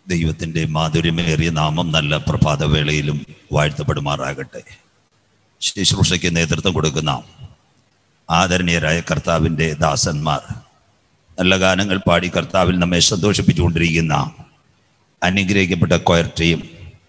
ദൈവത്തിൻ്റെ മാധുര്യമേറിയ നാമം നല്ല പ്രഭാതവേളയിലും വാഴ്ത്തപ്പെടുമാറാകട്ടെ ശുശ്രൂഷയ്ക്ക് നേതൃത്വം കൊടുക്കുന്ന ആദരണീയരായ കർത്താവിൻ്റെ ദാസന്മാർ നല്ല ഗാനങ്ങൾ പാടി കർത്താവിൽ നമ്മെ സന്തോഷിപ്പിച്ചുകൊണ്ടിരിക്കുന്ന അനുഗ്രഹിക്കപ്പെട്ട കൊയർ ടീം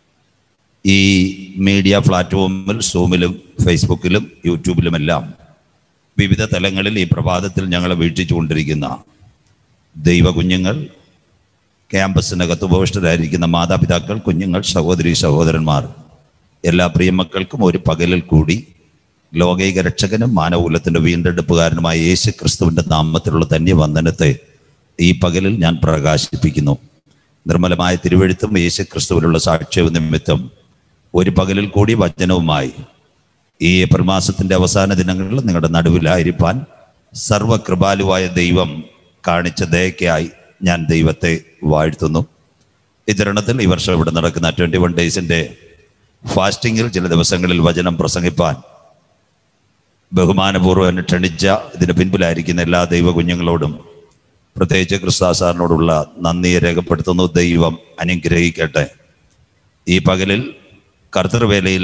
ഈ മീഡിയ പ്ലാറ്റ്ഫോമിൽ സൂമിലും ഫേസ്ബുക്കിലും യൂട്യൂബിലുമെല്ലാം വിവിധ തലങ്ങളിൽ ഈ പ്രഭാതത്തിൽ ഞങ്ങളെ വീക്ഷിച്ചുകൊണ്ടിരിക്കുന്ന ദൈവ കുഞ്ഞുങ്ങൾ ക്യാമ്പസിനകത്ത് ഉപവിഷ്ടരായിരിക്കുന്ന മാതാപിതാക്കൾ കുഞ്ഞുങ്ങൾ സഹോദരി സഹോദരന്മാർ എല്ലാ പ്രിയമക്കൾക്കും ഒരു പകലിൽ കൂടി ലോകൈക രക്ഷകനും മാനവകുലത്തിന്റെ വീണ്ടെടുപ്പുകാരനുമായ യേശു ക്രിസ്തുവിന്റെ നാമത്തിലുള്ള ധന്യവന്ദനത്തെ ഈ പകലിൽ ഞാൻ പ്രകാശിപ്പിക്കുന്നു നിർമ്മലമായ തിരുവഴുത്തും യേശു ക്രിസ്തുവിനുള്ള സാക്ഷ്യവും നിമിത്തം ഒരു പകലിൽ കൂടി വചനവുമായി ഈ ഏപ്രിൽ മാസത്തിന്റെ അവസാന ദിനങ്ങളിൽ നിങ്ങളുടെ നടുവിലായിരിക്കാൻ സർവകൃപാലുവായ ദൈവം കാണിച്ച ദയക്കായി ഞാൻ ദൈവത്തെ വാഴ്ത്തുന്നു ഈ തരുണത്തിൽ ഈ വർഷം ഇവിടെ നടക്കുന്ന ട്വന്റി വൺ ഡേയ്സിന്റെ ഫാസ്റ്റിങ്ങിൽ ചില ദിവസങ്ങളിൽ വചനം പ്രസംഗിപ്പാൻ ബഹുമാനപൂർവ്വം എന്നെ ക്ഷണിച്ച ഇതിന് പിൻപിലായിരിക്കുന്ന എല്ലാ ദൈവ കുഞ്ഞുങ്ങളോടും പ്രത്യേകിച്ച് ക്രിസ്താസാറിനോടുള്ള നന്ദിയെ രേഖപ്പെടുത്തുന്നു ദൈവം അനുഗ്രഹിക്കട്ടെ ഈ പകലിൽ കർത്തൃവേലയിൽ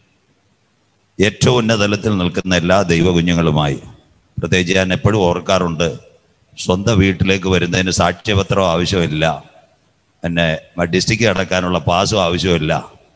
ഏറ്റവും ഉന്നതലത്തിൽ നിൽക്കുന്ന എല്ലാ ദൈവ കുഞ്ഞുങ്ങളുമായി പ്രത്യേകിച്ച് ഞാൻ എപ്പോഴും ഓർക്കാറുണ്ട് സ്വന്തം വീട്ടിലേക്ക് വരുന്നതിന് സാക്ഷ്യപത്രം ആവശ്യമില്ല പിന്നെ ഡിസ്ട്രിക്ട് അടക്കാനുള്ള പാസും ആവശ്യമില്ല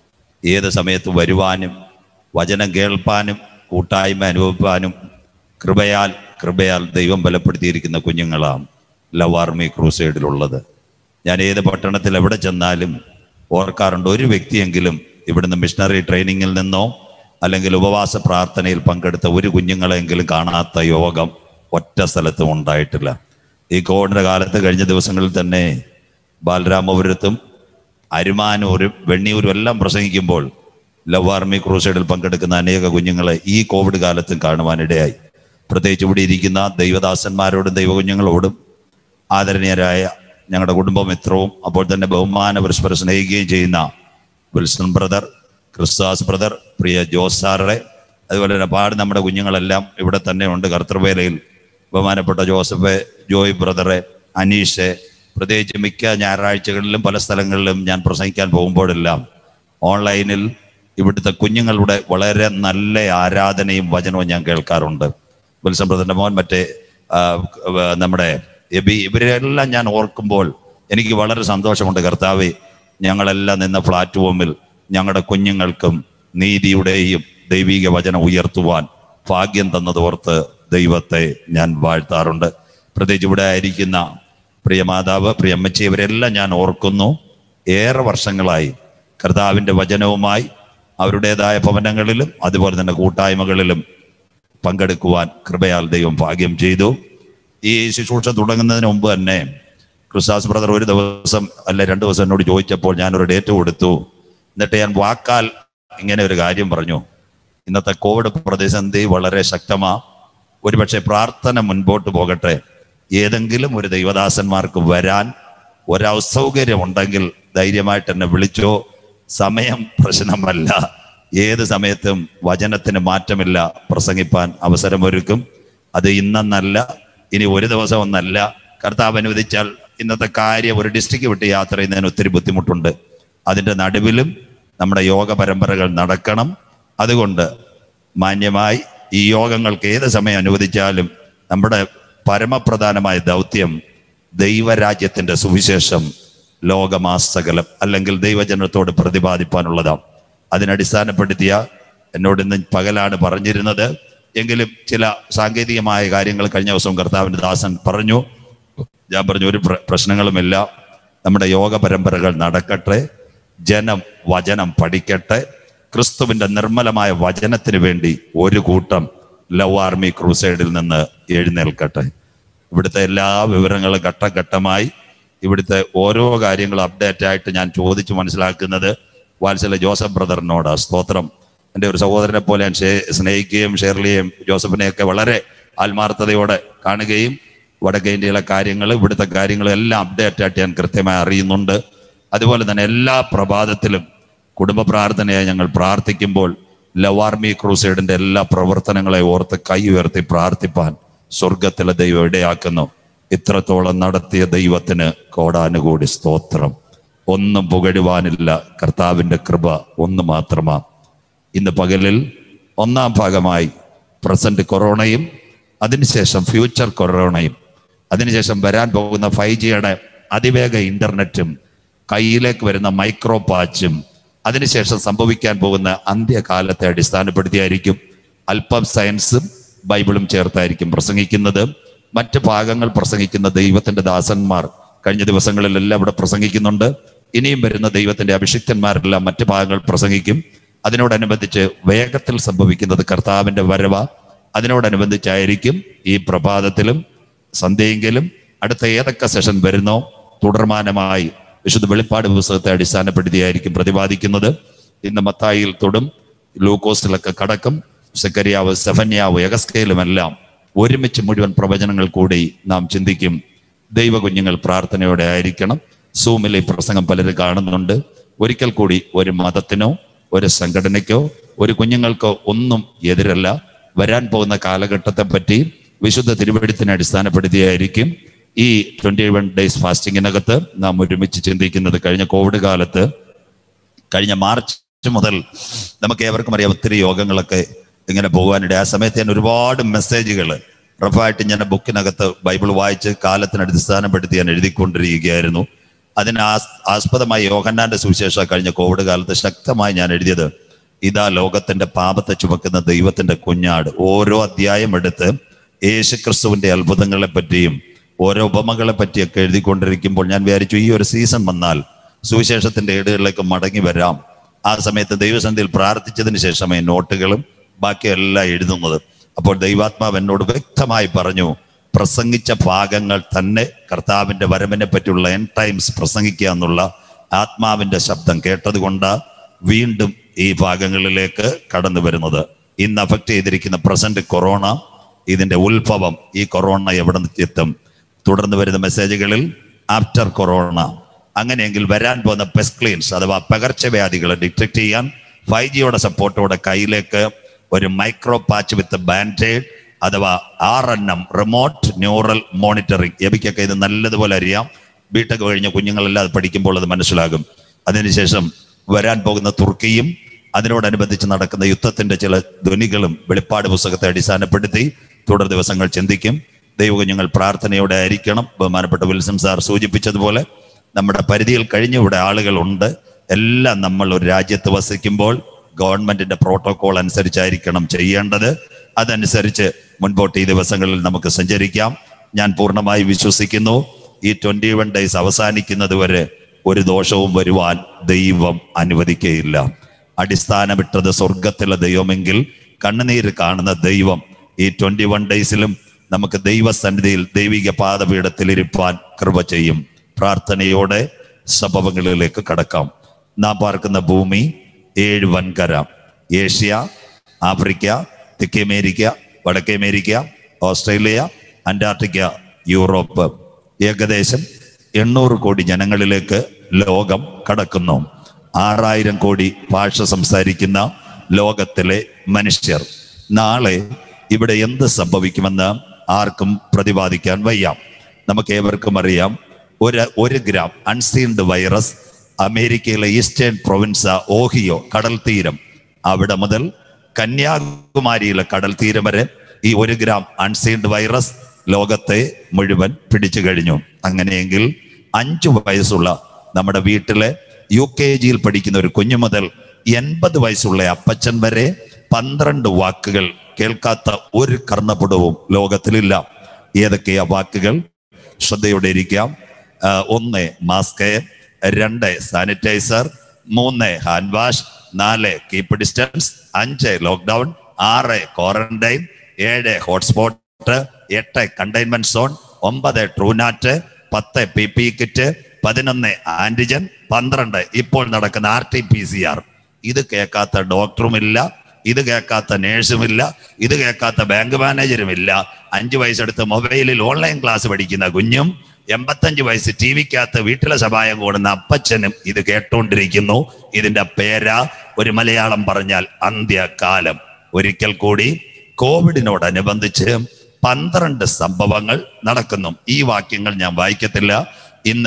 ഏത് സമയത്ത് വരുവാനും വചനം കേൾപ്പാനും കൂട്ടായ്മ അനുഭവിപ്പാനും കൃപയാൽ കൃപയാൽ ദൈവം ബലപ്പെടുത്തിയിരിക്കുന്ന കുഞ്ഞുങ്ങളാണ് ലവ് ആർമി ക്രൂസൈഡിലുള്ളത് ഞാൻ ഏത് പട്ടണത്തിൽ എവിടെ ചെന്നാലും ഓർക്കാറുണ്ട് ഒരു വ്യക്തിയെങ്കിലും ഇവിടുന്ന് മിഷണറി ട്രെയിനിങ്ങിൽ നിന്നോ അല്ലെങ്കിൽ ഉപവാസ പ്രാർത്ഥനയിൽ പങ്കെടുത്ത ഒരു കുഞ്ഞുങ്ങളെങ്കിലും കാണാത്ത യോഗം ഒറ്റ സ്ഥലത്തും ഉണ്ടായിട്ടില്ല ഈ കോവിഡിന്റെ കാലത്ത് കഴിഞ്ഞ ദിവസങ്ങളിൽ തന്നെ ബാലരാമപുരത്തും അരുമാനൂരും വെണ്ണിയൂരും എല്ലാം പ്രസംഗിക്കുമ്പോൾ ലവ് ആർമി ക്രൂസൈഡിൽ പങ്കെടുക്കുന്ന അനേക കുഞ്ഞുങ്ങളെ ഈ കോവിഡ് കാലത്തും കാണുവാനിടയായി പ്രത്യേകിച്ച് ഇവിടെ ഇരിക്കുന്ന ദൈവദാസന്മാരോടും ദൈവകുഞ്ഞുങ്ങളോടും ആദരണീയരായ ഞങ്ങളുടെ കുടുംബമിത്രവും അപ്പോൾ തന്നെ ബഹുമാന പരസ്പരം സ്നേഹിക്കുകയും ചെയ്യുന്ന വിൽസൺ ബ്രദർ ക്രിസ്താസ് ബ്രദർ പ്രിയ ജോസ് സാറെ അതുപോലെ തന്നെ പാട് നമ്മുടെ കുഞ്ഞുങ്ങളെല്ലാം ഇവിടെ തന്നെ ഉണ്ട് കർത്തൃവേലയിൽ ബഹുമാനപ്പെട്ട ജോസഫ് ജോയ് ബ്രദറെ അനീഷ് പ്രത്യേകിച്ച് മിക്ക ഞായറാഴ്ചകളിലും പല സ്ഥലങ്ങളിലും ഞാൻ പ്രസംഗിക്കാൻ പോകുമ്പോഴെല്ലാം ഓൺലൈനിൽ ഇവിടുത്തെ കുഞ്ഞുങ്ങളുടെ വളരെ നല്ല ആരാധനയും വചനവും ഞാൻ കേൾക്കാറുണ്ട് വിൽസൺ ബ്രദറിന്റെ മോൻ മറ്റേ ആ, നമ്മുടെ എബി ഇവരെല്ലാം ഞാൻ ഓർക്കുമ്പോൾ എനിക്ക് വളരെ സന്തോഷമുണ്ട് കർത്താവെ ഞങ്ങളെല്ലാം നിന്ന പ്ലാറ്റ്ഫോമിൽ ഞങ്ങളുടെ കുഞ്ഞുങ്ങൾക്കും നീതിയുടെയും ദൈവിക വചനം ഉയർത്തുവാൻ ഭാഗ്യം തന്നതോർത്ത് ദൈവത്തെ ഞാൻ വാഴ്ത്താറുണ്ട് പ്രത്യേകിച്ച് ഇവിടെ ആയിരിക്കുന്ന പ്രിയ മാതാവ് പ്രിയ അമ്മച്ചി ഇവരെല്ലാം ഞാൻ ഓർക്കുന്നു ഏറെ വർഷങ്ങളായി കർത്താവിൻ്റെ വചനവുമായി അവരുടേതായ ഭവനങ്ങളിലും അതുപോലെ തന്നെ കൂട്ടായ്മകളിലും പങ്കെടുക്കുവാൻ കൃപയാൽ ദൈവം ഭാഗ്യം ചെയ്തു ഈ ശുശ്രൂഷ തുടങ്ങുന്നതിന് മുമ്പ് തന്നെ ക്രിസ്താസ് ബ്രദർ ഒരു ദിവസം അല്ലെ രണ്ട് ദിവസം എന്നോട് ചോദിച്ചപ്പോൾ ഞാൻ ഒരു ഡേറ്റ് കൊടുത്തു എന്നിട്ട് ഞാൻ വാക്കാൽ ഇങ്ങനെ ഒരു കാര്യം പറഞ്ഞു ഇന്നത്തെ കോവിഡ് പ്രതിസന്ധി വളരെ ശക്തമാ ഒരുപക്ഷെ പ്രാർത്ഥന മുൻപോട്ട് പോകട്ടെ ഏതെങ്കിലും ഒരു ദൈവദാസന്മാർക്ക് വരാൻ ഒരസൗകര്യം ഉണ്ടെങ്കിൽ ധൈര്യമായിട്ട് എന്നെ വിളിച്ചോ സമയം പ്രശ്നമല്ല ഏത് സമയത്തും വചനത്തിന് മാറ്റമില്ല പ്രസംഗിപ്പാൻ അവസരമൊരുക്കും അത് ഇന്നെന്നല്ല ഇനി ഒരു ദിവസം ഒന്നല്ല കർത്താവ് അനുവദിച്ചാൽ ഇന്നത്തെ കാര്യം ഒരു ഡിസ്ട്രിക്ട് വിട്ട് യാത്ര ചെയ്യുന്നതിന് ഒത്തിരി ബുദ്ധിമുട്ടുണ്ട് അതിൻ്റെ നടുവിലും നമ്മുടെ യോഗ പരമ്പരകൾ നടക്കണം അതുകൊണ്ട് മാന്യമായി ഈ യോഗങ്ങൾക്ക് ഏത് സമയം അനുവദിച്ചാലും നമ്മുടെ പരമപ്രധാനമായ ദൗത്യം ദൈവരാജ്യത്തിന്റെ സുവിശേഷം ലോകമാസകലം അല്ലെങ്കിൽ ദൈവജനത്തോട് പ്രതിപാദിപ്പാനുള്ളതാണ് അതിനടിസ്ഥാനപ്പെടുത്തിയ എന്നോട് ഇന്ന് പകലാണ് പറഞ്ഞിരുന്നത് എങ്കിലും ചില സാങ്കേതികമായ കാര്യങ്ങൾ കഴിഞ്ഞ ദിവസം കർത്താവിന്റെ ദാസൻ പറഞ്ഞു ഞാൻ പറഞ്ഞു ഒരു പ്ര- പ്രശ്നങ്ങളുമില്ല നമ്മുടെ യോഗ പരമ്പരകൾ നടക്കട്ടെ ജനം വചനം പഠിക്കട്ടെ ക്രിസ്തുവിന്റെ നിർമ്മലമായ വചനത്തിന് വേണ്ടി ഒരു കൂട്ടം ലവ് ആർമി ക്രൂസൈഡിൽ നിന്ന് എഴുന്നേൽക്കട്ടെ ഇവിടുത്തെ എല്ലാ വിവരങ്ങളും ഘട്ടഘട്ടമായി ഇവിടുത്തെ ഓരോ കാര്യങ്ങളും അപ്ഡേറ്റ് ആയിട്ട് ഞാൻ ചോദിച്ചു മനസ്സിലാക്കുന്നത് വാത്സല ജോസഫ് ബ്രദറിനോട് സ്തോത്രം എൻ്റെ ഒരു സഹോദരനെ പോലെ ഞാൻ ഷേ- സ്നേഹിക്കുകയും ഷേർലിയെയും ജോസഫിനെയൊക്കെ വളരെ ആത്മാർത്ഥതയോടെ കാണുകയും വടക്കേ ഇന്ത്യയിലെ കാര്യങ്ങൾ ഇവിടുത്തെ കാര്യങ്ങളും എല്ലാം അപ്ഡേറ്റ് ആയിട്ട് ഞാൻ കൃത്യമായി അറിയുന്നുണ്ട് അതുപോലെ തന്നെ എല്ലാ പ്രഭാതത്തിലും കുടുംബ പ്രാർത്ഥനയായി ഞങ്ങൾ പ്രാർത്ഥിക്കുമ്പോൾ ലവാർമി ക്രൂസൈഡിന്റെ എല്ലാ പ്രവർത്തനങ്ങളെ ഓർത്ത് കൈ ഉയർത്തി പ്രാർത്ഥിപ്പാൻ സ്വർഗത്തിലെ ദൈവം ഇടയാക്കുന്നു ഇത്രത്തോളം നടത്തിയ ദൈവത്തിന് കോടാനുകൂടി സ്തോത്രം ഒന്നും പുകഴുവാനില്ല കർത്താവിൻ്റെ കൃപ ഒന്ന് മാത്രമാണ് ഇന്ന് പകലിൽ ഒന്നാം ഭാഗമായി പ്രസന്റ് കൊറോണയും അതിനുശേഷം ഫ്യൂച്ചർ കൊറോണയും അതിനുശേഷം വരാൻ പോകുന്ന ഫൈവ് ജിയുടെ അതിവേഗ ഇന്റർനെറ്റും കയ്യിലേക്ക് വരുന്ന മൈക്രോ പാച്ചും അതിനുശേഷം സംഭവിക്കാൻ പോകുന്ന അന്ത്യകാലത്തെ അടിസ്ഥാനപ്പെടുത്തിയായിരിക്കും അല്പം സയൻസും ബൈബിളും ചേർത്തായിരിക്കും പ്രസംഗിക്കുന്നത് മറ്റ് ഭാഗങ്ങൾ പ്രസംഗിക്കുന്ന ദൈവത്തിന്റെ ദാസന്മാർ കഴിഞ്ഞ ദിവസങ്ങളിലെല്ലാം ഇവിടെ പ്രസംഗിക്കുന്നുണ്ട് ഇനിയും വരുന്ന ദൈവത്തിന്റെ അഭിഷിക്തന്മാരെല്ലാം മറ്റ് ഭാഗങ്ങൾ പ്രസംഗിക്കും അതിനോടനുബന്ധിച്ച് വേഗത്തിൽ സംഭവിക്കുന്നത് കർത്താവിന്റെ വരവ അതിനോടനുബന്ധിച്ചായിരിക്കും ഈ പ്രഭാതത്തിലും സന്ധ്യയെങ്കിലും അടുത്ത ഏതൊക്കെ സെഷൻ വരുന്നോ തുടർമാനമായി വിശുദ്ധ വെളിപ്പാട് പുസ്തകത്തെ അടിസ്ഥാനപ്പെടുത്തിയായിരിക്കും പ്രതിപാദിക്കുന്നത് ഇന്ന് മത്തായിൽ തൊടും ലൂക്കോസിലൊക്കെ കടക്കും സെക്കരിയാവ് സെഫന്യാവ് എഗസ്കയിലുമെല്ലാം ഒരുമിച്ച് മുഴുവൻ പ്രവചനങ്ങൾ കൂടി നാം ചിന്തിക്കും ദൈവ കുഞ്ഞുങ്ങൾ പ്രാർത്ഥനയോടെ ആയിരിക്കണം സൂമിലെ ഈ പ്രസംഗം പലരും കാണുന്നുണ്ട് ഒരിക്കൽ കൂടി ഒരു മതത്തിനോ ഒരു സംഘടനയ്ക്കോ ഒരു കുഞ്ഞുങ്ങൾക്കോ ഒന്നും എതിരല്ല വരാൻ പോകുന്ന കാലഘട്ടത്തെ പറ്റി വിശുദ്ധ തിരുവഴുത്തിനെ അടിസ്ഥാനപ്പെടുത്തിയായിരിക്കും ഈ ട്വന്റി വൺ ഡേയ്സ് ഫാസ്റ്റിങ്ങിനകത്ത് നാം ഒരുമിച്ച് ചിന്തിക്കുന്നത് കഴിഞ്ഞ കോവിഡ് കാലത്ത് കഴിഞ്ഞ മാർച്ച് മുതൽ നമുക്ക് ഏവർക്കും അറിയാം ഒത്തിരി യോഗങ്ങളൊക്കെ ഇങ്ങനെ പോകാനിടെ ആ സമയത്ത് ഞാൻ ഒരുപാട് മെസ്സേജുകൾ റഫായിട്ട് ഞാൻ ബുക്കിനകത്ത് ബൈബിൾ വായിച്ച് കാലത്തിന് അടിസ്ഥാനപ്പെടുത്തി ഞാൻ എഴുതിക്കൊണ്ടിരിക്കുകയായിരുന്നു അതിന് ആസ് ആസ്പദമായി യോഹന്നാന്റെ സുവിശേഷം കഴിഞ്ഞ കോവിഡ് കാലത്ത് ശക്തമായി ഞാൻ എഴുതിയത് ഇതാ ലോകത്തിന്റെ പാപത്തെ ചുമക്കുന്ന ദൈവത്തിന്റെ കുഞ്ഞാട് ഓരോ അധ്യായം എടുത്ത് യേശുക്രിസ്തുവിന്റെ അത്ഭുതങ്ങളെ പറ്റിയും ഓരോ ഉപമകളെ പറ്റിയൊക്കെ എഴുതിക്കൊണ്ടിരിക്കുമ്പോൾ ഞാൻ വിചാരിച്ചു ഈ ഒരു സീസൺ വന്നാൽ സുവിശേഷത്തിന്റെ ഏടുകളിലേക്ക് മടങ്ങി വരാം ആ സമയത്ത് ദൈവസന്ധിയിൽ പ്രാർത്ഥിച്ചതിന് ശേഷമേ നോട്ടുകളും ബാക്കിയെല്ലാം എഴുതുന്നത് അപ്പോൾ ദൈവാത്മാവ് എന്നോട് വ്യക്തമായി പറഞ്ഞു പ്രസംഗിച്ച ഭാഗങ്ങൾ തന്നെ കർത്താവിന്റെ വരവിനെ പറ്റിയുള്ള എൻ ടൈംസ് പ്രസംഗിക്കുക എന്നുള്ള ആത്മാവിന്റെ ശബ്ദം കേട്ടതുകൊണ്ട് വീണ്ടും ഈ ഭാഗങ്ങളിലേക്ക് കടന്നു വരുന്നത് ഇന്ന് അഫക്ട് ചെയ്തിരിക്കുന്ന പ്രസന്റ് കൊറോണ ഇതിന്റെ ഉത്ഭവം ഈ കൊറോണ എവിടെ നിന്ന് എത്തും തുടർന്ന് വരുന്ന മെസ്സേജുകളിൽ ആഫ്റ്റർ കൊറോണ അങ്ങനെയെങ്കിൽ വരാൻ പോകുന്ന പെസ്ക്ലീൻസ് അഥവാ പകർച്ചവ്യാധികളെ ഡിറ്റക്ട് ചെയ്യാൻ ഫൈവ് ജിയുടെ സപ്പോർട്ടോടെ കയ്യിലേക്ക് ഒരു മൈക്രോ പാച്ച് വിത്ത് ബാൻഡേഡ് അഥവാ R N M remote neural monitoring എബിക്കൊക്കെ ഇത് നല്ലതുപോലെ അറിയാം ബിടെക് കഴിഞ്ഞ കുഞ്ഞുങ്ങളെല്ലാം അത് പഠിക്കുമ്പോൾ അത് മനസ്സിലാകും അതിനുശേഷം വരാൻ പോകുന്ന തുർക്കിയും അതിനോടനുബന്ധിച്ച് നടക്കുന്ന യുദ്ധത്തിന്റെ ചില ധ്വനികളും വെളിപ്പാട് പുസ്തകത്തെ അടിസ്ഥാനപ്പെടുത്തി തുടർ ദിവസങ്ങൾ ചിന്തിക്കും ദൈവകുഞ്ഞുങ്ങൾ പ്രാർത്ഥനയോടെ ആയിരിക്കണം ബഹുമാനപ്പെട്ട വിൽസൺ സാർ സൂചിപ്പിച്ചതുപോലെ നമ്മുടെ പരിധിയിൽ കഴിഞ്ഞ ഇവിടെ ആളുകളുണ്ട് എല്ലാം നമ്മൾ ഒരു രാജ്യത്ത് വസിക്കുമ്പോൾ ഗവൺമെന്റിന്റെ പ്രോട്ടോകോൾ അനുസരിച്ചായിരിക്കണം ചെയ്യേണ്ടത് അതനുസരിച്ച് മുൻപോട്ട് ഈ ദിവസങ്ങളിൽ നമുക്ക് സഞ്ചരിക്കാം ഞാൻ പൂർണ്ണമായി വിശ്വസിക്കുന്നു ഈ ട്വന്റി വൺ ഡേയ്സ് അവസാനിക്കുന്നത് വരെ ഒരു ദോഷവും വരുവാൻ ദൈവം അനുവദിക്കുകയില്ല അടിസ്ഥാനമിട്ടത് സ്വർഗത്തിലെ ദൈവമെങ്കിൽ കണ്ണുനീര് കാണുന്ന ദൈവം ഈ ട്വന്റി വൺ ഡേയ്സിലും നമുക്ക് ദൈവസന്നിധിയിൽ ദൈവിക പാദപീഠത്തിൽ ഇരുപ്പാൻ കൃപ ചെയ്യും പ്രാർത്ഥനയോടെ സംഭവങ്ങളിലേക്ക് കടക്കാം നാം പാർക്കുന്ന ഭൂമി ഏഴ് വൻകര ഏഷ്യ ആഫ്രിക്ക തെക്കേ അമേരിക്ക വടക്കേ അമേരിക്ക ഓസ്ട്രേലിയ അന്റാർട്ടിക്ക യൂറോപ്പ് ഏകദേശം എണ്ണൂറ് കോടി ജനങ്ങളിലേക്ക് ലോകം കടക്കുന്നു ആറായിരം കോടി ഭാഷ സംസാരിക്കുന്ന ലോകത്തിലെ മനുഷ്യർ നാളെ ഇവിടെ എന്ത് സംഭവിക്കുമെന്ന് ആർക്കും പ്രതിപാദിക്കാൻ വയ്യ നമുക്ക് ഏവർക്കും അറിയാം ഒരു ഒരു ഗ്രാം അൺസീൻഡ് വൈറസ് അമേരിക്കയിലെ ഈസ്റ്റേൺ പ്രൊവിൻസ് ഓഹിയോ കടൽ തീരം അവിടെ മുതൽ കന്യാകുമാരിയിലെ കടൽ തീരം വരെ ഈ ഒരു ഗ്രാം അൺസീൻഡ് വൈറസ് ലോകത്തെ മുഴുവൻ പിടിച്ചു കഴിഞ്ഞു അങ്ങനെയെങ്കിൽ അഞ്ചു വയസ്സുള്ള നമ്മുടെ വീട്ടിലെ യു കെ ജിയിൽ പഠിക്കുന്ന ഒരു കുഞ്ഞു മുതൽ എൺപത് വയസ്സുള്ള അപ്പച്ചൻ വരെ പന്ത്രണ്ട് വാക്കുകൾ കേൾക്കാത്ത ഒരു കർണപുടവും ലോകത്തിലില്ല ഏതൊക്കെയാ വാക്കുകൾ ശ്രദ്ധയോടെ ഇരിക്കാം ആ, ഒന്ന് മാസ്ക് രണ്ട് സാനിറ്റൈസർ മൂന്ന് ഹാൻഡ് വാഷ് നാല് കീപ്പ് ഡിസ്റ്റൻസ് അഞ്ച് ലോക്ക്ഡൗൺ ആറ് ക്വാറന്റൈൻ ഏഴ് ഹോട്ട്സ്പോട്ട് എട്ട് കണ്ടെയ്ൻമെന്റ് സോൺ ഒമ്പത് ട്രൂനാറ്റ് പത്ത് പി പി കിറ്റ് പതിനൊന്ന് ആന്റിജൻ പന്ത്രണ്ട് ഇപ്പോൾ നടക്കുന്ന R T P C R ഇത് കേൾക്കാത്ത ഡോക്ടറുമില്ല ഇത് കേൾക്കാത്ത നേഴ്സുമില്ല ഇത് കേൾക്കാത്ത ബാങ്ക് മാനേജരുമില്ല അഞ്ചു വയസ്സെടുത്ത് മൊബൈലിൽ ഓൺലൈൻ ക്ലാസ് പഠിക്കുന്ന കുഞ്ഞും എൺപത്തഞ്ച് വയസ്സ് ടി വിക്കകത്ത് വീട്ടിലെ സഹായം കൂടുന്ന അപ്പച്ചനും ഇത് കേട്ടുകൊണ്ടിരിക്കുന്നു ഇതിന്റെ പേരാ ഒരു മലയാളം പറഞ്ഞാൽ അന്ത്യകാലം ഒരിക്കൽ കൂടി കോവിഡിനോടനുബന്ധിച്ച് പന്ത്രണ്ട് സംഭവങ്ങൾ നടക്കുന്നു ഈ വാക്യങ്ങൾ ഞാൻ വായിക്കത്തില്ല ഇന്ന്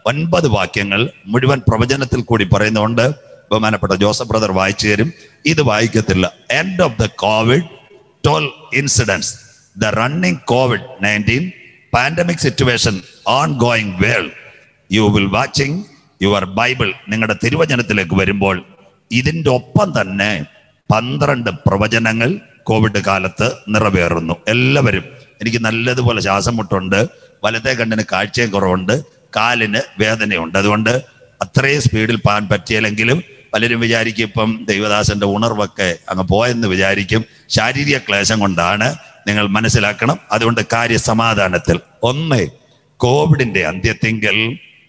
ഒൻപത് വാക്യങ്ങൾ മുഴുവൻ പ്രവചനത്തിൽ കൂടി പറയുന്നുണ്ട് ബഹുമാനപ്പെട്ട ജോസഫ് ബ്രദർ വായിച്ചു തരും ഇത് വായിക്കത്തില്ല end of the Covid twelve incidence the running Covid nineteen pandemic situation ongoing world you will watching your Bible നിങ്ങളുടെ തിരുവചനത്തിലേക്ക് വരുമ്പോൾ ഇതിൻ്റെ ഒപ്പം തന്നെ പന്ത്രണ്ട് പ്രവചനങ്ങൾ കോവിഡ് കാലത്ത് നിറവേറുന്നു എല്ലാവരും എനിക്ക് നല്ലതുപോലെ ശ്വാസം മുട്ടുണ്ട് വലത്തെ കണ്ണിന് കാഴ്ചയും കുറവുണ്ട് കാലിന് വേദനയുണ്ട് അതുകൊണ്ട് അത്രയും സ്പീഡിൽ പാൻ പറ്റിയില്ലെങ്കിലും പലരും വിചാരിക്കും ഇപ്പം ദൈവദാസന്റെ ഉണർവൊക്കെ അങ്ങ് പോയെന്ന് വിചാരിക്കും ശാരീരിക ക്ലേശം കൊണ്ടാണ് നിങ്ങൾ മനസ്സിലാക്കണം അതുകൊണ്ട് കാര്യസമാധാനത്തിൽ ഒന്ന് കോവിഡിന്റെ അന്ത്യത്തിങ്കൽ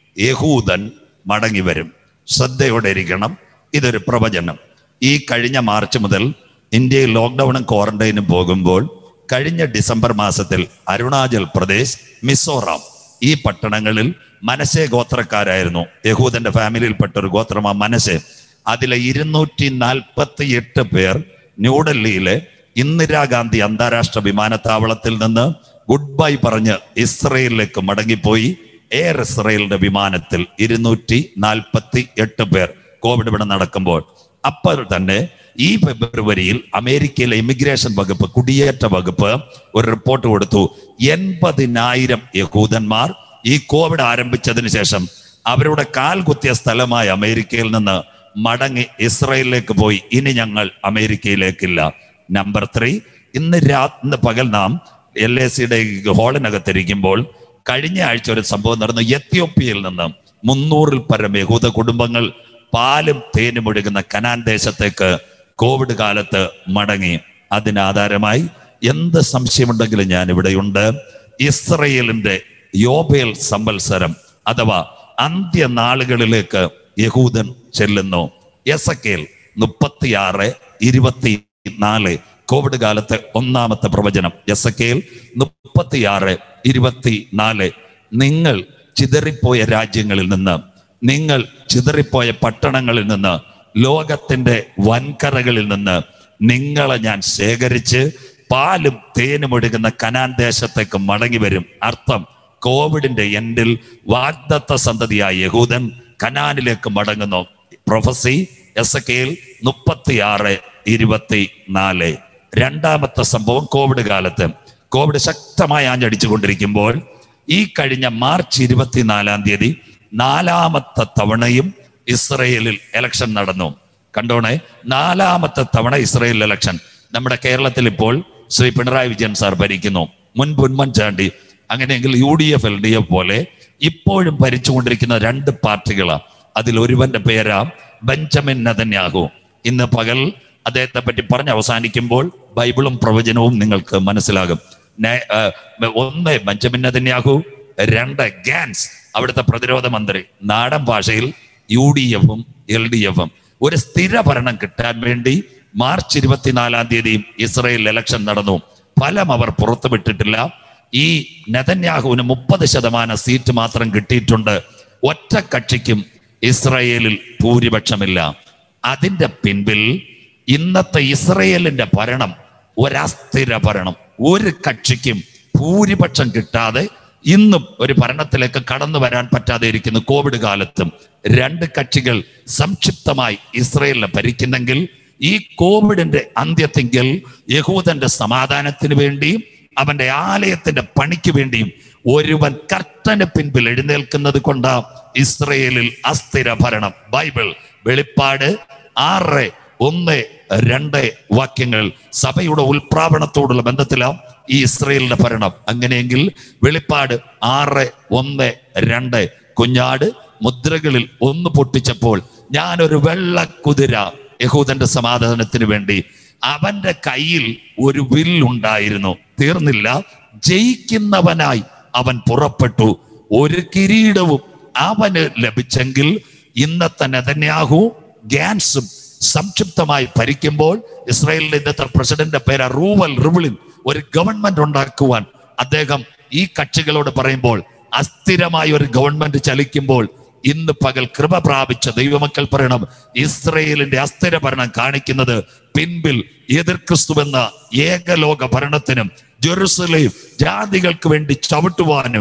യഹൂദൻ മടങ്ങി വരും ശ്രദ്ധയോടെ ഇരിക്കണം ഇതൊരു പ്രവചനം ഈ കഴിഞ്ഞ മാർച്ച് മുതൽ ഇന്ത്യയിൽ ലോക്ക്ഡൌണും ക്വാറന്റൈനും പോകുമ്പോൾ കഴിഞ്ഞ ഡിസംബർ മാസത്തിൽ അരുണാചൽ പ്രദേശ് മിസോറാം ഈ പട്ടണങ്ങളിൽ മനസ്സേ ഗോത്രക്കാരായിരുന്നു യഹൂദന്റെ ഫാമിലിയിൽപ്പെട്ട ഒരു ഗോത്രമാ മനസ്സേ അതിലെ ഇരുന്നൂറ്റി നാൽപ്പത്തി എട്ട് പേർ ന്യൂഡൽഹിയിലെ ഇന്ദിരാഗാന്ധി അന്താരാഷ്ട്ര വിമാനത്താവളത്തിൽ നിന്ന് ഗുഡ് ബൈ പറഞ്ഞ് ഇസ്രയേലിലേക്ക് മടങ്ങിപ്പോയി എയർ ഇസ്രയേലിന്റെ വിമാനത്തിൽ ഇരുന്നൂറ്റി നാൽപ്പത്തി എട്ട് പേർ കോവിഡ് ഇവിടെ നടക്കുമ്പോൾ അപ്പോൾ തന്നെ ഈ ഫെബ്രുവരിയിൽ അമേരിക്കയിലെ ഇമിഗ്രേഷൻ വകുപ്പ് കുടിയേറ്റ വകുപ്പ് ഒരു റിപ്പോർട്ട് കൊടുത്തു എൺപതിനായിരം യഹൂദന്മാർ ഈ കോവിഡ് ആരംഭിച്ചതിന് ശേഷം അവരുടെ കാൽ കുത്തിയ സ്ഥലമായ അമേരിക്കയിൽ നിന്ന് മടങ്ങി ഇസ്രയേലിലേക്ക് പോയി ഇനി ഞങ്ങൾ അമേരിക്കയിലേക്കില്ല നമ്പർ ത്രീ ഇന്ന് രാ ഇന്ന് പകൽ നാം എൽ എ സിയുടെ ഹാളിനകത്തിരിക്കുമ്പോൾ കഴിഞ്ഞ ആഴ്ച ഒരു സംഭവം നടന്നു എത്യോപ്യയിൽ നിന്ന് മുന്നൂറിൽ പരം യഹൂദ കുടുംബങ്ങൾ പാലും തേനും ഒഴുകുന്ന കനാൻ ദേശത്തേക്ക് കോവിഡ് കാലത്ത് മടങ്ങി അതിനാധാരമായി എന്ത് സംശയമുണ്ടെങ്കിലും ഞാൻ ഇവിടെയുണ്ട് ഇസ്രയേലിന്റെ യോബേൽ സംവത്സരം അഥവാ അന്ത്യനാളുകളിലേക്ക് യഹൂദൻ ചെല്ലുന്നു എസക്കേൽ മുപ്പത്തിയാറ് ഇരുപത്തി നാല് കോവിഡ് കാലത്തെ ഒന്നാമത്തെ പ്രവചനം എസക്കേൽ മുപ്പത്തിയാറ് ഇരുപത്തി നാല് നിങ്ങൾ ചിതറിപ്പോയ രാജ്യങ്ങളിൽ നിന്ന് നിങ്ങൾ ചിതറിപ്പോയ പട്ടണങ്ങളിൽ നിന്ന് ലോകത്തിന്റെ വൻകരകളിൽ നിന്ന് നിങ്ങളെ ഞാൻ ശേഖരിച്ച് പാലും തേനും ഒഴുകുന്ന കനാൻ ദേശത്തേക്ക് മടങ്ങി വരും അർത്ഥം കോവിഡിന്റെ എൻഡിൽ വാഗ്ദത്ത സന്തതിയായ യഹൂദൻ കനാനിലേക്ക് മടങ്ങുന്നു പ്രൊഫസി എസ് കെയിൽ മുപ്പത്തിയാറ് ഇരുപത്തി നാല് രണ്ടാമത്തെ സംഭവം കോവിഡ് കാലത്ത് കോവിഡ് ശക്തമായി ആഞ്ഞടിച്ചുകൊണ്ടിരിക്കുമ്പോൾ ഈ കഴിഞ്ഞ മാർച്ച് ഇരുപത്തിനാലാം തീയതി നാലാമത്തെ തവണയും ഇസ്രയേലിൽ ഇലക്ഷൻ നടന്നു കണ്ടോണേ നാലാമത്തെ തവണ ഇസ്രയേൽ ഇലക്ഷൻ നമ്മുടെ കേരളത്തിൽ ഇപ്പോൾ ശ്രീ പിണറായി വിജയൻ സാർ ഭരിക്കുന്നു മുൻപ് ഉമ്മൻചാണ്ടി അങ്ങനെയെങ്കിൽ U D F L D F പോലെ ഇപ്പോഴും ഭരിച്ചുകൊണ്ടിരിക്കുന്ന രണ്ട് പാർട്ടികളാണ് അതിൽ ഒരുവന്റെ പേരാ ബെഞ്ചമിൻ നതന്യാഹു ഇന്ന് പകൽ അദ്ദേഹത്തെ പറ്റി പറഞ്ഞ് അവസാനിക്കുമ്പോൾ ബൈബിളും പ്രവചനവും നിങ്ങൾക്ക് മനസ്സിലാകും നേ- ആ, ഒന്ന് ബെഞ്ചമിൻ നതന്യാഹു രണ്ട് ഗാൻസ് അവിടുത്തെ പ്രതിരോധ മന്ത്രി നാടൻ ഭാഷയിൽ യു ഡി എഫും എൽ ഡി എഫും ഒരു സ്ഥിര ഭരണം കിട്ടാൻ വേണ്ടി മാർച്ച് ഇരുപത്തിനാലാം തീയതി ഇസ്രയേൽ ഇലക്ഷൻ നടന്നു ഫലം അവർ പുറത്തുവിട്ടിട്ടില്ല ഈ നെതന്യാഹുവിന് മുപ്പത് ശതമാനം സീറ്റ് മാത്രം കിട്ടിയിട്ടുണ്ട് ഒറ്റ കക്ഷിക്കും ഇസ്രയേലിൽ ഭൂരിപക്ഷമില്ല അതിന്റെ പിൻപിൽ ഇന്നത്തെ ഇസ്രയേലിന്റെ ഭരണം ഒരസ്ഥിര ഭരണം ഒരു കക്ഷിക്കും ഭൂരിപക്ഷം കിട്ടാതെ ഇന്നും ഒരു ഭരണത്തിലേക്ക് കടന്നു വരാൻ പറ്റാതെ ഇരിക്കുന്നു കോവിഡ് കാലത്തും രണ്ട് കക്ഷികൾ സംക്ഷിപ്തമായി ഇസ്രയേലിനെ ഭരിക്കുന്നെങ്കിൽ ഈ കോവിഡിന്റെ അന്ത്യത്തെങ്കിൽ യഹൂദന്റെ സമാധാനത്തിന് വേണ്ടിയും അവന്റെ ആലയത്തിന്റെ പണിക്ക് വേണ്ടിയും ഒരുവൻ കർട്ടന് പിൻപിൽ എഴുന്നേൽക്കുന്നത് കൊണ്ട് ഇസ്രയേലിൽ അസ്ഥിര ഭരണം ബൈബിൾ വെളിപ്പാട് ആറ് ഒന്ന് രണ്ട് വാക്യങ്ങൾ സഭയുടെ ഉൽപ്രാപണത്തോടുള്ള ബന്ധത്തിലാണ് ഈ ഇസ്രയേലിന്റെ ഭരണം അങ്ങനെയെങ്കിൽ വെളിപ്പാട് ആറ് ഒന്ന് രണ്ട് കുഞ്ഞാട് മുദ്രകളിൽ ഒന്ന് പൊട്ടിച്ചപ്പോൾ ഞാനൊരു വെള്ള കുതിര യഹൂദന്റെ സമാധാനത്തിന് വേണ്ടി അവന്റെ കയ്യിൽ ഒരു വില്ലുണ്ടായിരുന്നു തീർന്നില്ല ജയിക്കുന്നവനായി അവൻ പുറപ്പെട്ടു ഒരു കിരീടവും അവന് ലഭിച്ചെങ്കിൽ ഇന്നത്തെ നെതന്യാഹു ഗാൻസും സംക്ഷിപ്തമായി ഭരിക്കുമ്പോൾ ഇസ്രായേലിന്റെ ഇന്നത്തെ പ്രസിഡന്റ് പേര് റൂവൽ റിവിളിൻ ഒരു ഗവൺമെന്റ് ഉണ്ടാക്കുവാൻ അദ്ദേഹം ഈ കക്ഷികളോട് പറയുമ്പോൾ അസ്ഥിരമായ ഒരു ഗവൺമെന്റ് ചലിക്കുമ്പോൾ ഇന്ന് പകൽ കൃപ പ്രാപിച്ച ദൈവമക്കൾ പറയണം ഇസ്രയേലിന്റെ അസ്ഥിര ഭരണം കാണിക്കുന്നത് പിൻപിൽ എതിർ ക്രിസ്തുവെന്ന ഏകലോക ഭരണത്തിനും ജെറുസലേം ജാതികൾക്ക് വേണ്ടി ചവിട്ടുവാനും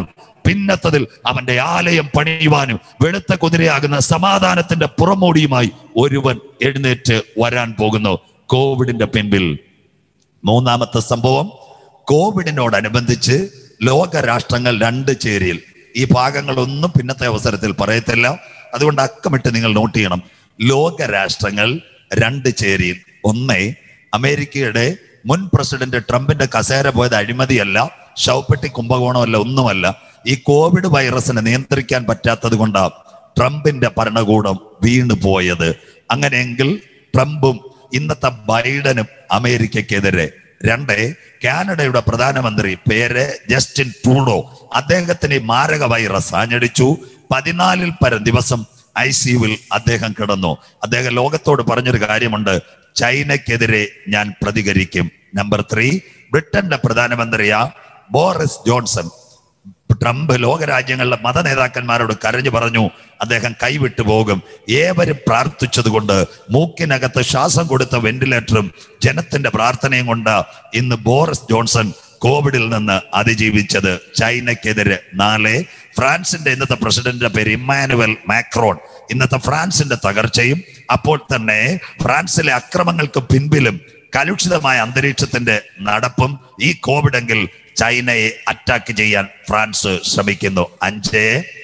പിന്നത്തതിൽ അവന്റെ ആലയം പണിയുവാനും വെളുത്ത കുതിരയാകുന്ന സമാധാനത്തിന്റെ പുറമോടിയുമായി ഒരുവൻ എഴുന്നേറ്റ് വരാൻ പോകുന്നു കോവിഡിന്റെ പിൻപിൽ മൂന്നാമത്തെ സംഭവം കോവിഡിനോടനുബന്ധിച്ച് ലോകരാഷ്ട്രങ്ങൾ രണ്ട് ചേരിയിൽ ഈ ഭാഗങ്ങളൊന്നും പിന്നത്തെ അവസരത്തിൽ പറയത്തില്ല അതുകൊണ്ട് അക്കമിട്ട് നിങ്ങൾ നോട്ട് ചെയ്യണം ലോകരാഷ്ട്രങ്ങൾ രണ്ട് ചേരിയിൽ ഒന്നേ അമേരിക്കയുടെ മുൻ പ്രസിഡന്റ് ട്രംപിന്റെ കസേര പോയത് അഴിമതിയല്ല ശവപ്പെട്ടി കുംഭകോണമല്ല ഒന്നുമല്ല ഈ കോവിഡ് വൈറസിനെ നിയന്ത്രിക്കാൻ പറ്റാത്തത് കൊണ്ടാണ് ട്രംപിന്റെ ഭരണകൂടം വീണു പോയത് അങ്ങനെയെങ്കിൽ ട്രംപും ഇന്നത്തെ ബൈഡനും അമേരിക്കക്കെതിരെ രണ്ട് കാനഡയുടെ പ്രധാനമന്ത്രി പേര് ജസ്റ്റിൻ ട്രൂഡോ അദ്ദേഹത്തിന് ഈ മാരക വൈറസ് ആഞ്ഞടിച്ചു പതിനാലിൽ പരം ദിവസം ഐ സിയുവിൽ അദ്ദേഹം കിടന്നു അദ്ദേഹം ലോകത്തോട് പറഞ്ഞൊരു കാര്യമുണ്ട് ചൈനയ്ക്കെതിരെ ഞാൻ പ്രതികരിക്കും നമ്പർ ത്രീ ബ്രിട്ടന്റെ പ്രധാനമന്ത്രിയാ ബോറിസ് ജോൺസൺ ട്രംപ് ലോകരാജ്യങ്ങളിലെ മത നേതാക്കന്മാരോട് കരഞ്ഞു പറഞ്ഞു അദ്ദേഹം കൈവിട്ടു പോകും ഏവരും പ്രാർത്ഥിച്ചതുകൊണ്ട് മൂക്കിനകത്ത് ശ്വാസം കൊടുത്ത വെന്റിലേറ്ററും ജനത്തിന്റെ പ്രാർത്ഥനയും കൊണ്ട് ഇന്ന് ബോറിസ് ജോൺസൺ കോവിഡിൽ നിന്ന് അതിജീവിച്ചത് ചൈനയ്ക്കെതിരെ നാല് ഫ്രാൻസിന്റെ ഇന്നത്തെ പ്രസിഡന്റിന്റെ പേര് ഇമ്മാനുവൽ മാക്രോൺ ഇന്നത്തെ ഫ്രാൻസിന്റെ തകർച്ചയും അപ്പോൾ തന്നെ ഫ്രാൻസിലെ അക്രമങ്ങൾക്ക് പിൻപിലും കലുഷിതമായ അന്തരീക്ഷത്തിന്റെ നടപ്പും ഈ കോവിഡെങ്കിൽ ചൈനയെ അറ്റാക്ക് ചെയ്യാൻ ഫ്രാൻസ് ശ്രമിക്കുന്നു അഞ്ച്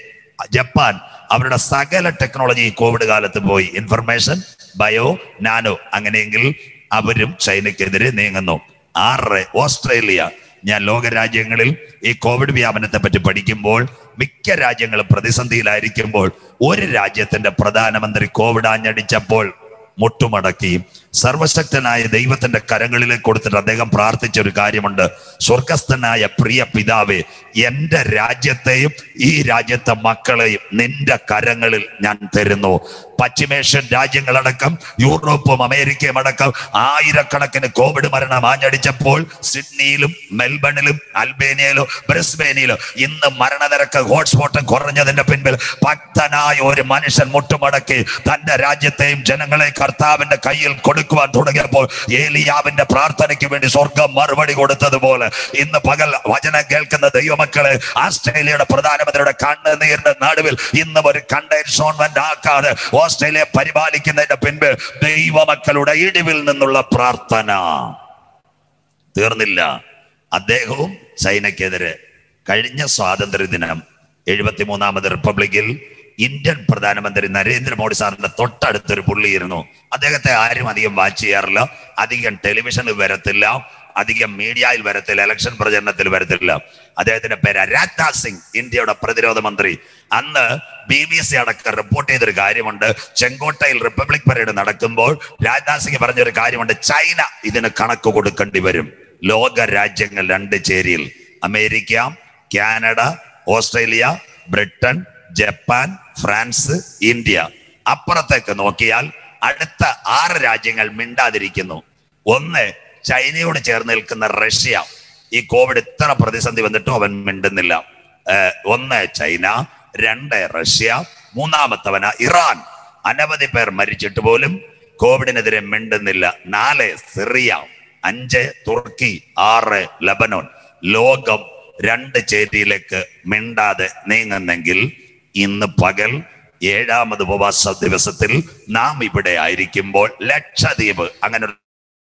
ജപ്പാൻ അവരുടെ സകല ടെക്നോളജി ഈ കോവിഡ് കാലത്ത് പോയി ഇൻഫർമേഷൻ ബയോ നാനോ അങ്ങനെയെങ്കിൽ അവരും ചൈനയ്ക്കെതിരെ നീങ്ങുന്നു ആറ് ഓസ്ട്രേലിയ ഞാൻ ലോകരാജ്യങ്ങളിൽ ഈ കോവിഡ് വ്യാപനത്തെ പറ്റി പഠിക്കുമ്പോൾ മിക്ക രാജ്യങ്ങളും പ്രതിസന്ധിയിലായിരിക്കുമ്പോൾ ഒരു രാജ്യത്തിന്റെ പ്രധാനമന്ത്രി കോവിഡ് ആഞ്ഞടിച്ചപ്പോൾ മുട്ടുമടക്കി സർവശക്തനായ ദൈവത്തിന്റെ കരങ്ങളിലേക്ക് കൊടുത്തിട്ട് അദ്ദേഹം പ്രാർത്ഥിച്ച ഒരു കാര്യമുണ്ട് സ്വർഗസ്ഥനായ പ്രിയ പിതാവേ എന്റെ രാജ്യത്തെയും ഈ രാജ്യത്തെ മക്കളെയും നിന്റെ കരങ്ങളിൽ ഞാൻ തരുന്നു പശ്ചിമേഷ്യൻ രാജ്യങ്ങളടക്കം യൂറോപ്പും അമേരിക്കയും അടക്കം ആയിരക്കണക്കിന് കോവിഡ് മരണം ആഞ്ഞടിച്ചപ്പോൾ സിഡ്നിയിലും മെൽബണിലും അൽബേനിയയിലും ബ്രിസ്ബേനിയിലും ഇന്ന് മരണനിരക്ക് ഹോട്ട്സ്പോട്ട് കുറഞ്ഞതിന്റെ പിൻപിൽ ഭക്തനായ ഒരു മനുഷ്യൻ മുട്ടുമടക്കി തന്റെ രാജ്യത്തെയും ജനങ്ങളെ കർത്താവിന്റെ കയ്യിൽ കൊടുക്കുവാൻ തുടങ്ങിയപ്പോൾ ഏലിയാവിന്റെ പ്രാർത്ഥനയ്ക്ക് വേണ്ടി സ്വർഗം മറുപടി കൊടുത്തതുപോലെ ഇന്ന് പകൽ വചനം കേൾക്കുന്ന ദൈവമക്കളെ ആസ്ട്രേലിയയുടെ പ്രധാനമന്ത്രിയുടെ കണ്ണുനീരിന്റെ നടുവിൽ ഇന്നും ഒരു കണ്ടെയ്ൻമെന്റ് ആക്കാതെ ഓസ്ട്രേലിയ പരിപാലിക്കുന്നതിന്റെ പിൻപ് ദൈവമക്കളുടെ ഇടിവിൽ നിന്നുള്ള പ്രാർത്ഥന തീർന്നില്ല അദ്ദേഹവും ചൈനയ്ക്കെതിരെ കഴിഞ്ഞ സ്വാതന്ത്ര്യ ദിനം എഴുപത്തിമൂന്നാമത് റിപ്പബ്ലിക്കിൽ ഇന്ത്യൻ പ്രധാനമന്ത്രി നരേന്ദ്രമോദി സാറിന്റെ തൊട്ടടുത്തൊരു പുള്ളിയിരുന്നു അദ്ദേഹത്തെ ആരും അധികം വാച്ച് ചെയ്യാറില്ല അധികം ടെലിവിഷനിൽ വരത്തില്ല അധികം മീഡിയയിൽ വരത്തില്ല ഇലക്ഷൻ പ്രചരണത്തിൽ വരത്തില്ല അദ്ദേഹത്തിന്റെ പേര് രാജ്നാഥ് സിംഗ് ഇന്ത്യയുടെ പ്രതിരോധ മന്ത്രി അന്ന് ബി ബി സി അടക്കം റിപ്പോർട്ട് ചെയ്തൊരു കാര്യമുണ്ട് ചെങ്കോട്ടയിൽ റിപ്പബ്ലിക് പരേഡ് നടക്കുമ്പോൾ രാജ്നാഥ് സിംഗ് പറഞ്ഞൊരു കാര്യമുണ്ട് ചൈന ഇതിന് കണക്ക് കൊടുക്കേണ്ടി വരും ലോക രാജ്യങ്ങൾ രണ്ട് ചേരിയിൽ America Canada Australia Britain Japan France India അപ്പുറത്തേക്ക് നോക്കിയാൽ അടുത്ത ആറ് രാജ്യങ്ങൾ മിണ്ടാതിരിക്കുന്നു ഒന്ന് ചൈനയോട് ചേർന്ന് നിൽക്കുന്ന റഷ്യ ഈ കോവിഡ് ഇത്ര പ്രതിസന്ധി വന്നിട്ടും അവൻ മിണ്ടുന്നില്ല ഏഹ് ഒന്ന് ചൈന രണ്ട് റഷ്യ മൂന്നാമത്തവന ഇറാൻ അനവധി പേർ മരിച്ചിട്ട് പോലും കോവിഡിനെതിരെ മിണ്ടുന്നില്ല നാല് സിറിയ അഞ്ച് തുർക്കി ആറ് ലബനോൻ ലോകം രണ്ട് ചേരിയിലേക്ക് മിണ്ടാതെ നീങ്ങുന്നെങ്കിൽ ഇന്ന് പകൽ ഏഴാമത് ഉപവാസ ദിവസത്തിൽ നാം ഇവിടെ ആയിരിക്കുമ്പോൾ ലക്ഷദ്വീപ് അങ്ങനെ ഒരു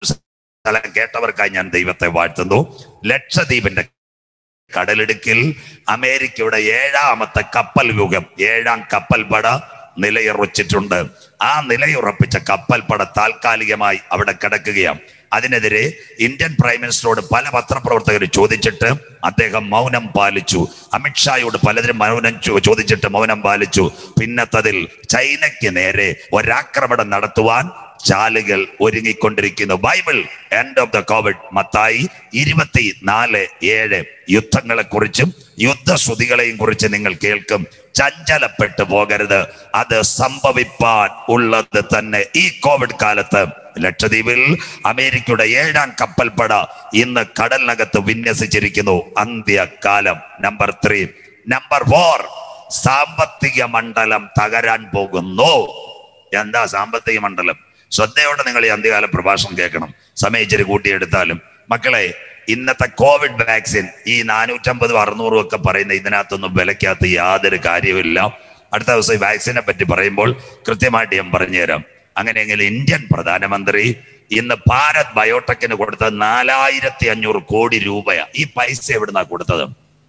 സ്ഥലം കേട്ടവർക്കായി ഞാൻ ദൈവത്തെ വാഴ്ത്തുന്നു ലക്ഷദ്വീപിന്റെ കടലിടുക്കിൽ അമേരിക്കയുടെ ഏഴാമത്തെ കപ്പൽ യുഗം ഏഴാം കപ്പൽ പട നിലയുറച്ചിട്ടുണ്ട് ആ നിലയുറപ്പിച്ച കപ്പൽ പട താൽക്കാലികമായി അവിടെ കിടക്കുകയാണ് അതിനെതിരെ ഇന്ത്യൻ പ്രൈം മിനിസ്റ്ററോട് പല പത്രപ്രവർത്തകർ ചോദിച്ചിട്ട് അദ്ദേഹം മൗനം പാലിച്ചു അമിത്ഷായോട് പലരും മൗനം ചോ- ചോദിച്ചിട്ട് മൗനം പാലിച്ചു പിന്നത്തതിൽ ചൈനയ്ക്ക് നേരെ ഒരാക്രമണം നടത്തുവാൻ ചാലുകൾ ഒരുങ്ങിക്കൊണ്ടിരിക്കുന്നു Bible end of the Covid മത്തായി ഇരുപത്തി നാല് ഏഴ് യുദ്ധങ്ങളെ കുറിച്ചും യുദ്ധശ്രുതികളെയും കുറിച്ച് നിങ്ങൾ കേൾക്കും ചഞ്ചലപ്പെട്ടു പോകരുത് അത് സംഭവിപ്പാൻ ഉള്ളത് തന്നെ ഈ കോവിഡ് കാലത്ത് ലക്ഷദ്വീപിൽ അമേരിക്കയുടെ ഏഴാം കപ്പൽപ്പട ഇന്ന് കടലിനകത്ത് വിന്യസിച്ചിരിക്കുന്നു അന്ത്യകാലം നമ്പർ ത്രീ നമ്പർ ഫോർ സാമ്പത്തിക മണ്ഡലം തകരാൻ പോകുന്നു എന്താ സാമ്പത്തിക മണ്ഡലം ശ്രദ്ധയോടെ നിങ്ങൾ ഈ അന്ത്യകാല പ്രഭാഷണം കേൾക്കണം സമയം ഇച്ചിരി കൂട്ടിയെടുത്താലും മക്കളെ ഇന്നത്തെ കോവിഡ് വാക്സിൻ ഈ നാനൂറ്റമ്പതും അറുന്നൂറും ഒക്കെ പറയുന്ന ഇതിനകത്തൊന്നും വിലക്കകത്ത് യാതൊരു കാര്യമില്ല അടുത്ത ദിവസം ഈ വാക്സിനെ പറ്റി പറയുമ്പോൾ കൃത്യമായിട്ട് ഞാൻ പറഞ്ഞുതരാം അങ്ങനെയെങ്കിൽ ഇന്ത്യൻ പ്രധാനമന്ത്രി ഇന്ന് ഭാരത് ബയോടെക്കിന് കൊടുത്ത നാലായിരത്തി അഞ്ഞൂറ് കോടി രൂപയാ ഈ പൈസ എവിടുന്നാ കൊടുത്തത്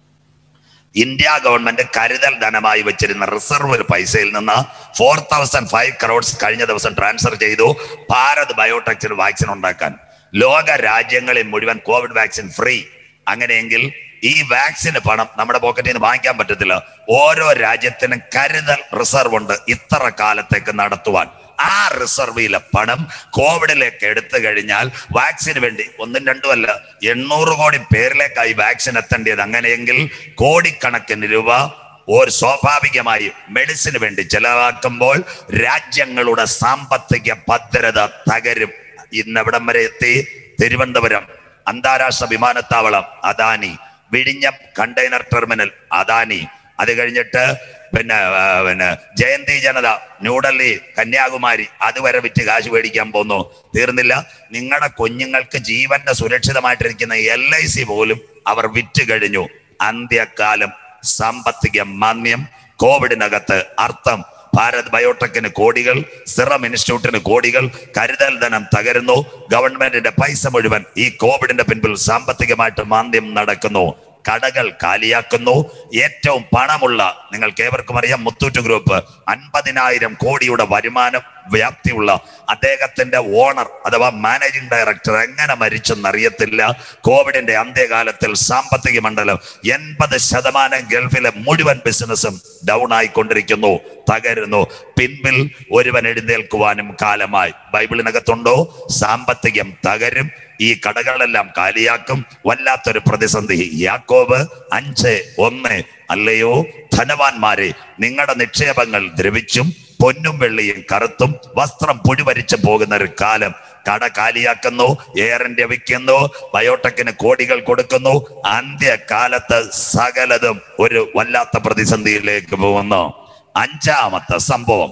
ഇന്ത്യ ഗവൺമെന്റ് കരുതൽ ധനമായി വെച്ചിരുന്ന റിസർവ് പൈസയിൽ നിന്ന് ഫോർ തൗസൻഡ് ഫൈവ് ക്രോഡ്സ് കഴിഞ്ഞ ദിവസം ട്രാൻസ്ഫർ ചെയ്തു ഭാരത് ബയോടെക്സിന് വാക്സിൻ ഉണ്ടാക്കാൻ ലോക രാജ്യങ്ങളിൽ മുഴുവൻ കോവിഡ് വാക്സിൻ ഫ്രീ അങ്ങനെയെങ്കിൽ ഈ വാക്സിന് പണം നമ്മുടെ പോക്കറ്റിൽ നിന്ന് വാങ്ങിക്കാൻ പറ്റത്തില്ല ഓരോ രാജ്യത്തിനും കരുതൽ റിസർവ് ഉണ്ട് ഇത്ര കാലത്തേക്ക് നടത്തുവാൻ ആ റിസർവിലെ പണം കോവിഡിലേക്ക് എടുത്തു കഴിഞ്ഞാൽ വാക്സിന് വേണ്ടി ഒന്നും രണ്ടും അല്ല എണ്ണൂറ് കോടി പേരിലേക്കായി വാക്സിൻ എത്തേണ്ടത് അങ്ങനെയെങ്കിൽ കോടിക്കണക്കിന് രൂപ ഒരു സ്വാഭാവികമായി മെഡിസിന് വേണ്ടി ചെലവാക്കുമ്പോൾ രാജ്യങ്ങളുടെ സാമ്പത്തിക ഭദ്രത തകരും ഇന്ന് എവിടം വരെ എത്തി തിരുവനന്തപുരം അന്താരാഷ്ട്ര വിമാനത്താവളം അദാനി വിഴിഞ്ഞം കണ്ടെയ്നർ ടെർമിനൽ അദാനി അത് കഴിഞ്ഞിട്ട് പിന്നെ ആ, പിന്നെ ജയന്തി ജനത ന്യൂഡൽഹി കന്യാകുമാരി അതുവരെ വിറ്റ് കാശ് മേടിക്കാൻ പോന്നു തീർന്നില്ല നിങ്ങളുടെ കുഞ്ഞുങ്ങൾക്ക് ജീവന്റെ സുരക്ഷിതമായിട്ടിരിക്കുന്ന എൽ ഐ സി പോലും അവർ വിറ്റ് കഴിഞ്ഞു അന്ത്യകാലം സാമ്പത്തിക മാന്യം കോവിഡിനകത്ത് അർത്ഥം ഭാരത് ബയോടെക്കിന് കോടികൾ സിറം ഇൻസ്റ്റിറ്റ്യൂട്ടിന് കോടികൾ കരുതൽ ധനം തകരുന്നു ഗവൺമെന്റിന്റെ പൈസ മുഴുവൻ ഈ കോവിഡിന്റെ പിൻപിൽ സാമ്പത്തികമായിട്ട് മാന്ദ്യം നടക്കുന്നു കടകൾ കാലിയാക്കുന്നു ഏറ്റവും പണമുള്ള നിങ്ങൾക്ക് ഏവർക്കും അറിയാം മുത്തൂറ്റ് ഗ്രൂപ്പ് അൻപതിനായിരം കോടിയുടെ വരുമാനം വ്യാപ്തിയുള്ള അദ്ദേഹത്തിന്റെ ഓണർ അഥവാ മാനേജിംഗ് ഡയറക്ടർ എങ്ങനെ മരിച്ചെന്നറിയത്തില്ല കോവിഡിന്റെ അന്ത്യകാലത്തിൽ സാമ്പത്തിക മണ്ഡലം എൺപത് ശതമാനം ഗൾഫിലെ മുഴുവൻ ബിസിനസ്സും ഡൗൺ ആയിക്കൊണ്ടിരിക്കുന്നു തകരുന്നു പിൻപിൽ ഒരുവൻ എഴുന്നേൽക്കുവാനും കാലമായി ബൈബിളിനകത്തുണ്ടോ സാമ്പത്തികം തകരും ഈ കടകളെല്ലാം കാലിയാക്കും വല്ലാത്തൊരു പ്രതിസന്ധി യാക്കോബ് അഞ്ച് ഒന്ന് അല്ലയോ ധനവാന്മാരെ നിങ്ങളുടെ നിക്ഷേപങ്ങൾ ദ്രവിച്ചും പൊന്നും വെള്ളിയും കറുത്തും വസ്ത്രം പുഴിവരിച്ചു പോകുന്ന ഒരു കാലം കട കാലിയാക്കുന്നു എയർ ഇന്ത്യ വിൽക്കുന്നു ബയോടെക്കിന് കോടികൾ കൊടുക്കുന്നു അന്ത്യകാലത്ത് സകലതും ഒരു വല്ലാത്ത പ്രതിസന്ധിയിലേക്ക് പോകുന്നു അഞ്ചാമത്തെ സംഭവം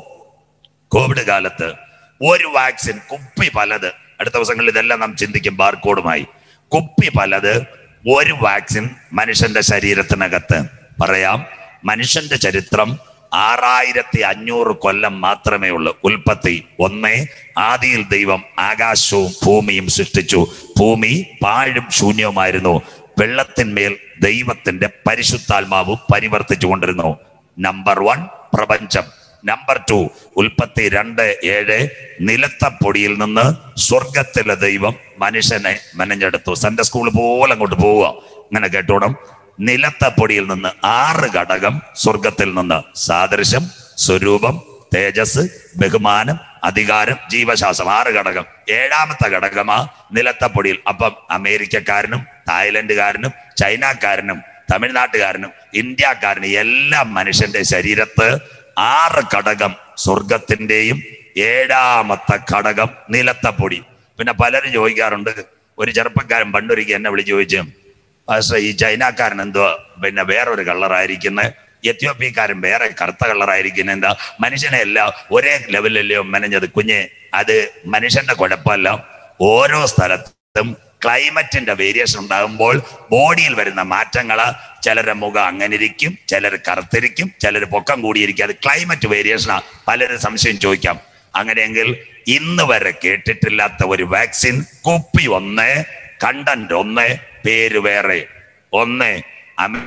കോവിഡ് കാലത്ത് ഒരു വാക്സിൻ കുപ്പി പലത് അടുത്ത ദിവസങ്ങളിൽ ഇതെല്ലാം നാം ചിന്തിക്കും ബാർകോഡുമായി കുപ്പി പലത് ഒരു വാക്സിൻ മനുഷ്യന്റെ ശരീരത്തിനകത്ത് പറയാം മനുഷ്യന്റെ ചരിത്രം ആറായിരത്തി അഞ്ഞൂറ് കൊല്ലം മാത്രമേ ഉള്ളൂ ഉൽപ്പത്തി ഒന്നേ ആദിയിൽ ദൈവം ആകാശവും ഭൂമിയും സൃഷ്ടിച്ചു ഭൂമി പാഴും ശൂന്യവുമായിരുന്നു വെള്ളത്തിന്മേൽ ദൈവത്തിന്റെ പരിശുദ്ധാത്മാവ് പരിവർത്തിച്ചു കൊണ്ടിരുന്നു നമ്പർ വൺ പ്രപഞ്ചം നമ്പർ ടു ഉൽപ്പത്തി രണ്ട് ഏഴ് നിലത്ത പൊടിയിൽ നിന്ന് സ്വർഗത്തിലെ ദൈവം മനുഷ്യനെ മെനഞ്ഞെടുത്തു സൺഡേ സ്കൂൾ പോലെ അങ്ങോട്ട് പോവുക അങ്ങനെ കേട്ടോണം നിലത്ത പൊടിയിൽ നിന്ന് ആറ് ഘടകം സ്വർഗത്തിൽ നിന്ന് സാദൃശ്യം സ്വരൂപം തേജസ് ബഹുമാനം അധികാരം ജീവശാസ്ത്രം ആറ് ഘടകം ഏഴാമത്തെ ഘടകമാ നിലത്ത പൊടിയിൽ അപ്പം അമേരിക്കക്കാരനും തായ്ലൻഡുകാരനും ചൈനക്കാരനും തമിഴ്നാട്ടുകാരനും ഇന്ത്യക്കാരനും എല്ലാം മനുഷ്യന്റെ ശരീരത്ത് ആറ് ഘടകം സ്വർഗത്തിന്റെയും ഏഴാമത്തെ ഘടകം നിലത്ത പൊടി പിന്നെ പലരും ചോദിക്കാറുണ്ട് ഒരു ചെറുപ്പക്കാരൻ പണ്ടൊരിക്കൽ എന്നെ വിളിച്ച് ചോദിച്ചു പക്ഷേ ഈ ചൈനക്കാരൻ എന്തോ പിന്നെ വേറൊരു കളറായിരിക്കുന്നത് എത്യോപ്യക്കാരൻ വേറെ കറുത്ത കളറായിരിക്കുന്നത് എന്താ മനുഷ്യനെ എല്ലാം ഒരേ ലെവലിലല്ലയോ മെനഞ്ഞത് കുഞ്ഞെ അത് മനുഷ്യന്റെ കുഴപ്പമല്ല ഓരോ സ്ഥലത്തും ക്ലൈമറ്റിന്റെ വേരിയേഷൻ ഉണ്ടാകുമ്പോൾ ബോഡിയിൽ വരുന്ന മാറ്റങ്ങള് ചിലരുടെ മുഖം അങ്ങനെ ഇരിക്കും ചിലർ കറുത്തിരിക്കും ചിലർ പൊക്കം കൂടിയിരിക്കും അത് ക്ലൈമറ്റ് വേരിയേഷനാ പലരും സംശയം ചോദിക്കാം അങ്ങനെയെങ്കിൽ ഇന്ന് വരെ കേട്ടിട്ടില്ലാത്ത ഒരു വാക്സിൻ കുപ്പി ഒന്ന് കണ്ടന്റ് ഒന്ന് പേര് വേറെ ഒന്ന് അമേ-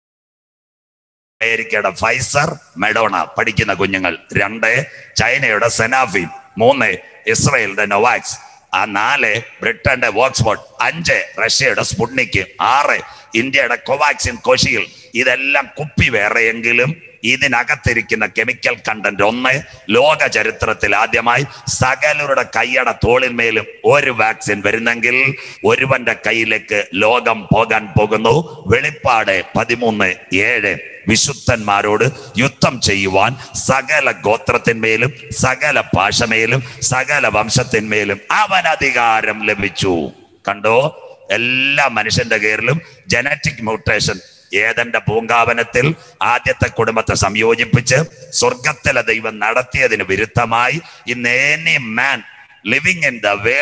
അമേരിക്കയുടെ ഫൈസർ മെഡോണ പഠിക്കുന്ന കുഞ്ഞുങ്ങൾ രണ്ട് ചൈനയുടെ സെനാഫി മൂന്ന് ഇസ്രയേലിന്റെ നൊവാക്സ് ആ നാല് ബ്രിട്ടന്റെ വോക്സ്ഫോർഡ് അഞ്ച് റഷ്യയുടെ സ്പുട്നിക് ആറ് ഇന്ത്യയുടെ കോവാക്സിൻ കോശിയിൽ ഇതെല്ലാം കുപ്പി വേറെയെങ്കിലും ഇതിനകത്തിരിക്കുന്ന കെമിക്കൽ കണ്ടന്റ് ഒന്ന് ലോക ചരിത്രത്തിൽ ആദ്യമായി സകലരുടെ കൈയട തോളിന്മേലും ഒരു വാക്സിൻ വരുന്നെങ്കിൽ ഒരുവന്റെ കയ്യിലേക്ക് ലോകം പോകാൻ പോകുന്നു വെളിപ്പാട് പതിമൂന്ന് ഏഴ് വിശുദ്ധന്മാരോട് യുദ്ധം ചെയ്യുവാൻ സകല ഗോത്രത്തിന്മേലും സകല ഭാഷമേലും സകല വംശത്തിന്മേലും അവൻ അധികാരം ലഭിച്ചു കണ്ടോ എല്ലാ മനുഷ്യന്റെ കീഴിലും ജനറ്റിക് മ്യൂട്ടേഷൻ ഏതന്റെ പൂങ്കാവനത്തിൽ ആദ്യത്തെ കുടുംബത്തെ സംയോജിപ്പിച്ച് സ്വർഗത്തിലെ ദൈവം നടത്തിയതിന് വിരുദ്ധമായി ഇന്ന് any man living in the world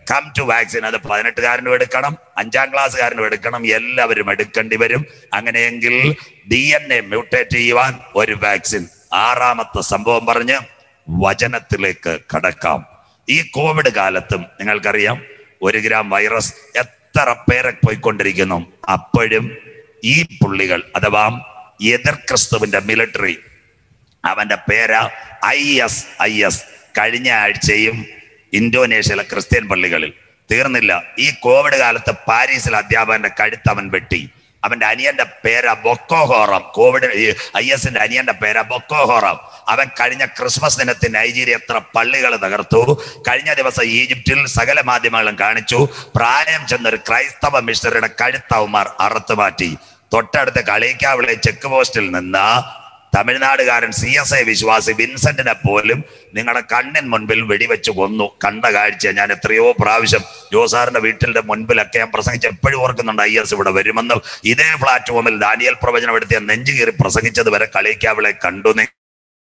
come to vaccine അത് പതിനെട്ടുകാരനും എടുക്കണം അഞ്ചാം ക്ലാസ്സുകാരനും എടുക്കണം എല്ലാവരും എടുക്കേണ്ടി വരും അങ്ങനെയെങ്കിൽ ഡി എൻ എ മ്യൂട്ടേറ്റ് ചെയ്യുവാൻ ഒരു വാക്സിൻ ആറാമത്തെ സംഭവം പറഞ്ഞ് വചനത്തിലേക്ക് കടക്കാം ഈ കോവിഡ് കാലത്തും നിങ്ങൾക്കറിയാം ഒരു ഗ്രാം വൈറസ് എത്ര പേരെ പോയിക്കൊണ്ടിരിക്കുന്നു അപ്പോഴും ഈ പുള്ളികൾ അഥവാ എതിർ ക്രിസ്തുവിന്റെ മിലിറ്ററി അവന്റെ പേര് ഐ എസ് ഐ എസ് കഴിഞ്ഞ ആഴ്ചയും ഇന്തോനേഷ്യയിലെ ക്രിസ്ത്യൻ പള്ളികളിൽ തീർന്നില്ല ഈ കോവിഡ് കാലത്ത് പാരീസിൽ അധ്യാപകന്റെ കഴുത്ത് അവൻ വെട്ടി അവന്റെ അനിയന്റെ പേര ബൊക്കോഹോറം കോവിഡ് ഐ എസിന്റെ അനിയന്റെ പേര ബൊക്കോഹോറം അവൻ കഴിഞ്ഞ ക്രിസ്മസ് ദിനത്തിൽ നൈജീരിയ എത്ര പള്ളികൾ തകർത്തു കഴിഞ്ഞ ദിവസം ഈജിപ്തിൽ സകല മാധ്യമങ്ങളും കാണിച്ചു പ്രായം ചെന്നൊരു ക്രൈസ്തവ മിഷണറിയുടെ കഴുത്തവന്മാർ അറുത്തു മാറ്റി തൊട്ടടുത്ത കളിക്കാവിളെ ചെക്ക് പോസ്റ്റിൽ നിന്ന് തമിഴ്നാടുകാരൻ സി എസ് ഐ വിശ്വാസി വിൻസെന്റിനെ പോലും നിങ്ങളുടെ കണ്ണിൻ മുൻപിൽ വെടിവെച്ച് കൊന്നു കണ്ട കാഴ്ച ഞാൻ എത്രയോ പ്രാവശ്യം ജോസാറിന്റെ വീട്ടിന്റെ മുൻപിലൊക്കെ ഞാൻ പ്രസംഗിച്ച് എപ്പോഴും ഓർക്കുന്നുണ്ട് ഐ എസ് ഇവിടെ വരുമെന്ന് ഇതേ പ്ലാറ്റ്ഫോമിൽ ദാനിയൽ പ്രവചനം എടുത്ത് ഞാൻ നെഞ്ചു കയറി പ്രസംഗിച്ചത് വരെ കളിക്കാവിളെ കണ്ടു നി-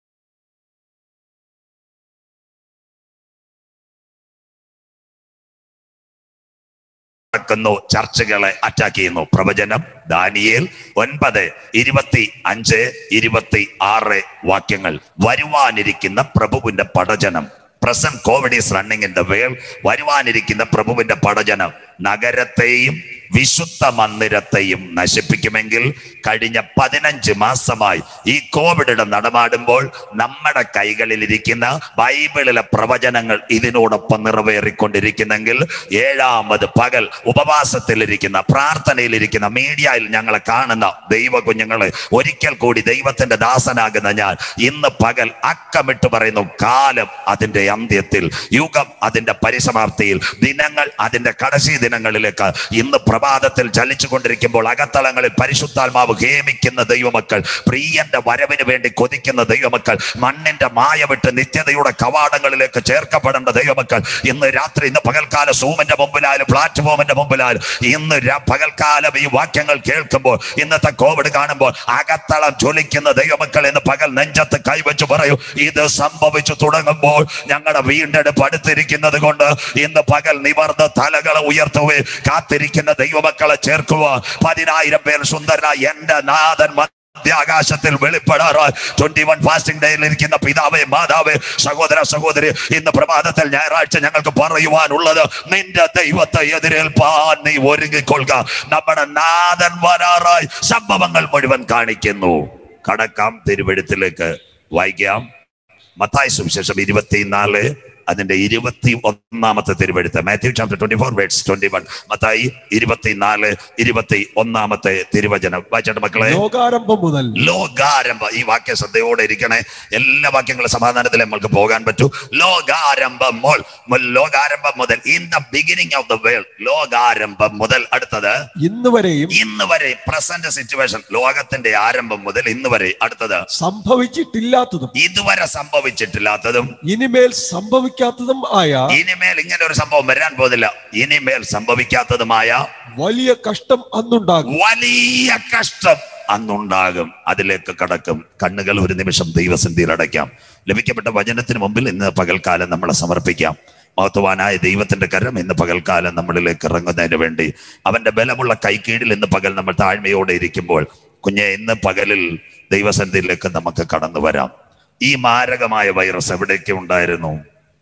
നടക്കുന്നു ചർച്ചകളെ അറ്റാക്ക് ചെയ്യുന്നു പ്രവചനം ദാനിയേൽ ഒൻപത് ഇരുപത്തി അഞ്ച് ഇരുപത്തി ആറ് വാക്യങ്ങൾ വരുവാനിരിക്കുന്ന പ്രഭുവിന്റെ പടജനം present Covid is running in the world വരുവാനിരിക്കുന്ന പ്രഭുവിന്റെ പടജനം നഗരത്തെയും വിശുദ്ധ മന്ദിരത്തെയും നശിപ്പിക്കുമെങ്കിൽ കഴിഞ്ഞ പതിനഞ്ച് മാസമായി ഈ കോവിഡ് നടമാടുമ്പോൾ നമ്മുടെ കൈകളിലിരിക്കുന്ന ബൈബിളിലെ പ്രവചനങ്ങൾ ഇതിനോടൊപ്പം നിറവേറിക്കൊണ്ടിരിക്കുന്നെങ്കിൽ ഏഴാമത് പകൽ ഉപവാസത്തിലിരിക്കുന്ന പ്രാർത്ഥനയിലിരിക്കുന്ന മീഡിയയിൽ ഞങ്ങളെ കാണുന്ന ദൈവ കുഞ്ഞുങ്ങളെ ഒരിക്കൽ കൂടി ദൈവത്തിന്റെ ദാസനാകുന്ന ഞാൻ ഇന്ന് പകൽ അക്കമിട്ട് പറയുന്നു കാലം അതിന്റെ അന്ത്യത്തിൽ യുഗം അതിന്റെ പരിസമാപ്തിയിൽ ദിനങ്ങൾ അതിന്റെ കടശി ദിനങ്ങളിലേക്ക് ഇന്ന് പ്രഭാതത്തിൽ ചലിച്ചു കൊണ്ടിരിക്കുമ്പോൾ അകത്തളങ്ങളിൽ പരിശുദ്ധാത്മാവ് ഹേമിക്കുന്ന ദൈവമക്കൾ പ്രിയന്റെ വരവിന് വേണ്ടി കൊതിക്കുന്ന ദൈവമക്കൾ മണ്ണിന്റെ മായ വിട്ട് നിത്യതയുടെ കവാടങ്ങളിലേക്ക് ചേർക്കപ്പെടേണ്ട ദൈവമക്കൾ ഇന്ന് രാത്രി ഇന്ന് പകൽക്കാല സൂമിന്റെ മുമ്പിലായാലും പ്ലാറ്റ്ഫോമിന്റെ മുമ്പിലായാലും ഇന്ന് ര- പകൽക്കാലം ഈ വാക്യങ്ങൾ കേൾക്കുമ്പോൾ ഇന്നത്തെ കോവിഡ് കാണുമ്പോൾ അകത്തളം ജ്വലിക്കുന്ന ദൈവമക്കൾ ഇന്ന് പകൽ നെഞ്ചത്ത് കൈവച്ച് പറയൂ ഇത് സംഭവിച്ചു തുടങ്ങുമ്പോൾ ഞങ്ങളുടെ വീണ്ടെടുപ്പ് അടുത്തിരിക്കുന്നത് കൊണ്ട് ഇന്ന് പകൽ നിവർന്ന് തലകളെ ഉയർത്തുവേ കാത്തിരിക്കുന്ന ദൈവമക്കളെ ചേർക്കുക പതിനായിരം പേർ സുന്ദരനായ എന്റെ നാഥൻ മധ്യാകാശത്തിൽ വെളിപ്പെടാറായി ട്വന്റി വൺ ഫാസ്റ്റിംഗ് ഡേയിൽ ഇരിക്കുന്ന പിതാവേ മാതാവേ സഹോദര സഹോദരി ഇന്ന് പ്രഭാതത്തിൽ ഞായറാഴ്ച ഞങ്ങൾക്ക് പറയുവാനുള്ളത് നിന്റെ ദൈവത്തെ എതിരേൽപ്പാൻ നീ ഒരുങ്ങിക്കൊള്ളുക നമ്മുടെ നാഥൻ വരാറായി സംഭവങ്ങൾ മുഴുവൻ കാണിക്കുന്നു കടക്കാം തിരുവഴുത്തിലേക്ക് വായിക്കാം മത്തായി സുവിശേഷം ഇരുപത്തിനാല് അതിന്റെ ഇരുപത്തി ഒന്നാമത്തെ തിരുവെടുത്ത് Matthew chapter twenty four words twenty one Mathai ഇരുപത്തിനാല് ഇരുപത്തി ഒന്നാമത്തെ തിരുവചനം വായിച്ചോട്ടെ മക്കളെ ലോകാരംഭം മുതൽ ലോകാരംഭ ഈ വാക്യ ശ്രദ്ധയോടെ ഇരിക്കണേ എല്ലാ വാക്യങ്ങളും സമാധാനത്തിൽ നമ്മൾക്ക് പോകാൻ പറ്റൂ ലോകാരംഭം മുൾ മുൽ- ലോകാരംഭം മുതൽ in the beginning of the world ലോകാരംഭം മുതൽ അടുത്തത് ഇന്ന് വരെയും ഇന്ന് വരെ പ്രസന്റ് സിറ്റുവേഷൻ ലോകത്തിന്റെ ആരംഭം മുതൽ ഇന്ന് വരെ അടുത്തത് സംഭവിച്ചിട്ടില്ലാത്തതും ഇതുവരെ സംഭവിച്ചിട്ടില്ലാത്തതും ഇനിമേൽ സംഭവിക്കാത്തതും ആയ ഇനിമേൽ ഇങ്ങനെ ഒരു സംഭവം വരാൻ പോകുന്നില്ല ഇനിമേൽ സംഭവിക്കാത്തതുമായ വലിയ കഷ്ടം അന്നുണ്ടാകും വലിയ കഷ്ടം അന്നുണ്ടാകും അതിലേക്ക് കടക്കും കണ്ണുകൾ ഒരു നിമിഷം ദൈവസന്ധിയിൽ അടയ്ക്കാം ലഭിക്കപ്പെട്ട വചനത്തിന് മുമ്പിൽ ഇന്ന് പകൽക്കാലം നമ്മളെ സമർപ്പിക്കാം മഹത്വാനായ ദൈവത്തിന്റെ കരം ഇന്ന് പകൽക്കാലം നമ്മളിലേക്ക് ഇറങ്ങുന്നതിന് വേണ്ടി അവന്റെ ബലമുള്ള കൈക്കീഴിൽ ഇന്ന് പകൽ നമ്മൾ താഴ്മയോടെ ഇരിക്കുമ്പോൾ കുഞ്ഞെ ഇന്ന് പകലിൽ ദൈവസന്ധിയിലേക്ക് നമുക്ക് കടന്നു വരാം ഈ മാരകമായ വൈറസ് എവിടെയൊക്കെ ഉണ്ടായിരുന്നു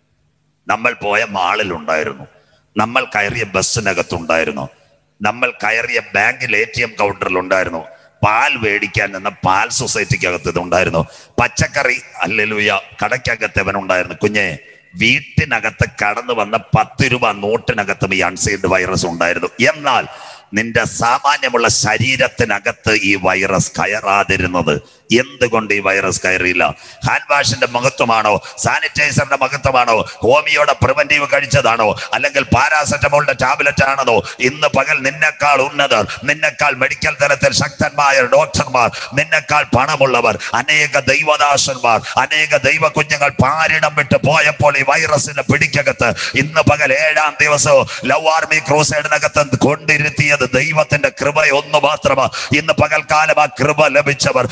നമ്മൾ പോയ മാളിൽ ഉണ്ടായിരുന്നു നമ്മൾ കയറിയ ബസ്സിനകത്തുണ്ടായിരുന്നു നമ്മൾ കയറിയ ബാങ്കിൽ എ ടി എം കൗണ്ടറിൽ ഉണ്ടായിരുന്നു പാൽ മേടിക്കാൻ നിന്ന പാൽ സൊസൈറ്റിക്കകത്ത് ഇതുണ്ടായിരുന്നു പച്ചക്കറി അല്ലെലുയ കടയ്ക്കകത്ത് ഉണ്ടായിരുന്നു കുഞ്ഞെ വീട്ടിനകത്ത് കടന്നു വന്ന പത്ത് രൂപ നോട്ടിനകത്തും ഈ അൺസീൽഡ് വൈറസ് ഉണ്ടായിരുന്നു എന്നാൽ നിന്റെ സാമാന്യമുള്ള ശരീരത്തിനകത്ത് ഈ വൈറസ് കയറാതിരുന്നത് എന്തുകൊണ്ട് ഈ വൈറസ് കയറിയില്ല ഹാൻഡ് വാഷിന്റെ മഹത്വമാണോ സാനിറ്റൈസറിന്റെ മഹത്വമാണോ ഹോമിയോടെ പ്രിവന്റീവ് കഴിച്ചതാണോ അല്ലെങ്കിൽ പാരാസെറ്റമോളിന്റെ ടാബ്ലറ്റ് ആണെന്നോ ഇന്ന് പകൽ നിന്നെക്കാൾ ഉന്നതർ നിന്നെക്കാൾ മെഡിക്കൽ തലത്തിൽ ശക്തന്മാർ ഡോക്ടർമാർ നിന്നെക്കാൾ പണമുള്ളവർ അനേക ദൈവദാസന്മാർ അനേക ദൈവ കുഞ്ഞുങ്ങൾ പാരിടം വിട്ട് പോയപ്പോൾ ഈ വൈറസിന്റെ പിടിക്കകത്ത് ഇന്ന് പകൽ ഏഴാം ദിവസവും ലവ് ആർമി ക്രൂസൈഡിനകത്ത് കൊണ്ടിരുത്തിയത് ദൈവത്തിന്റെ കൃപ ഒന്ന് മാത്രമാ ഇന്ന് പകൽക്കാലം ആ കൃപ ലഭിച്ചവർ കുഞ്ഞെ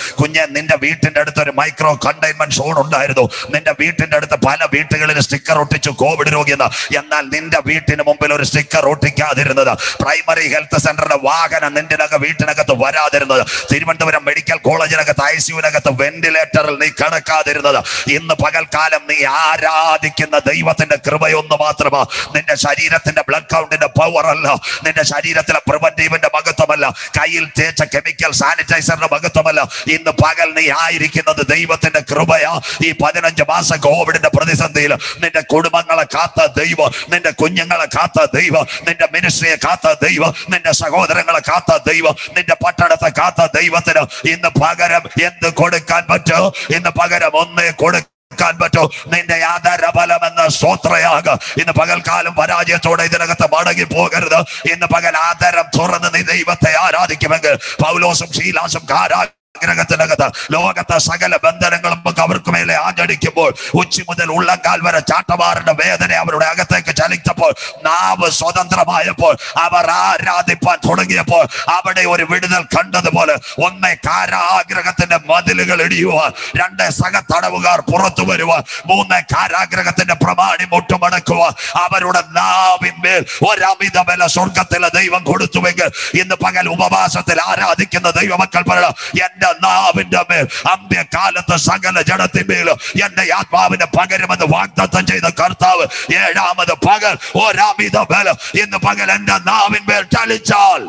നിന്റെ വീട്ടിന്റെ അടുത്ത് ഒരു മൈക്രോ കണ്ടെയ്ൻമെന്റ് സോൺ ഉണ്ടായിരുന്നു നിന്റെ വീട്ടിന്റെ അടുത്ത് പല വീട്ടുകളിൽ സ്റ്റിക്കർ ഒട്ടിച്ചു കോവിഡ് രോഗിയെന്ന് എന്നാൽ നിന്റെ വീട്ടിന് മുമ്പിൽ ഒരു സ്റ്റിക്കർ ഒട്ടിക്കാതിരുന്നത് പ്രൈമറി ഹെൽത്ത് സെന്ററിന്റെ വാഹനം നിന്റെ നക വീട്ടിനകത്ത് വരാതിരുന്നത് തിരുവനന്തപുരം മെഡിക്കൽ കോളേജിനകത്ത് ഐ സിയുനകത്ത് വെന്റിലേറ്ററിൽ നീ കിടക്കാതിരുന്നത് ഇന്ന് പകൽക്കാലം നീ ആരാധിക്കുന്ന ദൈവത്തിന്റെ കൃപയൊന്ന് മാത്രമാ നിന്റെ ശരീരത്തിന്റെ ബ്ലഡ് കൗണ്ടിന്റെ പവർ അല്ല നിന്റെ ശരീരത്തിലെ പ്രിവന്റീവിന്റെ മഹത്വമല്ല കയ്യിൽ തേച്ച കെമിക്കൽ സാനിറ്റൈസറിന്റെ മഹത്വമല്ല ഇന്ന് പകൽ നീ ആയിരിക്കുന്നത് ദൈവത്തിന്റെ കൃപയാ ഈ പതിനഞ്ച് മാസം കോവിഡിന്റെ പ്രതിസന്ധിയിൽ നിന്റെ കുടുംബങ്ങളെ കാത്ത ദൈവം നിന്റെ കുഞ്ഞുങ്ങളെ കാത്ത ദൈവം നിന്റെ മിനിസ്ട്രിയെ കാത്ത ദൈവം നിന്റെ സഹോദരങ്ങളെ കാത്ത ദൈവം നിന്റെ പട്ടണത്തെ കാത്ത ദൈവത്തിന് ഇന്ന് പകരം എന്ത് കൊടുക്കാൻ പറ്റോ ഇന്ന് പകരം ഒന്നേ കൊടുക്കാൻ ക്കാൻ പറ്റോ നിന്റെ ആധാരഫലം എന്ന സ്വത്രയാക ഇന്ന് പകൽക്കാലം പരാജയത്തോടെ ഇതിനകത്ത് മടങ്ങി പോകരുത് ഇന്ന് പകൽ ആധാരം തുറന്ന് നീ ദൈവത്തെ ആരാധിക്കുമെങ്കിൽ പൗലോസും ശീലാസും കാരാ ഗ്രഹത്തിനകത്ത് ലോകത്തെ സകല ബന്ധനങ്ങളും ഒക്കെ അവർക്ക് മേലെ ആഞ്ഞടിക്കുമ്പോൾ ഉച്ചി മുതൽ ഉള്ളങ്കാൽ വരെ ചാട്ടമാറിന്റെ വേദന അവരുടെ അകത്തേക്ക് ചലിച്ചപ്പോൾ നാവ് സ്വതന്ത്രമായപ്പോൾ അവർ ആരാധിപ്പാൻ തുടങ്ങിയപ്പോൾ അവിടെ ഒരു വിടുതൽ കണ്ടതുപോലെ ഒന്നേ കാരാഗ്രഹത്തിന്റെ മതിലുകൾ ഇടിയുവാൻ രണ്ട് സഹതടവുകാർ പുറത്തു വരുവാൻ മൂന്ന് കാരാഗ്രഹത്തിന്റെ പ്രമാണി മുട്ടുമടക്കുവാൻ അവരുടെ നാവിന്മേൽ ഒരമിത ബല സ്വർഗത്തിലെ ദൈവം കൊടുത്തുവെങ്കിൽ ഇന്ന് പകൽ ഉപവാസത്തിൽ ആരാധിക്കുന്ന ദൈവമക്കൾ പറയണം എന്റെ നാവിന്റെ മേൽ അന്ത്യകാലത്ത് സകല ജഡത്തിന്മേൽ എന്റെ ആത്മാവിനെ പകരുമെന്ന് വാഗ്ദത്തം ചെയ്ത കർത്താവ് ഏഴാമത് പകൽ ഒരമിത ബലം ഇന്ന് പകൽ എന്റെ നാവിന്മേൽ ചലിച്ചാൽ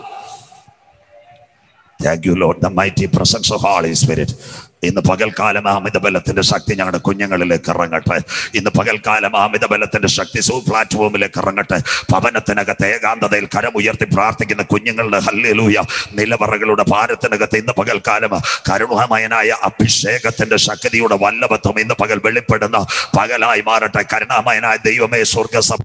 thank you lord the mighty presence of holy spirit ഇന്ന് പകൽക്കാലം അമിത ബലത്തിന്റെ ശക്തി ഞങ്ങളുടെ കുഞ്ഞുങ്ങളിലേക്ക് ഇറങ്ങട്ടെ ഇന്ന് പകൽക്കാലം അമിത ബലത്തിന്റെ ശക്തി സൂ പ്ലാറ്റ്ഫോമിലേക്ക് ഇറങ്ങട്ടെ ഭവനത്തിനകത്ത് ഏകാന്തതയിൽ കരമുയർത്തി പ്രാർത്ഥിക്കുന്ന കുഞ്ഞുങ്ങളുടെ ഹല്ലേലൂയ നിലവറകളുടെ ഭാരത്തിനകത്ത് ഇന്ന് പകൽക്കാലം കരുണാമയനായ അഭിഷേകത്തിന്റെ ശക്തിയുടെ വല്ലഭത്വം ഇന്ന് പകൽ വെളിപ്പെടുന്ന പകലായി മാറട്ടെ കരുണാമയനായ ദൈവമേ സ്വർഗസഭ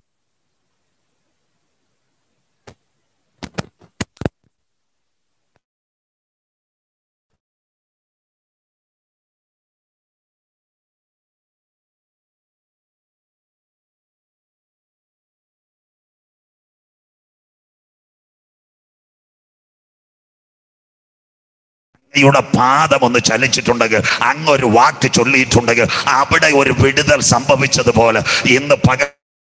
യുടെ പാദം ഒന്ന് ചലിച്ചിട്ടുണ്ടെങ്കിൽ അങ്ങൊരു വാക്ക് ചൊല്ലിയിട്ടുണ്ടെങ്കിൽ അവിടെ ഒരു വിടുതൽ സംഭവിച്ചതുപോലെ ഇന്ന് പകൽ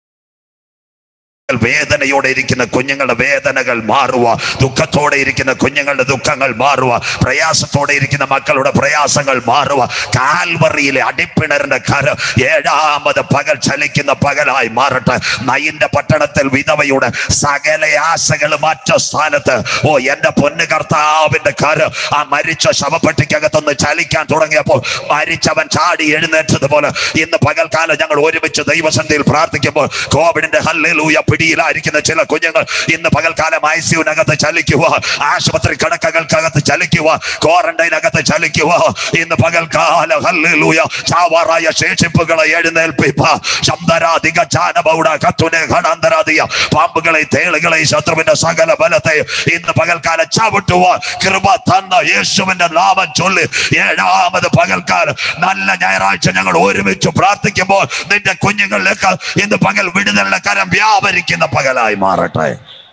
വേദനയോടെ ഇരിക്കുന്ന കുഞ്ഞുങ്ങളുടെ വേദനകൾ മാറുക ദുഃഖത്തോടെ ഇരിക്കുന്ന കുഞ്ഞുങ്ങളുടെ ദുഃഖങ്ങൾ മാറുക പ്രയാസത്തോടെ ഇരിക്കുന്ന മക്കളുടെ പ്രയാസങ്ങൾ മാറുക കാൽവറിയിലെ അടിപ്പിണറിന്റെ കര ഏഴാമത് പകൽ ചലിക്കുന്ന പകലായി മാറട്ടെ നയിന്റെ പട്ടണത്തിൽ വിധവയുടെ സകല ആശകൾ മറ്റ സ്ഥാനത്ത് ഓ എന്റെ പൊന്നു കർത്താവിന്റെ കര ആ മരിച്ച ശവപ്പെട്ടിക്കകത്തൊന്ന് ചലിക്കാൻ തുടങ്ങിയപ്പോൾ മരിച്ചവൻ ചാടി എഴുന്നേറ്റതുപോലെ ഇന്ന് പകൽക്കാലം ഞങ്ങൾ ഒരുമിച്ച് ദൈവസന്ധിയിൽ പ്രാർത്ഥിക്കുമ്പോൾ കോവിഡിന്റെ ഹല്ലേലൂയ പിടിയിലായിരിക്കുന്ന ചില കുഞ്ഞുങ്ങൾ ഇന്ന് പകൽക്കാലം ഐ സിയുനകത്ത് ചലിക്കുക ആശുപത്രി കിടക്കകൾക്കകത്ത് ചലിക്കുക ക്വാറന്റൈനകത്ത് ചലിക്കുക ഇന്ന് പകൽക്കാല ഹല്ലേലൂയ ചാവാറായ ശേഷിപ്പുകളെ എഴുന്നേൽപ്പിപ്പ ശബ്ദരാധിക ചാനബൗഡ കത്തുനെ ഘടാന്തരാധിയ പാമ്പുകളെ തേളുകളെ ശത്രുവിന്റെ സകല ബലത്തെ ഇന്ന് പകൽക്കാലം ചവിട്ടുക കൃപ തന്ന യേശുവിന്റെ നാമം ചൊല്ലി ഏഴാമത് പകൽക്കാലം നല്ല ഞായറാഴ്ച ഞങ്ങൾ ഒരുമിച്ച് പ്രാർത്ഥിക്കുമ്പോൾ നിന്റെ കുഞ്ഞുങ്ങളിലേക്ക് ഇന്ന് പകൽ വിടുതലിന്റെ കരം വ്യാപരിക്കുന്ന പകലായി മാറട്ടെ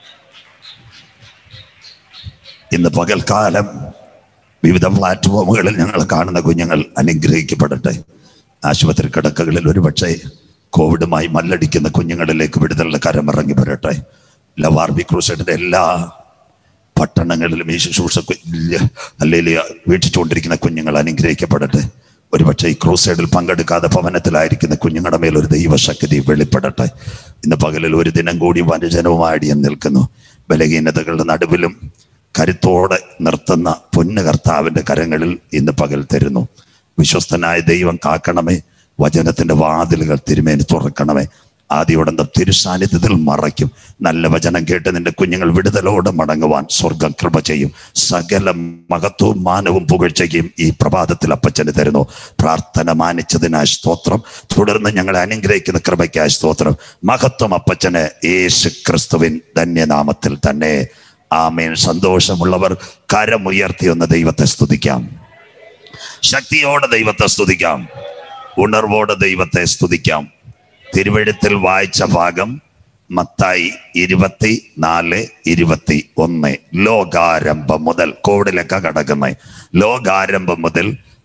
ഇന്ന് പകൽക്കാലം വിവിധ പ്ലാറ്റ്ഫോമുകളിൽ ഞങ്ങൾ കാണുന്ന കുഞ്ഞുങ്ങൾ അനുഗ്രഹിക്കപ്പെടട്ടെ ആശുപത്രി കിടക്കകളിൽ ഒരുപക്ഷെ കോവിഡുമായി മല്ലടിക്കുന്ന കുഞ്ഞുങ്ങളിലേക്ക് വിടുതലിന്റെ കരം ഇറങ്ങി വരട്ടെ ലവാർബി ക്രൂസൈഡിന്റെ എല്ലാ പട്ടണങ്ങളിലും ഈ ശുശ്രൂഷ അല്ലെങ്കിൽ വീക്ഷിച്ചുകൊണ്ടിരിക്കുന്ന കുഞ്ഞുങ്ങൾ അനുഗ്രഹിക്കപ്പെടട്ടെ ഒരുപക്ഷെ ഈ ക്രൂസൈഡിൽ പങ്കെടുക്കാതെ ഭവനത്തിലായിരിക്കുന്ന കുഞ്ഞുങ്ങളുടെ മേൽ ഒരു ദൈവശക്തി വെളിപ്പെടട്ടെ ഇന്ന് പകലിൽ ഒരു ദിനം കൂടി വനുജനവുമായി ഞാൻ നിൽക്കുന്നു ബലഹീനതകളുടെ നടുവിലും കരുത്തോടെ നിർത്തുന്ന പൊന്നു കർത്താവിന്റെ കരങ്ങളിൽ ഇന്ന് പകൽ തരുന്നു വിശ്വസ്തനായ ദൈവം കാക്കണമേ വചനത്തിന്റെ വാതിലുകൾ തിരുമേനി തുറക്കണമേ ആദ്യോടന്തം തിരുസാന്നിധ്യത്തിൽ മറയ്ക്കും നല്ല വചനം കേട്ട് നിന്റെ കുഞ്ഞുങ്ങൾ വിടുതലോടെ മടങ്ങുവാൻ സ്വർഗം കൃപ ചെയ്യും സകല മഹത്വവും മാനവും പുകഴ്ചയും ഈ പ്രഭാതത്തിൽ അപ്പച്ചന് തരുന്നു പ്രാർത്ഥന മാനിച്ചതിനായി സ്തോത്രം തുടർന്ന് ഞങ്ങളെ അനുഗ്രഹിക്കുന്ന കൃപയ്ക്കായി സ്തോത്രം മഹത്വം അപ്പച്ചന് യേശു ക്രിസ്തുവിൻ ധന്യനാമത്തിൽ തന്നെ ആമേൻ സന്തോഷമുള്ളവർ കരമുയർത്തി ഒന്ന് ദൈവത്തെ സ്തുതിക്കാം ശക്തിയോടെ ദൈവത്തെ സ്തുതിക്കാം ഉണർവോടെ ദൈവത്തെ സ്തുതിക്കാം തിരുവഴുത്തിൽ വായിച്ച ഭാഗം മത്തായി ഇരുപത്തി നാല് ഇരുപത്തി ഒന്ന് ലോകാരംഭം മുതൽ കോവിഡിലൊക്കെ കടക്കുന്നത് ലോകാരംഭം മുതൽ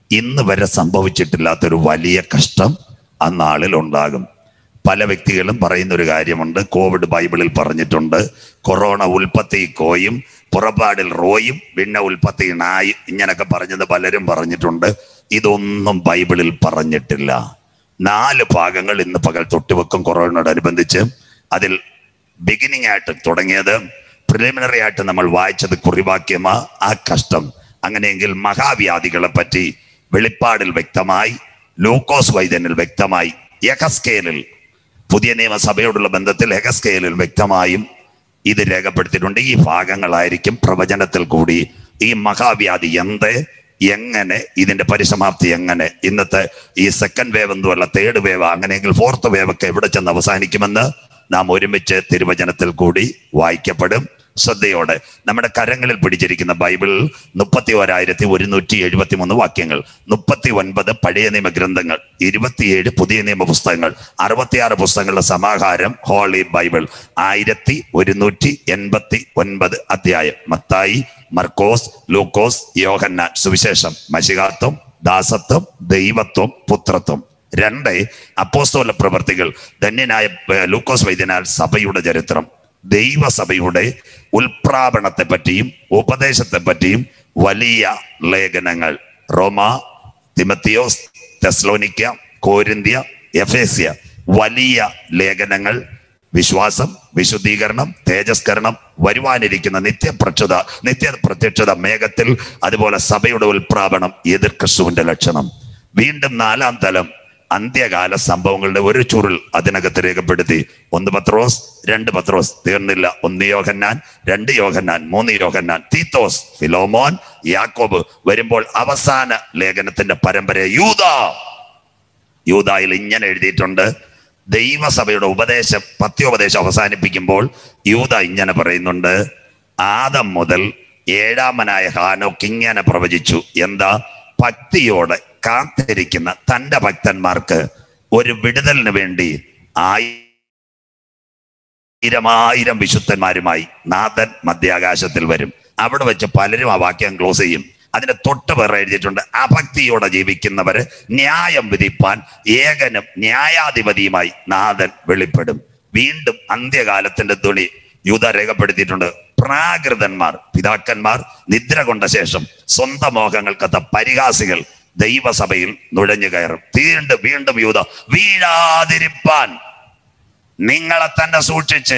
ഇന്ന് വരെ സംഭവിച്ചിട്ടില്ലാത്തൊരു വലിയ കഷ്ടം ആ നാളിൽ ഉണ്ടാകും പല വ്യക്തികളും പറയുന്ന ഒരു കാര്യമുണ്ട് കോവിഡ് ബൈബിളിൽ പറഞ്ഞിട്ടുണ്ട് കൊറോണ ഉൽപ്പത്തി കോയും പുറപ്പാടിൽ റോയും പിന്നെ ഉൽപ്പത്തി നായും ഇങ്ങനൊക്കെ പറഞ്ഞത് പലരും പറഞ്ഞിട്ടുണ്ട് ഇതൊന്നും ബൈബിളിൽ പറഞ്ഞിട്ടില്ല നാല് ഭാഗങ്ങൾ ഇന്ന് പകൽ തൊട്ടുവെക്കും കൊറോണയോടനുബന്ധിച്ച് അതിൽ ബിഗിനിങ് ആയിട്ട് തുടങ്ങിയത് പ്രിലിമിനറി ആയിട്ട് നമ്മൾ വായിച്ചത് കുറിവാക്യമാ ആ കഷ്ടം അങ്ങനെയെങ്കിൽ മഹാവ്യാധികളെ പറ്റി വെളിപ്പാടിൽ വ്യക്തമായി ലൂക്കോസ് വൈദ്യനിൽ വ്യക്തമായി യഹസ്കേലിൽ പുതിയ നിയമസഭയോടുള്ള ബന്ധത്തിൽ ഹെഗസ്കേലിൽ വ്യക്തമായും ഇത് രേഖപ്പെടുത്തിയിട്ടുണ്ട് ഈ ഭാഗങ്ങളായിരിക്കും പ്രവചനത്തിൽ കൂടി ഈ മഹാവ്യാധി എന്ത് എങ്ങനെ ഇതിന്റെ പരിസമാപ്തി എങ്ങനെ ഇന്നത്തെ ഈ സെക്കൻഡ് വേവ് എന്തുമല്ല തേർഡ് വേവ് അങ്ങനെയെങ്കിൽ ഫോർത്ത് വേവ് ഒക്കെ എവിടെ ചെന്ന് അവസാനിക്കുമെന്ന് നാം ഒരുമിച്ച് തിരുവചനത്തിൽ കൂടി വായിക്കപ്പെടും ശ്രദ്ധയോടെ നമ്മുടെ കരങ്ങളിൽ പിടിച്ചിരിക്കുന്ന ബൈബിൾ മുപ്പത്തി ഒരായിരത്തി ഒരുന്നൂറ്റി എഴുപത്തി മൂന്ന് വാക്യങ്ങൾ മുപ്പത്തി ഒൻപത് പഴയ നിയമ ഗ്രന്ഥങ്ങൾ ഇരുപത്തിയേഴ് പുതിയ നിയമ പുസ്തകങ്ങൾ അറുപത്തിയാറ് പുസ്തകങ്ങളുടെ സമാഹാരം ഹോളി ബൈബിൾ ആയിരത്തി ഒരുന്നൂറ്റി എൺപത്തി ഒൻപത് അധ്യായം മത്തായി മർക്കോസ് ലൂക്കോസ് യോഹന്നാൻ സുവിശേഷം മഷികാത്വം ദാസത്വം ദൈവത്വം പുത്രത്വം രണ്ട് അപ്പോസ്തോല പ്രവർത്തികൾ ധന്യനായ ഏർ, ലൂക്കോസ് വൈദ്യനാൽ സഭയുടെ ചരിത്രം ദൈവസഭയുടെ ഉൽപ്രാപണത്തെ പറ്റിയും ഉപദേശത്തെ പറ്റിയും വലിയ ലേഖനങ്ങൾ റോമ തിമത്തിയോസ് തെസ്ലോനിക്ക കോരിന്ത്യ എഫേസ്യ വലിയ ലേഖനങ്ങൾ വിശ്വാസം വിശുദ്ധീകരണം തേജസ്കരണം വരുവാനിരിക്കുന്ന നിത്യപ്രക്ഷത നിത്യ പ്രത്യക്ഷത മേഘത്തിൽ അതുപോലെ സഭയുടെ ഉൽപ്രാപണം എതിർ ക്രിസ്തുവിന്റെ ലക്ഷണം വീണ്ടും നാലാം തലം അന്ത്യകാല സംഭവങ്ങളുടെ ഒരു ചുരുൾ അതിനകത്ത് രേഖപ്പെടുത്തി ഒന്ന് പത്രോസ് രണ്ട് പത്രോസ് തീർന്നില്ല ഒന്ന് യോഹന്നാൻ രണ്ട് യോഹന്നാൻ മൂന്ന് യോഹന്നാൻ തീത്തോസ് ഫിലോമോൻ യാക്കോബ് വരുമ്പോൾ അവസാന ലേഖനത്തിന്റെ പരമ്പര യൂത യൂതായിൽ ഇങ്ങനെ എഴുതിയിട്ടുണ്ട് ദൈവസഭയുടെ ഉപദേശം പത്യോപദേശം അവസാനിപ്പിക്കുമ്പോൾ യൂത ഇങ്ങനെ പറയുന്നുണ്ട് ആദം മുതൽ ഏഴാമനായ ഹാനോക്ക് ഇങ്ങനെ പ്രവചിച്ചു എന്താ ഭക്തിയോടെ കാത്തിരിക്കുന്ന തന്റെ ഭക്തന്മാർക്ക് ഒരു വിടുതലിന് വേണ്ടി ആയിരമായിരം വിശുദ്ധന്മാരുമായി നാഥൻ മധ്യാകാശത്തിൽ വരും അവിടെ വെച്ച് പലരും ആ വാക്യം ക്ലോസ് ചെയ്യും അതിന്റെ തൊട്ട് പേർ എഴുതിയിട്ടുണ്ട് അഭക്തിയോടെ ജീവിക്കുന്നവര് ന്യായം വിധിപ്പാൻ ഏകനും ന്യായാധിപതിയുമായി നാഥൻ വെളിപ്പെടും വീണ്ടും അന്ത്യകാലത്തിന്റെ തുണി യൂത രേഖപ്പെടുത്തിയിട്ടുണ്ട് പ്രാകൃതന്മാർ പിതാക്കന്മാർ നിദ്ര കൊണ്ട ശേഷം സ്വന്തം മോഹങ്ങൾക്കത്ത പരിഹാസികൾ ദൈവസഭയിൽ നുഴഞ്ഞു കയറും വീണ്ടും വീണ്ടും യൂത വീഴാതിരിപ്പാൻ നിങ്ങളെ തന്നെ സൂക്ഷിച്ച്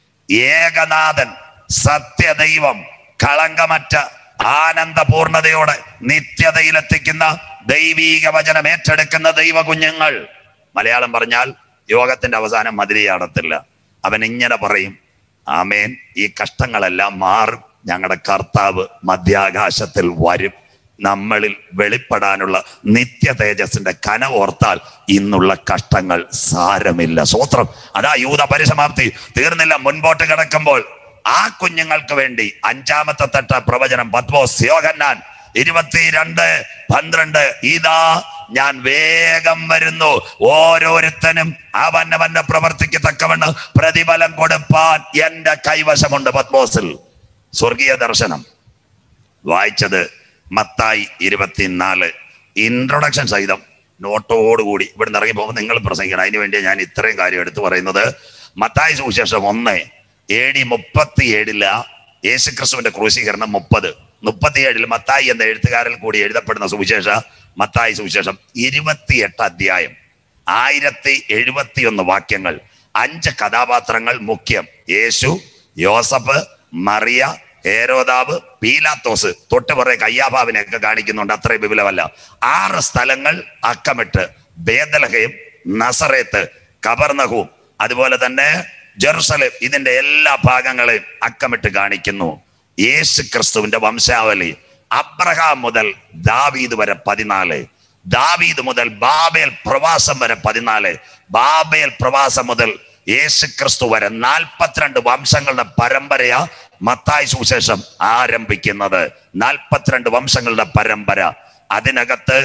ഏകനാഥൻ സത്യദൈവം കളങ്കമറ്റ ആനന്ദപൂർണതയോടെ നിത്യതയിലെത്തിക്കുന്ന ദൈവീക വചനം ഏറ്റെടുക്കുന്ന ദൈവ കുഞ്ഞുങ്ങൾ മലയാളം പറഞ്ഞാൽ യോഗത്തിന്റെ അവസാനം മതിരിയാടത്തില്ല അവൻ ഇങ്ങനെ പറയും ആമേൻ ഈ കഷ്ടങ്ങളെല്ലാം മാറും ഞങ്ങളുടെ കർത്താവ് മധ്യാകാശത്തിൽ വരും നമ്മളിൽ വെളിപ്പെടാനുള്ള നിത്യ തേജസ്സിന്റെ കനവോർത്താൽ ഇന്നുള്ള കഷ്ടങ്ങൾ സാരമില്ല സ്വത്രം അതാ യൂത പരിസമാപ്തി തീർന്നില്ല മുൻപോട്ട് കിടക്കുമ്പോൾ ആ കുഞ്ഞുങ്ങൾക്ക് വേണ്ടി അഞ്ചാമത്തെ തട്ട പ്രവചനം പത്മോസ് യോഹന്നാൻ ഇരുപത്തിരണ്ട് പന്ത്രണ്ട് ഇതാ ഞാൻ വേഗം വരുന്നു ഓരോരുത്തനും അവനവന്റെ പ്രവർത്തിക്ക് തക്കവണ്ണം പ്രതിഫലം കൊടുപ്പാൻ എന്റെ കൈവശമുണ്ട് പത്മോസിൽ സ്വർഗീയ ദർശനം വായിച്ചത് മത്തായി ഇരുപത്തിനാല് ഇൻട്രൊഡക്ഷൻ സഹിതം നോട്ടോടുകൂടി ഇവിടുന്ന് ഇറങ്ങി പോകുമ്പോൾ നിങ്ങൾ പ്രസംഗിക്കണം അതിന് വേണ്ടി ഞാൻ ഇത്രയും കാര്യം എടുത്തു പറയുന്നത് മത്തായി സുവിശേഷം ഒന്ന് എ ഡി മുപ്പത്തി ഏഴില യേശുക്രിസ്തുവിന്റെ ക്രൂശീകരണം മുപ്പത് മുപ്പത്തിയേഴിൽ മത്തായി എന്ന എഴുത്തുകാരിൽ കൂടി എഴുതപ്പെടുന്ന സുവിശേഷ മത്തായി സുവിശേഷം ഇരുപത്തിയെട്ട് അധ്യായം ആയിരത്തി എഴുപത്തിയൊന്ന് വാക്യങ്ങൾ അഞ്ച് കഥാപാത്രങ്ങൾ മുഖ്യം യേശു യോസഫ് മറിയ ഹേരോദാവ് പീലാത്തോസ് തൊട്ടുപുറേ കയ്യാഭാവിനെയൊക്കെ കാണിക്കുന്നുണ്ട് അത്രയും വിപുലമല്ല ആറ് സ്ഥലങ്ങൾ അക്കമിട്ട് ബേദലഹയും നസറേത്ത് കബർനഹും അതുപോലെ തന്നെ ജെറുസലേം ഇതിന്റെ എല്ലാ ഭാഗങ്ങളെയും അക്കമിട്ട് കാണിക്കുന്നു യേശു ക്രിസ്തുവിന്റെ വംശാവലി അബ്രഹാം മുതൽ ദാവീദ് വരെ പതിനാല് ദാവീദ് മുതൽ ബാബേൽ പ്രവാസം വരെ പതിനാല് ബാബേൽ പ്രവാസം മുതൽ യേശു ക്രിസ്തു വരെ നാൽപ്പത്തിരണ്ട് വംശങ്ങളുടെ പരമ്പരയാ മത്തായി സുവിശേഷം ആരംഭിക്കുന്നത് നാൽപ്പത്തിരണ്ട് വംശങ്ങളുടെ പരമ്പര അതിനകത്ത്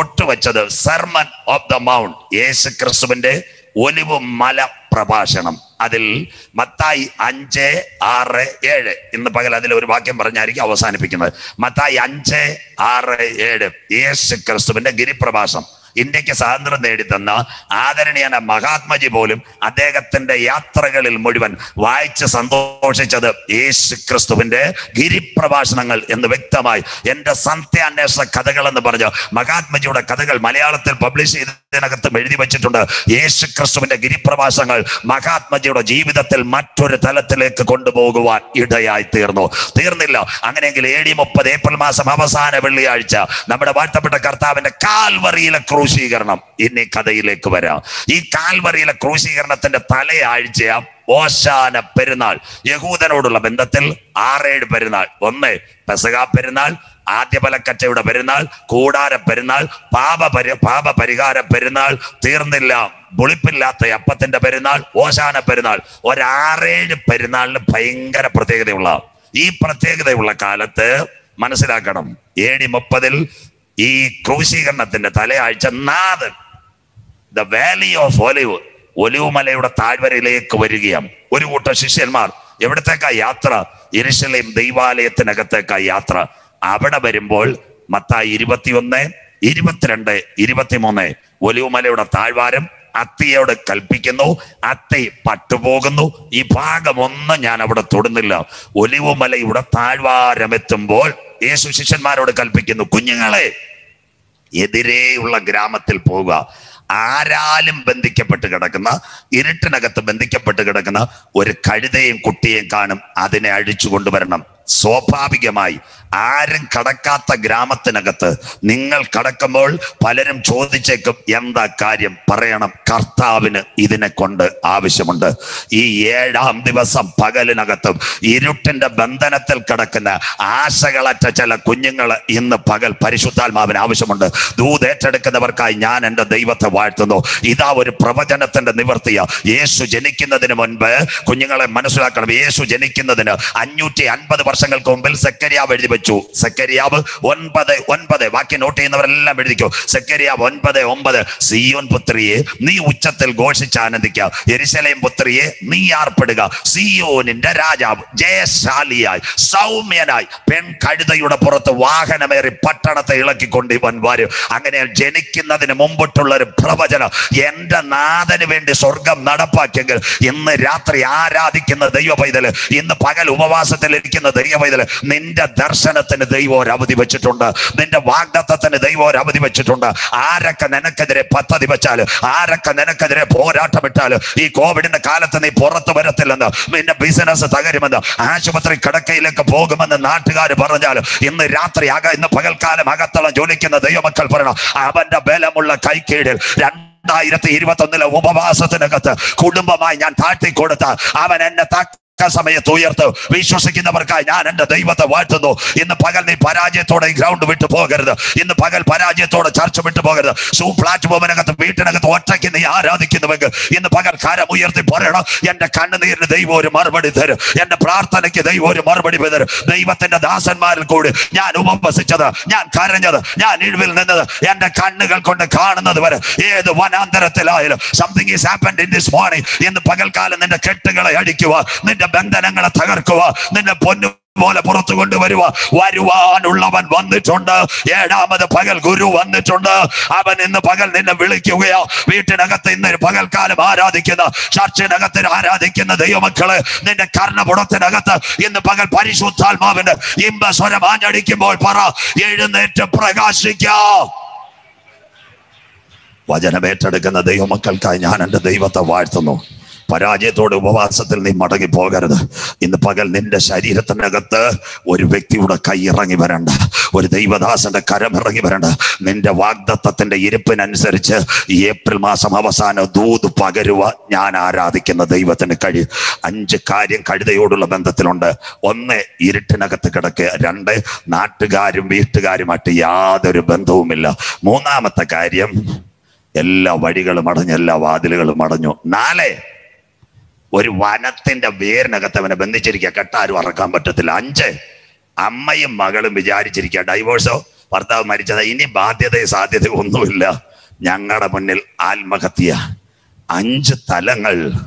തൊട്ടുവച്ചത് sermon of the mount Yesu ക്രിസ്തുവിന്റെ ഒലിവ് മല പ്രഭാഷണം അതിൽ മത്തായി അഞ്ച് ആറ് ഏഴ് ഇന്ന് പകൽ അതിൽ ഒരു വാക്യം പറഞ്ഞായിരിക്കും അവസാനിപ്പിക്കുന്നത് മത്തായി അഞ്ച് ആറ് ഏഴ് യേശു ക്രിസ്തുവിന്റെ ഗിരിപ്രഭാസം ഇന്ത്യക്ക് സ്വാതന്ത്ര്യം നേടിത്തന്ന ആദരണീയന മഹാത്മജി പോലും അദ്ദേഹത്തിന്റെ യാത്രകളിൽ മുഴുവൻ വായിച്ച് സന്തോഷിച്ചത് യേശു ക്രിസ്തുവിന്റെ ഗിരിപ്രഭാഷണങ്ങൾ എന്ന് വ്യക്തമായി എന്റെ സത്യാന്വേഷണ കഥകൾ എന്ന് പറഞ്ഞ് മഹാത്മജിയുടെ കഥകൾ മലയാളത്തിൽ പബ്ലിഷ് ചെയ്തതിനകത്തും എഴുതി വെച്ചിട്ടുണ്ട് യേശു ക്രിസ്തുവിന്റെ ഗിരിപ്രഭാഷണങ്ങൾ മഹാത്മജിയുടെ ജീവിതത്തിൽ മറ്റൊരു തലത്തിലേക്ക് കൊണ്ടുപോകുവാൻ ഇടയായി തീർന്നു തീർന്നില്ല അങ്ങനെയെങ്കിൽ എ ഡി മുപ്പത് ഏപ്രിൽ മാസം അവസാന വെള്ളിയാഴ്ച നമ്മുടെ വാഴ്ത്തപ്പെട്ട കർത്താവിന്റെ കാൽവറിയിലെ ക്രൂശീകരണം ഇനി കഥയിലേക്ക് വരാം ഈ കാൽവറിയിലെ ക്രൂശീകരണത്തിന്റെ തലയാഴ്ച ഓശാന പെരുന്നാൾ യഹൂദനോടുള്ള ബന്ധത്തിൽ ആറേഴ് പെരുന്നാൾ ഒന്ന് പെസക പെരുന്നാൾ ആദ്യബലക്കച്ചയുടെ പെരുന്നാൾ കൂടാര പെരുന്നാൾ പാപ പരി പാപ പരിഹാര പെരുന്നാൾ തീർന്നില്ല പുളിപ്പില്ലാത്ത അപ്പത്തിന്റെ പെരുന്നാൾ ഓശാന പെരുന്നാൾ ഒരാറേഴ് പെരുന്നാളിന് ഭയങ്കര പ്രത്യേകതയുള്ള ഈ പ്രത്യേകതയുള്ള കാലത്ത് മനസ്സിലാക്കണം എ ഡി മുപ്പതിൽ ഈ ക്രൂശീകരണത്തിന്റെ തലയാഴ്ച നാഥൻ ദ വാലി ഓഫ് ഒലിവ് ഒലിവുമലയുടെ താഴ്വരയിലേക്ക് വരികയാണ് ഒരു കൂട്ടം ശിഷ്യന്മാർ എവിടത്തേക്കാ യാത്ര ഇരിശലേം ദൈവാലയത്തിനകത്തേക്കാ യാത്ര അവിടെ വരുമ്പോൾ മത്തായി ഇരുപത്തിയൊന്ന് ഇരുപത്തിരണ്ട് ഇരുപത്തിമൂന്ന് ഒലിവുമലയുടെ താഴ്വാരം അത്തിയോട് കൽപ്പിക്കുന്നു അത്തി പട്ടുപോകുന്നു ഈ ഭാഗമൊന്നും ഞാൻ അവിടെ തൊടുന്നില്ല ഒലിവുമലയുടെ താഴ്വാരം എത്തുമ്പോൾ യേശു ശിഷ്യന്മാരോട് കൽപ്പിക്കുന്നു കുഞ്ഞുങ്ങളെ എതിരെയുള്ള ഗ്രാമത്തിൽ പോവുക ആരാലും ബന്ധിക്കപ്പെട്ട് കിടക്കുന്ന ഇരുട്ടിനകത്ത് ബന്ധിക്കപ്പെട്ട് കിടക്കുന്ന ഒരു കഴുതയും കുട്ടിയെയും കാണും അതിനെ അഴിച്ചു കൊണ്ടുവരണം സ്വാഭാവികമായി ആരും കടക്കാത്ത ഗ്രാമത്തിനകത്ത് നിങ്ങൾ കടക്കുമ്പോൾ പലരും ചോദിച്ചേക്കും എന്താ കാര്യം പറയണം കർത്താവിന് ഇതിനെ കൊണ്ട് ആവശ്യമുണ്ട് ഈ ഏഴാം ദിവസം പകലിനകത്തും ഇരുട്ടിന്റെ ബന്ധനത്തിൽ കിടക്കുന്ന ആശകളറ്റ ചില കുഞ്ഞുങ്ങൾ ഇന്ന് പകൽ പരിശുദ്ധാത്മാവിന് ആവശ്യമുണ്ട് ദൂതേറ്റെടുക്കുന്നവർക്കായി ഞാൻ എൻ്റെ ദൈവത്തെ വാഴ്ത്തുന്നു ഇതാ ഒരു പ്രവചനത്തിന്റെ നിവർത്തിയ യേശു ജനിക്കുന്നതിന് മുൻപ് കുഞ്ഞുങ്ങളെ മനസ്സിലാക്കണം യേശു ജനിക്കുന്നതിന് അഞ്ഞൂറ്റി അൻപത് വർഷങ്ങൾക്ക് മുമ്പിൽ സെക്കരിയാവ് എഴുതി വെച്ചു സെക്കരിയാവ് ഒൻപത് ഒൻപത് ബാക്കി നോട്ട് ചെയ്യുന്നവരെല്ലാം എഴുതിക്കോ സെക്കരിയാവ് ഒൻപത് ഒമ്പത് സിയോൻ പുത്രിയെ നീ ഉച്ചത്തിൽ ഘോഷിച്ച് ആനന്ദിക്കുക എരിശലേം പുത്രിയെ നീ ആർപ്പെടുക സിയോനിന്റെ രാജാവ് ജയശാലിയായി സൗമ്യനായി പെൺ കഴുതയുടെ പുറത്ത് വാഹനമേറി പട്ടണത്തെ ഇളക്കിക്കൊണ്ട് ഇവൻ വരും അങ്ങനെ ജനിക്കുന്നതിന് മുമ്പിട്ടുള്ള ഒരു പ്രവചനം എന്റെ നാഥന് വേണ്ടി സ്വർഗം നടപ്പാക്കിയെങ്കിൽ ഇന്ന് രാത്രി ആരാധിക്കുന്ന ദൈവ പൈതല് ഇന്ന് പകൽ ഉപവാസത്തിൽ ഇരിക്കുന്ന ദൈവ പൈതല് നിന്റെ ദർശനത്തിന് ദൈവം ഒരു അവധി വെച്ചിട്ടുണ്ട് നിന്റെ വാഗ്ദത്തത്തിന് ദൈവം ഒരു അവധി വെച്ചിട്ടുണ്ട് ആരൊക്കെ നിനക്കെതിരെ പദ്ധതി വെച്ചാൽ ആരൊക്കെ നിനക്കെതിരെ പോരാട്ടം ഇട്ടാൽ ഈ കോവിഡിന്റെ കാലത്ത് നീ പുറത്തു വരത്തില്ലെന്ന് നിന്റെ ബിസിനസ് തകരുമെന്ന് ആശുപത്രി കിടക്കയിലേക്ക് പോകുമെന്ന് നാട്ടുകാർ പറഞ്ഞാൽ ഇന്ന് രാത്രി അക ഇന്ന് പകൽക്കാലം അകത്തളം ജോലിക്കുന്ന ദൈവമക്കൾ പറയണം അവന്റെ ബലമുള്ള കൈക്കീഴിൽ രണ്ടായിരത്തി ഇരുപത്തി ഒന്നിലെ ഉപവാസത്തിനകത്ത് കുടുംബമായി ഞാൻ താഴ്ത്തി കൊടുത്ത അവൻ എന്നെ തക്ക സമയത്ത് ഉയർത്ത് വിശ്വസിക്കുന്നവർക്കായി ഞാൻ എന്റെ ദൈവത്തെ വാഴ്ത്തുന്നു ഇന്ന് പകൽ നീ പരാജയത്തോടെ ഈ ഗ്രൗണ്ട് വിട്ടു പോകരുത് ഇന്ന് പകൽ പരാജയത്തോടെ ചർച്ച വിട്ടു പോകരുത് സൂ പ്ലാറ്റ്ഫോമിനകത്ത് വീട്ടിനകത്ത് ഒറ്റയ്ക്ക് നീ ആരാധിക്കുന്നുവെങ്കിൽ ഇന്ന് പകൽ കാരം ഉയർത്തി പറയണം എന്റെ കണ്ണുനീരിന് ദൈവം ഒരു മറുപടി തരും എന്റെ പ്രാർത്ഥനയ്ക്ക് ദൈവം ഒരു മറുപടി തരും ദൈവത്തിന്റെ ദാസന്മാരിൽ കൂടി ഞാൻ ഉപവസിച്ചത് ഞാൻ കരഞ്ഞത് ഞാൻ ഇഴിവിൽ നിന്നത് എന്റെ കണ്ണുകൾ കൊണ്ട് കാണുന്നത് വരെ ഏത് വനാന്തരത്തിലായാലും something is happened in this morning ഇന്ന് പകൽക്കാലം നിന്റെ കെട്ടുകളെ അടിക്കുക നിന്റെ ബന്ധനങ്ങളെ തകർക്കുക നിന്റെ പൊന്നു പോലെ പുറത്തു കൊണ്ടുവരുക വരുവാനുള്ളവൻ വന്നിട്ടുണ്ട് ഏഴാമത് പകൽ ഗുരു വന്നിട്ടുണ്ട് അവൻ ഇന്ന് പകൽ നിന്നെ വിളിക്കുകയോ വീട്ടിനകത്ത് ഇന്ന് ഒരു പകൽക്കാലം ആരാധിക്കുന്ന ചർച്ചിനകത്ത് ആരാധിക്കുന്ന ദൈവമക്കള് നിന്റെ കർണപുടത്തിനകത്ത് ഇന്ന് പകൽ പരിശുദ്ധാത്മാവിന്റെ ഇമ്പസ്വരം ആഞ്ഞടിക്കുമ്പോൾ പറ എഴുന്നേറ്റ് പ്രകാശിക്കാം വചനമേറ്റെടുക്കുന്ന ദൈവമക്കൾക്കായി ഞാൻ എൻ്റെ ദൈവത്തെ വാഴ്ത്തുന്നു പരാജയത്തോടെ ഉപവാസത്തിൽ നീ മടങ്ങി പോകരുത് ഇന്ന് പകൽ നിന്റെ ശരീരത്തിനകത്ത് ഒരു വ്യക്തിയുടെ കൈ ഇറങ്ങി വരണ്ട ഒരു ദൈവദാസന്റെ കരം ഇറങ്ങി വരണ്ട നിന്റെ വാഗ്ദത്തത്തിന്റെ ഇരിപ്പിനനുസരിച്ച് ഈ ഏപ്രിൽ മാസം അവസാനം ദൂത് പകരുക ഞാൻ ആരാധിക്കുന്ന ദൈവത്തിന് കഴി അഞ്ച് കാര്യം കഴുതയോടുള്ള ബന്ധത്തിലുണ്ട് ഒന്ന് ഇരുട്ടിനകത്ത് കിടക്കുക രണ്ട് നാട്ടുകാരും വീട്ടുകാരുമായിട്ട് യാതൊരു ബന്ധവുമില്ല മൂന്നാമത്തെ കാര്യം എല്ലാ വഴികളും അടഞ്ഞു എല്ലാ വാതിലുകളും അടഞ്ഞു നാല് ഒരു വനത്തിന്റെ വേരിനകത്ത് അവനെ ബന്ധിച്ചിരിക്കുക കെട്ടാരും അറക്കാൻ പറ്റത്തില്ല അഞ്ച് അമ്മയും മകളും വിചാരിച്ചിരിക്കുക ഡൈവോഴ്സോ ഭർത്താവ് മരിച്ചത് ഇനി ബാധ്യതയോ സാധ്യതയോ ഒന്നുമില്ല ഞങ്ങളുടെ മുന്നിൽ ആത്മഹത്യ അഞ്ച് തലങ്ങൾ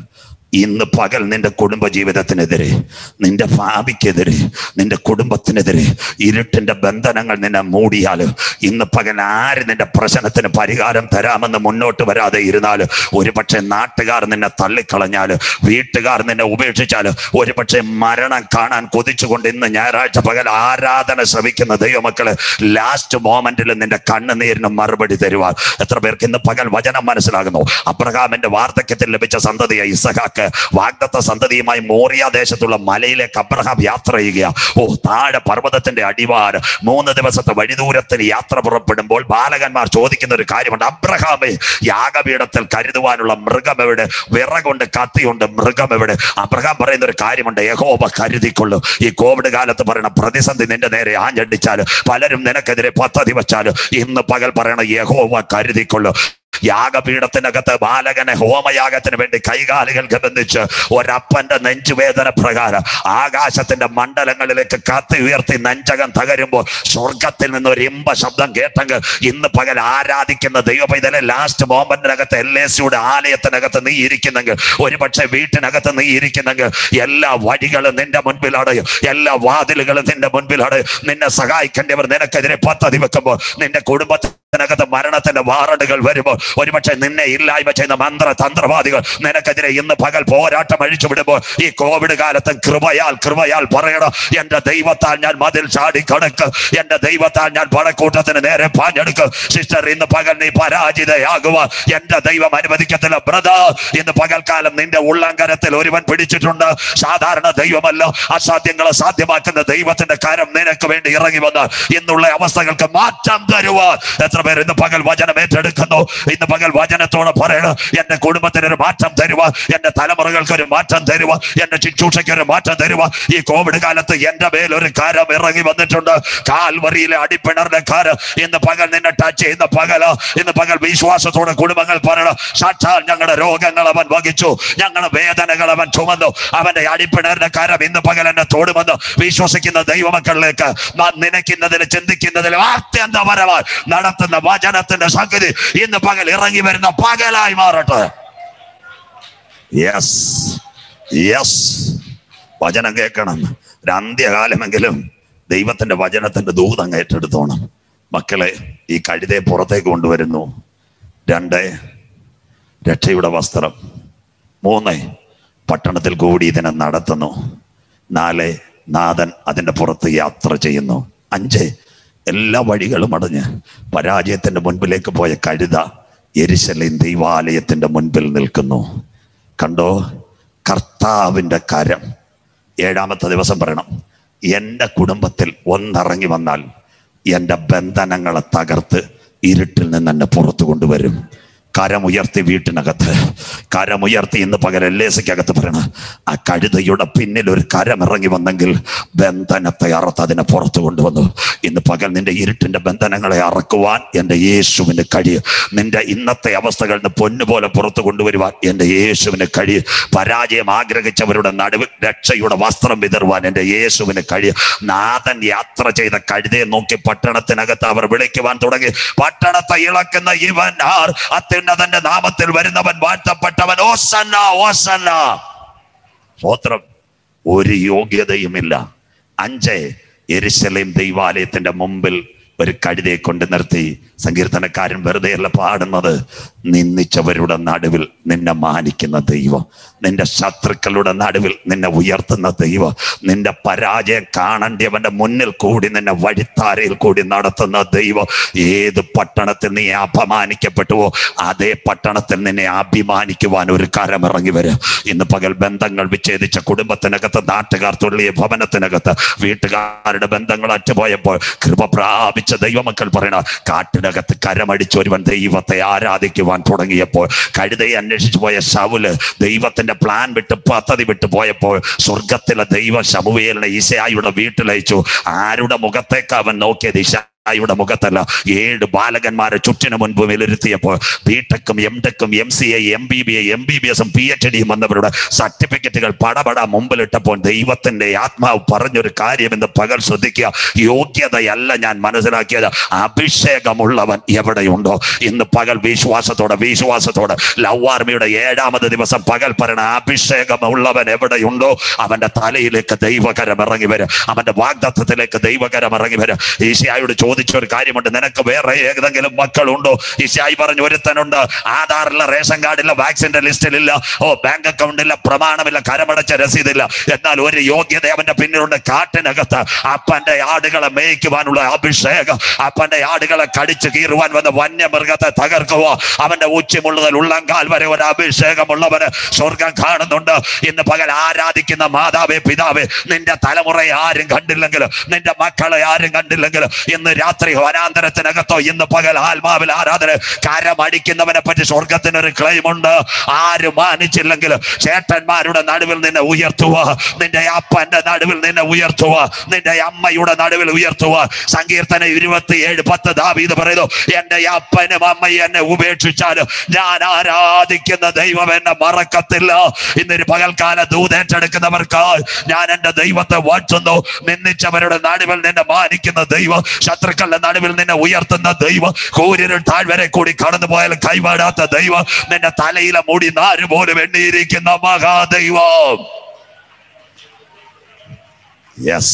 ഇന്ന് പകൽ നിന്റെ കുടുംബ ജീവിതത്തിനെതിരെ നിന്റെ ഭാവിക്കെതിരെ നിന്റെ കുടുംബത്തിനെതിരെ ഇരുട്ടിന്റെ ബന്ധനങ്ങൾ നിന്നെ മൂടിയാൽ ഇന്ന് പകൽ ആര് നിന്റെ പ്രശ്നത്തിന് പരിഹാരം തരാമെന്ന് മുന്നോട്ട് വരാതെ ഇരുന്നാൽ ഒരുപക്ഷെ നാട്ടുകാർ നിന്നെ തള്ളിക്കളഞ്ഞാൽ വീട്ടുകാർ നിന്നെ ഉപേക്ഷിച്ചാൽ ഒരുപക്ഷെ മരണം കാണാൻ കൊതിച്ചുകൊണ്ട് ഇന്ന് ഞായറാഴ്ച പകൽ ആരാധന ശ്രമിക്കുന്ന ദൈവമക്കള് ലാസ്റ്റ് മോമെന്റിൽ നിന്റെ കണ്ണുനീരിന് മറുപടി തരുവാൻ എത്ര പേർക്ക് ഇന്ന് പകൽ വചനം മനസ്സിലാകുന്നു അബ്രഹാമിന്റെ വാർദ്ധക്യത്തിൽ ലഭിച്ച സന്തതിയായി ഇസഹാക്ക് വാഗ്ദത്ത സന്തതിയുമായി മോറിയ ദേശത്തുള്ള മലയിലേക്ക് അബ്രഹാം യാത്ര ചെയ്യുക ഓ താഴെ പർവ്വതത്തിന്റെ അടിവാരം മൂന്ന് ദിവസത്തെ വഴിദൂരത്തിന് യാത്ര പുറപ്പെടുമ്പോൾ ബാലകന്മാർ ചോദിക്കുന്ന ഒരു കാര്യമുണ്ട് അബ്രഹാമേ യാഗപീഠത്തിൽ കരുതുവാനുള്ള മൃഗം എവിടെ വിറകൊണ്ട് കത്തിയുണ്ട് മൃഗം എവിടെ അബ്രഹാം പറയുന്ന ഒരു കാര്യമുണ്ട് യഹോബ കരുതിക്കൊള്ളു ഈ കോവിഡ് കാലത്ത് പറയുന്ന പ്രതിസന്ധി നിന്റെ നേരെ ആഞ്ഞടിച്ചാൽ പലരും നിനക്കെതിരെ പദ്ധതി വെച്ചാൽ ഇന്ന് പകൽ പറയണ യഹോവ കരുതിക്കൊള്ളു യാഗപീഠത്തിനകത്ത് ബാലകനെ ഹോമയാഗത്തിന് വേണ്ടി കൈകാലുകൾക്ക് ബന്ധിച്ച് ഒരപ്പന്റെ നെഞ്ചുവേദന പ്രകാരം ആകാശത്തിന്റെ മണ്ഡലങ്ങളിലേക്ക് കത്തി ഉയർത്തി നെഞ്ചകം തകരുമ്പോൾ സ്വർഗത്തിൽ നിന്ന് ഒരു ഇമ്പ ശബ്ദം കേട്ടെങ്കിൽ ഇന്ന് പകൽ ആരാധിക്കുന്ന ദൈവപൈതലെ ലാസ്റ്റ് മോമെന്റിനകത്ത് എൽ എ സിയുടെ ആലയത്തിനകത്ത് നീ ഇരിക്കുന്നെങ്കിൽ ഒരുപക്ഷെ വീട്ടിനകത്ത് നീ ഇരിക്കുന്നെങ്കിൽ എല്ലാ വഴികളും നിന്റെ മുൻപിലാണ് എല്ലാ വാതിലുകളും നിന്റെ മുൻപിലാണ് നിന്നെ സഹായിക്കേണ്ടവർ നിനക്കെതിരെ പദ്ധതി വെക്കുമ്പോൾ നിന്റെ കുടുംബത്തിൽ ത്തിനകത്ത് മരണത്തിന്റെ വാറണ്ടുകൾ വരുമ്പോൾ ഒരുപക്ഷെ നിന്നെ ഇല്ലായ്മ ചെയ്യുന്ന മന്ത്ര തന്ത്രവാദികൾ നിനക്കെതിരെ ഇന്ന് പകൽ പോരാട്ടം അഴിച്ചു വിടുമ്പോൾ ഈ കോവിഡ് കാലത്ത് കൃപയാൽ കൃപയാൽ പറയണം എന്റെ ദൈവത്താൽ ഞാൻ മതിൽ ചാടി കടക്ക് എന്റെ ദൈവത്താൽ ഞാൻ പടക്കൂട്ടത്തിന് നേരെ പാഞ്ഞെടുക്ക് സിസ്റ്റർ ഇന്ന് പകൽ നീ പരാജിതയാകുക എന്റെ ദൈവം അനുവദിക്കത്തില്ല ബ്രദർ ഇന്ന് പകൽക്കാലം നിന്റെ ഉള്ളങ്കരത്തിൽ ഒരുവൻ പിടിച്ചിട്ടുണ്ട് സാധാരണ ദൈവമല്ല അസാധ്യങ്ങളെ സാധ്യമാക്കുന്ന ദൈവത്തിന്റെ കരം നിനക്ക് വേണ്ടി ഇറങ്ങി വന്ന് ഇന്നുള്ള അവസ്ഥകൾക്ക് മാറ്റം തരുവാൻ എത്ര പേർ ഇന്ന് പകൽ വചനം ഏറ്റെടുക്കുന്നു ഇന്ന് പകൽ വചനത്തോട് പറയണം എന്റെ കുടുംബത്തിന് ഒരു മാറ്റം തരുക എന്റെ തലമുറകൾക്ക് ഒരു മാറ്റം തരുക എന്റെ ശുശ്രൂഷയ്ക്ക് ഒരു മാറ്റം തരുക ഈ കോവിഡ് കാലത്ത് എന്റെ മേൽ ഒരു കാരം ഇറങ്ങി വന്നിട്ടുണ്ട് കാൽവറിയിലെ അടിപ്പിണറിന്റെ കാരം ഇന്ന് പകൽ നിന്നെ ടച്ച് ചെയ്യുന്ന പകല് ഇന്ന് പകൽ വിശ്വാസത്തോടെ കുടുംബങ്ങൾ പറയണം സാക്ഷാൽ ഞങ്ങളുടെ രോഗങ്ങൾ അവൻ വഹിച്ചു ഞങ്ങളുടെ വേദനകൾ അവൻ ചുമന്നു അവന്റെ അടിപ്പിണറിന്റെ കാരം ഇന്ന് പകൽ എന്നെ തോടുമെന്ന് വിശ്വസിക്കുന്ന ദൈവമക്കളിലേക്ക് നാം നനയ്ക്കുന്നതിന് ചിന്തിക്കുന്നതിലും ആത്യന്തപരമായി നടത്തുന്ന വചനത്തിന്റെ ശക്തി ഇന്ന് പകൽ ഇറങ്ങി വരുന്ന പകലായി മാറട്ടെ യെസ് യെസ് വചനം കേൾക്കണം ഒരു അന്ത്യകാലമെങ്കിലും ദൈവത്തിന്റെ വചനത്തിന്റെ ദൂതം ഏറ്റെടുത്തോണം മക്കളെ ഈ കഴുതയെ പുറത്തേക്ക് കൊണ്ടുവരുന്നു രണ്ട് രക്ഷയുടെ വസ്ത്രം മൂന്ന് പട്ടണത്തിൽ കൂടി ഇതിനെ നടത്തുന്നു നാല് നാഥൻ അതിന്റെ പുറത്ത് യാത്ര ചെയ്യുന്നു അഞ്ച് എല്ലാ വഴികളും അടഞ്ഞ് പരാജയത്തിന്റെ മുൻപിലേക്ക് പോയ കഴുത എരിശലേം ദൈവാലയത്തിന്റെ മുൻപിൽ നിൽക്കുന്നു കണ്ടോ കർത്താവിന്റെ കരം ഏഴാമത്തെ ദിവസം പറയണം എൻ്റെ കുടുംബത്തിൽ ഒന്നിറങ്ങി വന്നാൽ എൻ്റെ ബന്ധനങ്ങളെ തകർത്ത് ഇരുട്ടിൽ നിന്ന് എന്നെ പുറത്തു കൊണ്ടുവരും കരമുയർത്തി വീട്ടിനകത്ത് കരമുയർത്തി ഇന്ന് പകൽ എൽ എ സിക്കകത്ത് പറയണം ആ കഴുതയുടെ പിന്നിൽ ഒരു കരം ഇറങ്ങി വന്നെങ്കിൽ ബന്ധനത്തെ അറുത്ത് അതിനെ പുറത്തു കൊണ്ടുവന്നു ഇന്ന് പകൽ നിന്റെ ഇരുട്ടിന്റെ ബന്ധനങ്ങളെ അറക്കുവാൻ എൻ്റെ യേശുവിന് കഴിയും നിന്റെ ഇന്നത്തെ അവസ്ഥകളിൽ നിന്ന് പൊന്നുപോലെ പുറത്തു കൊണ്ടുവരുവാൻ എൻ്റെ യേശുവിന് കഴിയും പരാജയം ആഗ്രഹിച്ചവരുടെ നടുവിൽ രക്ഷയുടെ വസ്ത്രം വിതറുവാൻ എൻ്റെ യേശുവിന് കഴിയും നാഥൻ യാത്ര ചെയ്ത കഴുതയെ നോക്കി പട്ടണത്തിനകത്ത് അവർ വിളിക്കുവാൻ തുടങ്ങി പട്ടണത്തെ ഇളക്കുന്ന ഇവൻ ആർ അത്യുന്നതന്റെ നാമത്തിൽ വരുന്നവൻ വാഴ്ത്തപ്പെട്ടവൻ ഓസന്ന ഓസന്ന സ്തോത്രം ഒരു യോഗ്യതയുമില്ല അഞ്ച് എരിശലേം ദൈവാലയത്തിന്റെ മുമ്പിൽ ഒരു കഴുതയെ കൊണ്ട് നിർത്തി സങ്കീർത്തനക്കാരൻ വെറുതെയല്ല പാടുന്നത് നിന്ദിച്ചവരുടെ നടുവിൽ നിന്നെ മാനിക്കുന്ന ദൈവം നിന്റെ ശത്രുക്കളുടെ നടുവിൽ നിന്നെ ഉയർത്തുന്ന ദൈവം നിന്റെ പരാജയം കാണേണ്ടിയവന്റെ മുന്നിൽ കൂടി നിന്നെ വഴിത്താരയിൽ കൂടി നടത്തുന്ന ദൈവം ഏത് പട്ടണത്തിൽ നീ അപമാനിക്കപ്പെട്ടുവോ അതേ പട്ടണത്തിൽ നിന്നെ അഭിമാനിക്കുവാൻ ഒരു കരം ഇറങ്ങി വരും ഇന്ന് പകൽ ബന്ധങ്ങൾ വിച്ഛേദിച്ച കുടുംബത്തിനകത്ത് നാട്ടുകാർ തുള്ളിയ ഭവനത്തിനകത്ത് വീട്ടുകാരുടെ ബന്ധങ്ങൾ അറ്റുപോയപ്പോൾ കൃപ പ്രാപിച്ച ദൈവമക്കൾ പറയണ കാട്ടിനകത്ത് കരമടിച്ച് ഒരുവൻ ദൈവത്തെ ആരാധിക്കുവാൻ തുടങ്ങിയപ്പോൾ കഴുതയെ അന്വേഷിച്ചു പോയ ശൗല് ദൈവത്തിന്റെ പ്ലാൻ വിട്ട് പദ്ധതി വിട്ട് പോയപ്പോൾ സ്വർഗത്തിലെ ദൈവ ശമുവേലിനെ ഈശായുടെ വീട്ടിലയച്ചു ആരുടെ മുഖത്തേക്ക് അവൻ നോക്കിയത് ഈശ യുടെ മുഖത്തല്ല ഏഴ് ബാലകന്മാരെ ചുറ്റിനു മുൻപ് വിലയിരുത്തിയപ്പോൾ ബിടെക്കും എം ടെക്കും M C I M B B I M B B എസും പി എച്ച് ഡിയും വന്നവരുടെ സർട്ടിഫിക്കറ്റുകൾ പടപട മുമ്പിലിട്ടപ്പോൾ ദൈവത്തിന്റെ ആത്മാവ് പറഞ്ഞൊരു കാര്യം എന്ന് പകൽ ശ്രദ്ധിക്കുക യോഗ്യതയല്ല ഞാൻ മനസ്സിലാക്കിയത് അഭിഷേകമുള്ളവൻ എവിടെയുണ്ടോ ഇന്ന് പകൽ വിശ്വാസത്തോടെ വിശ്വാസത്തോടെ ലവ് ആർമിയുടെ ഏഴാമത് ദിവസം പകൽ പറയണ അഭിഷേകമുള്ളവൻ എവിടെയുണ്ടോ അവന്റെ തലയിലേക്ക് ദൈവകരം ഇറങ്ങി വരും അവന്റെ വാഗ്ദത്വത്തിലേക്ക് ദൈവകരം ഇറങ്ങി വരും ഈശായോട് ചോദിച്ച ഒരു കാര്യമുണ്ട് നിനക്ക് വേറെ ഏതെങ്കിലും മക്കളുണ്ടോ ഈശായി പറഞ്ഞു ഒരുത്തനുണ്ട് ആധാറില്ല റേഷൻ കാർഡില്ല വാക്സിന്റെ ലിസ്റ്റിലില്ല ഓ ബാങ്ക് അക്കൗണ്ടില്ല പ്രമാണമില്ല കരമടച്ച രസീതില്ല എന്നാൽ ഒരു യോഗ്യത അവന്റെ പിന്നിലുണ്ട് കാട്ടിനകത്ത് അപ്പന്റെ ആടുകളെ മേയ്ക്കുവാനുള്ള അഭിഷേകം അപ്പന്റെ ആടുകളെ കടിച്ചു കീറുവാൻ വന്ന വന്യമൃഗത്തെ തകർക്കുവോ അവന്റെ ഉച്ചമുള്ളതിൽ ഉള്ളങ്കാൽ വരെ ഒരു അഭിഷേകമുള്ളവന് സ്വർഗം കാണുന്നുണ്ട് ഇന്ന് പകൽ ആരാധിക്കുന്ന മാതാവേ പിതാവേ നിന്റെ തലമുറയെ ആരും കണ്ടില്ലെങ്കിലും നിന്റെ മക്കളെ ആരും കണ്ടില്ലെങ്കിലും ഇന്ന് രാത്രി വനാന്തരത്തിനകത്തോ ഇന്ന് പകൽ ആത്മാവിൽ ആരാധന കരമടിക്കുന്നവനെ പറ്റി സ്വർഗത്തിനൊരു ക്ലെയിം ഉണ്ട് ആരും മാനിച്ചില്ലെങ്കിലും ചേട്ടന്മാരുടെ നടുവിൽ നിന്നെ ഉയർത്തുക നിന്റെ അപ്പന്റെ നടുവിൽ നിന്നെ ഉയർത്തുക നിന്റെ അമ്മയുടെ നടുവിൽ ഉയർത്തുക സങ്കീർത്തന ഇരുപത്തിയേഴ് പത്ത് ദാവീദ് പറയുന്നു എന്റെ അപ്പനും അമ്മയും എന്നെ ഉപേക്ഷിച്ചാലും ഞാൻ ആരാധിക്കുന്ന ദൈവം എന്നെ മറക്കത്തില്ല ഇന്നൊരു പകൽക്കാല ദൂതേറ്റെടുക്കുന്നവർക്ക് ഞാൻ എന്റെ ദൈവത്തെ വാഴ്ത്തുന്നു നിന്ദിച്ചവരുടെ നടുവിൽ നിന്നെ മാനിക്കുന്ന ദൈവം ശത്രുക്കളുടെ നടുവിൽ നിന്നെ ഉയർത്തുന്ന ദൈവം കൂരിരുൾ താഴ്വരെ കൂടി കടന്നു പോയാലും കൈവാടാത്ത ദൈവം നിന്റെ തലയിലെ മുടി നാര് പോലും എണ്ണിയിരിക്കുന്ന മഹാദൈവം യെസ്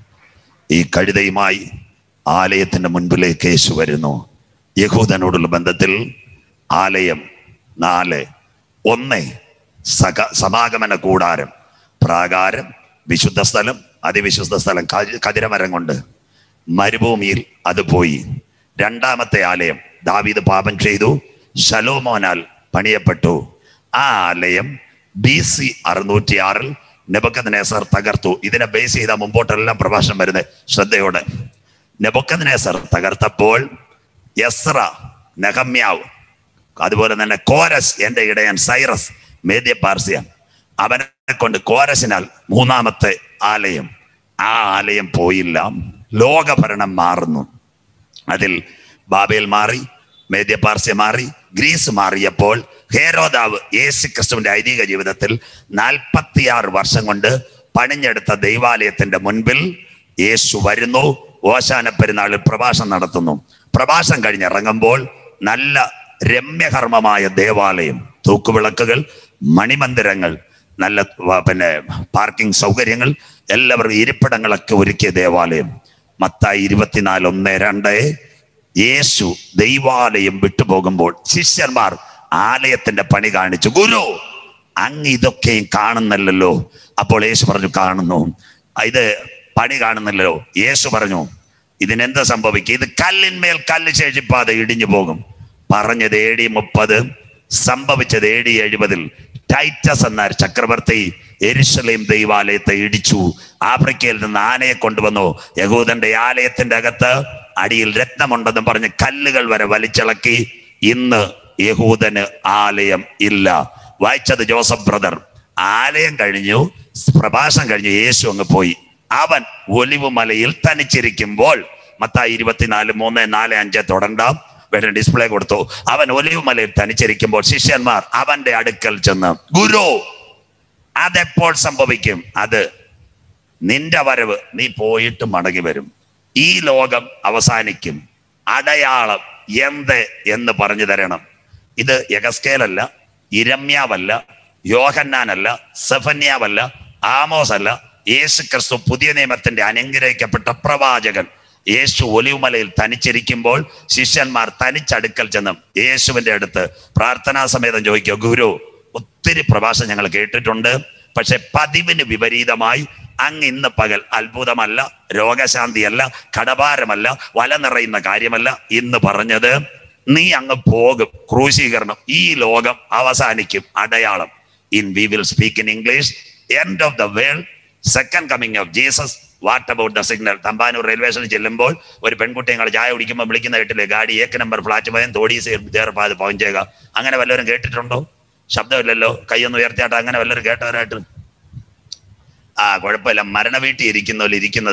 ഈ കഴുതയുമായി ആലയത്തിന്റെ മുൻപിലേക്ക് യേശു വരുന്നു യഹൂദനോടുള്ള ബന്ധത്തിൽ ആലയം നാല് ഒന്ന് സക സമാഗമന കൂടാരം പ്രാകാരം വിശുദ്ധ സ്ഥലം അതിവിശുദ്ധ സ്ഥലം കതി- കതിരമരം കൊണ്ട് മരുഭൂമിയിൽ അത് പോയി രണ്ടാമത്തെ ആലയം ദാവീദ് പാപം ചെയ്തു ശലോമോനാൽ പണിയപ്പെട്ടു ആ ആലയം ബി സി അറുന്നൂറ്റി ആറിൽ നെബക്കദ്നേസർ തകർത്തു ഇതിനെ ബേസ് ചെയ്ത മുമ്പോട്ടെല്ലാം പ്രഭാഷണം വരുന്നത് ശ്രദ്ധയോടെ നെബക്കദ്നേസർ തകർത്തപ്പോൾ യസ്ര നെഹമ്യാവ് അതുപോലെ തന്നെ കോരസ് എന്റെ ഇടയൻ സൈറസ് മേദ്യ പാർസ്യ അവനെ കൊണ്ട് കോരസിനാൽ മൂന്നാമത്തെ ആലയം ആ ആലയം പോയില്ല ലോകഭരണം മാറുന്നു അതിൽ ബാബേൽ മാറി മേദ്യപാർസ്യ മാറി ഗ്രീസ് മാറിയപ്പോൾ ഹേരോദാവ് യേശു ക്രിസ്തുവിന്റെ ഐതിഹ്യ ജീവിതത്തിൽ നാൽപ്പത്തിയാറ് വർഷം കൊണ്ട് പണിഞ്ഞെടുത്ത ദൈവാലയത്തിന്റെ മുൻപിൽ യേശു വരുന്നു ഓശാന പെരുന്നാളിൽ പ്രഭാഷണം നടത്തുന്നു പ്രഭാഷണം കഴിഞ്ഞിറങ്ങുമ്പോൾ നല്ല രമ്യകർമ്മമായ ദേവാലയം തൂക്കുവിളക്കുകൾ മണിമന്ദിരങ്ങൾ നല്ല വ- പിന്നെ പാർക്കിംഗ് സൗകര്യങ്ങൾ എല്ലാവരും ഇരിപ്പിടങ്ങളൊക്കെ ഒരുക്കിയ ദേവാലയം മത്തായി ഇരുപത്തിനാല് ഒന്ന് രണ്ട് യേശു ദൈവാലയം വിട്ടുപോകുമ്പോൾ ശിഷ്യന്മാർ ആലയത്തിന്റെ പണി കാണിച്ചു ഗുരു അങ്ങ് ഇതൊക്കെയും കാണുന്നില്ലല്ലോ അപ്പോൾ യേശു പറഞ്ഞു കാണുന്നു ഇത് പണി കാണുന്നില്ലല്ലോ യേശു പറഞ്ഞു ഇതിനെന്താ സംഭവിക്കുക ഇത് കല്ലിന്മേൽ കല്ല് ശേഷിപ്പാതെ ഇടിഞ്ഞു പോകും പറഞ്ഞത് എ ഡി മുപ്പത് സംഭവിച്ചത് എ ഡി എഴുപതിൽ ടൈറ്റസ് എന്ന ചക്രവർത്തി എരുശലേം ദൈവാലയത്തെ ഇടിച്ചു ആഫ്രിക്കയിൽ നിന്ന് ആനയെ കൊണ്ടുവന്നു യഹൂദന്റെ ആലയത്തിന്റെ അകത്ത് അടിയിൽ രത്നമുണ്ടെന്നും പറഞ്ഞ് കല്ലുകൾ വരെ വലിച്ചിളക്കി ഇന്ന് യഹൂദന് ആലയം ഇല്ല വായിച്ചത് ജോസഫ് ബ്രദർ ആലയം കഴിഞ്ഞു പ്രഭാഷണം കഴിഞ്ഞു യേശു അങ്ങ് പോയി അവൻ ഒലിവ് മലയിൽ തനിച്ചിരിക്കുമ്പോൾ മത്തായി ഇരുപത്തിനാല് മൂന്ന് നാല് അഞ്ച് തുടണ്ടാം വേറെ ഡിസ്പ്ലേ കൊടുത്തു അവൻ ഒലിവ് മലയിൽ തനിച്ചിരിക്കുമ്പോൾ ശിഷ്യന്മാർ അവന്റെ അടുക്കൽ ചെന്ന് ഗുരു അതെപ്പോൾ സംഭവിക്കും അത് നിന്റെ വരവ് നീ പോയിട്ട് മടങ്ങി വരും ഈ ലോകം അവസാനിക്കും അടയാളം എന്ത് എന്ന് പറഞ്ഞു തരണം ഇത് യഗസ്കേലല്ല ഇരമ്യാവല്ല യോഹന്നാനല്ല സെഫന്യാവല്ല ആമോസ് അല്ല യേശു ക്രിസ്തു പുതിയ നിയമത്തിന്റെ അനുഗ്രഹിക്കപ്പെട്ട പ്രവാചകൻ യേശു ഒലിവുമലയിൽ തനിച്ചിരിക്കുമ്പോൾ ശിഷ്യന്മാർ തനിച്ചടുക്കൽ ചെന്ന് യേശുവിന്റെ അടുത്ത് പ്രാർത്ഥനാ സമേതം ചോദിക്കുക ഗുരു ഒത്തിരി പ്രഭാഷണം ഞങ്ങൾ കേട്ടിട്ടുണ്ട് പക്ഷെ പതിവിന് വിപരീതമായി അങ്ങ് ഇന്ന് പകൽ അത്ഭുതമല്ല രോഗശാന്തിയല്ല കടഭാരമല്ല വല നിറയുന്ന കാര്യമല്ല ഇന്ന് പറഞ്ഞത് നീ അങ്ങ് പോകും ക്രൂശീകരണം ഈ ലോകം അവസാനിക്കും അടയാളം in we will speak in English end of the world second coming of Jesus what about the signal Thampanoor railway സ്റ്റേഷനിൽ ചെല്ലുമ്പോൾ ഒരു പെൺകുട്ടി ഞങ്ങൾ ചായ കുടിക്കുമ്പോൾ വിളിക്കുന്ന കേട്ടില്ലേ ഗാഡി ഏക്ക് നമ്പർ ഫ്ലാറ്റ് പോയാൽ തോടീസ് ദേർപ്പാത് പਹੁഞ്ചേക അങ്ങനെ വല്ലവരും കേട്ടിട്ടുണ്ടോ ശബ്ദമില്ലല്ലോ കൈയൊന്ന് ഉയർത്തിയാട്ട് അങ്ങനെ വല്ലവരും കേട്ടവരായിട്ട് ആ കുഴപ്പമില്ല മരണ വീട്ടിൽ ഇരിക്കുന്ന പോലെ ഇരിക്കുന്നതാ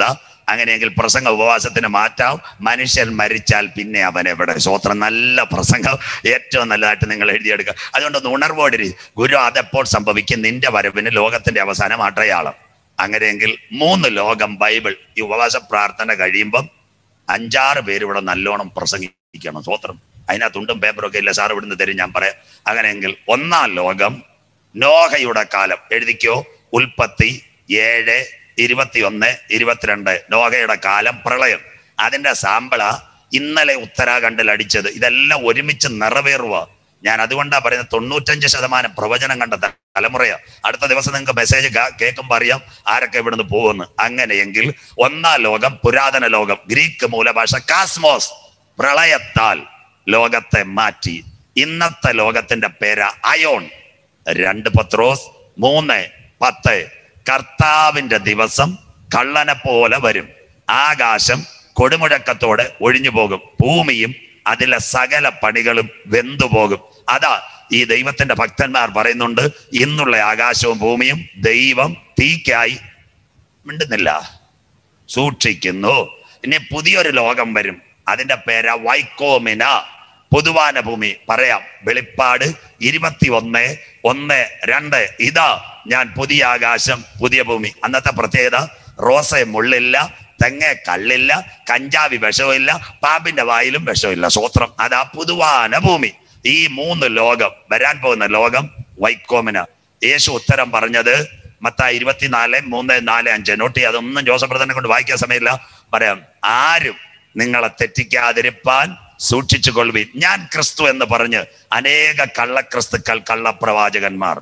അങ്ങനെയെങ്കിൽ പ്രസംഗ ഉപവാസത്തിന് മാറ്റാം മനുഷ്യൻ മരിച്ചാൽ പിന്നെ അവൻ എവിടെ സ്വോത്രം നല്ല പ്രസംഗം ഏറ്റവും നല്ലതായിട്ട് നിങ്ങൾ എഴുതിയെടുക്കുക അതുകൊണ്ടൊന്ന് ഉണർവോടിരി ഗുരു അതെപ്പോൾ സംഭവിക്കും നിന്റെ വരവിന് ലോകത്തിന്റെ അവസാനം അടയാളം അങ്ങനെയെങ്കിൽ മൂന്ന് ലോകം ബൈബിൾ ഈ ഉപവാസ പ്രാർത്ഥന കഴിയുമ്പം അഞ്ചാറ് പേര് ഇവിടെ നല്ലോണം പ്രസംഗിക്കണം സ്വോത്രം അതിനകത്തുണ്ടും പേപ്പറൊക്കെ ഇല്ല സാർ ഇവിടുന്ന് തരും ഞാൻ പറയാം അങ്ങനെയെങ്കിൽ ഒന്നാം ലോകം നോഹയുടെ കാലം എഴുതിക്കോ ഉൽപ്പത്തി ഏഴ് ഇരുപത്തിയൊന്ന് ഇരുപത്തിരണ്ട് നോഹയുടെ കാലം പ്രളയം അതിന്റെ സാമ്പിള ഇന്നലെ ഉത്തരാഖണ്ഡിൽ അടിച്ചത് ഇതെല്ലാം ഒരുമിച്ച് നിറവേറുക ഞാൻ അതുകൊണ്ടാ പറയുന്നത് തൊണ്ണൂറ്റഞ്ച് ശതമാനം പ്രവചനം കണ്ട ത- തലമുറയാ അടുത്ത ദിവസം നിങ്ങൾക്ക് മെസ്സേജ് കേൾക്കുമ്പോൾ അറിയാം ആരൊക്കെ ഇവിടുന്ന് പോകുമെന്ന് അങ്ങനെയെങ്കിൽ ഒന്നാം ലോകം പുരാതന ലോകം ഗ്രീക്ക് മൂലഭാഷ കാസ്മോസ് പ്രളയത്താൽ ലോകത്തെ മാറ്റി ഇന്നത്തെ ലോകത്തിന്റെ പേര് അയോൺ രണ്ട് പത്രോസ് മൂന്ന് പത്ത് കർത്താവിന്റെ ദിവസം കള്ളനെ പോലെ വരും ആകാശം കൊടുമുഴക്കത്തോടെ ഒഴിഞ്ഞു പോകും ഭൂമിയും അതിലെ സകല പണികളും വെന്തുപോകും അതാ ഈ ദൈവത്തിന്റെ ഭക്തന്മാർ പറയുന്നുണ്ട് ഇന്നുള്ള ആകാശവും ഭൂമിയും ദൈവം തീക്കായി മിണ്ടുന്നില്ല സൂക്ഷിക്കുന്നു ഇനി പുതിയൊരു ലോകം വരും അതിന്റെ പേര വൈക്കോമിന പൊതുവാന ഭൂമി പറയാം വെളിപ്പാട് ഇരുപത്തി ഒന്ന് ഒന്ന് രണ്ട് ഇതാ ഞാൻ പുതിയ ആകാശം പുതിയ ഭൂമി അന്നത്തെ പ്രത്യേകത റോസ മുള്ളില്ല തെങ്ങ കള്ളില്ല കഞ്ചാവി വിഷമില്ല പാമ്പിന്റെ വായിലും വിഷമില്ല സ്വത്രം അതാ പുതുവാന ഭൂമി ഈ മൂന്ന് ലോകം വരാൻ പോകുന്ന ലോകം വൈക്കോമിന യേശു ഉത്തരം പറഞ്ഞത് മത്തായി ഇരുപത്തിനാല് മൂന്ന് നാല് അഞ്ച് നോട്ടി അതൊന്നും ജോസഫ് ബ്രദറിനെ കൊണ്ട് വായിക്കാൻ സമയമില്ല പറയാം ആരും നിങ്ങളെ തെറ്റിക്കാതിരിപ്പാൻ സൂക്ഷിച്ചു കൊള്ളുവിൻ ഞാൻ ക്രിസ്തു എന്ന് പറഞ്ഞ് അനേക കള്ളക്രിസ്തുക്കൾ കള്ളപ്രവാചകന്മാർ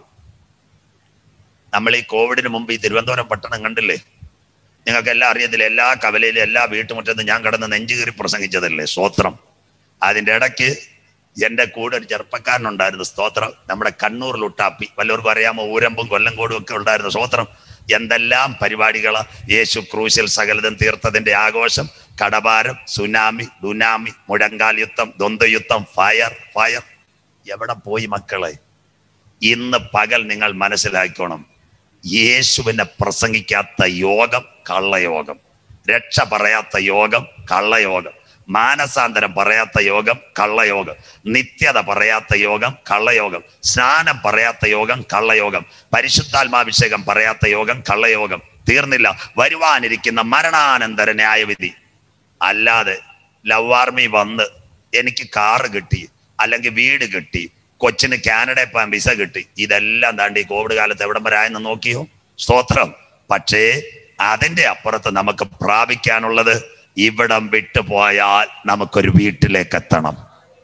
നമ്മൾ ഈ കോവിഡിന് മുമ്പ് ഈ തിരുവനന്തപുരം പട്ടണം കണ്ടില്ലേ നിങ്ങൾക്ക് എല്ലാം അറിയത്തില്ല എല്ലാ കവലയിലും എല്ലാ വീട്ടുമുറ്റത്തും ഞാൻ കടന്ന് നെഞ്ചുകീറി പ്രസംഗിച്ചതല്ലേ സ്തോത്രം അതിൻ്റെ ഇടയ്ക്ക് എൻ്റെ കൂടെ ഒരു ചെറുപ്പക്കാരനുണ്ടായിരുന്നു സ്തോത്രം നമ്മുടെ കണ്ണൂർ ലുട്ടാപ്പി വല്ലവർക്കും അറിയാമോ ഊരമ്പും കൊല്ലംകോടും ഒക്കെ ഉണ്ടായിരുന്നു സ്തോത്രം എന്തെല്ലാം പരിപാടികളാ യേശു ക്രൂശിൽ സകലതും തീർത്തതിന്റെ ആഘോഷം കടഭാരം സുനാമി ഡുനാമി മുഴങ്കാൽ യുദ്ധം ദ്വന്ദ്വയുദ്ധം ഫയർ ഫയർ എവിടെ പോയി മക്കളെ ഇന്ന് പകൽ നിങ്ങൾ മനസ്സിലാക്കണം യേശുവിനെ പ്രസംഗിക്കാത്ത യോഗം കള്ളയോഗം രക്ഷ പറയാത്ത യോഗം കള്ളയോഗം മാനസാന്തരം പറയാത്ത യോഗം കള്ളയോഗം നിത്യത പറയാത്ത യോഗം കള്ളയോഗം സ്നാനം പറയാത്ത യോഗം കള്ളയോഗം പരിശുദ്ധാത്മാഭിഷേകം പറയാത്ത യോഗം കള്ളയോഗം തീർന്നില്ല വരുവാനിരിക്കുന്ന മരണാനന്തര ന്യായവിധി അല്ലാതെ ലവ് ആർമി വന്ന് എനിക്ക് കാറ് കിട്ടി അല്ലെങ്കിൽ വീട് കിട്ടി കൊച്ചിന് കാനഡയിൽ പോകാൻ വിസ കിട്ടി ഇതെല്ലാം താണ്ടി ഈ കോവിഡ് കാലത്ത് എവിടം വരെ ആയെന്ന് നോക്കിയോ സ്തോത്രം പക്ഷേ അതിന്റെ അപ്പുറത്ത് നമുക്ക് പ്രാപിക്കാനുള്ളത് ഇവിടം വിട്ടുപോയാൽ നമുക്കൊരു വീട്ടിലേക്ക് എത്തണം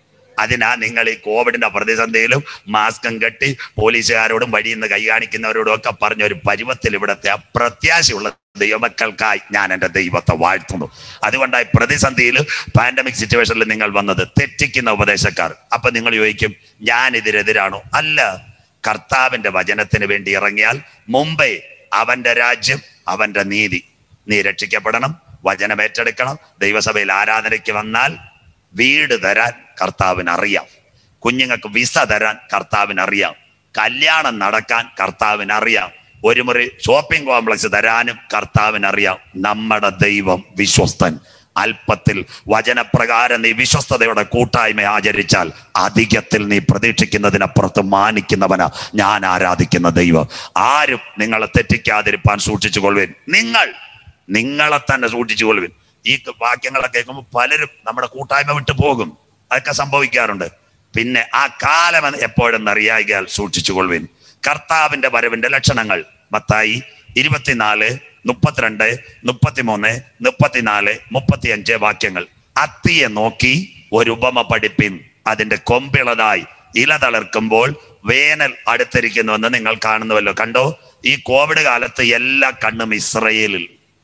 അതിനാ നിങ്ങൾ ഈ കോവിഡിന്റെ പ്രതിസന്ധിയിലും മാസ്കം കെട്ടി പോലീസുകാരോടും വഴിയിൽ നിന്ന് കൈ കാണിക്കുന്നവരോടും ഒക്കെ പറഞ്ഞ ഒരു പരുവത്തിൽ ഇവിടത്തെ അപ്രത്യാശയുള്ള ദൈവമക്കൾക്കായി ഞാൻ എൻ്റെ ദൈവത്തെ വാഴ്ത്തുന്നു അതുകൊണ്ടായി പ്രതിസന്ധിയിൽ പാൻഡമിക് സിറ്റുവേഷനിൽ നിങ്ങൾ വന്നത് തെറ്റിക്കുന്ന ഉപദേശക്കാർ അപ്പൊ നിങ്ങൾ ചോദിക്കും ഞാൻ ഇതിനെതിരാണോ അല്ല കർത്താവിന്റെ വചനത്തിന് വേണ്ടി ഇറങ്ങിയാൽ മുമ്പേ അവന്റെ രാജ്യം അവന്റെ നീതി നീ രക്ഷിക്കപ്പെടണം വചനം ഏറ്റെടുക്കണം ദൈവസഭയിൽ ആരാധനയ്ക്ക് വന്നാൽ വീട് തരാൻ കർത്താവിന് അറിയാം കുഞ്ഞുങ്ങൾക്ക് വിസ തരാൻ കർത്താവിന് അറിയാം കല്യാണം നടക്കാൻ കർത്താവിന് അറിയാം ഒരു മുറി ഷോപ്പിംഗ് കോംപ്ലക്സ് തരാനും കർത്താവിന് അറിയാം നമ്മുടെ ദൈവം വിശ്വസ്തൻ അല്പത്തിൽ വചനപ്രകാരം നീ വിശ്വസ്തതയുടെ കൂട്ടായ്മ ആചരിച്ചാൽ അധികത്തിൽ നീ പ്രതീക്ഷിക്കുന്നതിനപ്പുറത്ത് മാനിക്കുന്നവനാ ഞാൻ ആരാധിക്കുന്ന ദൈവം ആരും നിങ്ങളെ തെറ്റിക്കാതിരിപ്പാൻ സൂക്ഷിച്ചു കൊള്ളുവിൻ നിങ്ങൾ നിങ്ങളെ തന്നെ സൂക്ഷിച്ചു കൊള്ളുവിൻ ഈ വാക്യങ്ങളൊക്കെ കേൾക്കുമ്പോൾ പലരും നമ്മുടെ കൂട്ടായ്മ വിട്ടു പോകും അതൊക്കെ സംഭവിക്കാറുണ്ട് പിന്നെ ആ കാലം എന്ന് എപ്പോഴെന്നറിയാകിയാൽ സൂക്ഷിച്ചു കൊള്ളുവിൻ കർത്താവിന്റെ വരവിന്റെ ലക്ഷണങ്ങൾ മത്തായി ഇരുപത്തിനാല് മുപ്പത്തിരണ്ട് മുപ്പത്തിമൂന്ന് മുപ്പത്തിനാല് മുപ്പത്തിയഞ്ച് വാക്യങ്ങൾ അത്തിയെ നോക്കി ഒരു ഉപമ പഠിപ്പിൻ അതിന്റെ കൊമ്പിളതായി ഇല തളിർക്കുമ്പോൾ വേനൽ അടുത്തിരിക്കുന്നുവെന്ന് നിങ്ങൾ കാണുന്നുവല്ലോ കണ്ടോ ഈ കോവിഡ് കാലത്ത് എല്ലാ കണ്ണും ഇസ്രയേലിൽ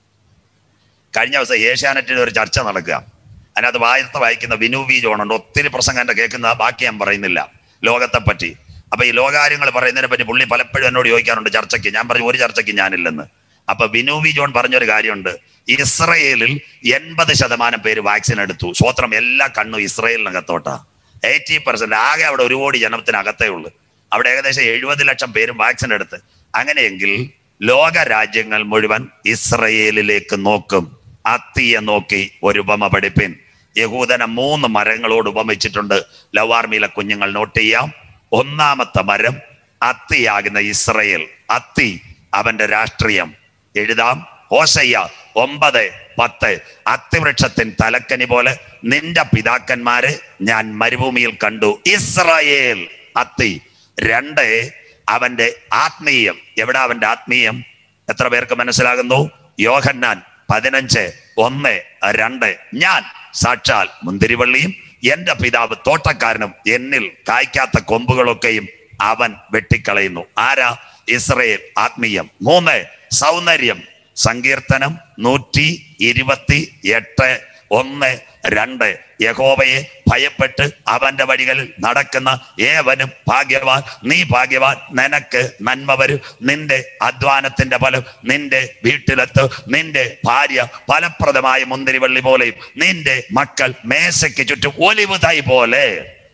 കഴിഞ്ഞ ദിവസം ഏഷ്യാനെറ്റിൽ ഒരു ചർച്ച നടക്കുക അതിനകത്ത് വായത്ത് വായിക്കുന്ന വിനു വി ജോണുണ്ട് ഒത്തിരി പ്രസംഗം എന്റെ കേൾക്കുന്ന ബാക്കി ഞാൻ പറയുന്നില്ല ലോകത്തെ പറ്റി അപ്പൊ ഈ ലോകാര്യങ്ങൾ പറയുന്നതിനെ പറ്റി പുള്ളി പലപ്പോഴും എന്നോട് ചോദിക്കാറുണ്ട് ചർച്ചയ്ക്ക് ഞാൻ പറഞ്ഞു ഒരു ചർച്ചയ്ക്ക് ഞാനില്ലെന്ന് അപ്പൊ വിനു വി ജോൺ പറഞ്ഞൊരു കാര്യമുണ്ട് ഇസ്രയേലിൽ എൺപത് ശതമാനം പേര് വാക്സിൻ എടുത്തു സ്വത്രം എല്ലാ കണ്ണും ഇസ്രയേലിനകത്തോട്ടാ എയ്റ്റി പെർസെന്റ് ആകെ അവിടെ ഒരു കോടി ജനത്തിനകത്തേ ഉള്ളൂ അവിടെ ഏകദേശം എഴുപത് ലക്ഷം പേരും വാക്സിൻ എടുത്ത് അങ്ങനെയെങ്കിൽ ലോക രാജ്യങ്ങൾ മുഴുവൻ ഇസ്രയേലിലേക്ക് നോക്കും അത്തിയെ നോക്കി ഒരു ഉപമ പഠിപ്പിൻ യഹൂദന മൂന്ന് മരങ്ങളോട് ഉപമിച്ചിട്ടുണ്ട് ലവാർമിയിലെ കുഞ്ഞുങ്ങൾ നോട്ട് ചെയ്യാം ഒന്നാമത്തെ മരം അത്തിയാകുന്ന ഇസ്രയേൽ അത്തി അവന്റെ രാഷ്ട്രീയം എഴുതാം ഹോശയ്യ ഒമ്പത് പത്ത് അത്തിവൃക്ഷത്തിൻ തലക്കനി പോലെ നിന്റെ പിതാക്കന്മാരെ ഞാൻ മരുഭൂമിയിൽ കണ്ടു ഇസ്രായേൽ അത്തി രണ്ട് അവന്റെ ആത്മീയം എവിടെ അവന്റെ ആത്മീയം എത്ര പേർക്ക് മനസ്സിലാകുന്നു യോഹന്നാൻ പതിനഞ്ച് ഒന്ന് രണ്ട് ഞാൻ സാക്ഷാൽ മുന്തിരിവള്ളിയും എന്റെ പിതാവ് തോട്ടക്കാരനും എന്നിൽ കായ്ക്കാത്ത കൊമ്പുകളൊക്കെയും അവൻ വെട്ടിക്കളയുന്നു ആരാ ഇസ്രയേൽ ആത്മീയം മൂന്ന് സൗന്ദര്യം സങ്കീർത്തനം നൂറ്റി ഇരുപത്തി എട്ട് ഒന്ന് രണ്ട് യഹോവയെ ഭയപ്പെട്ട് അവന്റെ വഴികളിൽ നടക്കുന്ന ഏവനും ഭാഗ്യവാൻ നീ ഭാഗ്യവാൻ നിനക്ക് നന്മ വരും നിന്റെ അധ്വാനത്തിന്റെ ഫലം നിന്റെ വീട്ടിലെത്ത് നിന്റെ ഭാര്യ ഫലപ്രദമായ മുന്തിരിവള്ളി പോലെയും നിന്റെ മക്കൾ മേശയ്ക്ക് ചുറ്റും ഒലിവ് തൈ പോലെ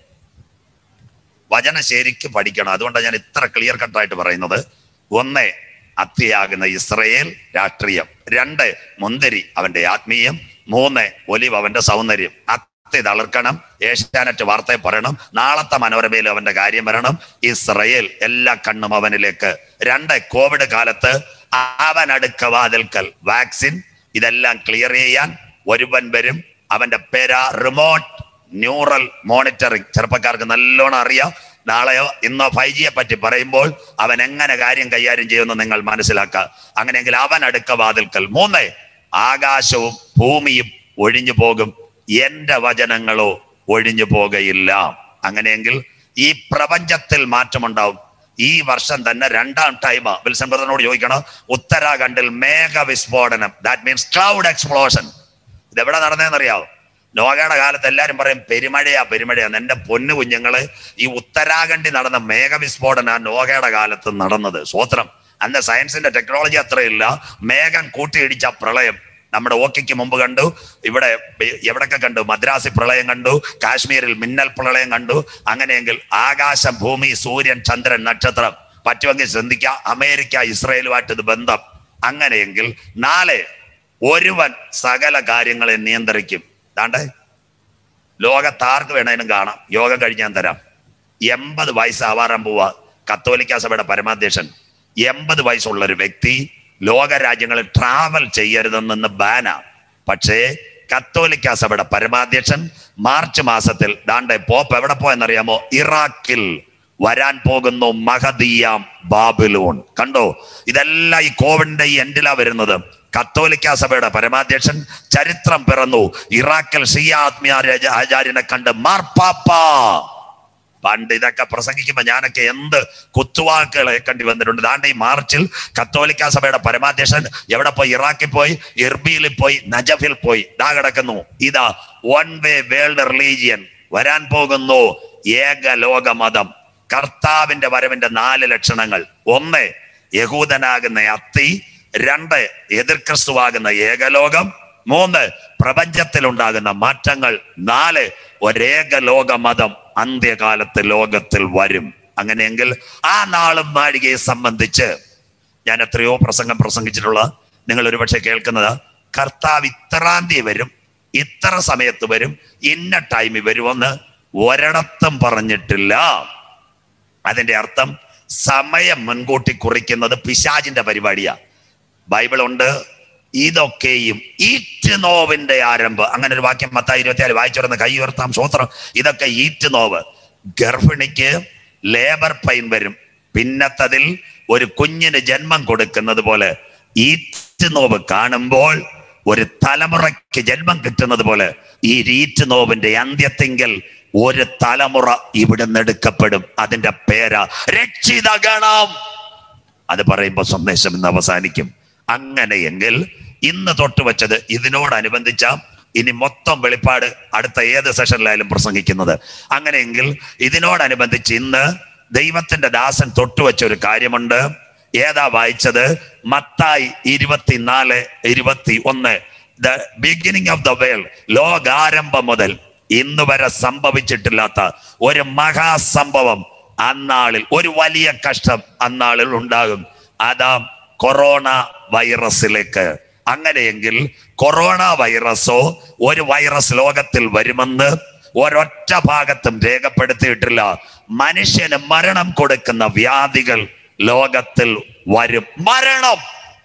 വചന ശരിക്കും പഠിക്കണം അതുകൊണ്ടാണ് ഞാൻ ഇത്ര ക്ലിയർ കട്ടായിട്ട് പറയുന്നത് ഒന്ന് അത്തിയാകുന്ന ഇസ്രയേൽ രാഷ്ട്രീയം രണ്ട് മുന്തിരി അവന്റെ ആത്മീയം മൂന്ന് ഒലിവ് അവന്റെ സൗന്ദര്യം അത്തി തളിർക്കണം ഏഷ്യാനെറ്റ് വാർത്തയെ പറയണം നാളത്തെ മനോരമയിൽ അവന്റെ കാര്യം വരണം ഇസ്രയേൽ എല്ലാ കണ്ണും അവനിലേക്ക് രണ്ട് കോവിഡ് കാലത്ത് അവൻ അടുക്ക വാതിൽക്കൽ വാക്സിൻ ഇതെല്ലാം ക്ലിയർ ചെയ്യാൻ ഒരുവൻ വരും അവന്റെ പേരാ റിമോട്ട് ന്യൂറൽ മോണിറ്ററിംഗ് ചെറുപ്പക്കാർക്ക് നല്ലോണം അറിയാം നാളെയോ ഇന്നോ ഫൈവ് ജിയെ പറ്റി പറയുമ്പോൾ അവൻ എങ്ങനെ കാര്യം കൈകാര്യം ചെയ്യുമെന്ന് നിങ്ങൾ മനസ്സിലാക്കുക അങ്ങനെയെങ്കിൽ അവൻ അടുക്ക വാതിൽക്കൽ മൂന്ന് ആകാശവും ഭൂമിയും ഒഴിഞ്ഞു പോകും എന്റെ വചനങ്ങളോ ഒഴിഞ്ഞു പോകുകയില്ല അങ്ങനെയെങ്കിൽ ഈ പ്രപഞ്ചത്തിൽ മാറ്റമുണ്ടാവും ഈ വർഷം തന്നെ രണ്ടാം ടൈം വിൽസൺ ബ്രദറിനോട് ചോദിക്കണം ഉത്തരാഖണ്ഡിൽ മേഘവിസ്ഫോടനം ദാറ്റ് മീൻസ് ക്ലൗഡ് എക്സ്പ്ലോഷൻ ഇത് എവിടെ നടന്നതെന്നറിയാവോ നോഗയുടെ കാലത്ത് എല്ലാരും പറയും പെരുമഴയാ പെരുമഴയാ എന്റെ പൊന്നു കുഞ്ഞുങ്ങള് ഈ ഉത്തരാഖണ്ഡിൽ നടന്ന മേഘവിസ്ഫോടന നോഗയുടെ കാലത്ത് നടന്നത് സ്വോത്രം അന്ന് സയൻസിന്റെ ടെക്നോളജി അത്രയില്ല മേഘം കൂട്ടിയിടിച്ച പ്രളയം നമ്മുടെ ഓക്കിക്ക് മുമ്പ് കണ്ടു ഇവിടെ എവിടൊക്കെ കണ്ടു മദ്രാസി പ്രളയം കണ്ടു കാശ്മീരിൽ മിന്നൽ പ്രളയം കണ്ടു അങ്ങനെയെങ്കിൽ ആകാശം ഭൂമി സൂര്യൻ ചന്ദ്രൻ നക്ഷത്രം പറ്റുമെങ്കിൽ ശ്രദ്ധിക്കുക അമേരിക്ക ഇസ്രയേലുമായിട്ട് ഇത് ബന്ധം അങ്ങനെയെങ്കിൽ നാളെ ഒരുവൻ സകല കാര്യങ്ങളെ നിയന്ത്രിക്കും ദാണ്ടേ ലോകത്താർക്ക് വേണേലും കാണാം യോഗം കഴിഞ്ഞ് ഞാൻ തരാം എൺപത് വയസ്സാവാറാൻ പോവാ കത്തോലിക്ക സഭയുടെ പരമാധ്യക്ഷൻ എൺപത് വയസ്സുള്ള ഒരു വ്യക്തി ലോക രാജ്യങ്ങളിൽ ട്രാവൽ ചെയ്യരുതെന്ന് ബാന പക്ഷേ കത്തോലിക്ക സഭയുടെ പരമാധ്യക്ഷൻ മാർച്ച് മാസത്തിൽ ദാണ്ടെ പോപ്പ് എവിടെ പോയെന്നറിയാമോ ഇറാഖിൽ വരാൻ പോകുന്നു മഹദീയാം ബാബിലൂൺ കണ്ടോ ഇതെല്ലാം ഈ കോവിഡിന്റെ ഈ എൻഡിലാ വരുന്നത് കത്തോലിക്ക സഭയുടെ പരമാധ്യക്ഷൻ ചരിത്രം പിറന്നു ഇറാഖിൽ ഷിയ ആത്മീയ രാജ- ആചാര്യനെ കണ്ട് മാർപ്പാപ്പ പണ്ട് ഇതൊക്കെ പ്രസംഗിക്കുമ്പോ ഞാനൊക്കെ എന്ത് കുത്തുവാക്കുകൾ കണ്ടി വന്നിട്ടുണ്ട് ദാണ്ട് ഈ മാർച്ചിൽ കത്തോലിക്ക സഭയുടെ പരമാധ്യക്ഷൻ എവിടെ പോയി ഇറാഖിൽ പോയി ഇർബിയിൽ പോയി നജഫിൽ പോയി ദാ കിടക്കുന്നു ഇതാ വൺ വേ വേൾഡ് റിലീജിയൻ വരാൻ പോകുന്നു ഏക ലോക മതം കർത്താവിന്റെ വരവിന്റെ നാല് ലക്ഷണങ്ങൾ ഒന്ന് യഹൂദനാകുന്ന അത്തി രണ്ട് എതിർ ക്രിസ്തുവാകുന്ന ഏകലോകം മൂന്ന് പ്രപഞ്ചത്തിലുണ്ടാകുന്ന മാറ്റങ്ങൾ നാല് ഒരേക ലോക മതം അന്ത്യകാലത്ത് ലോകത്തിൽ വരും അങ്ങനെയെങ്കിൽ ആ നാളും നാഴികയെ സംബന്ധിച്ച് ഞാൻ എത്രയോ പ്രസംഗം പ്രസംഗിച്ചിട്ടുള്ള നിങ്ങൾ ഒരുപക്ഷെ കേൾക്കുന്നത് കർത്താവ് ഇത്രാം തീയതി വരും ഇത്ര സമയത്ത് വരും ഇന്ന ടൈമിൽ വരുമെന്ന് ഒരിടത്തും പറഞ്ഞിട്ടില്ല അതിന്റെ അർത്ഥം സമയം മുൻകൂട്ടി കുറിക്കുന്നത് പിശാജിന്റെ പരിപാടിയാ ബൈബിൾ ഉണ്ട് ഇതൊക്കെയും ഈറ്റ് നോവിന്റെ ആരംഭം അങ്ങനെ ഒരു വാക്യം പത്തായി ഇരുപത്തിയാല് വായിച്ചുറന്ന് കൈ ഉയർത്താം സ്വോത്രം ഇതൊക്കെ ഈറ്റ് നോവ് ഗർഭിണിക്ക് ലേബർ പെയിൻ വരും പിന്നത്തതിൽ ഒരു കുഞ്ഞിന് ജന്മം കൊടുക്കുന്നത് പോലെ ഈറ്റ് നോവ് കാണുമ്പോൾ ഒരു തലമുറയ്ക്ക് ജന്മം കിട്ടുന്നത് പോലെ ഈ ഈറ്റ് നോവിന്റെ അന്ത്യത്തിങ്കൽ ഒരു തലമുറ ഇവിടുന്ന് എടുക്കപ്പെടും അതിന്റെ പേരാ രക്ഷിത ഗണം അത് പറയുമ്പോൾ സന്ദേശം ഇന്ന് അവസാനിക്കും അങ്ങനെയെങ്കിൽ ഇന്ന് തൊട്ട് വെച്ചത് ഇതിനോടനുബന്ധിച്ച ഇനി മൊത്തം വെളിപ്പാട് അടുത്ത ഏത് സെഷനിലായാലും പ്രസംഗിക്കുന്നത് അങ്ങനെയെങ്കിൽ ഇതിനോടനുബന്ധിച്ച് ഇന്ന് ദൈവത്തിന്റെ ദാസൻ തൊട്ടുവെച്ച ഒരു കാര്യമുണ്ട് ഏതാ വായിച്ചത് മത്തായി ഇരുപത്തിനാല് ഇരുപത്തി ഒന്ന് the beginning of the world ലോകാരംഭം മുതൽ ഇന്ന് വരെ സംഭവിച്ചിട്ടില്ലാത്ത ഒരു മഹാസംഭവം അന്നാളിൽ ഒരു വലിയ കഷ്ടം അന്നാളിൽ ഉണ്ടാകും അതാ കൊറോണ വൈറസിലേക്ക് അങ്ങനെയെങ്കിൽ കൊറോണ വൈറസോ ഒരു വൈറസ് ലോകത്തിൽ വരുമെന്ന് ഒരൊറ്റ ഭാഗത്തും രേഖപ്പെടുത്തിയിട്ടില്ല മനുഷ്യന് മരണം കൊടുക്കുന്ന വ്യാധികൾ ലോകത്തിൽ വരും മരണം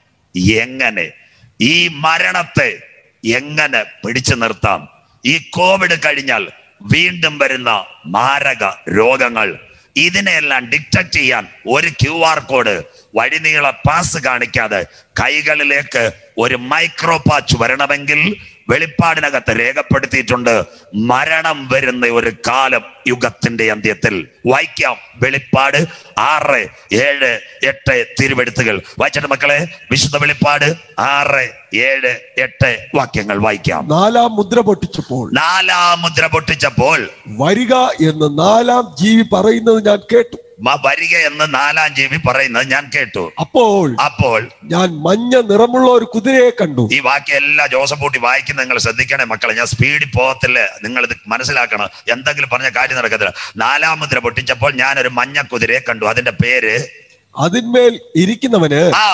എങ്ങനെ ഈ മരണത്തെ എങ്ങനെ പിടിച്ചു നിർത്താം ഈ കോവിഡ് കഴിഞ്ഞാൽ വീണ്ടും വരുന്ന മാരക രോഗങ്ങൾ ഇതിനെല്ലാം ഡിറ്റക്ട് ചെയ്യാൻ ഒരു ക്യു ആർ കോഡ് വഴിനീള പാസ് കാണിക്കാതെ കൈകളിലേക്ക് ഒരു മൈക്രോ പാച്ച് വരണമെങ്കിൽ വെളിപ്പാടിനകത്ത് രേഖപ്പെടുത്തിയിട്ടുണ്ട് മരണം വരുന്ന ഒരു കാലം യുഗത്തിന്റെ അന്ത്യത്തിൽ വായിക്കാം വെളിപ്പാട് ആറ് ഏഴ് എട്ട് തിരുവെടുത്തുകൾ വായിച്ചിട്ട് മക്കളെ വിശുദ്ധ വെളിപ്പാട് ആറ് ഏഴ് എട്ട് വാക്യങ്ങൾ വായിക്കാം നാലാം മുദ്ര പൊട്ടിച്ചപ്പോൾ നാലാം മുദ്ര പൊട്ടിച്ചപ്പോൾ വരിക എന്ന് നാലാം ജീവി പറയുന്നത് ഞാൻ കേട്ടു മ- വരിക എന്ന് നാലാം ജീവി പറയുന്നത് ഞാൻ കേട്ടു അപ്പോൾ അപ്പോൾ ഞാൻ മഞ്ഞ നിറമുള്ള ഒരു കുതിരയെ കണ്ടു ഈ വാക്യം എല്ലാ ജോസഫ് കൂട്ടി വായിക്കുന്ന നിങ്ങൾ ശ്രദ്ധിക്കണേ മക്കളെ ഞാൻ സ്പീഡിൽ പോകത്തില്ല നിങ്ങൾ ഇത് മനസ്സിലാക്കണം എന്തെങ്കിലും പറഞ്ഞ കാര്യം നടക്കത്തില്ല നാലാം മുദ്ര പൊട്ടിച്ചപ്പോൾ ഞാൻ ഒരു മഞ്ഞ കുതിരയെ കണ്ടു അതിന്റെ പേര് അതിന്മേൽ ഇരിക്കുന്നവന് ആ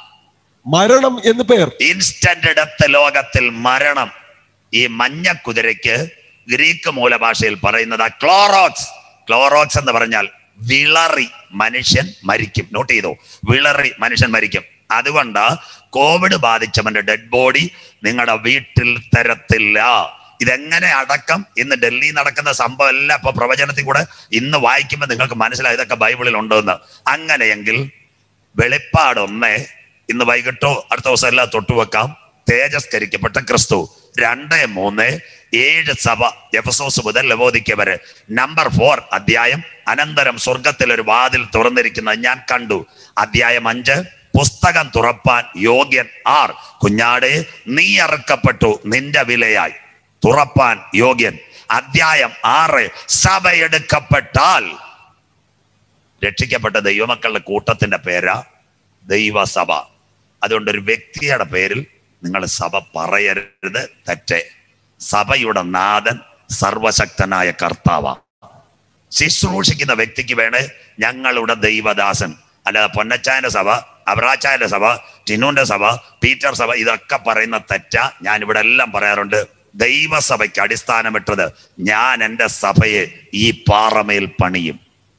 മരണം എന്ന് പേർ ഇൻസ്റ്റന്റ് ഡെത്ത് ലോകത്തിൽ മരണം ഈ മഞ്ഞ കുതിരയ്ക്ക് ഗ്രീക്ക് മൂലഭാഷയിൽ പറയുന്നത് ക്ലോറോക്സ് ക്ലോറോക്സ് എന്ന് പറഞ്ഞാൽ വിളറി മനുഷ്യൻ മരിക്കും നോട്ട് ചെയ്തോ വിളറി മനുഷ്യൻ മരിക്കും അതുകൊണ്ട് കോവിഡ് ബാധിച്ചവന്റെ ഡെഡ് ബോഡി നിങ്ങളുടെ വീട്ടിൽ തരത്തില്ല ഇതെങ്ങനെ അടക്കം ഇന്ന് ഡൽഹി നടക്കുന്ന സംഭവം എല്ലാം ഇപ്പൊ പ്രവചനത്തിൽ കൂടെ ഇന്ന് വായിക്കുമ്പോൾ നിങ്ങൾക്ക് മനസ്സിലായി ഇതൊക്കെ ബൈബിളിൽ ഉണ്ടോന്ന് അങ്ങനെയെങ്കിൽ വെളിപ്പാട് ഒന്ന് ഇന്ന് വൈകിട്ടോ അടുത്ത ദിവസം എല്ലാം തൊട്ടുവെക്കാം തേജസ്കരിക്കപ്പെട്ട ക്രിസ്തു രണ്ട് മൂന്ന് ഏഴ് സഭ എഫസോസ് മുതൽ ലവോദിക്ക വരെ നമ്പർ ഫോർ അധ്യായം അനന്തരം സ്വർഗത്തിൽ ഒരു വാതിൽ തുറന്നിരിക്കുന്നത് ഞാൻ കണ്ടു അധ്യായം അഞ്ച് പുസ്തകം തുറപ്പാൻ യോഗ്യൻ ആർ കുഞ്ഞാടെ നീ അറുക്കപ്പെട്ടു നിന്റെ വിലയായി തുറപ്പാൻ യോഗ്യൻ അധ്യായം ആറ് സഭയെടുക്കപ്പെട്ടാൽ രക്ഷിക്കപ്പെട്ട ദൈവമക്കളുടെ കൂട്ടത്തിന്റെ പേരാ ദൈവസഭ അതുകൊണ്ട് ഒരു വ്യക്തിയുടെ പേരിൽ നിങ്ങൾ സഭ പറയരുത് തെറ്റ് സഭയുടെ നാഥൻ സർവശക്തനായ കർത്താവ ശുശ്രൂഷിക്കുന്ന വ്യക്തിക്ക് വേണേ ഞങ്ങളുടെ ദൈവദാസൻ അല്ലാതെ പൊന്നച്ചായന്റെ സഭ അവറാച്ചായന്റെ സഭ ടിനുവിന്റെ സഭ പീറ്റർ സഭ ഇതൊക്കെ പറയുന്ന തെറ്റ ഞാൻ ഇവിടെ എല്ലാം പറയാറുണ്ട് ദൈവസഭയ്ക്ക് അടിസ്ഥാനമിട്ടത് ഞാൻ എൻ്റെ സഭയെ ഈ പാറമേൽ പണിയും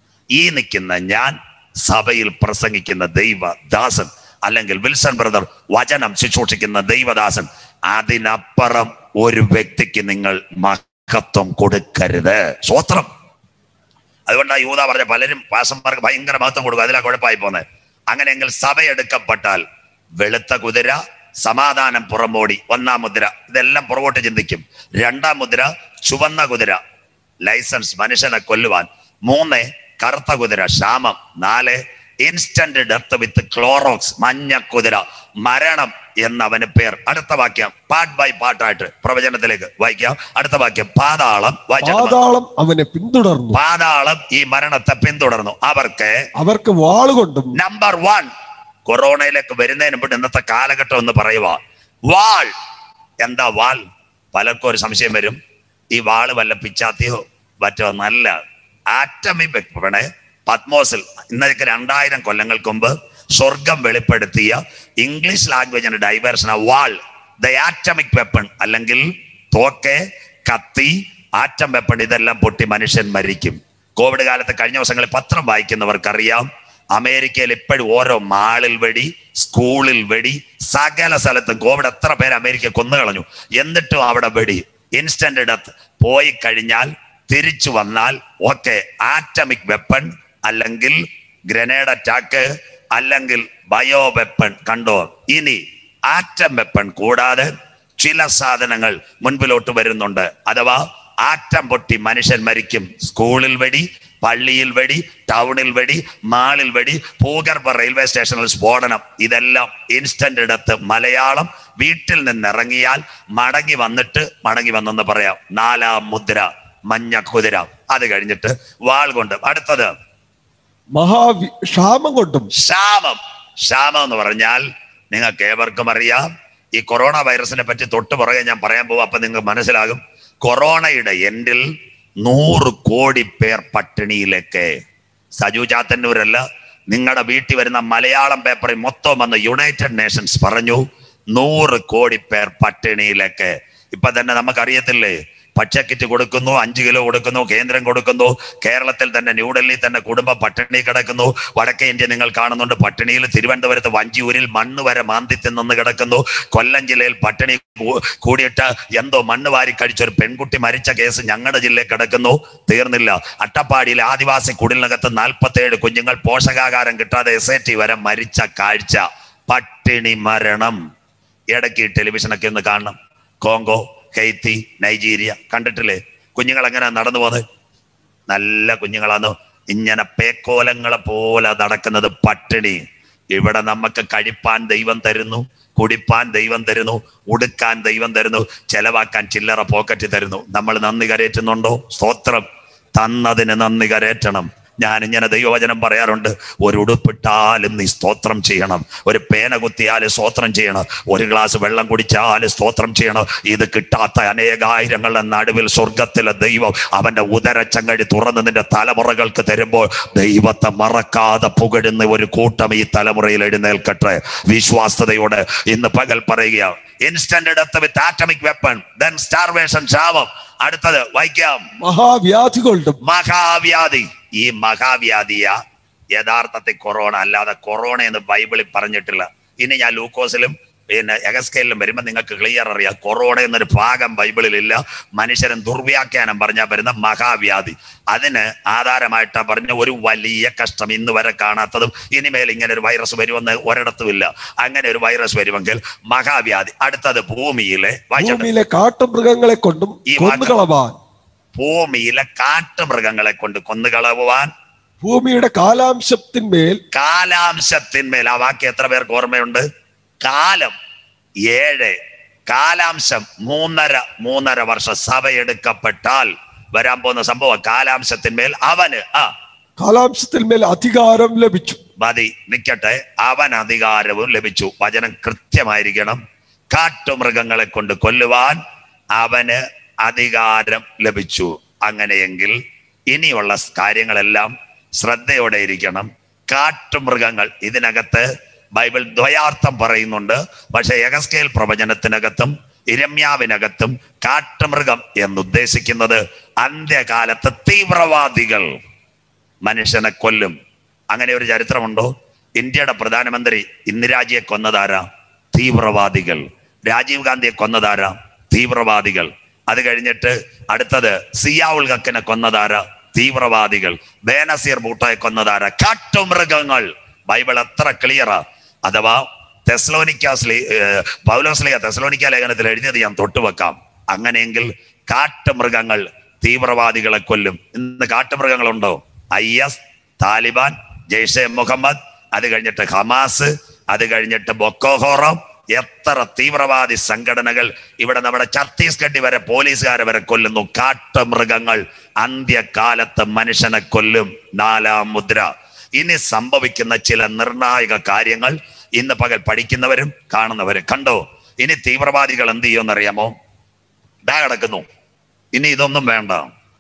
ഈ നിൽക്കുന്ന ഞാൻ സഭയിൽ പ്രസംഗിക്കുന്ന ദൈവദാസൻ അല്ലെങ്കിൽ വിൽസൺ ബ്രദർ വചനം ശുശ്രൂഷിക്കുന്ന ദൈവദാസൻ അതിനപ്പുറം ഒരു വ്യക്തിക്ക് നിങ്ങൾ മഹത്വം കൊടുക്കരുത് സ്വത്രം അതുകൊണ്ടാണ് യൂത പറഞ്ഞ പലരും പാസന്മാർക്ക് ഭയങ്കര മഹത്വം കൊടുക്കും അതിലാ കുഴപ്പമായി പോന്നെ അങ്ങനെയെങ്കിൽ സഭ എടുക്കപ്പെട്ടാൽ വെളുത്ത കുതിര സമാധാനം പുറമോടി ഒന്നാം മുദ്ര ഇതെല്ലാം പുറകോട്ട് ചിന്തിക്കും രണ്ടാം മുദ്ര ചുവന്ന കുതിര ലൈസൻസ് മനുഷ്യനെ കൊല്ലുവാൻ മൂന്ന് കറുത്ത കുതിര ക്ഷാമം നാല് ഇൻസ്റ്റന്റ് ഡെത്ത് വിത്ത് ക്ലോറോക്സ് മഞ്ഞ കുതിര മരണം എന്നവന് പേർ അടുത്ത വാക്യം പാർട്ട് ബൈ പാർട്ടായിട്ട് പ്രവചനത്തിലേക്ക് വായിക്കാം അടുത്ത വാക്യം പാതാളം വായിച്ചാൽ പാതാളം അവനെ പിന്തുടർന്നു പാതാളം ഈ മരണത്തെ പിന്തുടർന്നു അവർക്ക് അവർക്ക് വാളുകൊണ്ടും നമ്പർ വൺ കൊറോണയിലേക്ക് വരുന്നതിന് മുമ്പ് ഇന്നത്തെ കാലഘട്ടം എന്ന് പറയുക വാൾ എന്താ വാൾ പലർക്കും ഒരു സംശയം വരും ഈ വാള് വല്ല പിച്ചാത്തിയോ മറ്റോ നല്ല ആറ്റമിക് വെപ്പണ് പത്മോസിൽ ഇന്നേക്ക് രണ്ടായിരം കൊല്ലങ്ങൾക്ക് മുമ്പ് സ്വർഗം വെളിപ്പെടുത്തിയ ഇംഗ്ലീഷ് ലാംഗ്വേജിന്റെ ഡൈവേർഷൻ വാൾ ദ ആറ്റമിക് വെപ്പൺ അല്ലെങ്കിൽ തോക്ക് കത്തി ആറ്റം വെപ്പൺ ഇതെല്ലാം പൊട്ടി മനുഷ്യൻ മരിക്കും കോവിഡ് കാലത്ത് കഴിഞ്ഞ ദിവസങ്ങളിൽ പത്രം വായിക്കുന്നവർക്കറിയാം അമേരിക്കയിൽ ഇപ്പോഴും ഓരോ മാളിൽ വെടി സ്കൂളിൽ വെടി സകല സ്ഥലത്തും കോവിഡ് എത്ര പേര് അമേരിക്ക കൊന്നുകളഞ്ഞു എന്നിട്ടും അവിടെ വെടി ഇൻസ്റ്റന്റ് ഡെത്ത് പോയി കഴിഞ്ഞാൽ തിരിച്ചു വന്നാൽ ഓക്കെ ആറ്റമിക് വെപ്പൺ അല്ലെങ്കിൽ ഗ്രനേഡ് അറ്റാക്ക് അല്ലെങ്കിൽ ബയോ വെപ്പൺ കണ്ടോ ഇനി ആറ്റം വെപ്പൺ കൂടാതെ ചില സാധനങ്ങൾ മുൻപിലോട്ട് വരുന്നുണ്ട് അഥവാ ആറ്റം പൊട്ടി മനുഷ്യൻ മരിക്കും സ്കൂളിൽ വെടി പള്ളിയിൽ വെടി ടൗണിൽ വെടി മാളിൽ വെടി ഭൂഗർഭ റെയിൽവേ സ്റ്റേഷനിൽ സ്ഫോടനം ഇതെല്ലാം ഇൻസ്റ്റന്റ് എടുത്ത് മലയാളം വീട്ടിൽ നിന്നിറങ്ങിയാൽ മടങ്ങി വന്നിട്ട് മടങ്ങി വന്നെന്ന് പറയാം നാലാം മുദ്ര മഞ്ഞ കുതിര അത് കഴിഞ്ഞിട്ട് വാൾ കൊണ്ട് അടുത്തത് മഹാവി ക്ഷാമം കൊണ്ടും ക്ഷാമം ക്ഷാമം എന്ന് പറഞ്ഞാൽ നിങ്ങൾക്ക് ഏവർക്കും അറിയാം ഈ കൊറോണ വൈറസിനെ പറ്റി തൊട്ട് പുറകെ ഞാൻ പറയാൻ പോകും അപ്പൊ നിങ്ങൾക്ക് മനസ്സിലാകും കൊറോണയുടെ എൻഡിൽ നൂറ് കോടി പേർ പട്ടിണിയിലേക്ക് സജു ചാത്തന്നൂരല്ല നിങ്ങളുടെ വീട്ടിൽ വരുന്ന മലയാളം പേപ്പറിൽ മൊത്തം വന്ന് യുണൈറ്റഡ് നേഷൻസ് പറഞ്ഞു നൂറ് കോടി പേർ പട്ടിണിയിലേക്ക് ഇപ്പൊ തന്നെ നമുക്കറിയത്തില്ലേ പച്ചക്കിറ്റ് കൊടുക്കുന്നു അഞ്ച് കിലോ കൊടുക്കുന്നു കേന്ദ്രം കൊടുക്കുന്നു കേരളത്തിൽ തന്നെ ന്യൂഡൽഹി തന്നെ കുടുംബം പട്ടിണി കിടക്കുന്നു വടക്കേ ഇന്ത്യ നിങ്ങൾ കാണുന്നുണ്ട് പട്ടിണിയിൽ തിരുവനന്തപുരത്ത് വഞ്ചിയൂരിൽ മണ്ണ് വരെ മാന്തി തിന്നു കിടക്കുന്നു കൊല്ലം ജില്ലയിൽ പട്ടിണി കൂ- കൂടിയിട്ട് എന്തോ മണ്ണ് വാരി കഴിച്ച ഒരു പെൺകുട്ടി മരിച്ച കേസ് ഞങ്ങളുടെ ജില്ലയിൽ കിടക്കുന്നു തീർന്നില്ല അട്ടപ്പാടിയിലെ ആദിവാസി കുടിലിനകത്ത് നാൽപ്പത്തേഴ് കുഞ്ഞുങ്ങൾ പോഷകാഹാരം കിട്ടാതെ എസ് ഐ ടി വരെ മരിച്ച കാഴ്ച പട്ടിണി മരണം ഇടയ്ക്ക് ഈ ടെലിവിഷനൊക്കെ ഒന്ന് കാണണം കോങ്കോ ഹെയ്ത്തി നൈജീരിയ കണ്ടിട്ടില്ലേ കുഞ്ഞുങ്ങൾ എങ്ങനെ നടന്നു പോകുന്നത് നല്ല കുഞ്ഞുങ്ങളാണ് ഇങ്ങനെ പേക്കോലങ്ങളെ പോലെ നടക്കുന്നത് പട്ടിണി ഇവിടെ നമുക്ക് കഴിപ്പാൻ ദൈവം തരുന്നു കുടിപ്പാൻ ദൈവം തരുന്നു ഉടുക്കാൻ ദൈവം തരുന്നു ചെലവാക്കാൻ ചില്ലറ പോക്കറ്റ് തരുന്നു നമ്മൾ നന്ദി കരയറ്റുന്നുണ്ടോ സ്തോത്രം തന്നതിന് നന്ദി കരയറ്റണം ഞാൻ ഇങ്ങനെ ദൈവവചനം പറയാറുണ്ട് ഒരു ഉടുപ്പിട്ടാലും നീ സ്തോത്രം ചെയ്യണം ഒരു പേന കുത്തിയാലും സ്തോത്രം ചെയ്യണം ഒരു ഗ്ലാസ് വെള്ളം കുടിച്ചാലും സ്തോത്രം ചെയ്യണം ഇത് കിട്ടാത്ത അനേകായിരങ്ങളുടെ നടുവിൽ സ്വർഗത്തിലെ ദൈവം അവന്റെ ഉദരച്ചങ്ങടി തുറന്ന് നിന്റെ തലമുറകൾക്ക് തരുമ്പോൾ ദൈവത്തെ മറക്കാതെ പുകഴുന്ന ഒരു കൂട്ടം ഈ തലമുറയിൽ എഴുന്നേൽക്കട്ടെ വിശ്വാസതയോടെ ഇന്ന് പകൽ പറയുക instant death with atomic weapon then starvation ശാപം അടുത്തത് വായിക്കാം മഹാവ്യാധികളുടെ മഹാവ്യാധി ഈ മഹാവ്യാധിയ യഥാർത്ഥത്തിൽ കൊറോണ അല്ലാതെ കൊറോണ എന്ന് ബൈബിളിൽ പറഞ്ഞിട്ടില്ല ഇനി ഞാൻ ലൂക്കോസിലും പിന്നെ എഗസ്കേലിലും വരുമ്പോൾ നിങ്ങൾക്ക് ക്ലിയർ അറിയാം കൊറോണ എന്നൊരു ഭാഗം ബൈബിളിൽ ഇല്ല മനുഷ്യരൻ ദുർവ്യാഖ്യാനം പറഞ്ഞാൽ വരുന്ന മഹാവ്യാധി അതിന് ആധാരമായിട്ടാ പറഞ്ഞ ഒരു വലിയ കഷ്ടം ഇന്ന് വരെ കാണാത്തതും ഇനിമേൽ ഇങ്ങനെ ഒരു വൈറസ് വരുമെന്ന് ഒരിടത്തുമില്ല അങ്ങനെ ഒരു വൈറസ് വരുമെങ്കിൽ മഹാവ്യാധി അടുത്തത് ഭൂമിയിലെ വായിച്ചോട്ടെ. ഭൂമിയിലെ കാട്ടുമൃഗങ്ങളെ കൊണ്ടും ഈ വാക്ക് കൊന്നുകളവാൻ ഭൂമിയിലെ കാട്ടുമൃഗങ്ങളെ കൊണ്ട് കൊന്നുകളവുവാൻ ഭൂമിയുടെ കാലാംശത്തിന്മേൽ കാലാംശത്തിന്മേൽ ആ വാക്യം എത്ര പേർക്ക് ഓർമ്മയുണ്ട് കാലം ഏഴ് കാലാംശം മൂന്നര മൂന്നര വർഷം സഭ എടുക്കപ്പെട്ടാൽ വരാൻ പോകുന്ന സംഭവം കാലാംശത്തിന്മേൽ അവന് ആ കാലാംശത്തിന്മേൽ അധികാരം ലഭിച്ചു മതി നിക്കട്ടെ അവൻ അധികാരവും ലഭിച്ചു വചനം കൃത്യമായിരിക്കണം കാട്ടുമൃഗങ്ങളെ കൊണ്ട് കൊല്ലുവാൻ അവന് അധികാരം ലഭിച്ചു അങ്ങനെയെങ്കിൽ ഇനിയുള്ള കാര്യങ്ങളെല്ലാം ശ്രദ്ധയോടെ ഇരിക്കണം കാട്ടുമൃഗങ്ങൾ ഇതിനകത്ത് ബൈബിൾ ദ്വയാർത്ഥം പറയുന്നുണ്ട് പക്ഷെ യഗസ്കേൽ പ്രവചനത്തിനകത്തും ഇരമ്യാവിനകത്തും കാട്ടുമൃഗം എന്നുദ്ദേശിക്കുന്നത് അന്ത്യകാലത്ത് തീവ്രവാദികൾ മനുഷ്യനെ കൊല്ലും അങ്ങനെ ഒരു ചരിത്രമുണ്ടോ ഇന്ത്യയുടെ പ്രധാനമന്ത്രി ഇന്ദിരാജിയെ കൊന്നതാരാ തീവ്രവാദികൾ രാജീവ് ഗാന്ധിയെ കൊന്നതാരാ തീവ്രവാദികൾ അത് കഴിഞ്ഞിട്ട് അടുത്തത് സിയാവുൽ ഹക്കിനെ കൊന്നതാരാ തീവ്രവാദികൾ ബേനസീർ ബൂട്ടയെ കൊന്നതാരാ കാട്ടുമൃഗങ്ങൾ ബൈബിൾ എത്ര ക്ലിയറാ അഥവാ തെസ്ലോനിക്കാസ്ലി പൗലോസ്ലിയ തെസ്ലോനിക്ക ലേഖനത്തിൽ എഴുതിയത് ഞാൻ തൊട്ടുവെക്കാം അങ്ങനെയെങ്കിൽ കാട്ടുമൃഗങ്ങൾ തീവ്രവാദികളെ കൊല്ലും ഇന്ന് കാട്ടുമൃഗങ്ങളുണ്ടോ I S Taliban Jaish Mohammed അത് കഴിഞ്ഞിട്ട് ഹമാസ് അത് കഴിഞ്ഞിട്ട് ബൊക്കോഹോറം എത്ര തീവ്രവാദി സംഘടനകൾ ഇവിടെ നമ്മുടെ ഛത്തീസ്ഗഡ് വരെ പോലീസുകാരെ വരെ കൊല്ലുന്നു കാട്ടുമൃഗങ്ങൾ അന്ത്യകാലത്ത് മനുഷ്യനെ കൊല്ലും നാലാം മുദ്ര ഇനി സംഭവിക്കുന്ന ചില നിർണായക കാര്യങ്ങൾ ഇന്ന് പകൽ പഠിക്കുന്നവരും കാണുന്നവരും കണ്ടോ ഇനി തീവ്രവാദികൾ എന്ത് ചെയ്യുമെന്നറിയാമോ ഇതാ കിടക്കുന്നു ഇനി ഇതൊന്നും വേണ്ട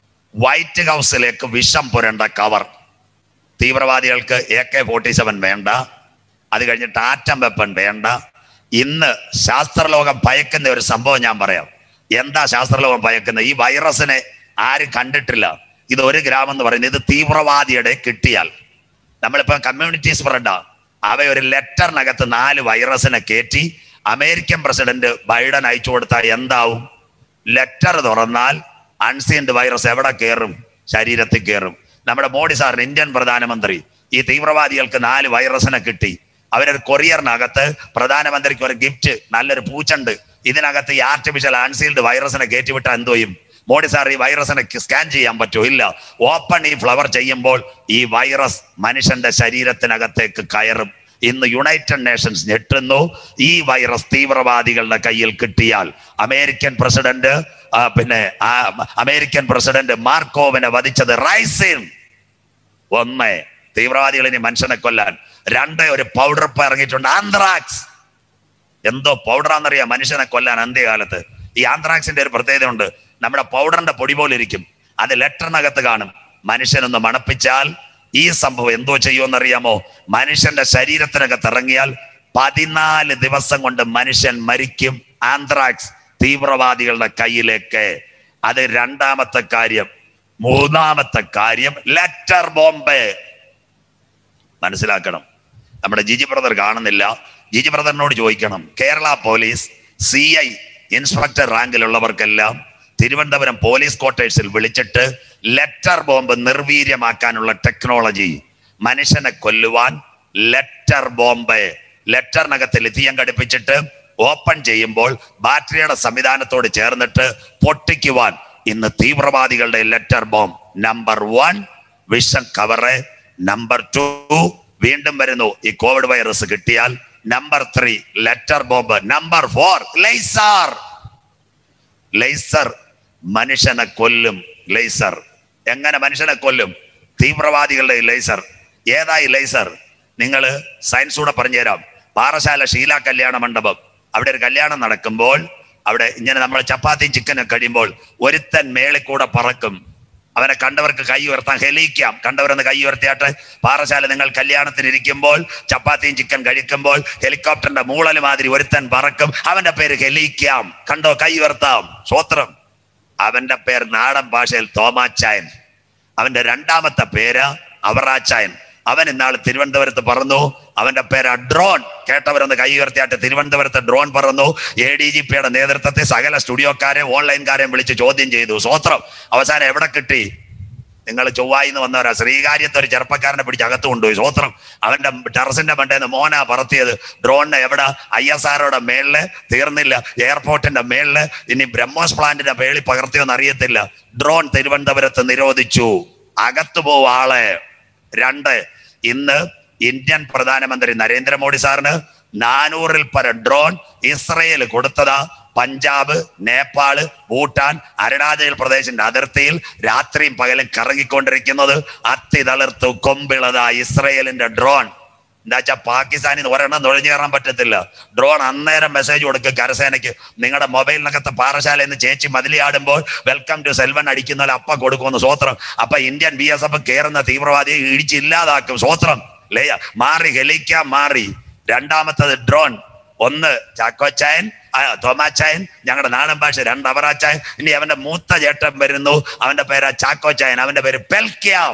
വൈറ്റ് ഹൗസിലേക്ക് വിഷം പുരണ്ട കവർ തീവ്രവാദികൾക്ക് എ കെ ഫോർട്ടി സെവൻ വേണ്ട അത് കഴിഞ്ഞിട്ട് ആറ്റം വെപ്പൺ വേണ്ട ഇന്ന് ശാസ്ത്രലോകം ഭയക്കുന്ന ഒരു സംഭവം ഞാൻ പറയാം എന്താ ശാസ്ത്രലോകം ഭയക്കുന്നത് ഈ വൈറസിനെ ആരും കണ്ടിട്ടില്ല ഇത് ഒരു ഗ്രാം എന്ന് പറയുന്നത് ഇത് തീവ്രവാദിയുടെ കിട്ടിയാൽ നമ്മളിപ്പോ കമ്മ്യൂണിറ്റി സ്പ്രെഡാ അവ ഒരു ലെറ്ററിനകത്ത് നാല് വൈറസിനെ കയറ്റി അമേരിക്കൻ പ്രസിഡന്റ് ബൈഡൻ അയച്ചു കൊടുത്താൽ എന്താവും ലെറ്റർ തുറന്നാൽ അൺസീൻഡ് വൈറസ് എവിടെ കയറും ശരീരത്തിൽ കയറും നമ്മുടെ മോഡി സാറിന് ഇന്ത്യൻ പ്രധാനമന്ത്രി ഈ തീവ്രവാദികൾക്ക് നാല് വൈറസിനെ കിട്ടി അവരൊരു കൊറിയറിനകത്ത് പ്രധാനമന്ത്രിക്ക് ഒരു ഗിഫ്റ്റ് നല്ലൊരു പൂച്ചണ്ട് ഇതിനകത്ത് ഈ ആർട്ടിഫിഷ്യൽ അൺസീൽഡ് വൈറസിനെ കയറ്റിവിട്ടാൽ എന്തോ ചെയ്യും മോഡി സാർ ഈ വൈറസിനെ സ്കാൻ ചെയ്യാൻ പറ്റുമോ ഇല്ല ഓപ്പൺ ഈ ഫ്ലവർ ചെയ്യുമ്പോൾ ഈ വൈറസ് മനുഷ്യന്റെ ശരീരത്തിനകത്തേക്ക് കയറും ഇന്ന് യുണൈറ്റഡ് നേഷൻസ് ഞെട്ടുന്നു ഈ വൈറസ് തീവ്രവാദികളുടെ കയ്യിൽ കിട്ടിയാൽ അമേരിക്കൻ പ്രസിഡന്റ് ആ, പിന്നെ ആ, അമേരിക്കൻ പ്രസിഡന്റ് മാർക്കോവിനെ വധിച്ചത് റൈസിൻ ഒന്ന് തീവ്രവാദികൾ ഇനി മനുഷ്യനെ കൊല്ലാൻ രണ്ട് ഒരു പൗഡർ ഇപ്പൊ ഇറങ്ങിയിട്ടുണ്ട് ആന്ത്രാക്സ് എന്തോ പൗഡറാന്നറിയാം മനുഷ്യനെ കൊല്ലാൻ അന്ത്യകാലത്ത് ഈ ആന്ത്രാക്സിന്റെ ഒരു പ്രത്യേകത ഉണ്ട് നമ്മുടെ പൗഡറിന്റെ പൊടി പോലെ ഇരിക്കും അത് ലെറ്ററിനകത്ത് കാണും മനുഷ്യനൊന്ന് മണപ്പിച്ചാൽ ഈ സംഭവം എന്തോ ചെയ്യുമെന്നറിയാമോ മനുഷ്യന്റെ ശരീരത്തിനകത്ത് ഇറങ്ങിയാൽ പതിനാല് ദിവസം കൊണ്ട് മനുഷ്യൻ മരിക്കും ആന്ത്രാക്സ് തീവ്രവാദികളുടെ കയ്യിലേക്ക് അത് രണ്ടാമത്തെ കാര്യം മൂന്നാമത്തെ കാര്യം ലെറ്റർ ബോംബ് മനസ്സിലാക്കണം നമ്മുടെ ജിജി ബ്രദർ കാണുന്നില്ല ജിജി ബ്രദറിനോട് ചോദിക്കണം Kerala police C I inspector റാങ്കിലുള്ളവർക്കെല്ലാം തിരുവനന്തപുരം പോലീസ് ക്വാർട്ടേഴ്സിൽ വിളിച്ചിട്ട് ലെറ്റർ ബോംബ് നിർവീര്യമാക്കാനുള്ള ടെക്നോളജി മനുഷ്യനെ കൊല്ലുവാൻ ലെറ്റർ ബോംബ് ലെറ്ററിനകത്ത് ലിഥിയം ഘടിപ്പിച്ചിട്ട് ഓപ്പൺ ചെയ്യുമ്പോൾ ബാറ്ററിയുടെ സംവിധാനത്തോട് ചേർന്നിട്ട് പൊട്ടിക്കുവാൻ ഇന്ന് തീവ്രവാദികളുടെ letter bomb number one vision cover number two വീണ്ടും വരുന്നു ഈ കോവിഡ് വൈറസ് കിട്ടിയാൽ number three letter bomb number four laser laser മനുഷ്യനെ കൊല്ലും ലൈസർ എങ്ങനെ മനുഷ്യനെ കൊല്ലും തീവ്രവാദികളുടെ ഈ ലൈസർ ഏതായി ലൈസർ നിങ്ങൾ സയൻസ് കൂടെ പറഞ്ഞുതരാം പാറശാല ഷീല കല്യാണ മണ്ഡപം അവിടെ ഒരു കല്യാണം നടക്കുമ്പോൾ അവിടെ ഇങ്ങനെ നമ്മൾ ചപ്പാത്തിയും ചിക്കനും കഴിയുമ്പോൾ ഒരുത്തൻ മേളിൽ കൂടെ പറക്കും അവനെ കണ്ടവർക്ക് കൈ ഉയർത്താൻ ഹെലിക്കാം കണ്ടവരൊന്ന് കൈ ഉയർത്തിയാട്ടെ പാറശാല നിങ്ങൾ കല്യാണത്തിന് ഇരിക്കുമ്പോൾ ചപ്പാത്തിയും ചിക്കൻ കഴിക്കുമ്പോൾ ഹെലികോപ്റ്ററിന്റെ മൂളല് മാതിരി ഒരുത്തൻ പറക്കും അവന്റെ പേര് ഹെലിക്കാം കണ്ടോ കൈ ഉയർത്താം സ്വത്രം അവന്റെ പേര് നാടൻ ഭാഷയിൽ തോമാച്ചായൻ അവന്റെ രണ്ടാമത്തെ പേര് അവറാച്ചായൻ അവൻ ഇന്നാൾ തിരുവനന്തപുരത്ത് പറന്നു അവന്റെ പേര് ഡ്രോൺ കേട്ടവരൊന്ന് കൈ ഉയർത്തിയായിട്ട് തിരുവനന്തപുരത്ത് ഡ്രോൺ പറന്നു എ ഡി ജി പിയുടെ നേതൃത്വത്തിൽ സകല സ്റ്റുഡിയോക്കാരെ ഓൺലൈൻകാരെയും വിളിച്ച് ചോദ്യം ചെയ്തു സ്വത്രം അവസാനം എവിടെ കിട്ടി നിങ്ങൾ ചൊവ്വായിന്ന് വന്നവരാ ശ്രീകാര്യത്ത് ഒരു ചെറുപ്പക്കാരനെ പിടിച്ച് അകത്ത് കൊണ്ടുപോയി സ്വത്രം അവന്റെ ടെറസിന്റെ മണ്ടേന്ന് മോനാ പറത്തിയത് ഡ്രോണിനെ എവിടെ ഐ എസ് ആറോടെ മേളില് തീർന്നില്ല എയർപോർട്ടിന്റെ മേളില് ഇനി ബ്രഹ്മോസ് പ്ലാന്റിന്റെ മേളിൽ പകർത്തിയോന്ന് അറിയത്തില്ല ഡ്രോൺ തിരുവനന്തപുരത്ത് നിരോധിച്ചു അകത്തു പോവും ആളെ രണ്ട് ഇന്ന് ഇന്ത്യൻ പ്രധാനമന്ത്രി നരേന്ദ്രമോദി സാറിന് നാനൂറിൽ പരം ഡ്രോൺ ഇസ്രയേൽ കൊടുത്തതാ പഞ്ചാബ് നേപ്പാള് ഭൂട്ടാൻ അരുണാചൽ പ്രദേശിന്റെ അതിർത്തിയിൽ രാത്രിയും പകലും കറങ്ങിക്കൊണ്ടിരിക്കുന്നത് അത്തി തളിർത്തു കൊമ്പിളത ഇസ്രയേലിന്റെ ഡ്രോൺ എന്താ വെച്ചാൽ പാകിസ്ഥാനിൽ നിന്ന് ഒരെണ്ണം നുഴഞ്ഞു കയറാൻ പറ്റത്തില്ല ഡ്രോൺ അന്നേരം മെസ്സേജ് കൊടുക്കും കരസേനയ്ക്ക് നിങ്ങളുടെ മൊബൈലിനകത്ത് പാറശാല എന്ന് ചേച്ചി മതിലിയാടുമ്പോൾ വെൽക്കം ടു സെൽവൻ അടിക്കുന്ന പോലെ അപ്പ കൊടുക്കുമെന്ന് സ്വത്രം അപ്പൊ ഇന്ത്യൻ ബി എസ് എഫ് കയറുന്ന തീവ്രവാദിയെ ഇടിച്ചില്ലാതാക്കും സ്വത്രം ലേയ മാറി ഹെലിക്കാൻ മാറി രണ്ടാമത്തത് ഡ്രോൺ ഒന്ന് ചാക്കോച്ചായൻ ആ, തോമാച്ചായൻ ഞങ്ങളുടെ നാടൻ ഭാഷ രണ്ട് അവറാച്ചായൻ ഇനി അവന്റെ മൂത്ത ചേട്ടൻ വരുന്നു അവന്റെ പേരാ ചാക്കോച്ചായൻ അവന്റെ പേര് പെൽക്യാം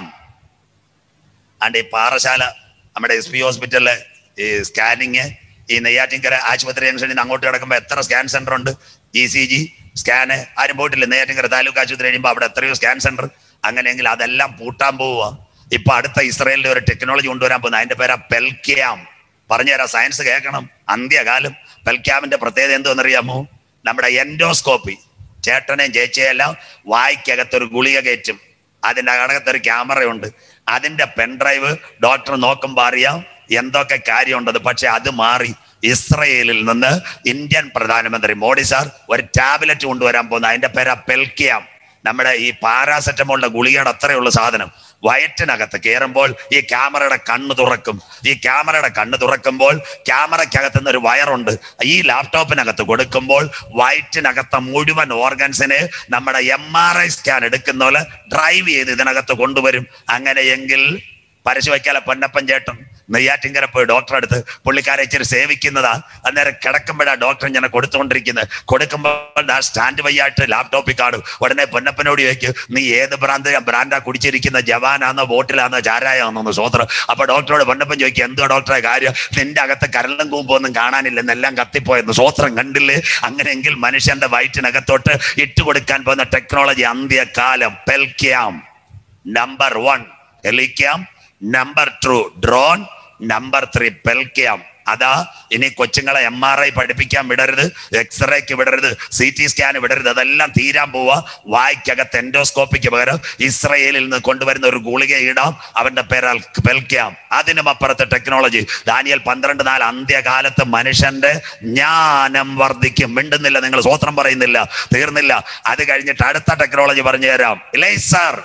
ആണ്ട് ഈ പാറശാല നമ്മുടെ എസ് പി ഹോസ്പിറ്റലിലെ ഈ സ്കാനിങ് ഈ നെയ്യാറ്റിൻകര ആശുപത്രി ജംഗ്ഷനിൽ നിന്ന് അങ്ങോട്ട് കിടക്കുമ്പോൾ എത്ര സ്കാൻ സെന്റർ ഉണ്ട് ഇ സി ജി സ്കാന് ആരും പോയിട്ടില്ല നെയ്യാറ്റിൻകര താലൂക്ക് ആശുപത്രി കഴിയുമ്പോൾ അവിടെ എത്രയോ സ്കാൻ സെന്റർ അങ്ങനെയെങ്കിൽ അതെല്ലാം പൂട്ടാൻ പോവുക ഇപ്പൊ അടുത്ത ഇസ്രയേലിൽ ഒരു ടെക്നോളജി കൊണ്ടുവരാൻ പോകുന്നത് അതിന്റെ പേരാ പെൽക്യാം പറഞ്ഞുതരാം സയൻസ് കേൾക്കണം അന്ത്യകാലം പെൽക്യാമിന്റെ പ്രത്യേകത എന്തുവെന്നറിയാമോ നമ്മുടെ എൻഡോസ്കോപ്പി ചേട്ടനെയും ചേച്ചിയെല്ലാം വായിക്കകത്തൊരു ഗുളിക കയറ്റും അതിന്റെ അകത്തൊരു ക്യാമറയുണ്ട് അതിന്റെ പെൻഡ്രൈവ് ഡോക്ടർ നോക്കുമ്പോൾ അറിയാം എന്തൊക്കെ കാര്യമുണ്ടത് പക്ഷെ അത് മാറി ഇസ്രയേലിൽ നിന്ന് ഇന്ത്യൻ പ്രധാനമന്ത്രി മോഡി സാർ ഒരു ടാബ്ലറ്റ് കൊണ്ടുവരാൻ പോകുന്ന അതിന്റെ പേരാ പെൽക്കിയാം നമ്മുടെ ഈ പാരാസെറ്റമോളിന്റെ ഗുളികയുടെ അത്രയുള്ള സാധനം വയറ്റിനകത്ത് കയറുമ്പോൾ ഈ ക്യാമറയുടെ കണ്ണ് തുറക്കും ഈ ക്യാമറയുടെ കണ്ണ് തുറക്കുമ്പോൾ ക്യാമറയ്ക്കകത്ത് നിന്ന് ഒരു വയറുണ്ട് ഈ ലാപ്ടോപ്പിനകത്ത് കൊടുക്കുമ്പോൾ വയറ്റിനകത്തെ മുഴുവൻ ഓർഗൻസിനെ നമ്മുടെ എം ആർ ഐ സ്കാൻ എടുക്കുന്ന പോലെ ഡ്രൈവ് ചെയ്ത് ഇതിനകത്ത് കൊണ്ടുവരും അങ്ങനെയെങ്കിൽ പരശുവയ്ക്കാല പൊന്നപ്പൻ ചേട്ടൻ നെയ്യാറ്റിങ്കര പോയി ഡോക്ടറെ അടുത്ത് പുള്ളിക്കാരെ ഇച്ചിരി സേവിക്കുന്നതാ അന്നേരം കിടക്കുമ്പോഴാ ഡോക്ടർ ഇങ്ങനെ കൊടുത്തുകൊണ്ടിരിക്കുന്നത് കൊടുക്കുമ്പോൾ ആ സ്റ്റാൻഡ് വയ്യായിട്ട് ലാപ്ടോപ്പിൽ കാണും ഉടനെ പൊന്നപ്പനോട് ചോദിക്കും നീ ഏത് ബ്രാൻഡ് ബ്രാൻഡാ കുടിച്ചിരിക്കുന്ന ജവാനാന്നോ ബോട്ടിലാന്നോ ചാരായാന്നോ സ്വത്രം അപ്പൊ ഡോക്ടറോട് പൊന്നപ്പൻ ചോദിക്കും എന്തോ ഡോക്ടറെ കാര്യം നിന്റെ അകത്ത് കരളും കൂമ്പൊന്നും കാണാനില്ല എന്നെല്ലാം കത്തിപ്പോയെന്ന് സ്വത്രം കണ്ടില്ലേ അങ്ങനെയെങ്കിൽ മനുഷ്യന്റെ വയറ്റിനകത്തോട്ട് ഇട്ടുകൊടുക്കാൻ പോകുന്ന ടെക്നോളജി അന്ത്യകാലം PillCam number one helicam number two drone number three PillCam അതാ ഇനി കൊച്ചുങ്ങളെ എം ആർ ഐ പഠിപ്പിക്കാൻ വിടരുത് എക്സ്റേക്ക് വിടരുത് സി ടി സ്കാൻ വിടരുത് അതെല്ലാം തീരാൻ പോവാ വായ്ക്കകത്ത് എൻഡോസ്കോപ്പിക്ക് പകരം ഇസ്രയേലിൽ നിന്ന് കൊണ്ടുവരുന്ന ഒരു ഗുളിക ഇടാം അവന്റെ പേരാൽ പെൽക്യാം അതിനും അപ്പുറത്തെ ടെക്നോളജി ദാനിയൽ പന്ത്രണ്ട് നാല് അന്ത്യകാലത്ത് മനുഷ്യന്റെ ജ്ഞാനം വർദ്ധിക്കും മിണ്ടുന്നില്ല നിങ്ങൾ സ്വത്രം പറയുന്നില്ല തീർന്നില്ല അത് കഴിഞ്ഞിട്ട് അടുത്ത ടെക്നോളജി പറഞ്ഞു തരാം ഇല്ലേ സാർ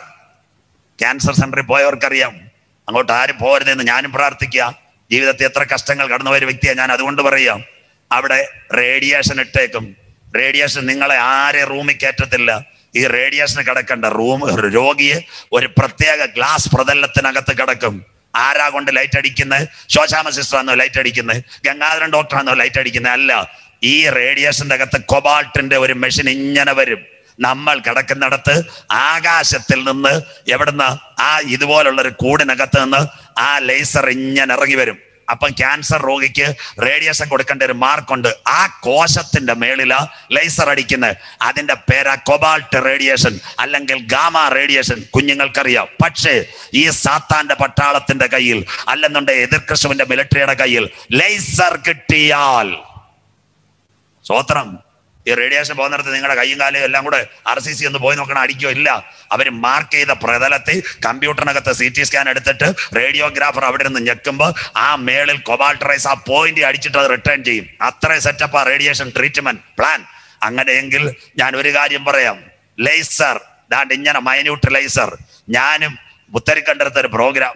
ക്യാൻസർ സെന്ററിൽ പോയവർക്കറിയാം അങ്ങോട്ട് ആരും പോരുതെന്ന് ഞാനും പ്രാർത്ഥിക്കുക ജീവിതത്തിൽ എത്ര കഷ്ടങ്ങൾ കടന്നു പോയ വ്യക്തിയാണ് ഞാൻ അതുകൊണ്ട് പറയാം അവിടെ റേഡിയേഷൻ ഇട്ടേക്കും റേഡിയേഷൻ നിങ്ങളെ ആരെ റൂമിൽ കയറ്റത്തില്ല ഈ റേഡിയേഷൻ കിടക്കേണ്ട റൂം രോഗിയെ ഒരു പ്രത്യേക ഗ്ലാസ് പ്രതലത്തിനകത്ത് കിടക്കും ആരാ കൊണ്ട് ലൈറ്റ് അടിക്കുന്നത് ശോശാമ സിസ്റ്റർ ആണോ ലൈറ്റ് അടിക്കുന്നത് ഗംഗാധരൻ ഡോക്ടർ ആണോ ലൈറ്റ് അടിക്കുന്നത് അല്ല ഈ റേഡിയേഷന്റെ അകത്ത് കൊബാൾട്ടിന്റെ ഒരു മെഷീൻ ഇങ്ങനെ വരും നമ്മൾ കിടക്കുന്നിടത്ത് ആകാശത്തിൽ നിന്ന് എവിടുന്ന് ആ ഇതുപോലുള്ള ഒരു കൂടിനകത്ത് നിന്ന് ആ ലേസർ ഇങ്ങനെ ഇറങ്ങി വരും അപ്പം ക്യാൻസർ രോഗിക്ക് റേഡിയേഷൻ കൊടുക്കേണ്ട ഒരു മാർക്കുണ്ട് ആ കോശത്തിന്റെ മേളില ലേസർ അടിക്കുന്നത് അതിന്റെ പേരാ കൊബാൾട്ട് റേഡിയേഷൻ അല്ലെങ്കിൽ ഗാമ റേഡിയേഷൻ കുഞ്ഞുങ്ങൾക്കറിയാം പക്ഷേ ഈ സാത്താന്റെ പട്ടാളത്തിന്റെ കയ്യിൽ അല്ലെന്നുണ്ടെങ്കിൽ എതിർ ക്രിസ്തുവിന്റെ മിലിറ്ററിയുടെ കയ്യിൽ ലേസർ കിട്ടിയാൽ സ്വോത്രം ഈ റേഡിയേഷൻ പോകുന്നിടത്ത് നിങ്ങളുടെ കൈയും കാലും എല്ലാം കൂടെ ആർ സി സി ഒന്ന് പോയി നോക്കണം അടിക്കോ ഇല്ല അവർ മാർക്ക് ചെയ്ത പ്രതലത്തിൽ കമ്പ്യൂട്ടറിനകത്ത് സി ടി സ്കാൻ എടുത്തിട്ട് റേഡിയോഗ്രാഫർ അവിടെ നിന്ന് ഞെക്കുമ്പോൾ ആ മേളിൽ കൊബാൾട്ടറൈസ് ആ പോയിന്റ് അടിച്ചിട്ട് അത് റിട്ടേൺ ചെയ്യും അത്രയും സെറ്റപ്പ് ആ റേഡിയേഷൻ ട്രീറ്റ്മെന്റ് പ്ലാൻ അങ്ങനെയെങ്കിൽ ഞാൻ ഒരു കാര്യം പറയാം ലേസർ ദാണ്ട് ഇങ്ങനെ മൈന്യൂട്ട് ലേസർ ഞാനും പുത്തരിക്കണ്ടടുത്ത ഒരു പ്രോഗ്രാം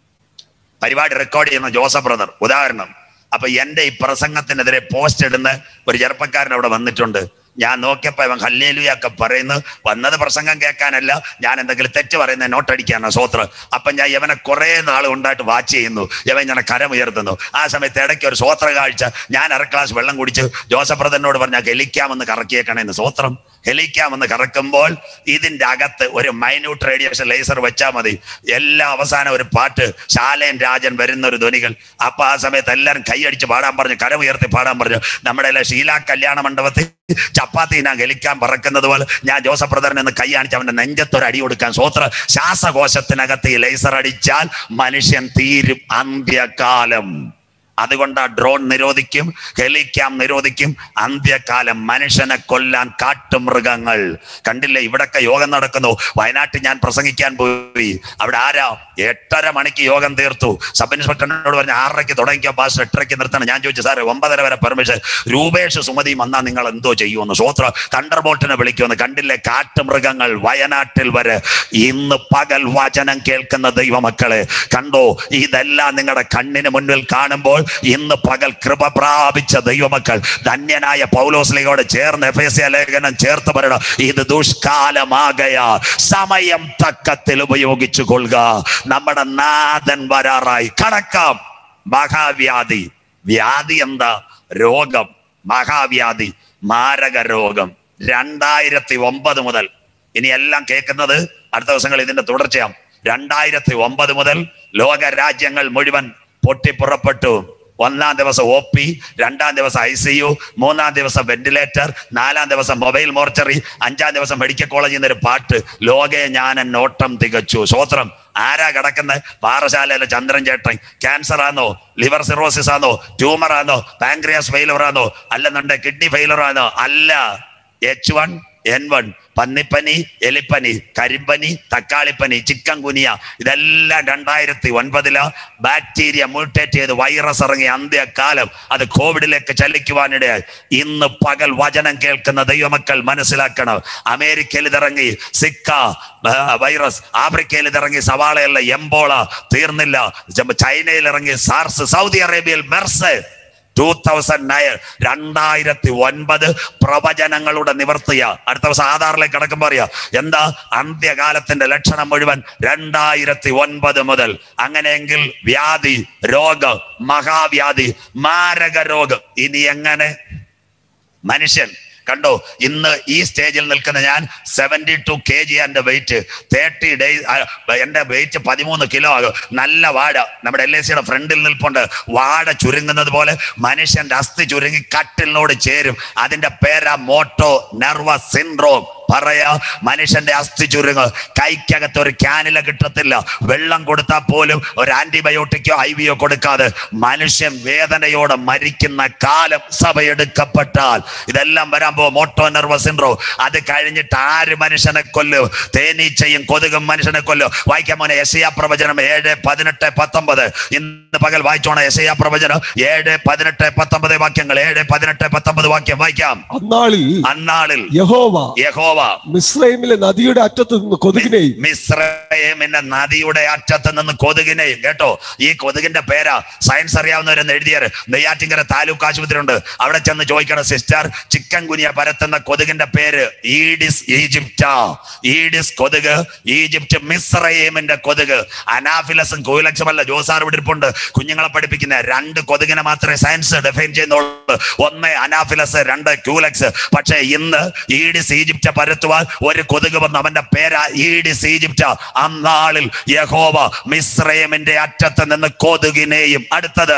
പരിപാടി റെക്കോർഡ് ചെയ്യുന്ന ജോസഫ് ബ്രദർ ഉദാഹരണം അപ്പൊ എന്റെ ഈ പ്രസംഗത്തിനെതിരെ പോസ്റ്റ് ഇടുന്ന ഒരു ചെറുപ്പക്കാരൻ അവിടെ വന്നിട്ടുണ്ട് ഞാൻ നോക്കിയപ്പോ ഇവൻ ഹല്ലേലുയൊക്കെ പറയുന്നു വന്നത് പ്രസംഗം കേൾക്കാനല്ല ഞാൻ എന്തെങ്കിലും തെറ്റ് പറയുന്ന നോട്ട് അടിക്കാനാണ് സ്വോത്രം അപ്പൊ ഞാൻ ഇവനെ കുറെ നാൾ ഉണ്ടായിട്ട് വാച്ച് ചെയ്യുന്നു ഇവൻ ഇങ്ങനെ കരമുയർത്തുന്നു ആ സമയത്ത് ഇടയ്ക്ക് ഒരു സ്വോത്ര കാഴ്ച ഞാൻ അര ഗ്ലാസ് വെള്ളം കുടിച്ച് ജോസഫ് ബ്രദറിനോട് പറഞ്ഞാൽ ഹെലിക്കാമെന്ന് കറക്കിയേക്കണേന്ന് സ്വോത്രം ഹെലിക്കാമെന്ന് കറക്കുമ്പോൾ ഇതിന്റെ അകത്ത് ഒരു മൈന്യൂട്ട് റേഡിയേഷൻ ലേസർ വെച്ചാൽ മതി എല്ലാ അവസാനം ഒരു പാട്ട് ശാലയൻ രാജൻ വരുന്ന ഒരു ധ്വനികൾ അപ്പൊ ആ സമയത്ത് എല്ലാവരും കൈയടിച്ച് പാടാൻ പറഞ്ഞു കരമുയർത്തി പാടാൻ പറഞ്ഞു നമ്മുടെ എല്ലാ ഷീല കല്യാണ മണ്ഡപത്തിൽ ചപ്പാത്തി ഞാൻ ഗലിക്കാൻ പറക്കുന്നത് പോലെ ഞാൻ ജോസഫ് ബ്രദറിനെ ഒന്ന് കൈ കാണിച്ച് അവന്റെ നെഞ്ചത്തൊരു അടി കൊടുക്കാൻ സ്വോത്ര ശ്വാസകോശത്തിനകത്ത് ഈ ലേസർ അടിച്ചാൽ മനുഷ്യൻ തീരും അന്ത്യകാലം അതുകൊണ്ട് ആ ഡ്രോൺ നിരോധിക്കും ഹെലിക്യാം നിരോധിക്കും അന്ത്യകാലം മനുഷ്യനെ കൊല്ലാൻ കാട്ടുമൃഗങ്ങൾ കണ്ടില്ലേ ഇവിടൊക്കെ യോഗം നടക്കുന്നു വയനാട്ടിൽ ഞാൻ പ്രസംഗിക്കാൻ പോയി അവിടെ ആരാ എട്ടര മണിക്ക് യോഗം തീർത്തു സബ് ഇൻസ്പെക്ടറിനോട് പറഞ്ഞ ആറരയ്ക്ക് തുടങ്ങിയ പാസ് എട്ടരയ്ക്ക് നിർത്തണം ഞാൻ ചോദിച്ചു സാറേ ഒമ്പതര വരെ പെർമിഷൻ രൂപേഷ് സുമതിയും വന്നാൽ നിങ്ങൾ എന്തോ ചെയ്യുമെന്ന് സ്വോത്ര തണ്ടർ ബോൾട്ടിനെ വിളിക്കുമെന്ന് കണ്ടില്ലേ കാട്ടുമൃഗങ്ങൾ വയനാട്ടിൽ വരെ ഇന്ന് പകൽ വചനം കേൾക്കുന്ന ദൈവമക്കളെ കണ്ടോ ഇതെല്ലാം നിങ്ങളുടെ കണ്ണിന് മുന്നിൽ കാണുമ്പോൾ ഇന്ന് പകൽ കൃപ പ്രാപിച്ച ദൈവമക്കൾ ധന്യനായ പൗലോസ്ലിയോട് ചേർന്ന് എഫേസ്യ ലേഖനം ചേർത്ത് പറയണം ഇത് ദുഷ്കാലമാകയാ സമയം തക്കത്തിൽ ഉപയോഗിച്ചു കൊള്ളുക നമ്മുടെ നാഥൻ വരാറായി കടക്കാം മഹാവ്യാധി വ്യാധി എന്താ രോഗം മഹാവ്യാധി മാരക രോഗം രണ്ടായിരത്തി ഒമ്പത് മുതൽ ഇനി എല്ലാം കേൾക്കുന്നത് അടുത്ത ദിവസങ്ങൾ ഇതിന്റെ തുടർച്ചയാം രണ്ടായിരത്തി ഒമ്പത് മുതൽ ലോക രാജ്യങ്ങൾ മുഴുവൻ പൊട്ടിപ്പുറപ്പെട്ടു ഒന്നാം ദിവസം ഒ പി രണ്ടാം ദിവസം ഐ സി യു മൂന്നാം ദിവസം വെന്റിലേറ്റർ നാലാം ദിവസം മൊബൈൽ മോർച്ചറി അഞ്ചാം ദിവസം മെഡിക്കൽ കോളേജിൽ നിന്നൊരു പാട്ട് ലോകെ ഞാൻ നോട്ടം തികച്ചു സ്വോത്രം ആരാ കിടക്കുന്നത് പാറശാലയിലെ ചന്ദ്രൻ ചേട്ടൻ ക്യാൻസർ ആണോ ലിവർ സിറോസിസ് ആണോ ട്യൂമർ ആണോ പാൻക്രിയാസ് ഫെയിലർ ആണോ അല്ലെന്നുണ്ടെ കിഡ്നി ഫെയിലർ ആണോ അല്ല എച്ച് വൺ എൻ വൺ പന്നിപ്പനി എലിപ്പനി കരിമ്പനി തക്കാളിപ്പനി ചിക്കൻ കുനിയ ഇതെല്ലാം രണ്ടായിരത്തി ഒൻപതില് ബാക്ടീരിയ മ്യൂട്ടേറ്റ് ചെയ്ത് വൈറസ് ഇറങ്ങി അന്ത്യകാലം അത് കോവിഡിലേക്ക് ചലിക്കുവാനിടയായി ഇന്ന് പകൽ വചനം കേൾക്കുന്ന ദൈവമക്കൾ മനസ്സിലാക്കണം അമേരിക്കയിൽ ഇതിറങ്ങി സിക്ക ആ, വൈറസ് ആഫ്രിക്കയിൽ ഇതിറങ്ങി സവാളയല്ല എംബോള തീർന്നില്ല ജ- ചൈനയിൽ ഇറങ്ങി സാർസ് സൗദി അറേബ്യയിൽ മെർസ് ടൂ തൗസൻഡ് നയൻ രണ്ടായിരത്തി ഒൻപത് പ്രവചനങ്ങളുടെ നിവർത്തിയ അടുത്ത ദിവസം ആധാറിലേക്ക് കിടക്കുമ്പോൾ അറിയാം എന്താ അന്ത്യകാലത്തിന്റെ ലക്ഷണം മുഴുവൻ രണ്ടായിരത്തി ഒൻപത് മുതൽ അങ്ങനെയെങ്കിൽ വ്യാധി രോഗം മഹാവ്യാധി മാരക രോഗം ഇനി എങ്ങനെ മനുഷ്യൻ കണ്ടോ ഇന്ന് ഈ സ്റ്റേജിൽ നിൽക്കുന്ന ഞാൻ സെവൻറ്റി ടു കെ ജി എന്റെ വെയിറ്റ് തേർട്ടി ഡേയ്സ് എന്റെ വെയിറ്റ് പതിമൂന്ന് കിലോ ആകും നല്ല വാഴ നമ്മുടെ എൽ ഐ സിയുടെ ഫ്രണ്ടിൽ നിൽപ്പുണ്ട് വാഴ ചുരുങ്ങുന്നത് പോലെ മനുഷ്യന്റെ അസ്ഥി ചുരുങ്ങി കട്ടിലിനോട് ചേരും അതിന്റെ പേരാ മോട്ടോ നെർവസ് സിൻഡ്രോം പറയാ മനുഷ്യന്റെ അസ്ഥി ചുരുങ്ങ് കൈക്കകത്ത് ഒരു ക്യാനില കിട്ടത്തില്ല വെള്ളം കൊടുത്താൽ പോലും ഒരു ആന്റിബയോട്ടിക്കോ ഐ വിയോ കൊടുക്കാതെ മനുഷ്യൻ വേദനയോടെ മരിക്കുന്ന കാലം സഭയെടുക്കപ്പെട്ടാൽ ഇതെല്ലാം വരാൻ പോകും മോട്ടോ നെർവസ് സിൻഡ്രോ അത് കഴിഞ്ഞിട്ട് ആര് മനുഷ്യനെ കൊല്ലും തേനീച്ചയും കൊതുകും മനുഷ്യനെ കൊല്ലും വായിക്കാൻ മോനെ എസ് പ്രവചനം ഏഴ് പതിനെട്ട് പത്തൊമ്പത് ഇന്ന് പകൽ വായിച്ചോണം എസ് പ്രവചനം ഏഴ് പതിനെട്ട് പത്തൊമ്പത് വാക്യങ്ങൾ ഏഴ് പതിനെട്ട് പത്തൊമ്പത് വാക്യം വായിക്കാം അന്നാളിൽ അന്നാളിൽ യഹോവ യഹോവ യഹോവ മിസ്രൈമിലെ നദിയുടെ അറ്റത്ത് നിന്ന് കൊതുകിനെയും മിസ്രൈമിന്റെ നദിയുടെ അറ്റത്ത് നിന്ന് കൊതുകിനെയും കേട്ടോ ഈ കൊതുകിന്റെ പേരാ സയൻസ് അറിയാവുന്നവരെന്ന് എഴുതിയാൽ നെയ്യാറ്റിങ്കര താലൂക്ക് ആശുപത്രി ഉണ്ട് അവിടെ ചെന്ന് ചോദിക്കണം സിസ്റ്റർ ചിക്കൻ കുനിയ പരത്തുന്ന കൊതുകിന്റെ പേര് ഈഡിസ് ഈജിപ്റ്റ ഈഡിസ് കൊതുക് ഈജിപ്റ്റ് മിസ്രൈമിന്റെ കൊതുക് അനാഫിലസും കോയിലക്സും അല്ല ജോസാർ ഇവിടെ ഇരിപ്പുണ്ട് കുഞ്ഞുങ്ങളെ പഠിപ്പിക്കുന്ന രണ്ട് കൊതുകിനെ മാത്രമേ സയൻസ് ഡിഫൈൻ ചെയ്യുന്നുള്ളൂ ഒന്ന് അനാഫിലസ് രണ്ട് ക്യൂലക്സ് പക്ഷേ ഇന്ന് ഈഡിസ് ഈജിപ്റ്റ് പരത്തുവാൻ ഒരു കൊതുക് വന്ന് അവന്റെ പേരാ ഈഡിസ് ഈജിപ്റ്റ് അന്നാളിൽ യഹോവ മിസ്രൈമിന്റെ അറ്റത്ത് നിന്ന് കൊതുകിനെയും അടുത്തത്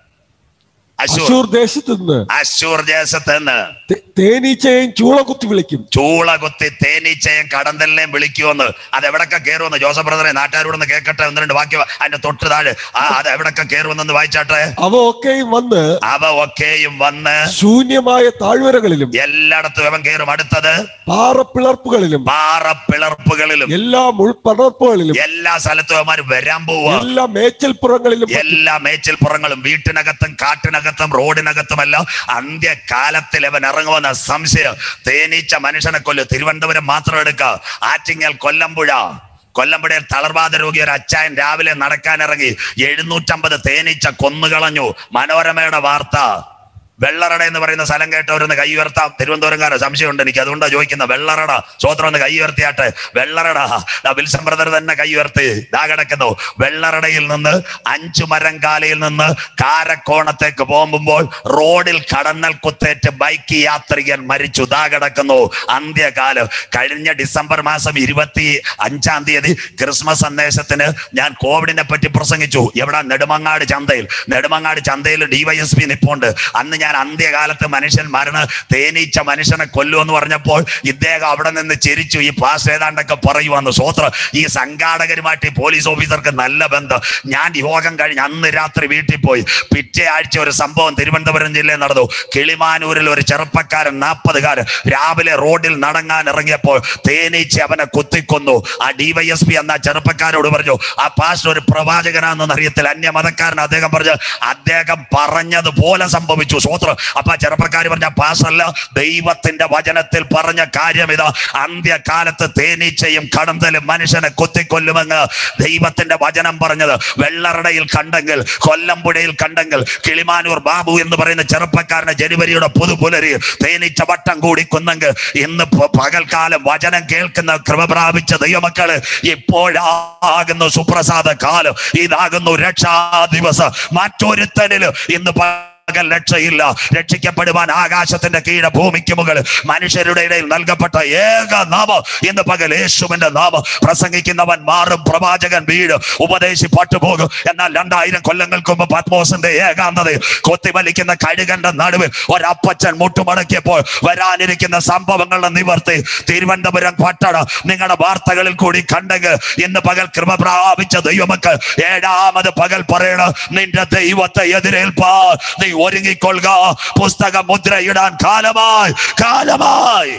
അശൂർ അശൂർ ദേശത്ത് നിന്ന് അശൂർ ദേശത്ത് നിന്ന് തേ- തേനീച്ചയും ചൂള കുത്തി വിളിക്കും ചൂള കുത്തി തേനീച്ചയും കടന്തലിനെയും വിളിക്കുമെന്ന് അത് എവിടൊക്കെ കയറുമെന്ന് ജോസഫ് ബ്രദറെ നാട്ടുകാരോടൊന്ന് കേൾക്കട്ടെ ഒന്ന് രണ്ട് വാക്യം അതിന്റെ തൊട്ട് താഴെ ആ അത് എവിടൊക്കെ കയറുമെന്നൊന്ന് വായിച്ചാട്ടെ അവ ഒക്കെയും വന്ന് അവ ഒക്കെയും വന്ന് ശൂന്യമായ താഴ്വരകളിലും എല്ലായിടത്തും അവൻ കയറും അടുത്തത് പാറപ്പിളർപ്പുകളിലും പാറപ്പിളർപ്പുകളിലും എല്ലാ മുൾപടർപ്പുകളിലും എല്ലാ സ്ഥലത്തും അവന്മാർ വരാൻ പോവുക എല്ലാ മേച്ചൽപ്പുറങ്ങളിലും എല്ലാ മേച്ചിൽപ്പുറങ്ങളും വീട്ടിനകത്തും കാട്ടിനകത്തും റോഡിനകത്തുമെല്ലാം അന്ത്യകാലത്തിൽ അവൻ ഇറങ്ങുമെന്ന സംശയം തേനീച്ച മനുഷ്യനെ കൊല്ലു തിരുവനന്തപുരം മാത്രം എടുക്ക ആറ്റിങ്ങൽ കൊല്ലമ്പുഴ കൊല്ലമ്പുഴയിൽ തളർവാദ രോഗി ഒരു അച്ചായൻ രാവിലെ നടക്കാനിറങ്ങി എഴുന്നൂറ്റമ്പത് തേനീച്ച കൊന്നുകളഞ്ഞു മനോരമയുടെ വാർത്ത വെള്ളറട എന്ന് പറയുന്ന സ്ഥലം കേട്ടവരൊന്ന് കൈ ഉയർത്താം തിരുവനന്തപുരംകാരോ സംശയമുണ്ട് എനിക്ക് അതുകൊണ്ടാ ചോദിക്കുന്ന വെള്ളറട സ്വത്രം ഒന്ന് കൈ ഉയർത്തിയാട്ടെ വെള്ളറട ദാ വിൽസൺ ബ്രദർ തന്നെ കൈ ഉയർത്തി ദാ കിടക്കുന്നു വെള്ളറടയിൽ നിന്ന് അഞ്ചു മരം കാലയിൽ നിന്ന് കാരക്കോണത്തേക്ക് പോകുമ്പോൾ റോഡിൽ കടന്നൽ കുത്തേറ്റ് ബൈക്ക് യാത്രികൻ മരിച്ചു ദാ കിടക്കുന്നു അന്ത്യകാലം കഴിഞ്ഞ ഡിസംബർ മാസം ഇരുപത്തി അഞ്ചാം തീയതി ക്രിസ്മസ് സന്ദേശത്തിന് ഞാൻ കോവിഡിനെ പറ്റി പ്രസംഗിച്ചു എവിടെ നെടുമങ്ങാട് ചന്തയിൽ നെടുമങ്ങാട് ചന്തയിൽ ഡിവൈഎസ്പി നിപ്പുണ്ട് അന്ന് ഞാൻ അന്ത്യകാലത്ത് മനുഷ്യൻ മരണ തേനീച്ച മനുഷ്യനെ കൊല്ലുമെന്ന് പറഞ്ഞപ്പോൾ ഇദ്ദേഹം അവിടെ നിന്ന് ചിരിച്ചു ഈ പാസ് ഏതാണ്ടൊക്കെ പറയുവാന്ന് സ്വോത്ര ഈ സംഘാടകരുമായിട്ട് ഈ പോലീസ് ഓഫീസർക്ക് നല്ല ബന്ധം ഞാൻ യോഗം കഴിഞ്ഞ് അന്ന് രാത്രി വീട്ടിൽ പോയി പിറ്റേ ആഴ്ച ഒരു സംഭവം തിരുവനന്തപുരം ജില്ലയിൽ നടന്നു കിളിമാനൂരിൽ ഒരു ചെറുപ്പക്കാരൻ നാൽപ്പതുകാരൻ രാവിലെ റോഡിൽ നടങ്ങാൻ ഇറങ്ങിയപ്പോൾ തേനീച്ച അവനെ കുത്തിക്കൊന്നു ആ ഡിവൈഎസ്പി എന്ന ചെറുപ്പക്കാരോട് പറഞ്ഞു ആ പാസ്റ്റർ ഒരു പ്രവാചകനാണെന്ന് അറിയത്തില്ല അന്യമതക്കാരൻ അദ്ദേഹം പറഞ്ഞു അദ്ദേഹം പറഞ്ഞതുപോലെ സംഭവിച്ചു സ്വോത്രം അപ്പൊ ആ ചെറുപ്പക്കാർ പറഞ്ഞ പാസ്റ്ററല്ല ദൈവത്തിന്റെ വചനത്തിൽ പറഞ്ഞ കാര്യം ഇതാ അന്ത്യകാലത്ത് തേനീച്ചയും കടന്തലും മനുഷ്യനെ കുത്തിക്കൊല്ലുമെന്ന് ദൈവത്തിന്റെ വചനം പറഞ്ഞത് വെള്ളറടയിൽ കണ്ടെങ്കിൽ കൊല്ലമ്പുഴയിൽ കണ്ടെങ്കിൽ കിളിമാനൂർ ബാബു എന്ന് പറയുന്ന ചെറുപ്പക്കാരനെ ജനുവരിയുടെ പുതുപുലരി തേനീച്ച വട്ടം കൂടി കൊന്നെങ്കിൽ ഇന്ന് പ- പകൽക്കാലം വചനം കേൾക്കുന്ന കൃപ പ്രാപിച്ച ദൈവമക്കള് ഇപ്പോഴാകുന്നു സുപ്രസാദ കാലം ഇതാകുന്നു രക്ഷാ ദിവസം മറ്റൊരുത്തനില് ഇന്ന് പകൽ രക്ഷയില്ല രക്ഷിക്കപ്പെടുവാൻ ആകാശത്തിന്റെ കീഴ ഭൂമിക്ക് മുകളിൽ മനുഷ്യരുടെ ഇടയിൽ നൽകപ്പെട്ട ഏക നാമം ഇന്ന് പകൽ യേശുവിന്റെ നാമം പ്രസംഗിക്കുന്നവൻ മാറും പ്രവാചകൻ വീട് ഉപദേശി പട്ടുപോകും എന്നാൽ രണ്ടായിരം കൊല്ലങ്ങൾക്ക് മുമ്പ് പത്മോസിന്റെ ഏകാന്തത കൊത്തിവലിക്കുന്ന കഴുകന്റെ നടുവിൽ ഒരപ്പച്ചൻ മുട്ടുമടക്കിയപ്പോൾ വരാനിരിക്കുന്ന സംഭവങ്ങളുടെ നിവർത്തി തിരുവനന്തപുരം പട്ടണ നിങ്ങളുടെ വാർത്തകളിൽ കൂടി കണ്ടെങ്കിൽ ഇന്ന് പകൽ കൃപ പ്രാപിച്ച ദൈവമക്കൾ ഏഴാമത് പകൽ പറയണ നിന്റെ ദൈവത്തെ എതിരേൽപ്പാ നീ ഒരുങ്ങിക്കൊള്ളുക പുസ്തകം മുദ്രയിടാൻ കാലമായി കാലമായി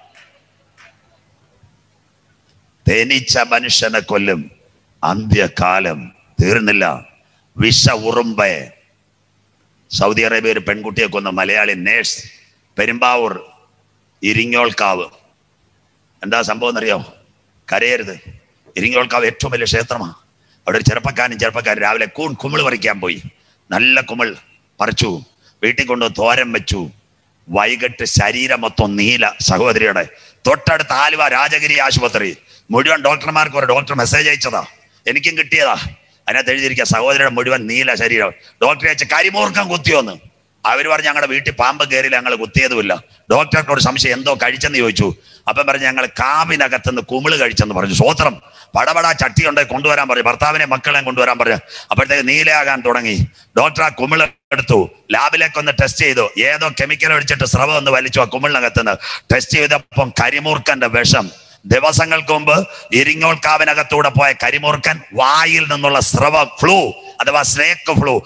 തേനീച്ച മനുഷ്യനെ കൊല്ലും അന്ത്യകാലം തീർന്നില്ല വിഷ ഉറുമ്പെ സൗദി അറേബ്യ ഒരു പെൺകുട്ടിയെ കൊന്ന മലയാളി നേഴ്സ് പെരുമ്പാവൂർ ഇരിങ്ങോൾക്കാവ് എന്താ സംഭവം എന്നറിയോ കരയരുത് ഇരിങ്ങോൾക്കാവ് ഏറ്റവും വലിയ ക്ഷേത്രമാണ് അവിടെ ഒരു ചെറുപ്പക്കാരനും ചെറുപ്പക്കാരൻ രാവിലെ കൂൺ കുമിൾ പറിക്കാൻ പോയി നല്ല കുമിൾ പറിച്ചു വീട്ടിൽ കൊണ്ട് തോരൻ വെച്ചു വൈകിട്ട് ശരീരം മൊത്തം നീല സഹോദരിയുടെ തൊട്ടടുത്ത ആലുവ രാജഗിരി ആശുപത്രി മുഴുവൻ ഡോക്ടർമാർക്ക് ഒരു ഡോക്ടർ മെസ്സേജ് അയച്ചതാ എനിക്കും കിട്ടിയതാ അതിനകത്ത് എഴുതിയിരിക്കുക സഹോദരിയുടെ മുഴുവൻ നീല ശരീരം ഡോക്ടറെ അയച്ച് കരിമൂർക്കം കുത്തിയോന്ന് അവർ പറഞ്ഞു ഞങ്ങളുടെ വീട്ടിൽ പാമ്പ് കയറി ഞങ്ങൾ കുത്തിയതുമില്ല ഡോക്ടർക്ക് ഒരു സംശയം എന്തോ കഴിച്ചെന്ന് ചോദിച്ചു അപ്പം പറഞ്ഞു ഞങ്ങൾ കാവിനകത്തുനിന്ന് കുമിള് കഴിച്ചെന്ന് പറഞ്ഞു സ്വോത്രം പടപട ചട്ടി ഉണ്ടെ കൊണ്ടുവരാൻ പറഞ്ഞു ഭർത്താവിനെ മക്കളെയും കൊണ്ടുവരാൻ പറഞ്ഞു അപ്പോഴത്തേക്ക് നീലയാകാൻ തുടങ്ങി ഡോക്ടർ ആ കുമിള് എടുത്തു ലാബിലേക്ക് ഒന്ന് ടെസ്റ്റ് ചെയ്തു ഏതോ കെമിക്കൽ ഒഴിച്ചിട്ട് സ്രവം ഒന്ന് വലിച്ചു ആ കുമിളിനകത്തുനിന്ന് ടെസ്റ്റ് ചെയ്തപ്പം കരിമൂർക്കന്റെ വിഷം ദിവസങ്ങൾക്ക് മുമ്പ് ഇരിങ്ങോൾക്കാവിനകത്തൂടെ പോയ കരിമൂർക്കൻ വായിൽ നിന്നുള്ള സ്രവ ഫ്ലൂ അഥവാ സ്നേക്ക് ഫ്ലൂ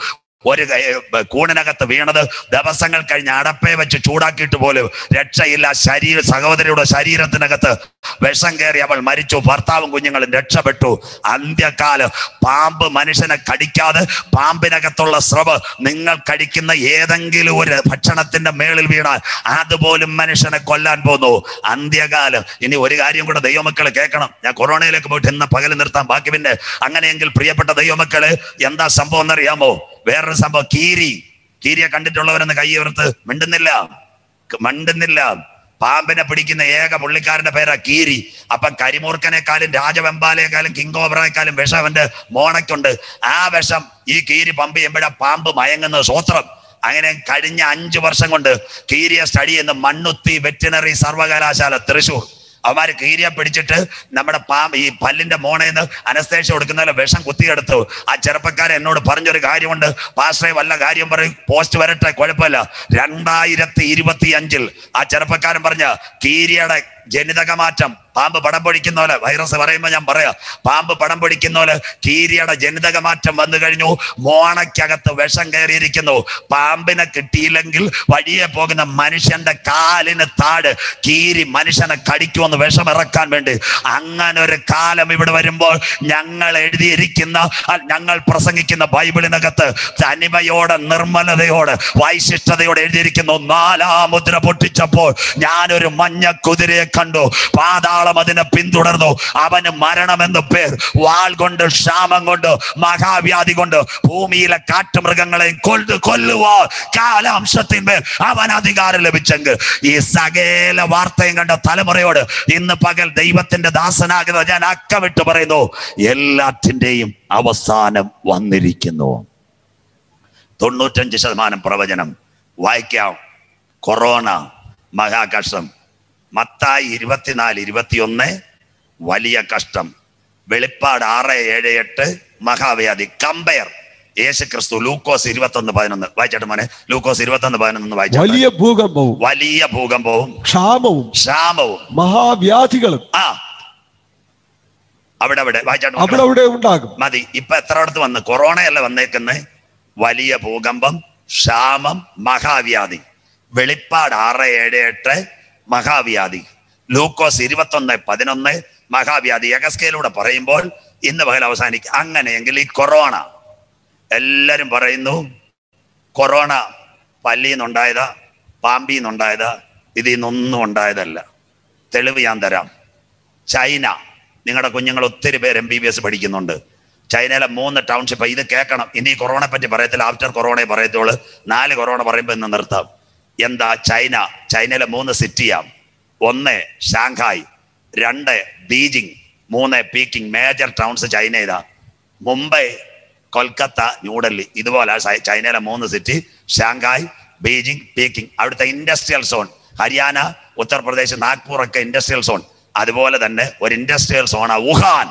ഒരു കൈ- ഏ, കൂണിനകത്ത് വീണത് ദിവസങ്ങൾ കഴിഞ്ഞ് അടപ്പേ വെച്ച് ചൂടാക്കിയിട്ട് പോലും രക്ഷയില്ല ശരീര സഹോദരിയുടെ ശരീരത്തിനകത്ത് വിഷം കയറി അവൾ മരിച്ചു ഭർത്താവും കുഞ്ഞുങ്ങളും രക്ഷപ്പെട്ടു അന്ത്യകാലം പാമ്പ് മനുഷ്യനെ കടിക്കാതെ പാമ്പിനകത്തുള്ള സ്രവ് നിങ്ങൾ കഴിക്കുന്ന ഏതെങ്കിലും ഒരു ഭക്ഷണത്തിന്റെ മേളിൽ വീണാൽ അതുപോലും മനുഷ്യനെ കൊല്ലാൻ പോകുന്നു അന്ത്യകാലം ഇനി ഒരു കാര്യം കൂടെ ദൈവമക്കൾ കേൾക്കണം ഞാൻ കൊറോണയിലേക്ക് പോയിട്ട് ഇന്ന് പകൽ നിർത്താൻ ബാക്കി പിന്നെ അങ്ങനെയെങ്കിൽ പ്രിയപ്പെട്ട ദൈവമക്കള് എന്താ സംഭവം എന്നറിയാമോ വേറൊരു സംഭവം കീരി കീരിയെ കണ്ടിട്ടുള്ളവരെന്ന് കൈ ഉയർത്ത് മിണ്ടുന്നില്ല ക- മണ്ടുന്നില്ല പാമ്പിനെ പിടിക്കുന്ന ഏക പുള്ളിക്കാരന്റെ പേരാ കീരി അപ്പൊ കരിമൂർക്കനേക്കാളും രാജവെമ്പാലേക്കാളും കിങ്കോബറേക്കാളും വിഷം അവന്റെ മോണയ്ക്കുണ്ട് ആ വിഷം ഈ കീരി പമ്പ് ചെയ്യുമ്പോഴാ പാമ്പ് മയങ്ങുന്നത് സ്വത്രം അങ്ങനെ കഴിഞ്ഞ അഞ്ചു വർഷം കൊണ്ട് കീരിയെ സ്റ്റഡി ചെയ്യുന്ന മണ്ണുത്തി വെറ്റിനറി സർവകലാശാല തൃശൂർ അവന്മാര് കീരിയെ പിടിച്ചിട്ട് നമ്മുടെ പാമ്പ് ഈ പല്ലിന്റെ മോണേന്ന് അനസ്തേഷ്യ കൊടുക്കുന്നതിലെ വിഷം കുത്തിയെടുത്തു ആ ചെറുപ്പക്കാരൻ എന്നോട് പറഞ്ഞൊരു കാര്യമുണ്ട് പാസ്റ്ററെ വല്ല കാര്യം പറയും പോസ്റ്റ് വരട്ടെ കുഴപ്പമില്ല രണ്ടായിരത്തി ഇരുപത്തി അഞ്ചിൽ ആ ചെറുപ്പക്കാരൻ പറഞ്ഞ കീരിയുടെ ജനിതക മാറ്റം പാമ്പ് പടം പൊടിക്കുന്ന പോലെ വൈറസ് പറയുമ്പോൾ ഞാൻ പറയാം പാമ്പ് പടം പൊടിക്കുന്ന പോലെ കീരിയുടെ ജനിതക മാറ്റം വന്നു കഴിഞ്ഞു മോണയ്ക്കകത്ത് വിഷം കയറിയിരിക്കുന്നു പാമ്പിനെ കിട്ടിയില്ലെങ്കിൽ വഴിയെ പോകുന്ന മനുഷ്യന്റെ കാലിന് താട് കീരി മനുഷ്യനെ കടിക്കുമെന്ന് വിഷമിറക്കാൻ വേണ്ടി അങ്ങനെ ഒരു കാലം ഇവിടെ വരുമ്പോൾ ഞങ്ങൾ എഴുതിയിരിക്കുന്ന അ, ഞങ്ങൾ പ്രസംഗിക്കുന്ന ബൈബിളിനകത്ത് തനിമയോടെ നിർമ്മലതയോടെ വൈശിഷ്ടതയോടെ എഴുതിയിരിക്കുന്നു നാലാം മുദ്ര പൊട്ടിച്ചപ്പോൾ ഞാനൊരു മഞ്ഞ കുതിരയെ കണ്ടു പാതാളം അതിനെ പിന്തുടർന്നു അവന് മരണമെന്ന് പേർ വാൾ കൊണ്ട് ക്ഷാമം കൊണ്ട് മഹാവ്യാധി കൊണ്ട് ഭൂമിയിലെ കാട്ടുമൃഗങ്ങളെ കൊല്ലു കൊല്ലുവോ കാലാംശത്തിന്മേൽ അവൻ അധികാരം ലഭിച്ചെങ്കിൽ ഈ സകല വാർത്തയും കണ്ട തലമുറയോട് ഇന്ന് പകൽ ദൈവത്തിന്റെ ദാസനാകുന്ന ഞാൻ അക്കമിട്ട് പറയുന്നു എല്ലാറ്റിന്റെയും അവസാനം വന്നിരിക്കുന്നു തൊണ്ണൂറ്റഞ്ച് ശതമാനം പ്രവചനം വായിക്കാം കൊറോണ മഹാകഷ്ടം മത്തായി ഇരുപത്തിനാല് ഇരുപത്തിയൊന്ന് വലിയ കഷ്ടം വെളിപ്പാട് ആറ് ഏഴ് എട്ട് മഹാവ്യാധി കമ്പയർ യേശു ക്രിസ്തു ലൂക്കോസ് ഇരുപത്തൊന്ന് പതിനൊന്ന് വായിച്ചോട്ടെ മോനെ ലൂക്കോസ് ഇരുപത്തൊന്ന് പതിനൊന്ന് വായിച്ചു വലിയ ഭൂകമ്പവും വലിയ ഭൂകമ്പവും ക്ഷാമവും ക്ഷാമവും മഹാവ്യാധികളും ആ അവിടെ അവിടെ വായിച്ചോട്ടെ അവിടെ മക്കളെ. അവിടെ ഉണ്ടാകും മതി ഇപ്പൊ എത്ര അടുത്ത് വന്ന് കൊറോണയല്ല വന്നേക്കുന്നത് വലിയ ഭൂകമ്പം ക്ഷാമം മഹാവ്യാധി വെളിപ്പാട് ആറ് ഏഴ് എട്ട് മഹാവ്യാധി ലൂക്കോസ് ഇരുപത്തൊന്ന് പതിനൊന്ന് മഹാവ്യാധി എകസ്കയിലൂടെ പറയുമ്പോൾ ഇന്ന് പകൽ അവസാനിക്കും അങ്ങനെയെങ്കിൽ ഈ കൊറോണ എല്ലാരും പറയുന്നു കൊറോണ പല്ലിയിൽ നിന്നുണ്ടായതാ പാമ്പിൽ നിന്നുണ്ടായതാ ഇതിൽ നിന്നൊന്നും ഉണ്ടായതല്ല തെളിവ് ഞാൻ തരാം ചൈന നിങ്ങളുടെ കുഞ്ഞുങ്ങൾ ഒത്തിരി പേര് എം ബി ബി എസ് പഠിക്കുന്നുണ്ട് ചൈനയിലെ മൂന്ന് ടൗൺഷിപ്പ് ഇത് കേൾക്കണം ഇനി കൊറോണയെ പറ്റി പറയത്തില്ല ആഫ്റ്റർ കൊറോണയെ പറയത്തുള്ളൂ നാല് കൊറോണ പറയുമ്പോൾ ഇന്ന് നിർത്താം എന്താ ചൈന ചൈനയിലെ മൂന്ന് സിറ്റിയാ ഒന്ന് ഷാങ്ഹായ് രണ്ട് ബീജിംഗ് മൂന്ന് പീക്കിംഗ് മേജർ ടൗൺസ് ചൈന ഇതാ മുംബൈ കൊൽക്കത്ത ന്യൂഡൽഹി ഇതുപോലെ സൈ- ചൈനയിലെ മൂന്ന് സിറ്റി ഷാങ്ഹായ് ബീജിംഗ് പീക്കിംഗ് അവിടുത്തെ ഇൻഡസ്ട്രിയൽ സോൺ ഹരിയാന ഉത്തർപ്രദേശ് നാഗ്പൂർ ഒക്കെ ഇൻഡസ്ട്രിയൽ സോൺ അതുപോലെ തന്നെ ഒരു ഇൻഡസ്ട്രിയൽ സോണാ വുഹാൻ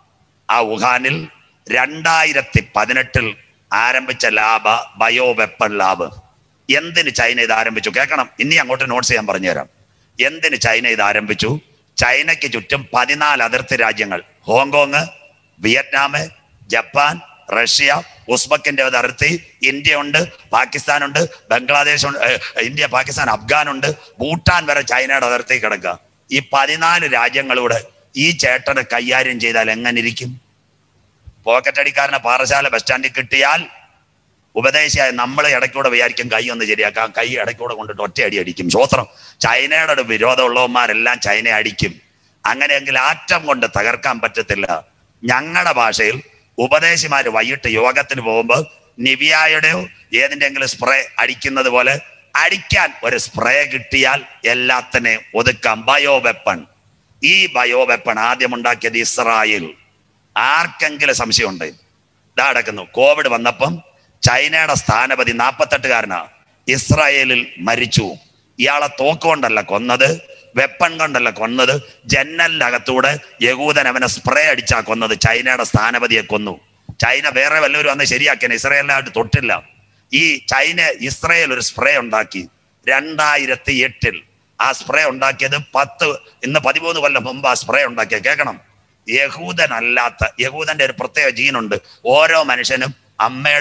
ആ വുഹാനിൽ രണ്ടായിരത്തി പതിനെട്ടിൽ ആരംഭിച്ച ലാബ് ബയോ വെപ്പൺ ലാബ് എന്തിന് ചൈന ഇത് ആരംഭിച്ചു കേൾക്കണം ഇനി അങ്ങോട്ട് നോട്ട്സ് ചെയ്യാൻ പറഞ്ഞുതരാം എന്തിന് ചൈന ഇത് ആരംഭിച്ചു ചൈനയ്ക്ക് ചുറ്റും പതിനാല് അതിർത്തി രാജ്യങ്ങൾ ഹോങ്കോങ് വിയറ്റ്നാം ജപ്പാൻ റഷ്യ ഉസ്ബക്കിന്റെ ഒരു അതിർത്തി ഇന്ത്യ ഉണ്ട് പാകിസ്ഥാൻ ഉണ്ട് ബംഗ്ലാദേശ് ഉണ്ട് ഏഹ്, ഇന്ത്യ പാകിസ്ഥാൻ അഫ്ഗാൻ ഉണ്ട് ഭൂട്ടാൻ വരെ ചൈനയുടെ അതിർത്തി കിടക്കുക ഈ പതിനാല് രാജ്യങ്ങളൂടെ ഈ ചേട്ടനെ കൈകാര്യം ചെയ്താൽ എങ്ങനെ ഇരിക്കും പോക്കറ്റ് അടിക്കാരനെ പാറശാല ബസ് സ്റ്റാൻഡിൽ കിട്ടിയാൽ ഉപദേശിയായ നമ്മൾ ഇടയ്ക്കൂടെ വിചാരിക്കും കൈ ഒന്ന് ശരിയാക്കാം കൈ ഇടയ്ക്കൂടെ കൊണ്ടിട്ട് ഒറ്റയടി അടിക്കും സ്വത്രം ചൈനയുടെ വിരോധമുള്ളവന്മാരെല്ലാം ചൈന അടിക്കും അങ്ങനെയെങ്കിൽ ആറ്റം കൊണ്ട് തകർക്കാൻ പറ്റത്തില്ല ഞങ്ങളുടെ ഭാഷയിൽ ഉപദേശിമാര് വൈകിട്ട് യോഗത്തിന് പോകുമ്പോൾ നിവിയായുടെയോ ഏതിൻ്റെങ്കിലും സ്പ്രേ അടിക്കുന്നത് പോലെ അടിക്കാൻ ഒരു സ്പ്രേ കിട്ടിയാൽ എല്ലാത്തിനെയും ഒതുക്കാം ബയോ വെപ്പൺ ഈ ബയോ വെപ്പൺ ആദ്യം ഉണ്ടാക്കിയത് ഇസ്രായേൽ ആർക്കെങ്കിലും സംശയമുണ്ട് ഇതാ നടക്കുന്നു കോവിഡ് വന്നപ്പം ചൈനയുടെ സ്ഥാനപതി നാൽപ്പത്തെട്ടുകാരനാ ഇസ്രായേലിൽ മരിച്ചു ഇയാളെ തോക്ക് കൊണ്ടല്ല കൊന്നത് വെപ്പൺ കൊണ്ടല്ല കൊന്നത് ജന്നലിന്റെ അകത്തൂടെ യഹൂദൻ അവനെ സ്പ്രേ അടിച്ചാ കൊന്നത് ചൈനയുടെ സ്ഥാനപതിയെ കൊന്നു ചൈന വേറെ വല്ലവരും വന്ന് ശരിയാക്കിയാണ് ഇസ്രായേലിനായിട്ട് തൊട്ടില്ല ഈ ചൈന ഇസ്രായേൽ ഒരു സ്പ്രേ ഉണ്ടാക്കി രണ്ടായിരത്തി എട്ടിൽ ആ സ്പ്രേ ഉണ്ടാക്കിയത് പത്ത് ഇന്ന് പതിമൂന്ന് കൊല്ലം മുമ്പ് ആ സ്പ്രേ ഉണ്ടാക്കിയത് കേൾക്കണം യഹൂദനല്ലാത്ത യഹൂദന്റെ ഒരു പ്രത്യേക ജീനുണ്ട് ഓരോ മനുഷ്യനും അമ്മയുടെയും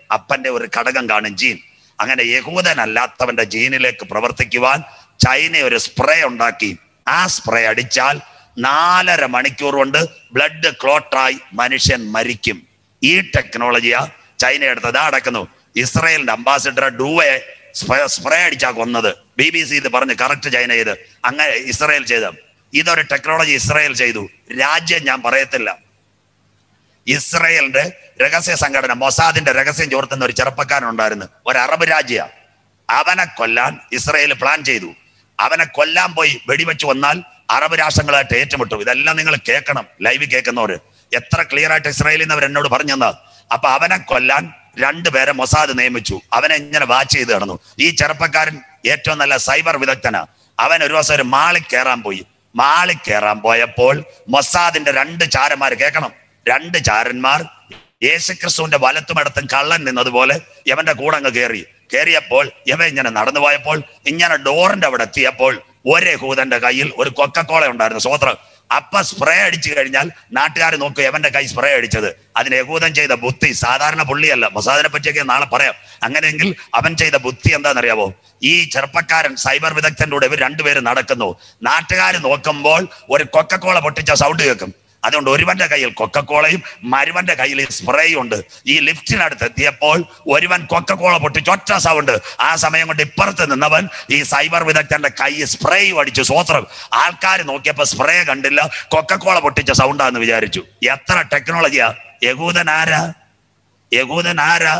അപ്പന്റെ ഒരു ഘടകം കാണും ജീൻ അങ്ങനെ യഹൂദനല്ലാത്തവന്റെ ജീനിലേക്ക് പ്രവർത്തിക്കുവാൻ ചൈന ഒരു സ്പ്രേ ഉണ്ടാക്കി ആ സ്പ്രേ അടിച്ചാൽ നാലര മണിക്കൂർ കൊണ്ട് ബ്ലഡ് ക്ലോട്ടായി മനുഷ്യൻ മരിക്കും ഈ ടെക്നോളജിയാ ചൈന എടുത്തത് അടക്കുന്നു ഇസ്രയേലിന്റെ അംബാസിഡർ ഡൂവെ സ്പ്രേ അടിച്ചാ കൊന്നത് ബി ബി സി ഇത് പറഞ്ഞ് കറക്റ്റ് ചൈന ചെയ്ത് അങ്ങനെ ഇസ്രയേൽ ചെയ്ത ഇതൊരു ടെക്നോളജി ഇസ്രയേൽ ചെയ്തു രാജ്യം ഞാൻ പറയത്തില്ല ഇസ്രയേലിന്റെ രഹസ്യ സംഘടന മൊസാദിന്റെ രഹസ്യം ചോർത്തുന്ന ഒരു ചെറുപ്പക്കാരൻ ഉണ്ടായിരുന്നു ഒരു അറബ് രാജ്യ അവനെ കൊല്ലാൻ ഇസ്രയേൽ പ്ലാൻ ചെയ്തു അവനെ കൊല്ലാൻ പോയി വെടിവെച്ച് വന്നാൽ അറബ് രാഷ്ട്രങ്ങളായിട്ട് ഏറ്റുമുട്ടും ഇതെല്ലാം നിങ്ങൾ കേൾക്കണം ലൈവ് കേൾക്കുന്നവര് എത്ര ക്ലിയർ ആയിട്ട് ഇസ്രയേലിൽ നിന്ന് അവർ എന്നോട് പറഞ്ഞെന്നാ അപ്പൊ അവനെ കൊല്ലാൻ രണ്ടുപേരെ മൊസാദ് നിയമിച്ചു അവനെ ഇങ്ങനെ വാച്ച് ചെയ്ത് നടന്നു ഈ ചെറുപ്പക്കാരൻ ഏറ്റവും നല്ല സൈബർ വിദഗ്ധനാ അവൻ ഒരു ദിവസം ഒരു മാളിൽ കയറാൻ പോയി മാളിൽ കയറാൻ പോയപ്പോൾ മൊസാദിന്റെ രണ്ട് ചാരന്മാർ കേൾക്കണം രണ്ട് ചാരന്മാർ യേശുക്രിസ്തുവിന്റെ വലത്തുമിടത്തും കള്ളൻ നിന്നതുപോലെ യവന്റെ കൂടെ അങ്ങ് കയറി കയറിയപ്പോൾ യവ ഇങ്ങനെ നടന്നു പോയപ്പോൾ ഇങ്ങനെ ഡോറിന്റെ അവിടെ എത്തിയപ്പോൾ ഒരു യഹൂദന്റെ കയ്യിൽ ഒരു കൊക്കക്കോള ഉണ്ടായിരുന്നു സ്വോത്രം അപ്പൊ സ്പ്രേ അടിച്ചു കഴിഞ്ഞാൽ നാട്ടുകാർ നോക്കും എവന്റെ കൈ സ്പ്രേ അടിച്ചത് അതിന് യഹൂദൻ ചെയ്ത ബുദ്ധി സാധാരണ പുള്ളിയല്ല മൊസാദിനെ പറ്റിയൊക്കെ നാളെ പറയാം അങ്ങനെയെങ്കിൽ അവൻ ചെയ്ത ബുദ്ധി എന്താണെന്നറിയാവോ ഈ ചെറുപ്പക്കാരൻ സൈബർ വിദഗ്ധന്റെ കൂടെ ഇവർ രണ്ടുപേരും നടക്കുന്നു നാട്ടുകാർ നോക്കുമ്പോൾ ഒരു കൊക്കക്കോള പൊട്ടിച്ച സൗണ്ട് കേൾക്കും അതുകൊണ്ട് ഒരുവന്റെ കയ്യിൽ കൊക്കക്കോളയും മരുവന്റെ കയ്യിൽ സ്പ്രേയും ഉണ്ട് ഈ ലിഫ്റ്റിനടുത്ത് എത്തിയപ്പോൾ ഒരുവൻ കൊക്കക്കോള പൊട്ടിച്ച് ഒറ്റ സൗണ്ട് ആ സമയം കൊണ്ട് ഇപ്പുറത്ത് നിന്നവൻ ഈ സൈബർ വിദഗ്ധന്റെ കൈ സ്പ്രേയും അടിച്ചു സ്വോത്രം ആൾക്കാർ നോക്കിയപ്പോ സ്പ്രേ കണ്ടില്ല കൊക്കക്കോള പൊട്ടിച്ച സൗണ്ടാന്ന് വിചാരിച്ചു എത്ര ടെക്നോളജിയാ യഹൂദൻ ആരാ യഹൂദൻ ആരാ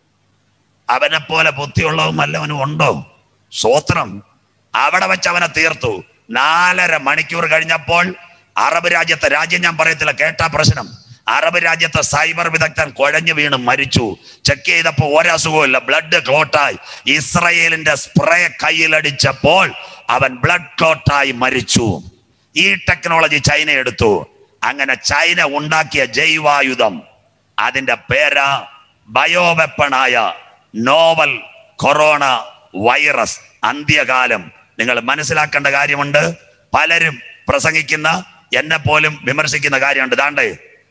അവനെ പോലെ ബുദ്ധിയുള്ളവും വല്ലവനും ഉണ്ടോ സ്വോത്രം അവിടെ വെച്ച് അവനെ തീർത്തു നാലര മണിക്കൂർ കഴിഞ്ഞപ്പോൾ അറബ് രാജ്യത്തെ രാജ്യം ഞാൻ പറയത്തില്ല കേട്ടാ പ്രശ്നം അറബ് രാജ്യത്തെ സൈബർ വിദഗ്ധൻ കുഴഞ്ഞു വീണ് മരിച്ചു ചെക്ക് ചെയ്തപ്പോ ഒരസുഖമില്ല ബ്ലഡ് ക്ലോട്ടായി ഇസ്രയേലിന്റെ സ്പ്രേ കയ്യിലടിച്ചപ്പോൾ അവൻ ബ്ലഡ് ക്ലോട്ടായി മരിച്ചു ഈ ടെക്നോളജി ചൈന എടുത്തു അങ്ങനെ ചൈന ഉണ്ടാക്കിയ ജൈവായുധം അതിന്റെ പേരാ ബയോവെപ്പണായ നോവൽ കൊറോണ വൈറസ് അന്ത്യകാലം നിങ്ങൾ മനസ്സിലാക്കേണ്ട കാര്യമുണ്ട് പലരും പ്രസംഗിക്കുന്ന എന്നെ പോലും വിമർശിക്കുന്ന കാര്യമുണ്ട് ദാണ്ടേ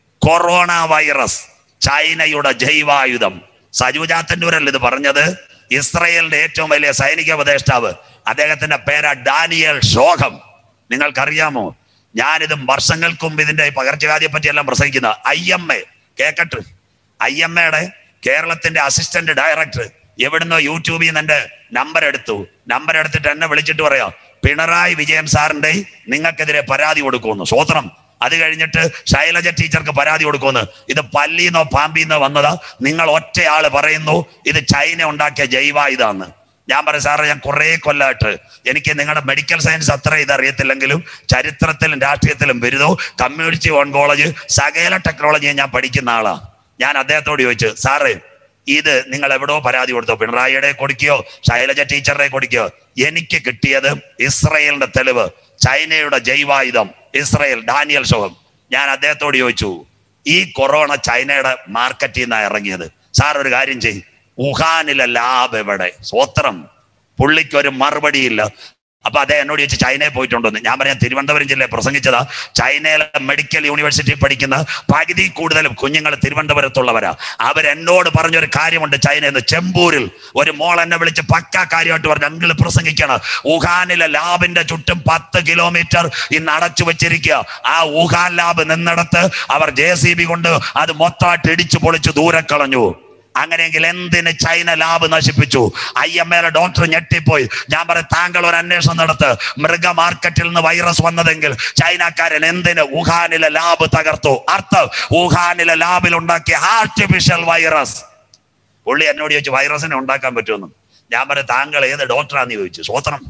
കൊറോണ വൈറസ് ചൈനയുടെ ജൈവായുധം സജുജാത്തന്നൂരല്ല ഇത് പറഞ്ഞത് ഇസ്രയേലിന്റെ ഏറ്റവും വലിയ സൈനിക ഉപദേഷ്ടാവ് അദ്ദേഹത്തിന്റെ പേരാ ഡാനിയൽ ഷോഹം നിങ്ങൾക്കറിയാമോ ഞാനിത് വർഷങ്ങൾക്ക് മുമ്പ് ഇതിന്റെ പകർച്ചവ്യാധിയെ പറ്റി എല്ലാം പ്രസംഗിക്കുന്ന ഐ എം എ കേക്കട്ട് ഐ എം എയുടെ കേരളത്തിന്റെ അസിസ്റ്റന്റ് ഡയറക്ടർ എവിടുന്നോ യൂട്യൂബിൽ നിന്ന് എന്റെ നമ്പർ എടുത്തു നമ്പർ എടുത്തിട്ട് എന്നെ വിളിച്ചിട്ട് പറയാം പിണറായി വിജയൻ സാറിന്റെ നിങ്ങൾക്കെതിരെ പരാതി കൊടുക്കുമെന്ന് സ്വോത്രം അത് കഴിഞ്ഞിട്ട് ശൈലജ ടീച്ചർക്ക് പരാതി കൊടുക്കുമെന്ന് ഇത് പല്ലിന്നോ പാമ്പിന്നോ വന്നതാ നിങ്ങൾ ഒറ്റയാള് പറയുന്നു ഇത് ചൈന ഉണ്ടാക്കിയ ജൈവായുധാന്ന് ഞാൻ പറയും സാറേ ഞാൻ കുറെ കൊല്ലമായിട്ട് എനിക്ക് നിങ്ങളുടെ മെഡിക്കൽ സയൻസ് അത്ര ഇതറിയത്തില്ലെങ്കിലും ചരിത്രത്തിലും രാഷ്ട്രീയത്തിലും ബിരുദവും കമ്മ്യൂണിറ്റി ഓൺകോളജ് സകല ടെക്നോളജിയും ഞാൻ പഠിക്കുന്ന ആളാ ഞാൻ അദ്ദേഹത്തോട് ചോദിച്ചു സാറേ ഇത് നിങ്ങൾ എവിടോ പരാതി കൊടുത്തോ പിണറായിയുടെ കൊടുക്കുകയോ ശൈലജ ടീച്ചറുടെ കൊടുക്കുകയോ എനിക്ക് കിട്ടിയത് ഇസ്രയേലിന്റെ തെളിവ് ചൈനയുടെ ജൈവായുധം ഇസ്രയേൽ ഡാനിയൽ ഷോഹം ഞാൻ അദ്ദേഹത്തോട് ചോദിച്ചു ഈ കൊറോണ ചൈനയുടെ മാർക്കറ്റിൽ നിന്നാണ് ഇറങ്ങിയത് സാർ ഒരു കാര്യം ചെയ്യും വുഹാനിലെ ലാബ് എവിടെ സ്വത്രം പുള്ളിക്ക് ഒരു മറുപടിയില്ല അപ്പൊ അദ്ദേഹം എന്നോട് ചോദിച്ചു ചൈനയിൽ പോയിട്ടുണ്ടെന്ന് ഞാൻ പറയാം തിരുവനന്തപുരം ജില്ലയിൽ പ്രസംഗിച്ചതാ ചൈനയിലെ മെഡിക്കൽ യൂണിവേഴ്സിറ്റി പഠിക്കുന്ന പകുതി കൂടുതലും കുഞ്ഞുങ്ങൾ തിരുവനന്തപുരത്തുള്ളവരാ അവരെന്നോട് പറഞ്ഞൊരു കാര്യമുണ്ട് ചൈനയിൽ നിന്ന് ചെമ്പൂരിൽ ഒരു മോൾ എന്നെ വിളിച്ച് പക്ക കാര്യമായിട്ട് പറഞ്ഞു അങ്കിൾ പ്രസംഗിക്കണം വുഹാനിലെ ലാബിന്റെ ചുറ്റും പത്ത് കിലോമീറ്റർ ഇന്ന് അടച്ചു വെച്ചിരിക്കുക ആ വുഹാൻ ലാബ് നിന്നിടത്ത് അവർ ജെ സി ബി കൊണ്ട് അത് മൊത്തമായിട്ട് ഇടിച്ചു പൊളിച്ച് ദൂരെ കളഞ്ഞു അങ്ങനെയെങ്കിൽ എന്തിന് ചൈന ലാബ് നശിപ്പിച്ചു ഐ എം എയുടെ ഡോക്ടർ ഞെട്ടിപ്പോയി ഞാൻ പറയും താങ്കൾ ഒരു അന്വേഷണം നടത്ത് മൃഗ മാർക്കറ്റിൽ നിന്ന് വൈറസ് വന്നതെങ്കിൽ ചൈനക്കാരൻ എന്തിന് വുഹാനിലെ ലാബ് തകർത്തു അർത്ഥം വുഹാനിലെ ലാബിൽ ഉണ്ടാക്കിയ ആർട്ടിഫിഷ്യൽ വൈറസ് പുള്ളി എന്നോട് ചോദിച്ചു വൈറസിനെ ഉണ്ടാക്കാൻ പറ്റുമെന്ന് ഞാൻ പറയും താങ്കൾ ഏത് ഡോക്ടറാന്ന് ചോദിച്ചു സ്വോത്രം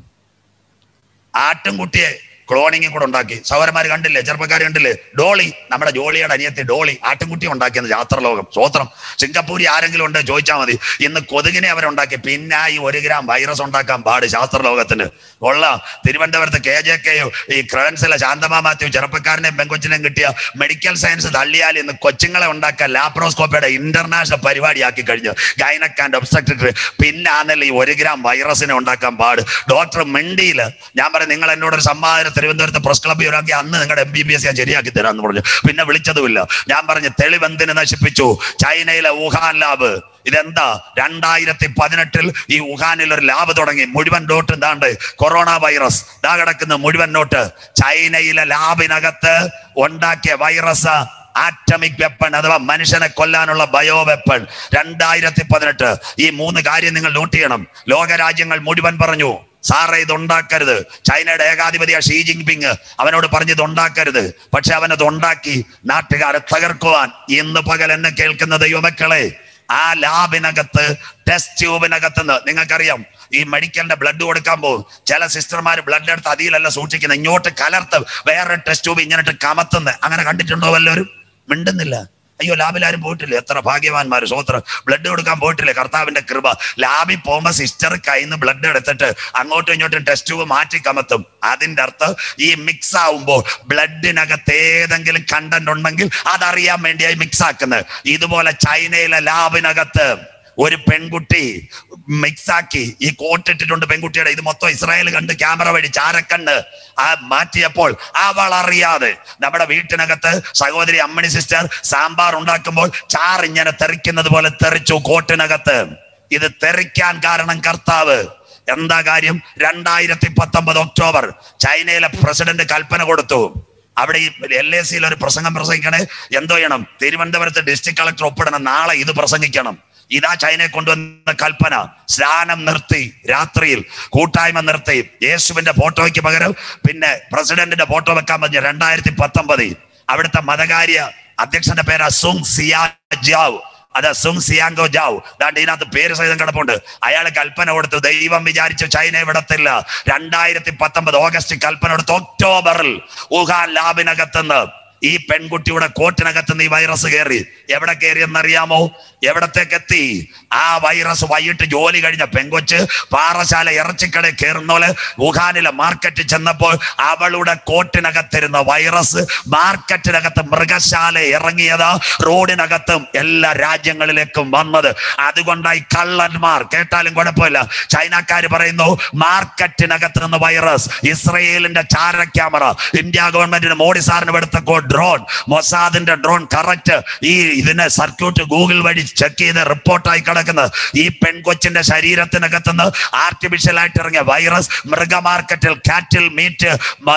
ആട്ടുംകുട്ടിയെ ക്ലോണിങ്ങും കൂടെ ഉണ്ടാക്കി സഹോദരന്മാർ കണ്ടില്ലേ ചെറുപ്പക്കാർ കണ്ടില്ലേ ഡോളി നമ്മുടെ ജോളിയുടെ അനിയത്തി ഡോളി ആട്ടുംകുട്ടി ഉണ്ടാക്കിയത് ശാസ്ത്രലോകം സ്വോത്രം സിംഗപ്പൂരി ആരെങ്കിലും ഉണ്ട് ചോദിച്ചാൽ മതി ഇന്ന് കൊതുകിനെ അവരുണ്ടാക്കി പിന്നെ ഈ ഒരു ഗ്രാം വൈറസ് ഉണ്ടാക്കാൻ പാട് ശാസ്ത്രലോകത്തിന് ഉള്ള തിരുവനന്തപുരത്ത് കെ ജെ കെയോ ഈ ക്രവൻസിലെ ശാന്തമാ മാത്യു ചെറുപ്പക്കാരനെയും പെങ്കൊച്ചിനെയും കിട്ടിയ മെഡിക്കൽ സയൻസ് തള്ളിയാൽ ഇന്ന് കൊച്ചുങ്ങളെ ഉണ്ടാക്കാൻ ലാപ്രോസ്കോപ്പിയുടെ ഇന്റർനാഷണൽ പരിപാടിയാക്കി കഴിഞ്ഞു ഗൈനക് ആൻഡ് ഒബ്സ്ട്രക്ടറി പിന്നെ ആന്നല്ല ഈ ഒരു ഗ്രാം വൈറസിനെ ഉണ്ടാക്കാൻ പാട് ഡോക്ടർ മിണ്ടിയില് ഞാൻ പറയും നിങ്ങൾ എന്നോട് ഒരു സമ്മാനത്തിൽ തിരുവനന്തപുരത്ത് പ്രസ് ക്ലബ്ബ് ഒരാക്കി അന്ന് നിങ്ങളുടെ എം ബി ബി എസ് ഞാൻ ശരിയാക്കി തരാമെന്ന് പറഞ്ഞു പിന്നെ വിളിച്ചതുമില്ല ഞാൻ പറഞ്ഞു തെളിവെന്തിന് നശിപ്പിച്ചു ചൈനയിലെ വുഹാൻ ലാബ് ഇതെന്താ രണ്ടായിരത്തി പതിനെട്ടിൽ ഈ വുഹാനിൽ ഒരു ലാബ് തുടങ്ങി മുഴുവൻ നോട്ട് എന്താണ്ട് കൊറോണ വൈറസ് ദാ കിടക്കുന്ന മുഴുവൻ നോട്ട് ചൈനയിലെ ലാബിനകത്ത് ഉണ്ടാക്കിയ വൈറസ് ആറ്റമിക് വെപ്പൺ അഥവാ മനുഷ്യനെ കൊല്ലാനുള്ള ബയോ വെപ്പൺ രണ്ടായിരത്തി പതിനെട്ട് ഈ മൂന്ന് കാര്യം നിങ്ങൾ നോട്ട് ചെയ്യണം ലോകരാജ്യങ്ങൾ മുഴുവൻ പറഞ്ഞു സാറേ ഇത് ഉണ്ടാക്കരുത് ചൈനയുടെ ഏകാധിപതിയ ഷീ ജിൻപിങ് അവനോട് പറഞ്ഞ് ഇത് ഉണ്ടാക്കരുത് പക്ഷെ അവനത് ഉണ്ടാക്കി നാട്ടുകാരെ തകർക്കുവാൻ ഇന്ന് പകൽ എന്നെ കേൾക്കുന്ന ദൈവമക്കളെ ആ ലാബിനകത്ത് ടെസ്റ്റ് ട്യൂബിനകത്ത് നിന്ന് നിങ്ങൾക്കറിയാം ഈ മെഡിക്കലിന്റെ ബ്ലഡ് കൊടുക്കാൻ പോകും ചില സിസ്റ്റർമാർ ബ്ലഡ് എടുത്ത് അതിലല്ല സൂക്ഷിക്കുന്നത് ഇങ്ങോട്ട് കലർത്ത് വേറെ ടെസ്റ്റ് ട്യൂബ് ഇങ്ങനെ കമത്തുന്നത് അങ്ങനെ കണ്ടിട്ടുണ്ടോ വല്ലവരും മിണ്ടുന്നില്ല അയ്യോ ലാബിൽ ആരും പോയിട്ടില്ല എത്ര ഭാഗ്യവാന്മാർ സ്വോത്രം ബ്ലഡ് കൊടുക്കാൻ പോയിട്ടില്ല കർത്താവിന്റെ കൃപ ലാബിൽ പോകുമ്പോൾ സിസ്റ്റർ കയ്യിൽ ബ്ലഡ് എടുത്തിട്ട് അങ്ങോട്ടും ഇങ്ങോട്ടും ടെസ്റ്റ് ട്യൂബ് മാറ്റി കമത്തും അതിന്റെ അർത്ഥം ഈ മിക്സ് ആവുമ്പോൾ ബ്ലഡിനകത്ത് ഏതെങ്കിലും കണ്ടന്റ് ഉണ്ടെങ്കിൽ അതറിയാൻ വേണ്ടിയായി മിക്സ് ആക്കുന്നത് ഇതുപോലെ ചൈനയിലെ ലാബിനകത്ത് ഒരു പെൺകുട്ടി മിക്സ് ആക്കി ഈ കോട്ടിട്ടിട്ടുണ്ട് പെൺകുട്ടിയുടെ ഇത് മൊത്തം ഇസ്രായേൽ കണ്ട് ക്യാമറ വഴി ചാരക്കണ്ണ് ആ മാറ്റിയപ്പോൾ അവൾ അറിയാതെ നമ്മുടെ വീട്ടിനകത്ത് സഹോദരി അമ്മണി സിസ്റ്റർ സാമ്പാർ ഉണ്ടാക്കുമ്പോൾ ചാർ ഇങ്ങനെ തെറിക്കുന്നത് പോലെ തെറിച്ചു കോട്ടിനകത്ത് ഇത് തെറിക്കാൻ കാരണം കർത്താവ് എന്താ കാര്യം രണ്ടായിരത്തി പത്തൊമ്പത് ഒക്ടോബർ ചൈനയിലെ പ്രസിഡന്റ് കൽപ്പന കൊടുത്തു അവിടെ ഈ എൽ എ സിയിൽ ഒരു പ്രസംഗം പ്രസംഗിക്കണേ എന്തോ ചെയ്യണം തിരുവനന്തപുരത്ത് ഡിസ്ട്രിക്ട് കളക്ടർ ഒപ്പിടണം നാളെ ഇത് പ്രസംഗിക്കണം ഇതാ ചൈനയെ കൊണ്ടുവന്ന കൽപ്പന സ്നാനം നിർത്തി രാത്രിയിൽ കൂട്ടായ്മ നിർത്തി യേശുവിന്റെ ഫോട്ടോയ്ക്ക് പകരം പിന്നെ പ്രസിഡന്റിന്റെ ഫോട്ടോ വെക്കാൻ പറഞ്ഞു രണ്ടായിരത്തി പത്തൊമ്പതിൽ അവിടുത്തെ മതകാര്യ അധ്യക്ഷന്റെ പേരാ സുങ് സിയാ ജാവ് അത് സുങ് സിയാങ്കോ ജാവ് ദാണ്ട് ഇതിനകത്ത് പേര് സഹിതം കിടപ്പുണ്ട് അയാൾ കൽപ്പന കൊടുത്തു ദൈവം വിചാരിച്ചു ചൈന വിടത്തില്ല രണ്ടായിരത്തി പത്തൊമ്പത് ഓഗസ്റ്റ് കൽപ്പന കൊടുത്തു ഒക്ടോബറിൽ വുഹാൻ ലാബിനകത്തുനിന്ന് ഈ പെൺകുട്ടിയുടെ കോട്ടിനകത്ത് ഈ വൈറസ് കയറി എവിടെ കയറിയെന്നറിയാമോ എവിടത്തേക്ക് എത്തി ആ വൈറസ് വൈകിട്ട് ജോലി കഴിഞ്ഞ പെങ്കൊച്ച് പാറശാല ഇറച്ചിക്കട കയറുന്ന പോലെ വുഹാനിലെ മാർക്കറ്റിൽ ചെന്നപ്പോൾ അവളുടെ കോട്ടിനകത്തിരുന്ന വൈറസ് മാർക്കറ്റിനകത്ത് മൃഗശാല ഇറങ്ങിയത് റോഡിനകത്തും എല്ലാ രാജ്യങ്ങളിലേക്കും വന്നത് അതുകൊണ്ടായി കള്ളന്മാർ കേട്ടാലും കുഴപ്പമില്ല ചൈനക്കാർ പറയുന്നു മാർക്കറ്റിനകത്ത് നിന്ന് വൈറസ് ഇസ്രയേലിന്റെ ചാര ക്യാമറ ഇന്ത്യ ഗവൺമെന്റിന് മോഡി സാറിന് എടുത്ത ഡ്രോൺ മൊസാദിന്റെ ഡ്രോൺ കറക്റ്റ് ഈ ഇതിനെ സർക്യൂട്ട് ഗൂഗിൾ വഴി ചെക്ക് ചെയ്ത് റിപ്പോർട്ടായി കിടക്കുന്നത് ഈ പെൺകൊച്ചിന്റെ ശരീരത്തിനകത്തുനിന്ന് ആർട്ടിഫിഷ്യൽ ആയിട്ട് ഇറങ്ങിയ വൈറസ് മൃഗ മാർക്കറ്റിൽ കാറ്റിൽ മീറ്റ്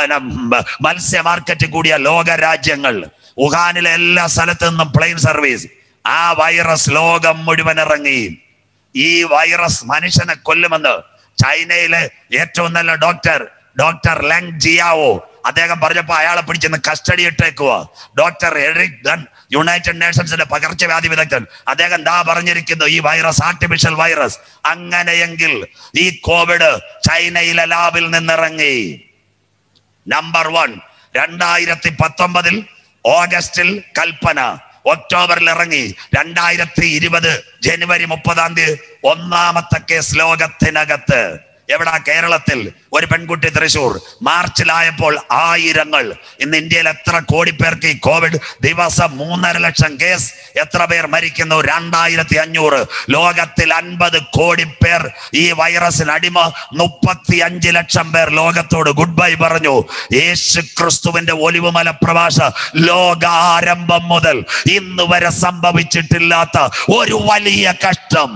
മത്സ്യ മാർക്കറ്റിൽ കൂടിയ ലോക രാജ്യങ്ങൾ വുഹാനിലെ എല്ലാ സ്ഥലത്തു നിന്നും പ്ലെയിൻ സർവീസ് ആ വൈറസ് ലോകം മുഴുവൻ ഇറങ്ങി ഈ വൈറസ് മനുഷ്യനെ കൊല്ലുമെന്ന് ചൈനയിലെ ഏറ്റവും നല്ല ഡോക്ടർ ഡോക്ടർ ലങ് ജിയാവോ അദ്ദേഹം പറഞ്ഞപ്പോ അയാളെ പിടിച്ചെന്ന് കസ്റ്റഡി ഇട്ടേക്കുക ഡോക്ടർ എറിക് ഗൺ യുണൈറ്റഡ് നേഷൻസിന്റെ പകർച്ചവ്യാധി വിദഗ്ധൻ അദ്ദേഹം ദാ പറഞ്ഞിരിക്കുന്നു ഈ വൈറസ് ആർട്ടിഫിഷ്യൽ വൈറസ് അങ്ങനെയെങ്കിൽ ഈ കോവിഡ് ചൈനയിലെ ലാബിൽ നിന്നിറങ്ങി നമ്പർ വൺ രണ്ടായിരത്തി പത്തൊമ്പതിൽ ഓഗസ്റ്റിൽ കൽപ്പന ഒക്ടോബറിൽ ഇറങ്ങി രണ്ടായിരത്തി ഇരുപത് ജനുവരി മുപ്പതാം തീയതി ഒന്നാമത്തെ കേസ് ലോകത്തിനകത്ത് എവിടാ കേരളത്തിൽ ഒരു പെൺകുട്ടി തൃശൂർ മാർച്ചിലായപ്പോൾ ആയിരങ്ങൾ ഇന്ന് ഇന്ത്യയിൽ എത്ര കോടി പേർക്ക് ഈ കോവിഡ് ദിവസം മൂന്നര ലക്ഷം കേസ് എത്ര പേർ മരിക്കുന്നു രണ്ടായിരത്തി അഞ്ഞൂറ് ലോകത്തിൽ അൻപത് കോടി പേർ ഈ വൈറസിന് അടിമ മുപ്പത്തി അഞ്ച് ലക്ഷം പേർ ലോകത്തോട് ഗുഡ് ബൈ പറഞ്ഞു യേശു ക്രിസ്തുവിന്റെ ഒലിവുമല പ്രഭാഷ ലോകാരംഭം മുതൽ ഇന്ന് വരെ സംഭവിച്ചിട്ടില്ലാത്ത ഒരു വലിയ കഷ്ടം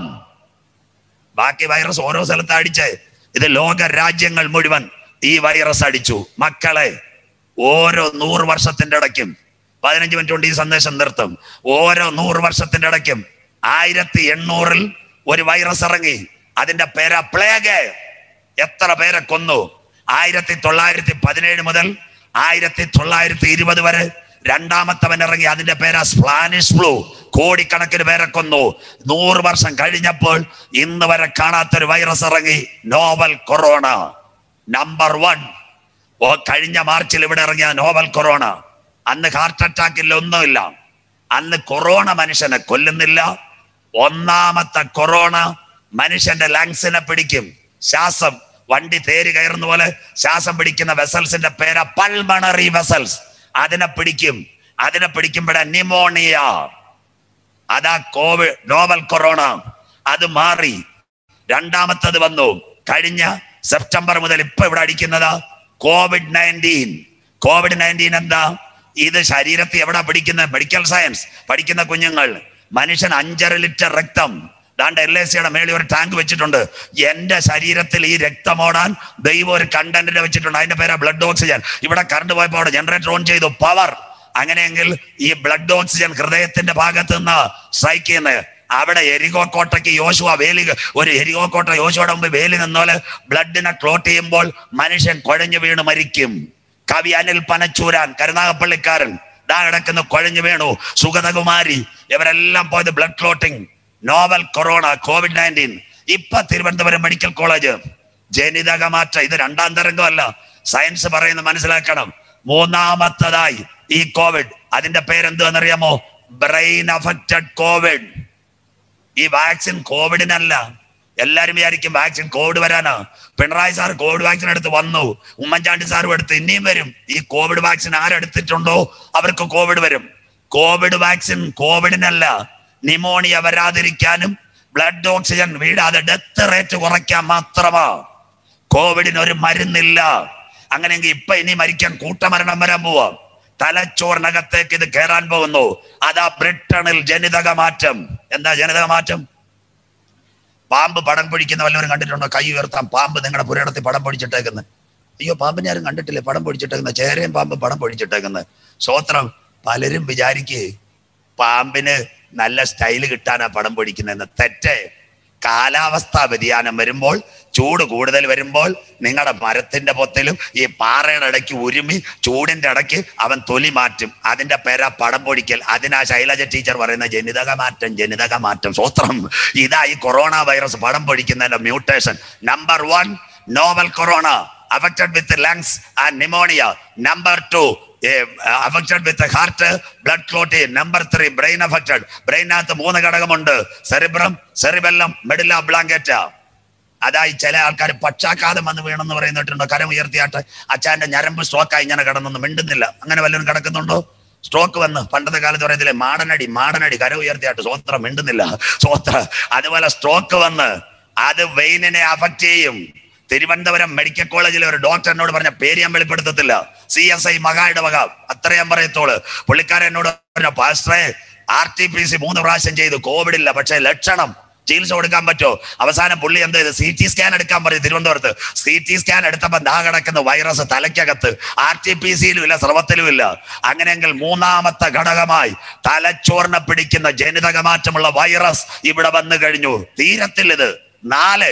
ബാക്കി വൈറസ് ഓരോ സ്ഥലത്ത് അടിച്ചേ ഇത് ലോക രാജ്യങ്ങൾ മുഴുവൻ ഈ വൈറസ് അടിച്ചു മക്കളെ ഓരോ നൂറ് വർഷത്തിന്റെ ഇടയ്ക്കും പതിനഞ്ച് മിനിറ്റ് കൊണ്ട് ഈ സന്ദേശം നിർത്തും ഓരോ നൂറ് വർഷത്തിന്റെ ഇടയ്ക്കും ആയിരത്തി എണ്ണൂറിൽ ഒരു വൈറസ് ഇറങ്ങി അതിന്റെ പേരാ പ്ലേഗ് എത്ര പേരെ കൊന്നു ആയിരത്തി തൊള്ളായിരത്തി പതിനേഴ് മുതൽ ആയിരത്തി തൊള്ളായിരത്തി ഇരുപത് വരെ രണ്ടാമത്തവൻ ഇറങ്ങി അതിന്റെ പേരാ സ്പാനിഷ് ഫ്ലൂ കോടിക്കണക്കിന് പേരെ കൊന്നു നൂറ് വർഷം കഴിഞ്ഞപ്പോൾ ഇന്ന് വരെ കാണാത്തൊരു വൈറസ് ഇറങ്ങി നോവൽ കൊറോണ നമ്പർ വൺ ഓ കഴിഞ്ഞ മാർച്ചിൽ ഇവിടെ ഇറങ്ങിയ നോവൽ കൊറോണ അന്ന് ഹാർട്ട് അറ്റാക്ക് ഇല്ല ഒന്നുമില്ല അന്ന് കൊറോണ മനുഷ്യനെ കൊല്ലുന്നില്ല ഒന്നാമത്തെ കൊറോണ മനുഷ്യന്റെ ലങ്സിനെ പിടിക്കും ശ്വാസം വണ്ടി തേര് കയറുന്ന പോലെ ശ്വാസം പിടിക്കുന്ന വെസൽസിന്റെ പേരാ പൾമണറി വെസൽസ് അതിനെ പിടിക്കും അതിനെ പിടിക്കുമ്പോഴേ നിമോണിയ അതാ കോവിഡ് നോവൽ കൊറോണ അത് മാറി രണ്ടാമത്തത് വന്നു കഴിഞ്ഞ സെപ്റ്റംബർ മുതൽ ഇപ്പൊ ഇവിടെ അടിക്കുന്നത് കോവിഡ് നയൻറ്റീൻ കോവിഡ് നയൻറ്റീൻ എന്താ ഇത് ശരീരത്തിൽ എവിടെ പഠിക്കുന്ന മെഡിക്കൽ സയൻസ് പഠിക്കുന്ന കുഞ്ഞുങ്ങൾ മനുഷ്യൻ അഞ്ചര ലിറ്റർ രക്തം ദാണ്ട് എൽ ഐ സിയുടെ മേളിൽ ഒരു ടാങ്ക് വെച്ചിട്ടുണ്ട് എന്റെ ശരീരത്തിൽ ഈ രക്തം ഓടാൻ ദൈവം ഒരു കണ്ടന്റിനെ വെച്ചിട്ടുണ്ട് അതിന്റെ പേരാ ബ്ലഡ് ഓക്സിജൻ ഇവിടെ കറണ്ട് പോയപ്പോൾ അവിടെ ജനറേറ്റർ ഓൺ ചെയ്തു പവർ അങ്ങനെയെങ്കിൽ ഈ ബ്ലഡ് ഓക്സിജൻ ഹൃദയത്തിന്റെ ഭാഗത്ത് നിന്ന് സ്ട്രൈക്ക് ചെയ്യുന്നത് അവിടെ എരികോ കോട്ടയ്ക്ക് യോശുവ വേലി ഒരു എരികോ കോട്ട യോശുവയുടെ മുമ്പ് വേലി നിന്നോലെ ബ്ലഡിനെ ക്ലോട്ട് ചെയ്യുമ്പോൾ മനുഷ്യൻ കുഴഞ്ഞു വീണ് മരിക്കും കവി അനിൽ പനച്ചൂരാൻ കരുനാഗപ്പള്ളിക്കാരൻ ദാ കിടക്കുന്ന കുഴഞ്ഞു വീണു സുഗതകുമാരി ഇവരെല്ലാം പോയത് blood clotting novel corona covid nineteen ഇപ്പൊ തിരുവനന്തപുരം മെഡിക്കൽ കോളേജ് ജനിതക മാറ്റം ഇത് രണ്ടാം തരംഗമല്ല സയൻസ് പറയുന്നത് മനസ്സിലാക്കണം മൂന്നാമത്തതായി ഈ കോവിഡ് അതിന്റെ പേരെന്തുവെന്നറിയാമോ ബ്രെയിൻ അഫക്റ്റഡ് കോവിഡ് ഈ വാക്സിൻ കോവിഡിനല്ല എല്ലാരും വിചാരിക്കും വാക്സിൻ കോവിഡ് വരാനാ പിണറായി സാർ കോവിഡ് വാക്സിൻ എടുത്ത് വന്നു ഉമ്മൻചാണ്ടി സാറും എടുത്ത് ഇനിയും വരും ഈ കോവിഡ് വാക്സിൻ ആരെടുത്തിട്ടുണ്ടോ അവർക്ക് കോവിഡ് വരും കോവിഡ് വാക്സിൻ കോവിഡിനല്ല നിമോണിയ വരാതിരിക്കാനും ബ്ലഡ് ഓക്സിജൻ വീഴാതെ ഡെത്ത് റേറ്റ് കുറയ്ക്കാൻ മാത്രമാ കോവിഡിന് ഒരു മരുന്നില്ല അങ്ങനെയെങ്കിൽ ഇപ്പൊ ഇനി മരിക്കാൻ കൂട്ടമരണം വരാൻ പോവാ തലച്ചോറിനകത്തേക്ക് ഇത് കയറാൻ പോകുന്നു അതാ ബ്രിട്ടണിൽ ജനിതക മാറ്റം എന്താ ജനിതക മാറ്റം പാമ്പ് പടം പൊഴിക്കുന്ന വല്ലവരും കണ്ടിട്ടുണ്ടോ കൈ ഉയർത്താം പാമ്പ് നിങ്ങളുടെ പുരയിടത്തിൽ പടം പൊടിച്ചിട്ടേക്കുന്നത് അയ്യോ പാമ്പിനെ ആരും കണ്ടിട്ടില്ലേ പടം പൊടിച്ചിട്ടേക്കുന്നത് ചേരയും പാമ്പ് പടം പൊടിച്ചിട്ടേക്കുന്നത് സ്വോത്രം പലരും വിചാരിക്ക് പാമ്പിന് നല്ല സ്റ്റൈല് കിട്ടാനാ പടം പൊടിക്കുന്നതെന്ന് തെറ്റേ കാലാവസ്ഥാ വ്യതിയാനം വരുമ്പോൾ ചൂട് കൂടുതൽ വരുമ്പോൾ നിങ്ങളുടെ മരത്തിന്റെ പൊത്തിലും ഈ പാറയുടെ ഇടയ്ക്ക് ഉരുമി ചൂടിന്റെ ഇടയ്ക്ക് അവൻ തൊലി മാറ്റും അതിന്റെ പേരാ പടം പൊടിക്കൽ അതിനാ ശൈലജ ടീച്ചർ പറയുന്ന ജനിതക മാറ്റം ജനിതക മാറ്റം സ്വത്രം ഇതാ ഈ കൊറോണ വൈറസ് പടം പൊടിക്കുന്നതിന്റെ mutation number one novel corona affected with lungs and pneumonia. Number two, eh, affected with the heart, blood clotting. Number three, brain affected. ബ്രെയിനകത്ത് മൂന്ന് ഘടകമുണ്ട് സെറിബ്രം സെറിബെല്ലം മെഡില ബ്ലാങ്കറ്റ അതായി ചില ആൾക്കാർ പക്ഷാഘാതം വന്ന് വീണെന്ന് പറയുന്നിട്ടുണ്ട് കരം ഉയർത്തിയാട്ട് അച്ഛന്റെ ഞരമ്പ് സ്ട്രോക്കായി ഇങ്ങനെ കിടന്നൊന്നും മിണ്ടുന്നില്ല അങ്ങനെ വല്ലതും കിടക്കുന്നുണ്ടോ സ്ട്രോക്ക് വന്ന് പണ്ടത്തെ കാലത്ത് പറയത്തില്ലേ മാടനടി മാടനടി കര ഉയർത്തിയാട്ട് സ്വോത്രം മിണ്ടുന്നില്ല സ്വോത്ര അതുപോലെ സ്ട്രോക്ക് വന്ന് അത് വെയിനിനെ അഫക്റ്റ് ചെയ്യും തിരുവനന്തപുരം മെഡിക്കൽ കോളേജിലെ ഒരു ഡോക്ടർ എന്നോട് പറഞ്ഞ പേര് ഞാൻ വെളിപ്പെടുത്തത്തില്ല സി എസ് ഐ മകായുടെ വക അത്ര ഞാൻ പറയത്തോള് പുള്ളിക്കാരൻ എന്നോട് പറഞ്ഞ പാസ്റ്ററെ ആർ ടി പി സി മൂന്ന് പ്രാവശ്യം ചെയ്തു കോവിഡ് ഇല്ല പക്ഷേ ലക്ഷണം ചികിത്സ കൊടുക്കാൻ പറ്റോ അവസാനം പുള്ളി എന്ത് ചെയ്ത് സി ടി സ്കാൻ എടുക്കാൻ പറയും തിരുവനന്തപുരത്ത് സി ടി സ്കാൻ എടുത്തപ്പോ ദാ കിടക്കുന്ന വൈറസ് തലയ്ക്കകത്ത് ആർ ടി പി സിയിലും ഇല്ല സ്രവത്തിലും ഇല്ല അങ്ങനെയെങ്കിൽ മൂന്നാമത്തെ ഘടകമായി തലച്ചോറിനെ പിടിക്കുന്ന ജനിതക മാറ്റമുള്ള വൈറസ് ഇവിടെ വന്നു കഴിഞ്ഞു തീരത്തിൽ ഇത് നാല്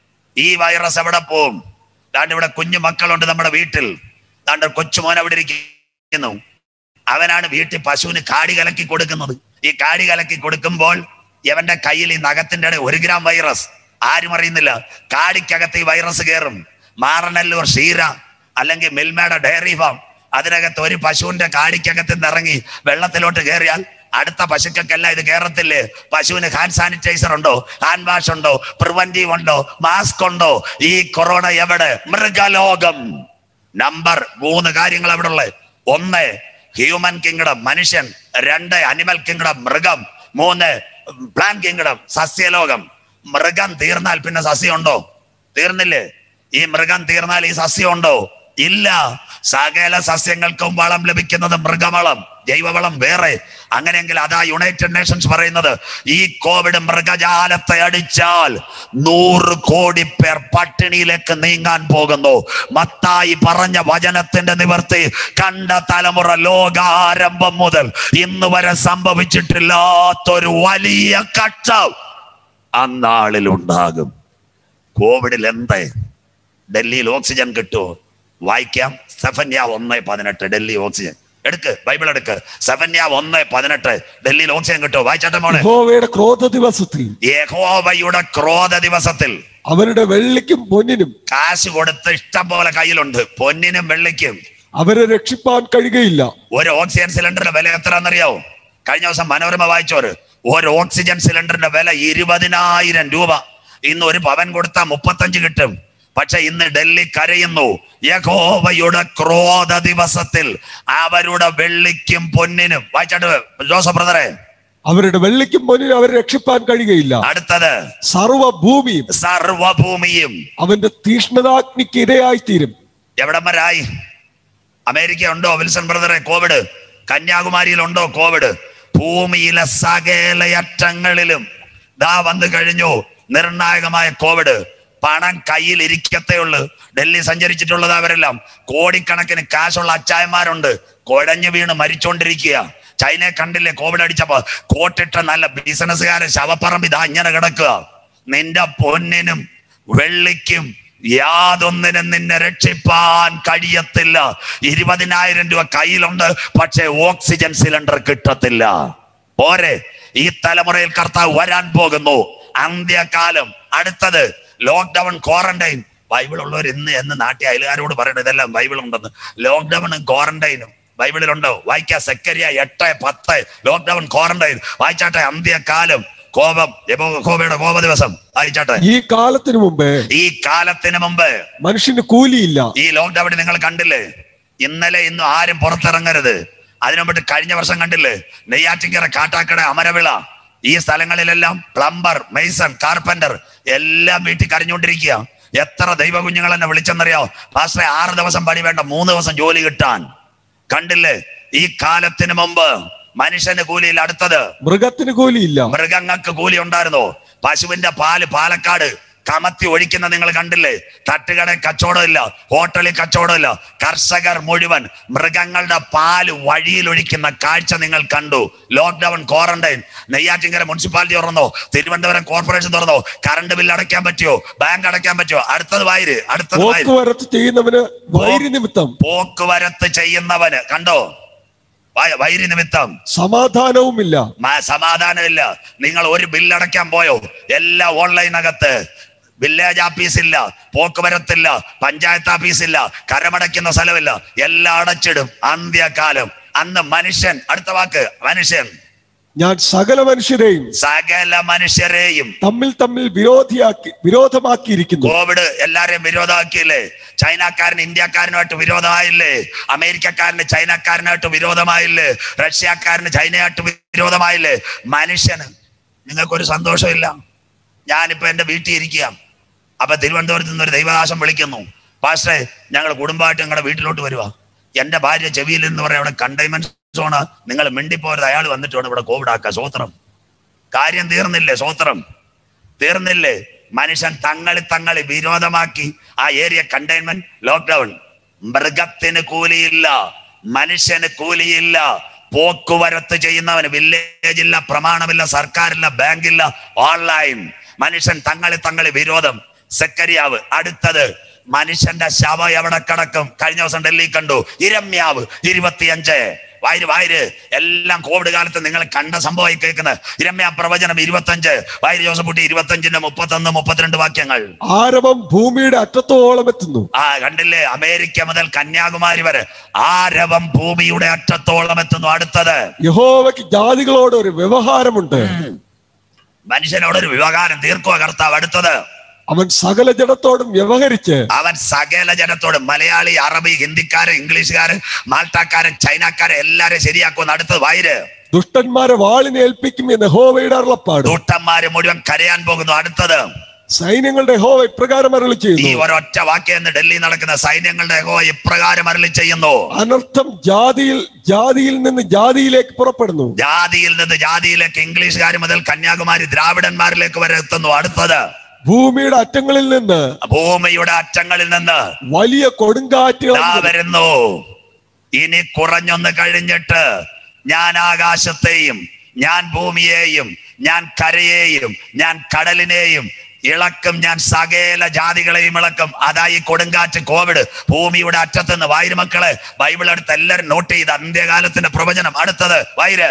ഈ വൈറസ് എവിടെ പോവും ദാണ്ട് ഇവിടെ കുഞ്ഞു മക്കളുണ്ട് നമ്മുടെ വീട്ടിൽ ദാണ്ട് കൊച്ചുമോൻ അവിടെ ഇരിക്കുന്നു അവനാണ് വീട്ടിൽ പശുവിന് കാടി കലക്കി കൊടുക്കുന്നത് ഈ കാടി കലക്കി കൊടുക്കുമ്പോൾ ഇവന്റെ കയ്യിൽ ഈ നഖത്തിന്റെ ഇടയിൽ ഒരു ഗ്രാം വൈറസ് ആരും അറിയുന്നില്ല കാടിക്കകത്ത് ഈ വൈറസ് കയറും മാറനല്ലൂർ ക്ഷീര അല്ലെങ്കിൽ മിൽമയുടെ ഡയറി ഫാം അതിനകത്ത് ഒരു പശുവിന്റെ കാടിക്കകത്ത് നിന്ന് ഇറങ്ങി വെള്ളത്തിലോട്ട് കയറിയാൽ അടുത്ത പശുക്കൾക്കെല്ലാം ഇത് കയറത്തില്ലേ പശുവിന് ഹാൻഡ് സാനിറ്റൈസർ ഉണ്ടോ ഹാൻഡ് വാഷ് ഉണ്ടോ പ്രിവന്റീവ് ഉണ്ടോ മാസ്ക് ഉണ്ടോ ഈ കൊറോണ എവിടെ മൃഗലോകം നമ്പർ മൂന്ന് കാര്യങ്ങൾ അവിടെ ഉള്ളത് ഒന്ന് ഹ്യൂമൻ കിങ്ഡം മനുഷ്യൻ രണ്ട് അനിമൽ കിങ്ഡം മൃഗം മൂന്ന് പ്ലാൻ കിങ്ഡം സസ്യലോകം മൃഗം തീർന്നാൽ പിന്നെ സസ്യം ഉണ്ടോ തീർന്നില്ലേ ഈ മൃഗം തീർന്നാൽ ഈ സസ്യം ഉണ്ടോ ഇല്ല സകല സസ്യങ്ങൾക്കും വളം ലഭിക്കുന്നത് മൃഗവളം ജൈവവളം വേറെ അങ്ങനെയെങ്കിൽ അതാ യുണൈറ്റഡ് നേഷൻസ് പറയുന്നത് ഈ കോവിഡ് മൃഗജാലത്തെ അടിച്ചാൽ നൂറ് കോടി പേർ പട്ടിണിയിലേക്ക് നീങ്ങാൻ പോകുന്നു മത്തായി പറഞ്ഞ വചനത്തിന്റെ നിവർത്തി കണ്ട തലമുറ ലോകാരംഭം മുതൽ ഇന്ന് വരെ സംഭവിച്ചിട്ടില്ലാത്തൊരു വലിയ കഷ്ടം അന്നാളിൽ ഉണ്ടാകും കോവിഡിൽ എന്തേ ഡൽഹിയിൽ ഓക്സിജൻ കിട്ടുമോ വായിക്കാം സെഫന്യ ഒന്ന് പതിനെട്ട് ഡൽഹി ഓക്സിജൻ എടുക്ക് ബൈബിൾ എടുക്ക് സെഫന്യ ഒന്ന് പതിനെട്ട് ഡൽഹിയിൽ ഓക്സിജൻ കിട്ടുമോ വായിച്ചാട്ടെ മോളെ യഹോവയുടെ ക്രോധ ദിവസത്തിൽ യഹോവയുടെ ക്രോധ ദിവസത്തിൽ അവരുടെ വെള്ളിക്കും പൊന്നിനും കാശ് കൊടുത്ത് ഇഷ്ടം പോലെ കയ്യിലുണ്ട് പൊന്നിനും വെള്ളിക്കും അവരെ രക്ഷിപ്പാൻ കഴിയുകയില്ല ഒരു ഓക്സിജൻ സിലിണ്ടറിന്റെ വില എത്രയാണെന്നറിയാവോ കഴിഞ്ഞ ദിവസം മനോരമ വായിച്ചോര് ഒരു ഓക്സിജൻ സിലിണ്ടറിന്റെ വില ഇരുപതിനായിരം രൂപ ഇന്ന് ഒരു പവൻ കൊടുത്താൽ മുപ്പത്തഞ്ച് കിട്ടും പക്ഷെ ഇന്ന് ഡൽഹി കരയുന്നു യഹോവയുടെ ക്രോധ ദിവസത്തിൽ അവരുടെ വെള്ളിക്കും പൊന്നിനും വായിച്ചാട്ട് ജോസഫ് ബ്രദറെ അവരുടെ വെള്ളിക്കും പൊന്നിനും അവരെ രക്ഷിപ്പാൻ കഴിയുകയില്ല അടുത്തത് സർവഭൂമിയും സർവഭൂമിയും അവന്റെ തീഷ്ണതാഗ്നിക്ക് ഇരയായിത്തീരും എവിടം വരായി അമേരിക്ക ഉണ്ടോ വിൽസൺ ബ്രദറെ കോവിഡ് കന്യാകുമാരിയിൽ ഉണ്ടോ കോവിഡ് ഭൂമിയിലെ സകലയറ്റങ്ങളിലും ദാ വന്നു കഴിഞ്ഞു നിർണായകമായ കോവിഡ് പണം കയ്യിൽ ഇരിക്കത്തേ ഉള്ളു ഡൽഹി സഞ്ചരിച്ചിട്ടുള്ളത് അവരെല്ലാം കോടിക്കണക്കിന് കാശുള്ള അച്ചായന്മാരുണ്ട് കുഴഞ്ഞു വീണ് മരിച്ചോണ്ടിരിക്കുക ചൈനയെ കണ്ടില്ലേ കോവിഡ് അടിച്ചപ്പോ കോട്ടിട്ട നല്ല ബിസിനസ്സുകാരൻ ശവപ്പറമ്പ് ഇതാ ഇങ്ങനെ കിടക്കുക നിന്റെ പൊന്നിനും വെള്ളിക്കും യാതൊന്നിനും നിന്നെ രക്ഷിപ്പാൻ കഴിയത്തില്ല ഇരുപതിനായിരം രൂപ കയ്യിലുണ്ട് പക്ഷെ ഓക്സിജൻ സിലിണ്ടർ കിട്ടത്തില്ല പോരെ ഈ തലമുറയിൽ കർത്താവ് വരാൻ പോകുന്നു അന്ത്യകാലം അടുത്തത് ലോക്ക്ഡൌൺ ക്വാറന്റൈൻ ബൈബിൾ ഉള്ളവർ ഇന്ന് എന്ന് നാട്ടിൽ അയലുകാരോട് പറയണം ഇതെല്ലാം ബൈബിൾ ഉണ്ടെന്ന് ലോക്ക്ഡൌണും ക്വാറന്റൈനും ബൈബിളിലുണ്ടോ വായിക്കാ സെക്കരിയ എട്ട് പത്ത് ലോക്ക്ഡൌൺ ക്വാറന്റൈൻ വായിച്ചാട്ടെ അന്ത്യകാലം കോപം യഹോവയുടെ കോപ ദിവസം വായിച്ചാട്ടെ ഈ കാലത്തിന് മുമ്പ് ഈ കാലത്തിന് മുമ്പ് മനുഷ്യന് കൂലിയില്ല ഈ ലോക്ക്ഡൌൺ നിങ്ങൾ കണ്ടില്ലേ ഇന്നലെ ഇന്നും ആരും പുറത്തിറങ്ങരുത് അതിനു മുമ്പ് കഴിഞ്ഞ വർഷം കണ്ടില്ലേ നെയ്യാറ്റിങ്കര കാട്ടാക്കട അമരവിള ഈ സ്ഥലങ്ങളിലെല്ലാം പ്ലംബർ മെയ്സൺ കാർപ്പന്റർ എല്ലാം വീട്ടിൽ കരഞ്ഞുകൊണ്ടിരിക്കുക എത്ര ദൈവ കുഞ്ഞുങ്ങൾ എന്നെ വിളിച്ചെന്നറിയോ പാസ്റ്ററെ ആറ് ദിവസം പണി വേണ്ട മൂന്ന് ദിവസം ജോലി കിട്ടാൻ കണ്ടില്ലേ ഈ കാലത്തിന് മുമ്പ് മനുഷ്യന് കൂലിയിൽ അടുത്തത് മൃഗത്തിന് കൂലിയില്ല മൃഗങ്ങൾക്ക് കൂലി ഉണ്ടായിരുന്നോ പശുവിന്റെ പാല് പാലക്കാട് കമത്തി ഒഴിക്കുന്ന നിങ്ങൾ കണ്ടില്ലേ തട്ടുകട കച്ചവടമില്ല ഹോട്ടലിൽ കച്ചവടമില്ല കർഷകർ മുഴുവൻ മൃഗങ്ങളുടെ പാല് വഴിയിൽ ഒഴിക്കുന്ന കാഴ്ച നിങ്ങൾ കണ്ടു ലോക്ക്ഡൌൺ ക്വാറന്റൈൻ നെയ്യാറ്റിങ്കര മുനിസിപ്പാലിറ്റി തുറന്നോ തിരുവനന്തപുരം കോർപ്പറേഷൻ തുറന്നോ കറണ്ട് ബില്ല് അടയ്ക്കാൻ പറ്റുമോ ബാങ്ക് അടയ്ക്കാൻ പറ്റുമോ അടുത്തത് വായിര് അടുത്തത് വായിര് പോക്കുവരത്ത് ചെയ്യുന്നവന് വൈരി നിമിത്തം പോക്കുവരത്ത് ചെയ്യുന്നവന് കണ്ടോ വയ- വൈരി നിമിത്തം സമാധാനവുമില്ല മ- സമാധാനമില്ല നിങ്ങൾ ഒരു ബില്ല് അടയ്ക്കാൻ പോയോ എല്ലാം ഓൺലൈനകത്ത് വില്ലേജ് ഓഫീസില്ല പോക്കുവരത്തില്ല പഞ്ചായത്ത് ഓഫീസില്ല കരമടയ്ക്കുന്ന സ്ഥലമില്ല എല്ലാം അടച്ചിടും അന്ത്യകാലം അന്ന് മനുഷ്യൻ അടുത്ത വാക്ക് മനുഷ്യൻ ഞാൻ സകല മനുഷ്യരെയും സകല മനുഷ്യരെയും തമ്മിൽ തമ്മിൽ വിരോധിയാക്കി വിരോധമാക്കിയിരിക്കുന്നു കോവിഡ് എല്ലാരെയും വിരോധമാക്കിയില്ലേ ചൈനക്കാരൻ ഇന്ത്യക്കാരനുമായിട്ട് വിരോധമായില്ലേ അമേരിക്കക്കാരന് ചൈനക്കാരനായിട്ട് വിരോധമായില്ലേ റഷ്യക്കാരന് ചൈനയായിട്ട് വിരോധമായില്ലേ മനുഷ്യന് നിങ്ങൾക്കൊരു സന്തോഷമില്ല ഞാനിപ്പോ എന്റെ വീട്ടിൽ ഇരിക്കുക അപ്പൊ തിരുവനന്തപുരത്ത് നിന്ന് ഒരു ദൈവദാസം വിളിക്കുന്നു പാസ്റ്റേ ഞങ്ങൾ കുടുംബമായിട്ട് ഞങ്ങളുടെ വീട്ടിലോട്ട് വരുക എന്റെ ഭാര്യ ചെവിയിൽ എന്ന് പറയാം അവിടെ കണ്ടെയ്ൻമെന്റ് സോണ് നിങ്ങൾ മിണ്ടിപ്പോരുത് അയാൾ വന്നിട്ട് വേണം ഇവിടെ കോവിഡ് ആക്കുക സ്വോത്രം കാര്യം തീർന്നില്ലേ സ്വോത്രം തീർന്നില്ലേ മനുഷ്യൻ തങ്ങളി തങ്ങളി വിരോധമാക്കി ആ ഏരിയ കണ്ടെയ്ൻമെന്റ് ലോക്ക്ഡൌൺ മൃഗത്തിന് കൂലിയില്ല മനുഷ്യന് കൂലിയില്ല പോക്കുവരത്ത് ചെയ്യുന്നവന് വില്ലേജില്ല പ്രമാണമില്ല സർക്കാരില്ല ബാങ്കില്ല ഓൺലൈൻ മനുഷ്യൻ തങ്ങളി തങ്ങളി വിരോധം സെക്കരിയാവ് അടുത്തത് മനുഷ്യന്റെ ശവം എവിടെ കിടക്കും കഴിഞ്ഞ ദിവസം ഡൽഹി കണ്ടു ഇരമ്യാവ് ഇരുപത്തിയഞ്ച് വായിര് വായിര് എല്ലാം കോവിഡ് കാലത്ത് നിങ്ങൾ കണ്ട സംഭവമായി കേൾക്കുന്നത് ഇരമ്യ പ്രവചനം ഇരുപത്തഞ്ച് വായിര് ജോസഫുട്ടി ഇരുപത്തഞ്ചിന്റെ മുപ്പത്തൊന്ന് മുപ്പത്തിരണ്ട് വാക്യങ്ങൾ ആരവം ഭൂമിയുടെ അറ്റത്തോളം എത്തുന്നു ആ കണ്ടില്ലേ അമേരിക്ക മുതൽ കന്യാകുമാരി വരെ ആരവം ഭൂമിയുടെ അറ്റത്തോളം എത്തുന്നു അടുത്തത് യഹോവയ്ക്ക് ജാതികളോട് ഒരു വ്യവഹാരമുണ്ട് മനുഷ്യനോടൊരു വിവകാരം തീർക്കുക കർത്താവ് അടുത്തത് അവൻ സകല ജഡത്തോടും വ്യവഹരിച്ച് അവൻ സകല ജനത്തോട് മലയാളി അറബി ഹിന്ദിക്കാരൻ ഇംഗ്ലീഷുകാരൻ മാൾട്ടാക്കാരൻ ചൈനക്കാരൻ എല്ലാരും ശരിയാക്കുന്നു അടുത്തത് വായിര് ദുഷ്ടന്മാരെ വാളിനെ ഏൽപ്പിക്കും എന്ന് യഹോവയുടെ അരുളപ്പാട് ദൂട്ടന്മാര് മുഴുവൻ കരയാൻ പോകുന്നു അടുത്തത് സൈന്യങ്ങളുടെ യഹോവ ഇപ്രകാരം അരുളി ഈ ചെയ്യുന്നു ഒരൊറ്റ വാക്യം ഡൽഹി നടക്കുന്ന സൈന്യങ്ങളുടെ യഹോവ ഇപ്രകാരം അരളി ചെയ്യുന്നു അനർത്ഥം ജാതിയിൽ ജാതിയിൽ നിന്ന് ജാതിയിലേക്ക് പുറപ്പെടുന്നു ജാതിയിൽ നിന്ന് ജാതിയിലേക്ക് ഇംഗ്ലീഷുകാർ മുതൽ കന്യാകുമാരി ദ്രാവിഡന്മാരിലേക്ക് വരെ എത്തുന്നു അടുത്തത് ഭൂമിയുടെ അറ്റങ്ങളിൽ നിന്ന് ഭൂമിയുടെ അറ്റങ്ങളിൽ നിന്ന് വലിയ കൊടുങ്കാറ്റുകൾ ദാ വരുന്നു ഇനി കുറഞ്ഞൊന്ന് കഴിഞ്ഞിട്ട് ഞാൻ ആകാശത്തെയും ഞാൻ ഭൂമിയെയും ഞാൻ കരയെയും ഞാൻ കടലിനെയും ഇളക്കും ഞാൻ സകല ജാതികളെയും ഇളക്കും അതായി കൊടുങ്കാറ്റ് കോവിഡ് ഭൂമിയുടെ അറ്റത്തുനിന്ന് വായിര് മക്കളെ ബൈബിൾ അടുത്ത് എല്ലാരും നോട്ട് ചെയ്ത് അന്ത്യകാലത്തിന്റെ പ്രവചനം അടുത്തത് വായിര്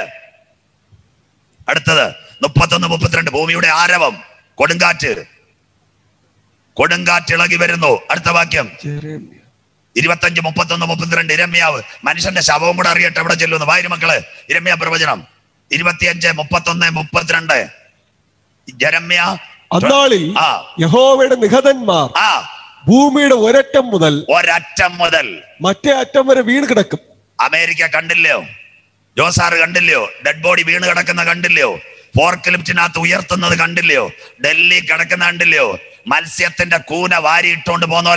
അടുത്തത് മുപ്പത്തൊന്ന് മുപ്പത്തിരണ്ട് ഭൂമിയുടെ ആരവം കൊടുങ്കാറ്റ് കൊടുങ്കാറ്റ് ഇളകി വരുന്നു അടുത്ത വാക്യം ഇരുപത്തഞ്ച് മുപ്പത്തൊന്ന് മുപ്പത്തിരണ്ട് ഇരമ്യാവ് മനുഷ്യന്റെ ശവവും കൂടെ അറിയട്ടെ എവിടെ ചെല്ലുന്നു വായിര് മക്കള് ഇരമ്യ പ്രവചനം ഇരുപത്തിയഞ്ച് മുപ്പത്തൊന്ന് മുപ്പത്തിരണ്ട് ജരമ്യ അന്നാളിൽ ആ യഹോവയുടെ നിഹതന്മാർ ആ ഭൂമിയുടെ ഒരറ്റം മുതൽ ഒരറ്റം മുതൽ മറ്റേ അറ്റം വരെ വീണ് കിടക്കും അമേരിക്ക കണ്ടില്ലയോ ജോസാറ് കണ്ടില്ലയോ ഡെഡ് ബോഡി വീണ് കിടക്കുന്ന കണ്ടില്ലയോ ഫോർക്ക് ലിഫ്റ്റിനകത്ത് ഉയർത്തുന്നത് കണ്ടില്ലയോ ഡൽഹി കിടക്കുന്ന കണ്ടില്ലയോ മത്സ്യത്തിന്റെ കൂന വാരി ഇട്ടുകൊണ്ട് പോന്നോല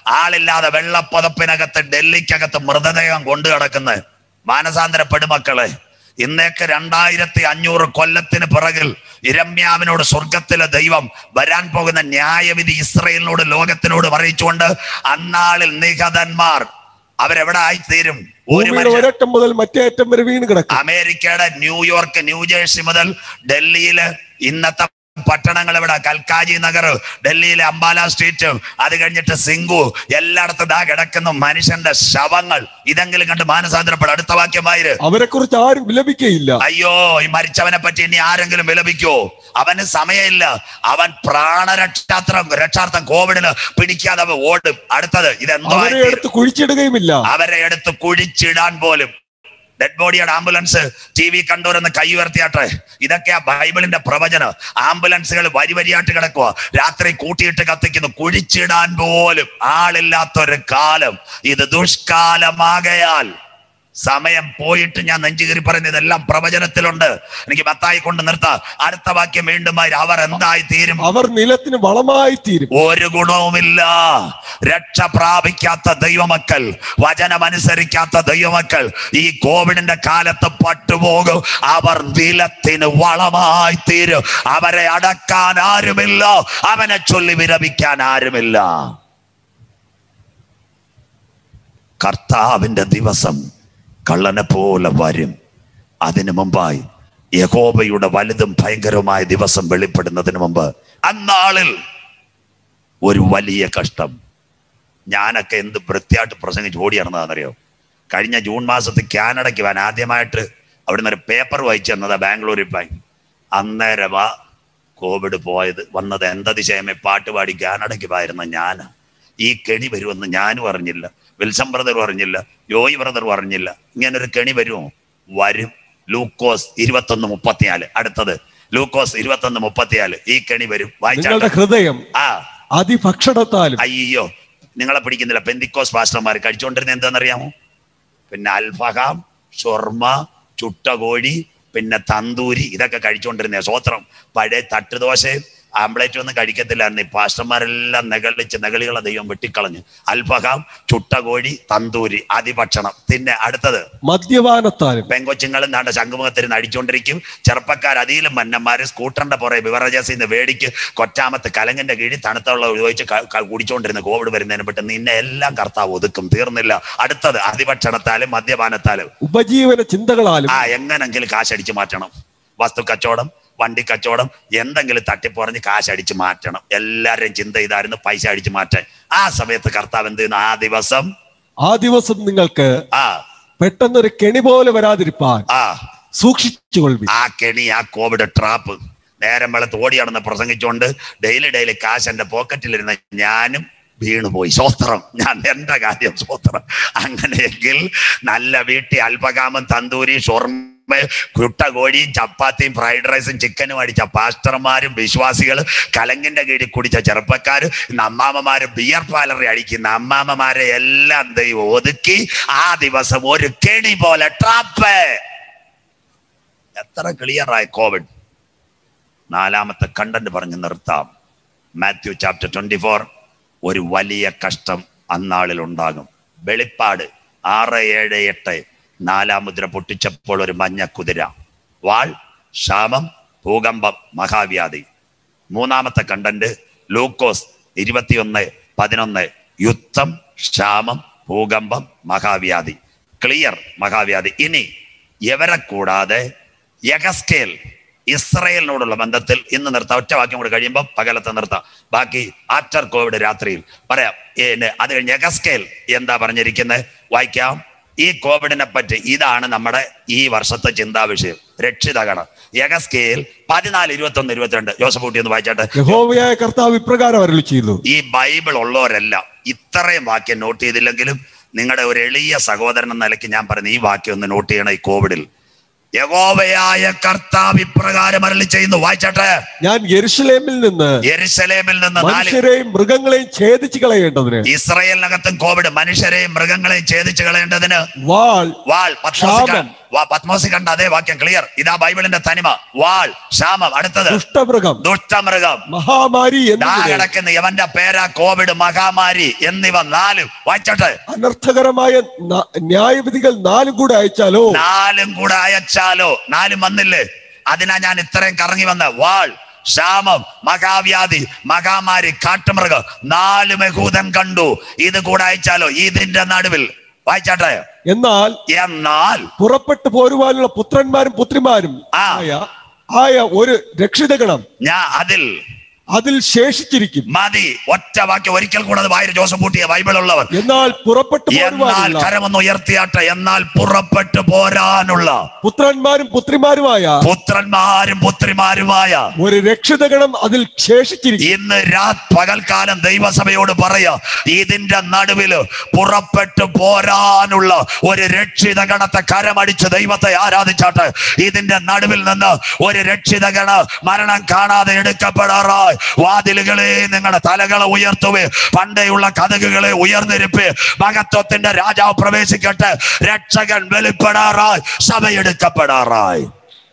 ആളില്ലാതെ വെള്ളപ്പുതപ്പിനകത്ത് ഡൽഹിക്കകത്ത് മൃതദേഹം കൊണ്ടു കിടക്കുന്നത് മാനസാന്തരപ്പെടുമക്കളെ ഇന്നേക്ക് രണ്ടായിരത്തി അഞ്ഞൂറ് കൊല്ലത്തിന് പിറകിൽ ഇരമ്യാവിനോട് സ്വർഗത്തിലെ ദൈവം വരാൻ പോകുന്ന ന്യായവിധി ഇസ്രയേലിനോട് ലോകത്തിനോട് അറിയിച്ചുകൊണ്ട് അന്നാളിൽ നിഹതന്മാർ അവരെവിടെ ആയിത്തീരും ഒരു ഭൂമിയുടെ മനുഷ്യൻ ഒരറ്റം മുതൽ മറ്റേ അറ്റം വരെ വീണ് കിടക്കും അമേരിക്കയുടെ ന്യൂയോർക്ക് ന്യൂജേഴ്സി മുതൽ ഡൽഹിയില് ഇന്നത്തെ പട്ടണങ്ങൾ ഇവിടെ കൽക്കാജി നഗർ ഡൽഹിയിലെ അംബാല സ്ട്രീറ്റ് അത് കഴിഞ്ഞിട്ട് സിംഗു എല്ലായിടത്തും ദാ കിടക്കുന്ന മനുഷ്യന്റെ ശവങ്ങൾ ഇതെങ്കിലും കണ്ട് മാനസാന്തരപ്പെടും അടുത്ത വാക്യമായിര് അവരെ കുറിച്ച് ആരും വിലപിക്കയില്ല അയ്യോ ഈ മരിച്ചവനെ പറ്റി ഇനി ആരെങ്കിലും വിലപിക്കോ അവന് സമയമില്ല അവൻ പ്രാണരക്ഷാത്രം രക്ഷാർത്ഥം കോവിഡിന് പിടിക്കാതെ അവൻ ഓടും അടുത്തത് ഇതെന്തോ അവരെ ആയിത്തീരും. എടുത്ത് കുഴിച്ചിടുകയുമില്ല അവരെ എടുത്ത് കുഴിച്ചിടാൻ പോലും ഡെഡ് ബോഡിയുടെ ആംബുലൻസ് ടി വി കണ്ടോരെന്ന് കൈ ഉയർത്തിയാട്ടെ ഇതൊക്കെയാ ബൈബിളിന്റെ പ്രവചനം ആംബുലൻസുകൾ വരി വരിയായിട്ട് കിടക്കുക രാത്രി കൂട്ടിയിട്ട് കത്തിക്കുന്നു കുഴിച്ചിടാൻ പോലും ആളില്ലാത്തൊരു കാലം ഇത് ദുഷ്കാലമാകയാൽ സമയം പോയിട്ട് ഞാൻ നെഞ്ചുകീറി പറയുന്നത് ഇതെല്ലാം പ്രവചനത്തിലുണ്ട് എനിക്ക് മത്തായി കൊണ്ട് നിർത്താം അടുത്ത വാക്യം വീണ്ടും വരും. അവർ എന്തായി തീരും അവർ നിലത്തിന് വളമായി തീരും ഒരു ഗുണവുമില്ല രക്ഷ പ്രാപിക്കാത്ത ദൈവമക്കൾ വചനമനുസരിക്കാത്ത ദൈവമക്കൾ ഈ കോവിഡിന്റെ കാലത്ത് പട്ടുപോകും അവർ നിലത്തിന് വളമായി തീരും അവരെ അടക്കാൻ ആരുമില്ല അവനെ ചൊല്ലി വിരമിക്കാൻ ആരുമില്ല കർത്താവിന്റെ ദിവസം കള്ളനെ പോലെ വരും അതിനു മുമ്പായി യഹോബയുടെ വലുതും ഭയങ്കരവുമായ ദിവസം വെളിപ്പെടുന്നതിന് മുമ്പ് അന്നാളിൽ ഒരു വലിയ കഷ്ടം ഞാനൊക്കെ എന്ത് വൃത്തിയായിട്ട് പ്രസംഗിച്ച് ഓടി നടന്നതാണെന്നറിയോ കഴിഞ്ഞ ജൂൺ മാസത്തിൽ കാനഡയ്ക്ക് പോകാൻ ആദ്യമായിട്ട് അവിടുന്ന് ഒരു പേപ്പർ വായിച്ചു തന്നതാ ബാംഗ്ലൂരിൽ പോയി അന്നേരമാ കോവിഡ് പോയത് വന്നത് എന്തതിശയമേ പാട്ട് പാടി കാനഡയ്ക്ക് പോയിരുന്ന ഞാൻ ഈ കെണി വരുമെന്ന് ഞാനും അറിഞ്ഞില്ല വിൽസം ബ്രദർ പറഞ്ഞില്ല യോയി ബ്രദർ പറഞ്ഞില്ല ഇങ്ങനെ ഒരു കെണി വരുമോ വരും ലൂക്കോസ് ഇരുപത്തൊന്ന് മുപ്പത്തിനാല് അടുത്തത് ലൂക്കോസ് ഇരുപത്തൊന്ന് മുപ്പത്തിനാല് ഈ കെണി വരും നിങ്ങളുടെ വായിച്ചാട്ടെ ഹൃദയം ആ അതിഭക്ഷണത്താലും അയ്യോ നിങ്ങളെ പിടിക്കുന്നില്ല പെന്തിക്കോസ് പാസ്റ്റർമാർ കഴിച്ചുകൊണ്ടിരുന്ന എന്താണെന്നറിയാമോ പിന്നെ അൽഫഹാം ഷൊർമ ചുട്ട കോഴി പിന്നെ തന്തൂരി ഇതൊക്കെ കഴിച്ചുകൊണ്ടിരുന്ന സ്വോത്രം പഴയ തട്ടുദോശയും ആംബ്ലേറ്റ് ഒന്നും കഴിക്കത്തില്ലായിരുന്നു ഈ പാസ്റ്റർമാരെല്ലാം നെകളിച്ച് നെകളികളെ ദൈവം വെട്ടിക്കളഞ്ഞു അൽഫഹാം ചുട്ട കോഴി തന്തൂരി അതിഭക്ഷണം പിന്നെ അടുത്തത് മദ്യപാനത്താലും പെങ്കൊച്ചുങ്ങളും നാണ്ട ശംഖുമുഖത്തിരുന്ന് അടിച്ചുകൊണ്ടിരിക്കും ചെറുപ്പക്കാർ അതിലും മന്നന്മാര് സ്കൂട്ടറിന്റെ പുറകെ ബിവറേജസിൽ നിന്ന് മേടിക്ക് കൊറ്റാമത്ത് കലങ്ങിന്റെ കീഴിൽ തണുത്ത വെള്ളം ഉപയോഗിച്ച് ക- ക- കുടിച്ചുകൊണ്ടിരുന്ന കോവിഡ് വരുന്നതിന് പെട്ട് നിന്നെ എല്ലാം കർത്താവ് ഒതുക്കും തീർന്നില്ല അടുത്തത് അതിഭക്ഷണത്താലും മദ്യപാനത്താലും ഉപജീവന ചിന്തകളാലും ആ എങ്ങനെങ്കിലും കാശടിച്ച് മാറ്റണം വസ്തു കച്ചവടം വണ്ടി കച്ചവടം എന്തെങ്കിലും തട്ടിപ്പറഞ്ഞ് കാശടിച്ച് മാറ്റണം എല്ലാവരുടെയും ചിന്ത ഇതായിരുന്നു പൈസ അടിച്ച് മാറ്റാൻ ആ സമയത്ത് കർത്താവ് എന്ത് ചെയ്യുന്നു ആ ദിവസം ആ ദിവസം നിങ്ങൾക്ക് ആ പെട്ടെന്നൊരു കെണി പോലെ വരാതിരിപ്പാൻ ആ സൂക്ഷിച്ചുകൊള്ളി ആ കെണി ആ കോവിഡ് ട്രാപ്പ് നേരം വെളുത്ത് ഓടി നടന്ന് പ്രസംഗിച്ചുകൊണ്ട് ഡെയിലി ഡെയിലി കാശ് എന്റെ പോക്കറ്റിലിരുന്ന ഞാനും വീണുപോയി സ്വസ്ത്രം ഞാൻ എന്റെ കാര്യം സ്വസ്ത്രം അങ്ങനെയെങ്കിൽ നല്ല വീട്ടിൽ അൽപകാമം തന്തൂരി ഷൊർമ കുട്ട കോഴിയും ചപ്പാത്തിയും ഫ്രൈഡ് റൈസും ചിക്കനും അടിച്ച പാസ്റ്റർമാരും വിശ്വാസികളും കലങ്ങിന്റെ കീഴിൽ കുടിച്ച ചെറുപ്പക്കാരും ഇന്ന് അമ്മാമ്മമാര് ബിയർ പാലറി അടിക്കുന്ന അമ്മാമ്മമാരെ എല്ലാം ദൈവം ഒതുക്കി ആ ദിവസം ഒരു കെണി പോലെ ട്രാപ്പ് എത്ര ക്ലിയറായി കോവിഡ് നാലാമത്തെ കണ്ടന്റ് പറഞ്ഞ് നിർത്താം മാത്യു ചാപ്റ്റർ ട്വന്റി ഫോർ ഒരു വലിയ കഷ്ടം അന്നാളിൽ ഉണ്ടാകും വെളിപ്പാട് ആറ് ഏഴ് എട്ട് നാലാം മുദ്ര പൊട്ടിച്ചപ്പോൾ ഒരു മഞ്ഞ കുതിര വാൾ ക്ഷാമം ഭൂകമ്പം മഹാവ്യാധി മൂന്നാമത്തെ കണ്ടന്റ് ലൂക്കോസ് ഇരുപത്തിയൊന്ന് പതിനൊന്ന് യുദ്ധം ക്ഷാമം ഭൂകമ്പം മഹാവ്യാധി ക്ലിയർ മഹാവ്യാധി ഇനി ഇവരെ കൂടാതെ യഗസ്കേൽ ഇസ്രയേലിനോടുള്ള ബന്ധത്തിൽ ഇന്ന് നിർത്താം ഒറ്റ വാക്യം കൂടെ കഴിയുമ്പോൾ പകലത്തെ നിർത്താം ബാക്കി ആഫ്റ്റർ കോവിഡ് രാത്രിയിൽ പറയാം ഏന് അത് കഴിഞ്ഞ് യഗസ്കേൽ എന്താ പറഞ്ഞിരിക്കുന്നത് വായിക്കാം ഈ കോവിഡിനെ പറ്റി ഇതാണ് നമ്മുടെ ഈ വർഷത്തെ ചിന്താ വിഷയം രക്ഷിതഗണം യഗസ്കേൽ പതിനാല് ഇരുപത്തി ഒന്ന് ഇരുപത്തിരണ്ട് ജോസഫ് കുട്ടി ഒന്ന് വായിച്ചാട്ടെ യഹോവയായ കർത്താവ് ഇപ്രകാരം അരളി ചെയ്തു ഈ ബൈബിൾ ഉള്ളവരെല്ലാം ഇത്രയും വാക്യം നോട്ട് ചെയ്തില്ലെങ്കിലും നിങ്ങളുടെ ഒരു എളിയ സഹോദരൻ എന്ന നിലയ്ക്ക് ഞാൻ പറയുന്ന ഈ വാക്യം ഒന്ന് നോട്ട് ചെയ്യണം ഈ കോവിഡിൽ യഹോവയായ കർത്താവ് ഇപ്രകാരം അരളി ചെയ്യുന്നു വായിച്ചാട്ടെ ഞാൻ യെരുഷലേമിൽ നിന്ന് യെരുസലേമിൽ നിന്ന് നാല് മനുഷ്യരെയും മൃഗങ്ങളെയും ഛേദിച്ചു കളയേണ്ടതിന് ഇസ്രയേലിനകത്തും കോവിഡ് മനുഷ്യരെയും മൃഗങ്ങളെയും ഛേദിച്ചു കളയേണ്ടതിന് വാൾ വാൾ പത്രോസ് കാ- ക്ഷാമം. വാ പത്മോസി കണ്ട അതേ വാക്യം ക്ലിയർ ഇതാ ബൈബിളിന്റെ തനിമ വാൾ ക്ഷാമം അടുത്തത് ദുഷ്ടമൃഗം ദുഷ്ടമൃഗം മഹാമാരി ദാ എന്നിങ്ങനെ കിടക്കുന്ന യവന്റെ പേരാ കോവിഡ് മഹാമാരി എന്നിവ നാലും വായിച്ചോട്ടെ അനർത്ഥകരമായ ന- ന്യായവിധികൾ നാലും കൂടെ അയച്ചാലോ നാലും കൂടെ അയച്ചാലോ നാലും വന്നില്ലേ അതിനാ ഞാൻ ഇത്രയും കറങ്ങി വന്ന വാൾ ക്ഷാമം മഹാവ്യാധി മഹാമാരി കാട്ടുമൃഗം നാല് മെഹൂതൻ കണ്ടു ഇത് കൂടെ അയച്ചാലോ ഇതിന്റെ നടുവിൽ വായിച്ചാട്ടെ എന്നാൽ എന്നാൽ പുറപ്പെട്ടു പോരുവാനുള്ള പുത്രന്മാരും പുത്രിമാരും ആ. ആയ ആയ ഒരു രക്ഷിതഗണം ഞാൻ അതിൽ അതിൽ ശേഷിച്ചിരിക്കും മതി ഒറ്റ വാക്യം ഒരിക്കൽ കൂടെ അത് വായിര് ജോസം പൂട്ടിയ ബൈബിൾ ഉള്ളവർ എന്നാൽ പുറപ്പെട്ടു എന്നാൽ പോരുവാനുള്ള കരമൊന്ന് ഉയർത്തിയാട്ടെ എന്നാൽ പുറപ്പെട്ടു പോരാനുള്ള പുത്രന്മാരും പുത്രിമാരുമായ പുത്രന്മാരും പുത്രിമാരുമായ ഒരു രക്ഷിതഗണം അതിൽ ശേഷിച്ചിരിക്കും ഇന്ന് രാത് പകൽക്കാലം ദൈവസഭയോട് പറയാ ഇതിന്റെ നടുവില് പുറപ്പെട്ടു പോരാനുള്ള ഒരു രക്ഷിത ഗണത്തെ കരമടിച്ച് ദൈവത്തെ ആരാധിച്ചാട്ട് ഇതിന്റെ നടുവിൽ നിന്ന് ഒരു രക്ഷിത ഗണ മരണം കാണാതെ എടുക്കപ്പെടാറായി വാതിലുകളെ നിങ്ങളുടെ തലകളെ ഉയർത്തുവേ പണ്ടേയുള്ള കഥകുകളെ ഉയർന്നിരിപ്പേ മഹത്വത്തിന്റെ രാജാവ് പ്രവേശിക്കട്ടെ രക്ഷകൻ വെളിപ്പെടാറായി സഭയെടുക്കപ്പെടാറായി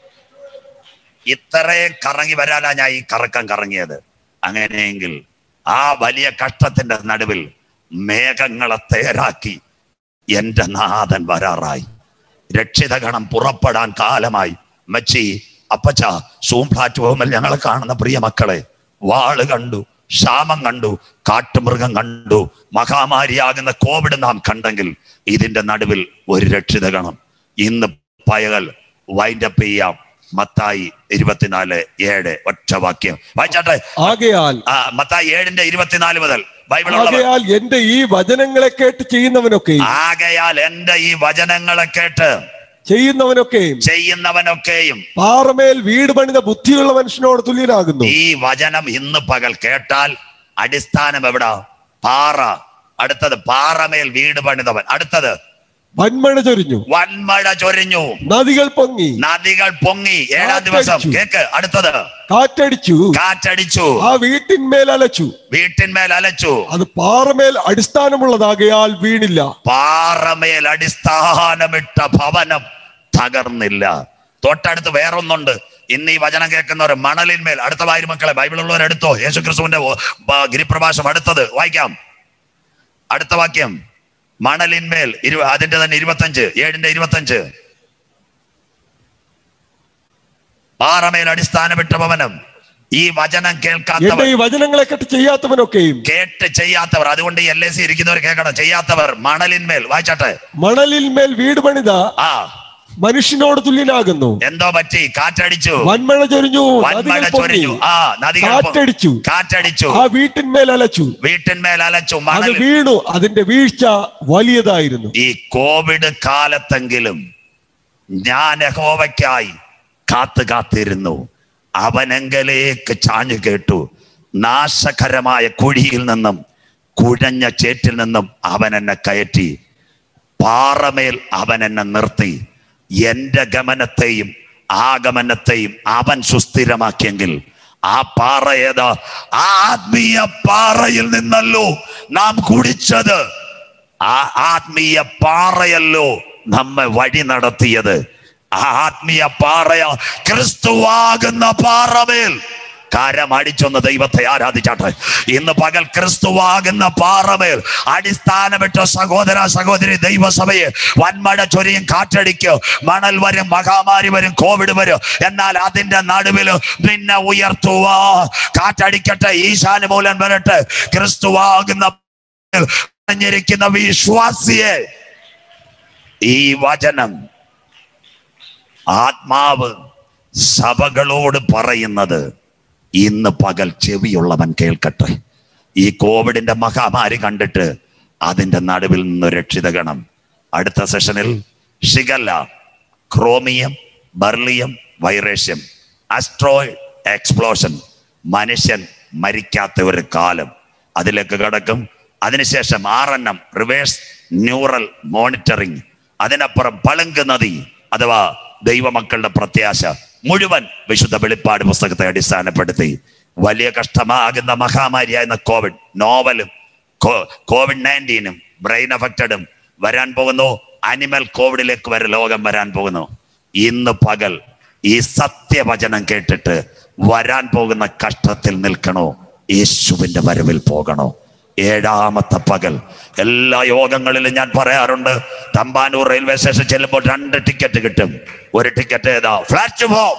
ഇത്രയും കറങ്ങി വരാനാ ഞാൻ ഈ കറക്കം കറങ്ങിയത് അങ്ങനെയെങ്കിൽ ആ വലിയ കഷ്ടത്തിന്റെ നടുവിൽ മേഘങ്ങളെ തേരാക്കി എന്റെ നാഥൻ വരാറായി രക്ഷിതഗണം പുറപ്പെടാൻ കാലമായി മച്ചി അപ്പച്ച സൂം പ്ലാറ്റ്ഫോമിൽ ഞങ്ങളെ കാണുന്ന പ്രിയ മക്കളെ വാള് കണ്ടു ക്ഷാമം കണ്ടു കാട്ടുമൃഗം കണ്ടു മഹാമാരിയാകുന്ന കോവിഡ് നാം കണ്ടെങ്കിൽ ഇതിന്റെ നടുവിൽ ഒരു രക്ഷിതഗണം ഇന്ന് പയകൽ വൈൻഡപ്പ് ചെയ്യാം മത്തായി ഇരുപത്തിനാല് ഏഴ് ഒറ്റ വാക്യം വായിച്ചാട്ടെ ആകയാൽ ആ മത്തായി ഏഴിന്റെ ഇരുപത്തിനാല് മുതൽ ബൈബിൾ ഉള്ളവർ ആകയാൽ എന്റെ ഈ വചനങ്ങളെ കേട്ട് ചെയ്യുന്നവനൊക്കെയും ആകയാൽ എന്റെ ഈ വചനങ്ങളെ കേട്ട് ചെയ്യുന്നവനൊക്കെയും ചെയ്യുന്നവനൊക്കെയും പാറമേൽ വീട് പണിത ബുദ്ധിയുള്ള മനുഷ്യനോട് തുല്യനാകുന്നു ഈ വചനം ഇന്ന് പകൽ കേട്ടാൽ അടിസ്ഥാനം എവിടാ പാറ അടുത്തത് പാറമേൽ വീട് പണിതവൻ അടുത്തത് വൻമഴ ചൊരിഞ്ഞു വൻമഴ ചൊരിഞ്ഞു നദികൾ പൊങ്ങി നദികൾ പൊങ്ങി ഏഴാം ദിവസം കാറ്റടിച്ചു. കേക്ക് അടുത്തത് കാറ്റടിച്ചു കാറ്റടിച്ചു ആ വീട്ടിന്മേൽ അലച്ചു വീട്ടിന്മേൽ അലച്ചു അത് പാറമേൽ അടിസ്ഥാനമുള്ളതാകയാൽ വീണില്ല പാറമേൽ അടിസ്ഥാനമിട്ട ഭവനം തകർന്നില്ല തൊട്ടടുത്ത് വേറൊന്നുണ്ട് ഇന്ന് ഈ വചനം കേൾക്കുന്നവർ മണലിന്മേൽ അടുത്ത വായു മക്കളെ ബൈബിൾ ഉള്ളവർ എടുത്തോ യേശു ക്രിസ്തുവിന്റെ ഓ- ബ- ഗിരിപ്രഭാഷം അടുത്തത് വായിക്കാം അടുത്ത വാക്യം മണലിന്മേൽ ഇരു അതിന്റെ തന്നെ ഇരുപത്തഞ്ച് ഏഴിന്റെ ഇരുപത്തഞ്ച് പാറമേൽ അടിസ്ഥാനമിട്ട ഭവനം ഈ വചനം എന്റെ കേൾക്കാത്തവർ ഈ വചനങ്ങളെ കേട്ട് ചെയ്യാത്തവനൊക്കെയും കേട്ട് ചെയ്യാത്തവർ അതുകൊണ്ട് ഈ എൽ എ സി ഇരിക്കുന്നവർ കേൾക്കണം ചെയ്യാത്തവർ മണലിന്മേൽ വായിച്ചാട്ടെ മണലിൽ മേൽ വീട് പണിത ആ മനുഷ്യനോട് തുല്യനാകുന്നു എന്തോ പറ്റി കാറ്റടിച്ചു വൻമഴ ചൊരിഞ്ഞു വൻമഴ നദികൾ പൊങ്ങി ചൊരിഞ്ഞു ആ നദികൾ പൊ- കാറ്റടിച്ചു കാറ്റടിച്ചു ആ വീട്ടിന്മേൽ അലച്ചു വീട്ടിന്മേൽ അലച്ചു അത് മണൽ വീണു അതിന്റെ വീഴ്ച വലിയതായിരുന്നു ഈ കോവിഡ് കാലത്തെങ്കിലും ഞാൻ യഹോവയ്ക്കായി കാത്തു കാത്തിരുന്നു അവനെങ്കലേക്ക് ചാഞ്ഞു കേട്ടു നാശകരമായ കുഴിയിൽ നിന്നും കുഴഞ്ഞ ചേറ്റിൽ നിന്നും അവൻ എന്നെ കയറ്റി പാറമേൽ അവൻ എന്നെ നിർത്തി എന്റെ ഗമനത്തെയും ആഗമനത്തെയും അവൻ സുസ്ഥിരമാക്കിയെങ്കിൽ ആ പാറ ഏതാ ആ ആത്മീയ പാറയിൽ നിന്നല്ലോ നാം കുടിച്ചത് ആ ആത്മീയ പാറയല്ലോ നമ്മെ വഴി നടത്തിയത് ആ ആത്മീയ പാറയ ക്രിസ്തുവാകുന്ന പാറമേൽ കരം അടിച്ചൊന്ന് ദൈവത്തെ ആരാധിച്ചാട്ടെ ഇന്ന് പകൽ ക്രിസ്തുവാകുന്ന പാറമേൽ അടിസ്ഥാനമിട്ട സഹോദര സഹോദരി ദൈവസഭയെ വൻമഴ ചൊരിയും കാറ്റടിക്കും മണൽ വരും മഹാമാരി വരും കോവിഡ് വരും എന്നാൽ അതിന്റെ നടുവിൽ നിന്നെ ഉയർത്തുവാ കാറ്റടിക്കട്ടെ ഈശാനുമൂലൻ വരട്ടെ ക്രിസ്തുവാകുന്ന ിരിക്കുന്ന വിശ്വാസിയെ ഈ വചനം ആത്മാവ് സഭകളോട് പറയുന്നത് ഇന്ന് പകൽ ചെവിയുള്ളവൻ കേൾക്കട്ടെ ഈ കോവിഡിന്റെ മഹാമാരി കണ്ടിട്ട് അതിന്റെ നടുവിൽ നിന്ന് രക്ഷിതഗണം അടുത്ത സെഷനിൽ ഷിഗല്ല ക്രോമിയം ബർലിയം വൈറേഷ്യം അസ്ട്രോയിഡ് എക്സ്പ്ലോഷൻ മനുഷ്യൻ മരിക്കാത്ത ഒരു കാലം അതിലേക്ക് കടക്കും അതിനുശേഷം ആറെണ്ണം റിവേഴ്സ് ന്യൂറൽ മോണിറ്ററിംഗ് അതിനപ്പുറം പളുങ്ക് നദി അഥവാ ദൈവമക്കളുടെ പ്രത്യാശ മുഴുവൻ വിശുദ്ധ വെളിപ്പാട് പുസ്തകത്തെ അടിസ്ഥാനപ്പെടുത്തി വലിയ കഷ്ടമാകുന്ന മഹാമാരിയായിരുന്ന കോവിഡ് നോവലും കോവിഡ് നയൻറ്റീനും ബ്രെയിൻ അഫക്റ്റഡും വരാൻ പോകുന്നു അനിമൽ കോവിഡിലേക്ക് വരെ ലോകം വരാൻ പോകുന്നു ഇന്ന് പകൽ ഈ സത്യവചനം കേട്ടിട്ട് വരാൻ പോകുന്ന കഷ്ടത്തിൽ നിൽക്കണോ യേശുവിന്റെ വരവിൽ പോകണോ ഏഴാമത്തെ പകൽ എല്ലാ യോഗങ്ങളിലും ഞാൻ പറയാറുണ്ട് തമ്പാനൂർ റെയിൽവേ സ്റ്റേഷൻ ചെല്ലുമ്പോൾ രണ്ട് ടിക്കറ്റ് കിട്ടും ഒരു ടിക്കറ്റ് ഏതാ ഫ്ലാറ്റ് ഫോം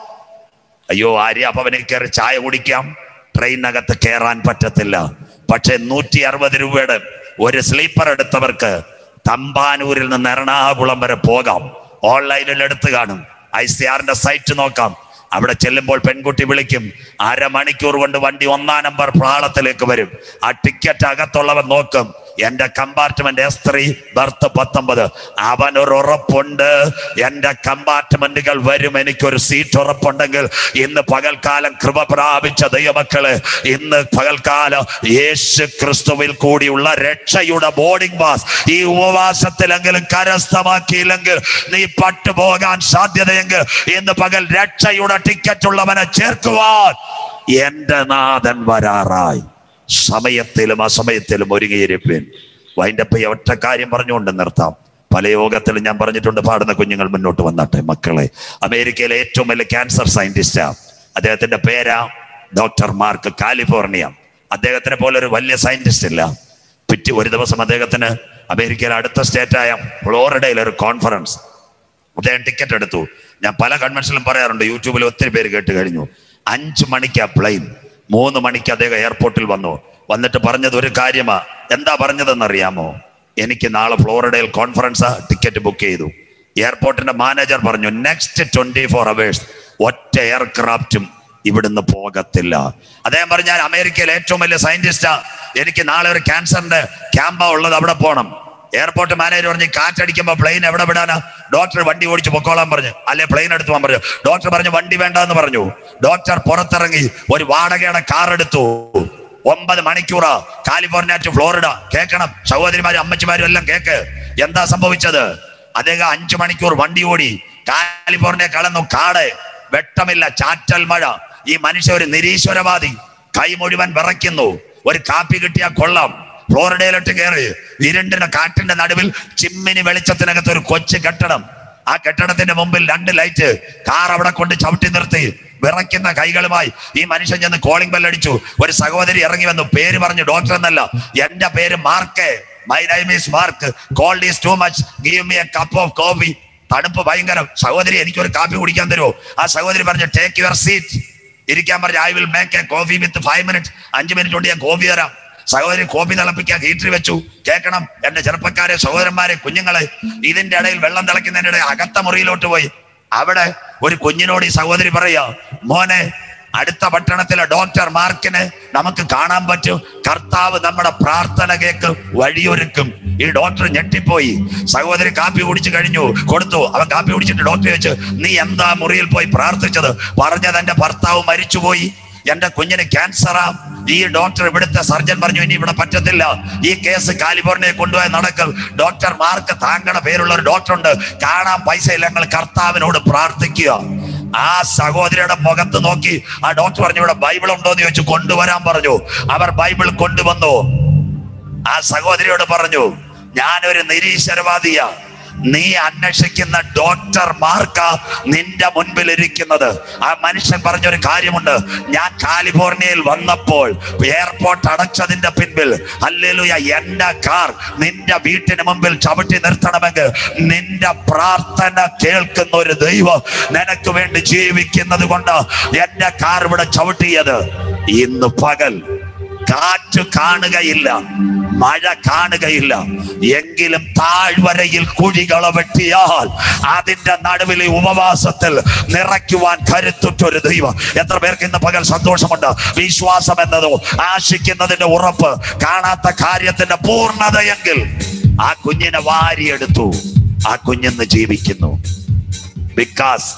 അയ്യോ ആര്യ ഭവനിൽ കയറി ചായ കുടിക്കാം ട്രെയിനകത്ത് കയറാൻ പറ്റത്തില്ല പക്ഷെ നൂറ്റി അറുപത് രൂപയുടെ ഒരു സ്ലീപ്പർ എടുത്തവർക്ക് തമ്പാനൂരിൽ നിന്ന് എറണാകുളം വരെ പോകാം ഓൺലൈനിൽ എടുത്തു കാണും ഐ സി ആറിന്റെ സൈറ്റ് നോക്കാം അവിടെ ചെല്ലുമ്പോൾ പെൺകുട്ടി വിളിക്കും അരമണിക്കൂർ കൊണ്ട് വണ്ടി ഒന്നാം നമ്പർ പ്രാളത്തിലേക്ക് വരും ആ ടിക്കറ്റ് അകത്തുള്ളവൻ നോക്കും എന്റെ കമ്പാർട്ട്മെന്റ് എസ് ത്രീ ബർത്ത് പത്തൊമ്പത് അവനൊരു ഉറപ്പുണ്ട് എന്റെ കമ്പാർട്ട്മെന്റുകൾ വരും എനിക്കൊരു സീറ്റ് ഉറപ്പുണ്ടെങ്കിൽ ഇന്ന് പകൽക്കാലം കൃപ പ്രാപിച്ച ദൈവമക്കള് ഇന്ന് പകൽക്കാലം യേശു ക്രിസ്തുവിൽ കൂടിയുള്ള രക്ഷയുടെ ബോർഡിംഗ് പാസ് ഈ ഉപവാസത്തിലെങ്കിലും കരസ്ഥമാക്കിയില്ലെങ്കിൽ നീ പട്ടുപോകാൻ സാധ്യതയെങ്കിൽ ഇന്ന് പകൽ രക്ഷയുടെ ടിക്കറ്റ് ഉള്ളവനെ ചേർക്കുവാൻ എന്റെ നാഥൻ വരാറായി സമയത്തിലും അസമയത്തിലും ഒരുങ്ങിയിരിപ്പീൻ വൈൻഡപ്പ് ഒറ്റ കാര്യം പറഞ്ഞുകൊണ്ട് നിർത്താം പല യോഗത്തിലും ഞാൻ പറഞ്ഞിട്ടുണ്ട് പാടുന്ന കുഞ്ഞുങ്ങൾ മുന്നോട്ട് വന്നാട്ടെ മക്കളെ അമേരിക്കയിലെ ഏറ്റവും വലിയ ക്യാൻസർ സയന്റിസ്റ്റാ അദ്ദേഹത്തിന്റെ പേരാ ഡോക്ടർ മാർക്ക് കാലിഫോർണിയ അദ്ദേഹത്തിനെ പോലെ ഒരു വലിയ സയന്റിസ്റ്റ് ഇല്ല പിറ്റി ഒരു ദിവസം അദ്ദേഹത്തിന് അമേരിക്കയിലെ അടുത്ത സ്റ്റേറ്റായ ഫ്ലോറിഡയിൽ ഒരു കോൺഫറൻസ് അദ്ദേഹം ടിക്കറ്റ് എടുത്തു ഞാൻ പല കൺവെൻഷനിലും പറയാറുണ്ട് യൂട്യൂബിൽ ഒത്തിരി പേര് കേട്ട് കഴിഞ്ഞു അഞ്ചു മണിക്കാ പ്ലെയിൻ മൂന്ന് മണിക്ക് അദ്ദേഹം എയർപോർട്ടിൽ വന്നു വന്നിട്ട് പറഞ്ഞത് ഒരു കാര്യമാ എന്താ പറഞ്ഞതെന്ന് അറിയാമോ എനിക്ക് നാളെ ഫ്ലോറിഡയിൽ കോൺഫറൻസ് ടിക്കറ്റ് ബുക്ക് ചെയ്തു എയർപോർട്ടിന്റെ മാനേജർ പറഞ്ഞു നെക്സ്റ്റ് ട്വന്റി ഫോർ അവേഴ്സ് ഒറ്റ എയർക്രാഫ്റ്റും ഇവിടുന്ന് പോകത്തില്ല അദ്ദേഹം പറഞ്ഞു ഞാൻ അമേരിക്കയിലെ ഏറ്റവും വലിയ സയന്റിസ്റ്റാ എനിക്ക് നാളെ ഒരു ക്യാൻസറിന്റെ ക്യാമ്പാ ഉള്ളത് അവിടെ പോകണം എയർപോർട്ട് മാനേജർ പറഞ്ഞു കാറ്റടിക്കുമ്പോ പ്ലെയിൻ എവിടെ വിടാനാ ഡോക്ടർ വണ്ടി ഓടിച്ച് പൊക്കോളാൻ പറഞ്ഞു അല്ലെ പ്ലെയിൻ എടുത്തു പോകാൻ പറഞ്ഞു ഡോക്ടർ പറഞ്ഞു വണ്ടി വേണ്ട എന്ന് പറഞ്ഞു ഡോക്ടർ പുറത്തിറങ്ങി ഒരു വാടകയുടെ കാർ എടുത്തു ഒമ്പത് മണിക്കൂറാ കാലിഫോർണിയ ടു ഫ്ലോറിഡ കേൾക്കണം സഹോദരിമാരും അമ്മച്ചിമാരും എല്ലാം കേക്ക് എന്താ സംഭവിച്ചത് അദ്ദേഹം അഞ്ചു മണിക്കൂർ വണ്ടി ഓടി കാലിഫോർണിയ കടന്നു കാട് വെട്ടമില്ല ചാറ്റൽ മഴ ഈ മനുഷ്യ ഒരു നിരീശ്വരവാദി കൈ മുഴുവൻ വിറയ്ക്കുന്നു ഒരു കാപ്പി കിട്ടിയാൽ കൊള്ളാം ഫ്ലോറിഡയിലോട്ട് കയറി ഇരുണ്ടിന്റെ കാറ്റിന്റെ നടുവിൽ ചിമ്മിനി വെളിച്ചത്തിനകത്ത് ഒരു കൊച്ചു കെട്ടിടം ആ കെട്ടിടത്തിന്റെ മുമ്പിൽ രണ്ട് ലൈറ്റ് കാർ അവിടെ കൊണ്ട് ചവിട്ടി നിർത്തി വിറയ്ക്കുന്ന കൈകളുമായി ഈ മനുഷ്യൻ ചെന്ന് കോളിംഗ് ബെൽ അടിച്ചു ഒരു സഹോദരി ഇറങ്ങി വന്നു പേര് പറഞ്ഞു ഡോക്ടർ എന്നല്ല എന്റെ പേര് Mark my name is Mark cold is too much give me a cup of coffee തണുപ്പ് ഭയങ്കരം സഹോദരി എനിക്കൊരു കാപ്പി കുടിക്കാൻ തരുമോ ആ സഹോദരി പറഞ്ഞു ടേക്ക് യുവർ സീറ്റ് ഇരിക്കാൻ പറഞ്ഞു I will make a coffee with five minute അഞ്ച് മിനിറ്റ് കൊണ്ട് ഞാൻ കോഫി തരാം സഹോദരി കോപ്പി തിളപ്പിക്കാൻ ഹീറ്റർ വെച്ചു കേൾക്കണം എന്റെ ചെറുപ്പക്കാരെ സഹോദരന്മാരെ കുഞ്ഞുങ്ങളെ ഇതിന്റെ ഇടയിൽ വെള്ളം തിളയ്ക്കുന്നതിന്റെ ഇടയിൽ അകത്ത മുറിയിലോട്ട് പോയി അവിടെ ഒരു കുഞ്ഞിനോട് ഈ സഹോദരി പറയാ മോനെ അടുത്ത പട്ടണത്തിലെ ഡോക്ടർ മാർക്കിന് നമുക്ക് കാണാൻ പറ്റും കർത്താവ് നമ്മുടെ പ്രാർത്ഥന കേക്ക് വഴിയൊരുക്കും ഈ ഡോക്ടർ ഞെട്ടിപ്പോയി സഹോദരി കാപ്പി കുടിച്ചു കഴിഞ്ഞു കൊടുത്തു അവൻ കാപ്പി കുടിച്ചിട്ട് ഡോക്ടറെ വെച്ച് നീ എന്താ മുറിയിൽ പോയി പ്രാർത്ഥിച്ചത് പറഞ്ഞത് എന്റെ ഭർത്താവ് മരിച്ചുപോയി എന്റെ കുഞ്ഞിന് ക്യാൻസറാ ഈ ഡോക്ടർ ഇവിടുത്തെ സർജൻ പറഞ്ഞു ഇനി ഇവിടെ പറ്റത്തില്ല ഈ കേസ് കാലിഫോർണിയ കൊണ്ടുപോയി നടക്കൽ ഡോക്ടർ മാർക്ക് താങ്കളുടെ പേരുള്ള ഒരു ഡോക്ടർ ഉണ്ട് കാണാൻ പൈസ ഇല്ല ഞങ്ങൾ കർത്താവിനോട് പ്രാർത്ഥിക്കുക ആ സഹോദരിയുടെ മുഖത്ത് നോക്കി ആ ഡോക്ടർ പറഞ്ഞു ഇവിടെ ബൈബിൾ ഉണ്ടോ എന്ന് ചോദിച്ചു കൊണ്ടുവരാൻ പറഞ്ഞു അവർ ബൈബിൾ കൊണ്ടുവന്നു ആ സഹോദരിയോട് പറഞ്ഞു ഞാനൊരു നിരീശ്വരവാദിയാ നീ അന്വേഷിക്കുന്ന ഡോക്ടർമാർക്ക നിന്റെ മുൻപിൽ ഇരിക്കുന്നത് ആ മനുഷ്യൻ പറഞ്ഞൊരു കാര്യമുണ്ട് ഞാൻ കാലിഫോർണിയയിൽ വന്നപ്പോൾ എയർപോർട്ട് അടച്ചതിന്റെ പിൻപിൽ അല്ലേലുയ എന്റെ കാർ നിന്റെ വീട്ടിന് മുമ്പിൽ ചവിട്ടി നിർത്തണമെങ്കിൽ നിന്റെ പ്രാർത്ഥന കേൾക്കുന്ന ഒരു ദൈവം നിനക്ക് വേണ്ടി ജീവിക്കുന്നത് കൊണ്ട് എന്റെ കാർ ഇവിടെ ചവിട്ടിയത് ഇന്ന് പകൽ കാറ്റ് കാണുകയില്ല മഴ കാണുകയില്ല എങ്കിലും താഴ്വരയിൽ കുഴികള വെട്ടിയാൽ അതിന്റെ നടുവിലെ ഉപവാസത്തിൽ നിറയ്ക്കുവാൻ കരുത്തുറ്റൊരു ദൈവം എത്ര പേർക്ക് ഇന്ന് പകൽ സന്തോഷമുണ്ട് വിശ്വാസം എന്നതോ ആശിക്കുന്നതിന്റെ ഉറപ്പ് കാണാത്ത കാര്യത്തിന്റെ പൂർണ്ണതയെങ്കിൽ ആ കുഞ്ഞിനെ വാരിയെടുത്തു ആ കുഞ്ഞിന്ന് ജീവിക്കുന്നു ബിക്കാസ്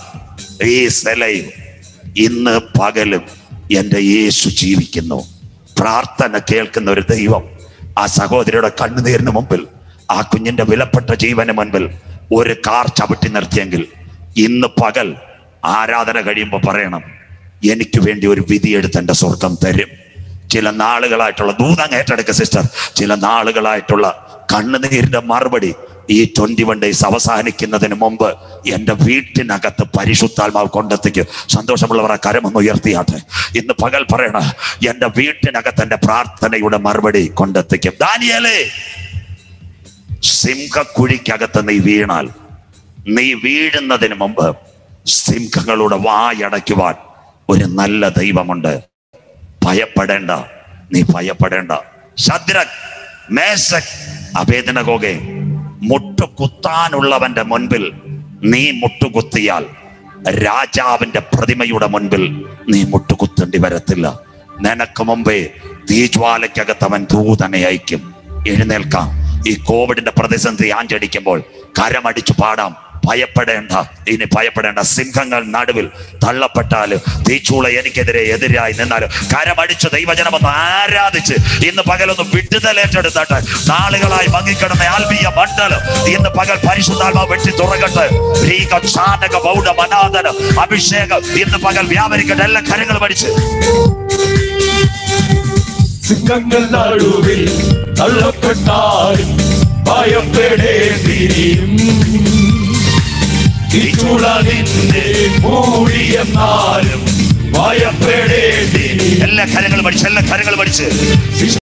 ഇന്ന് പകലും എൻ്റെ യേശു ജീവിക്കുന്നു പ്രാർത്ഥന കേൾക്കുന്ന ഒരു ദൈവം ആ സഹോദരിയുടെ കണ്ണുനീരിന് മുമ്പിൽ ആ കുഞ്ഞിന്റെ വിലപ്പെട്ട ജീവന് മുൻപിൽ ഒരു കാർ ചവിട്ടി നിർത്തിയെങ്കിൽ ഇന്ന് പകൽ ആരാധന കഴിയുമ്പോൾ പറയണം എനിക്ക് വേണ്ടി ഒരു വിധിയെടുത്ത് എൻ്റെ സ്വർഗം തരും ചില നാളുകളായിട്ടുള്ള ദൂതം ഏറ്റെടുക്കുക സിസ്റ്റർ ചില നാളുകളായിട്ടുള്ള കണ്ണുനീരിന്റെ മറുപടി ഈ ട്വന്റി വൺ ഡേയ്സ് അവസാനിക്കുന്നതിന് മുമ്പ് എന്റെ വീട്ടിനകത്ത് പരിശുദ്ധാത്മാവ് കൊണ്ടെത്തിക്കും സന്തോഷമുള്ളവർ ആ കരമൊന്ന് ഉയർത്തിയാട്ടെ ഇന്ന് പകൽ പറയണ എന്റെ വീട്ടിനകത്ത് എന്റെ പ്രാർത്ഥനയുടെ മറുപടി കൊണ്ടെത്തിക്കും ദാനിയേലേ സിംഹക്കുഴിക്കകത്ത് നീ വീണാൽ നീ വീഴുന്നതിന് മുമ്പ് സിംഹങ്ങളുടെ വായടയ്ക്കുവാൻ ഒരു നല്ല ദൈവമുണ്ട് ഭയപ്പെടേണ്ട നീ ഭയപ്പെടേണ്ട ശദ്രക് മേശക് അഭേദനകോകെ മുട്ടുകുത്താനുള്ളവന്റെ മുൻപിൽ നീ മുട്ടുകുത്തിയാൽ രാജാവിന്റെ പ്രതിമയുടെ മുൻപിൽ നീ മുട്ടുകുത്തേണ്ടി വരത്തില്ല നിനക്ക് മുമ്പേ തീജ്വാലയ്ക്കകത്ത് അവൻ ദൂതനെ അയക്കും എഴുന്നേൽക്കാം ഈ കോവിഡിന്റെ പ്രതിസന്ധി ആഞ്ചടിക്കുമ്പോൾ കരമടിച്ചു പാടാം ഭയപ്പെടേണ്ട ഇനി ഭയപ്പെടേണ്ട സിംഹങ്ങൾ നടുവിൽ തള്ളപ്പെട്ടാൽ തീച്ചൂള എനിക്കെതിരെ എതിരായി നിന്നാലും കരമടിച്ച് ദൈവജനമൊന്ന് ആരാധിച്ച് ഇന്ന് പകലൊന്ന് വിടുതലേറ്റെടുത്തട്ടെ നാളുകളായി മങ്ങിക്കിടന്ന ആത്മീയ മണ്ഡലം ഇന്ന് പകൽ പരിശുദ്ധാത്മാവ് വെട്ടി തുറക്കട്ടെ ഭീക ചാനക ബൗഡ മനാദന അഭിഷേകം ഇന്ന് പകൽ വ്യാപരിക്കട്ടെ എല്ലാ കരങ്ങൾ പഠിച്ച് സിംഹങ്ങൾ നടുവിൽ തള്ളപ്പെട്ടാലും ഭയപ്പെടേണ്ടിയും ഈ ചുള നിന്നെ മൂടിയെന്നാലും ഭയപ്പെടേണ്ടി എല്ലാ കരങ്ങൾ പഠിച്ച് എല്ലാ കരങ്ങൾ പഠിച്ച്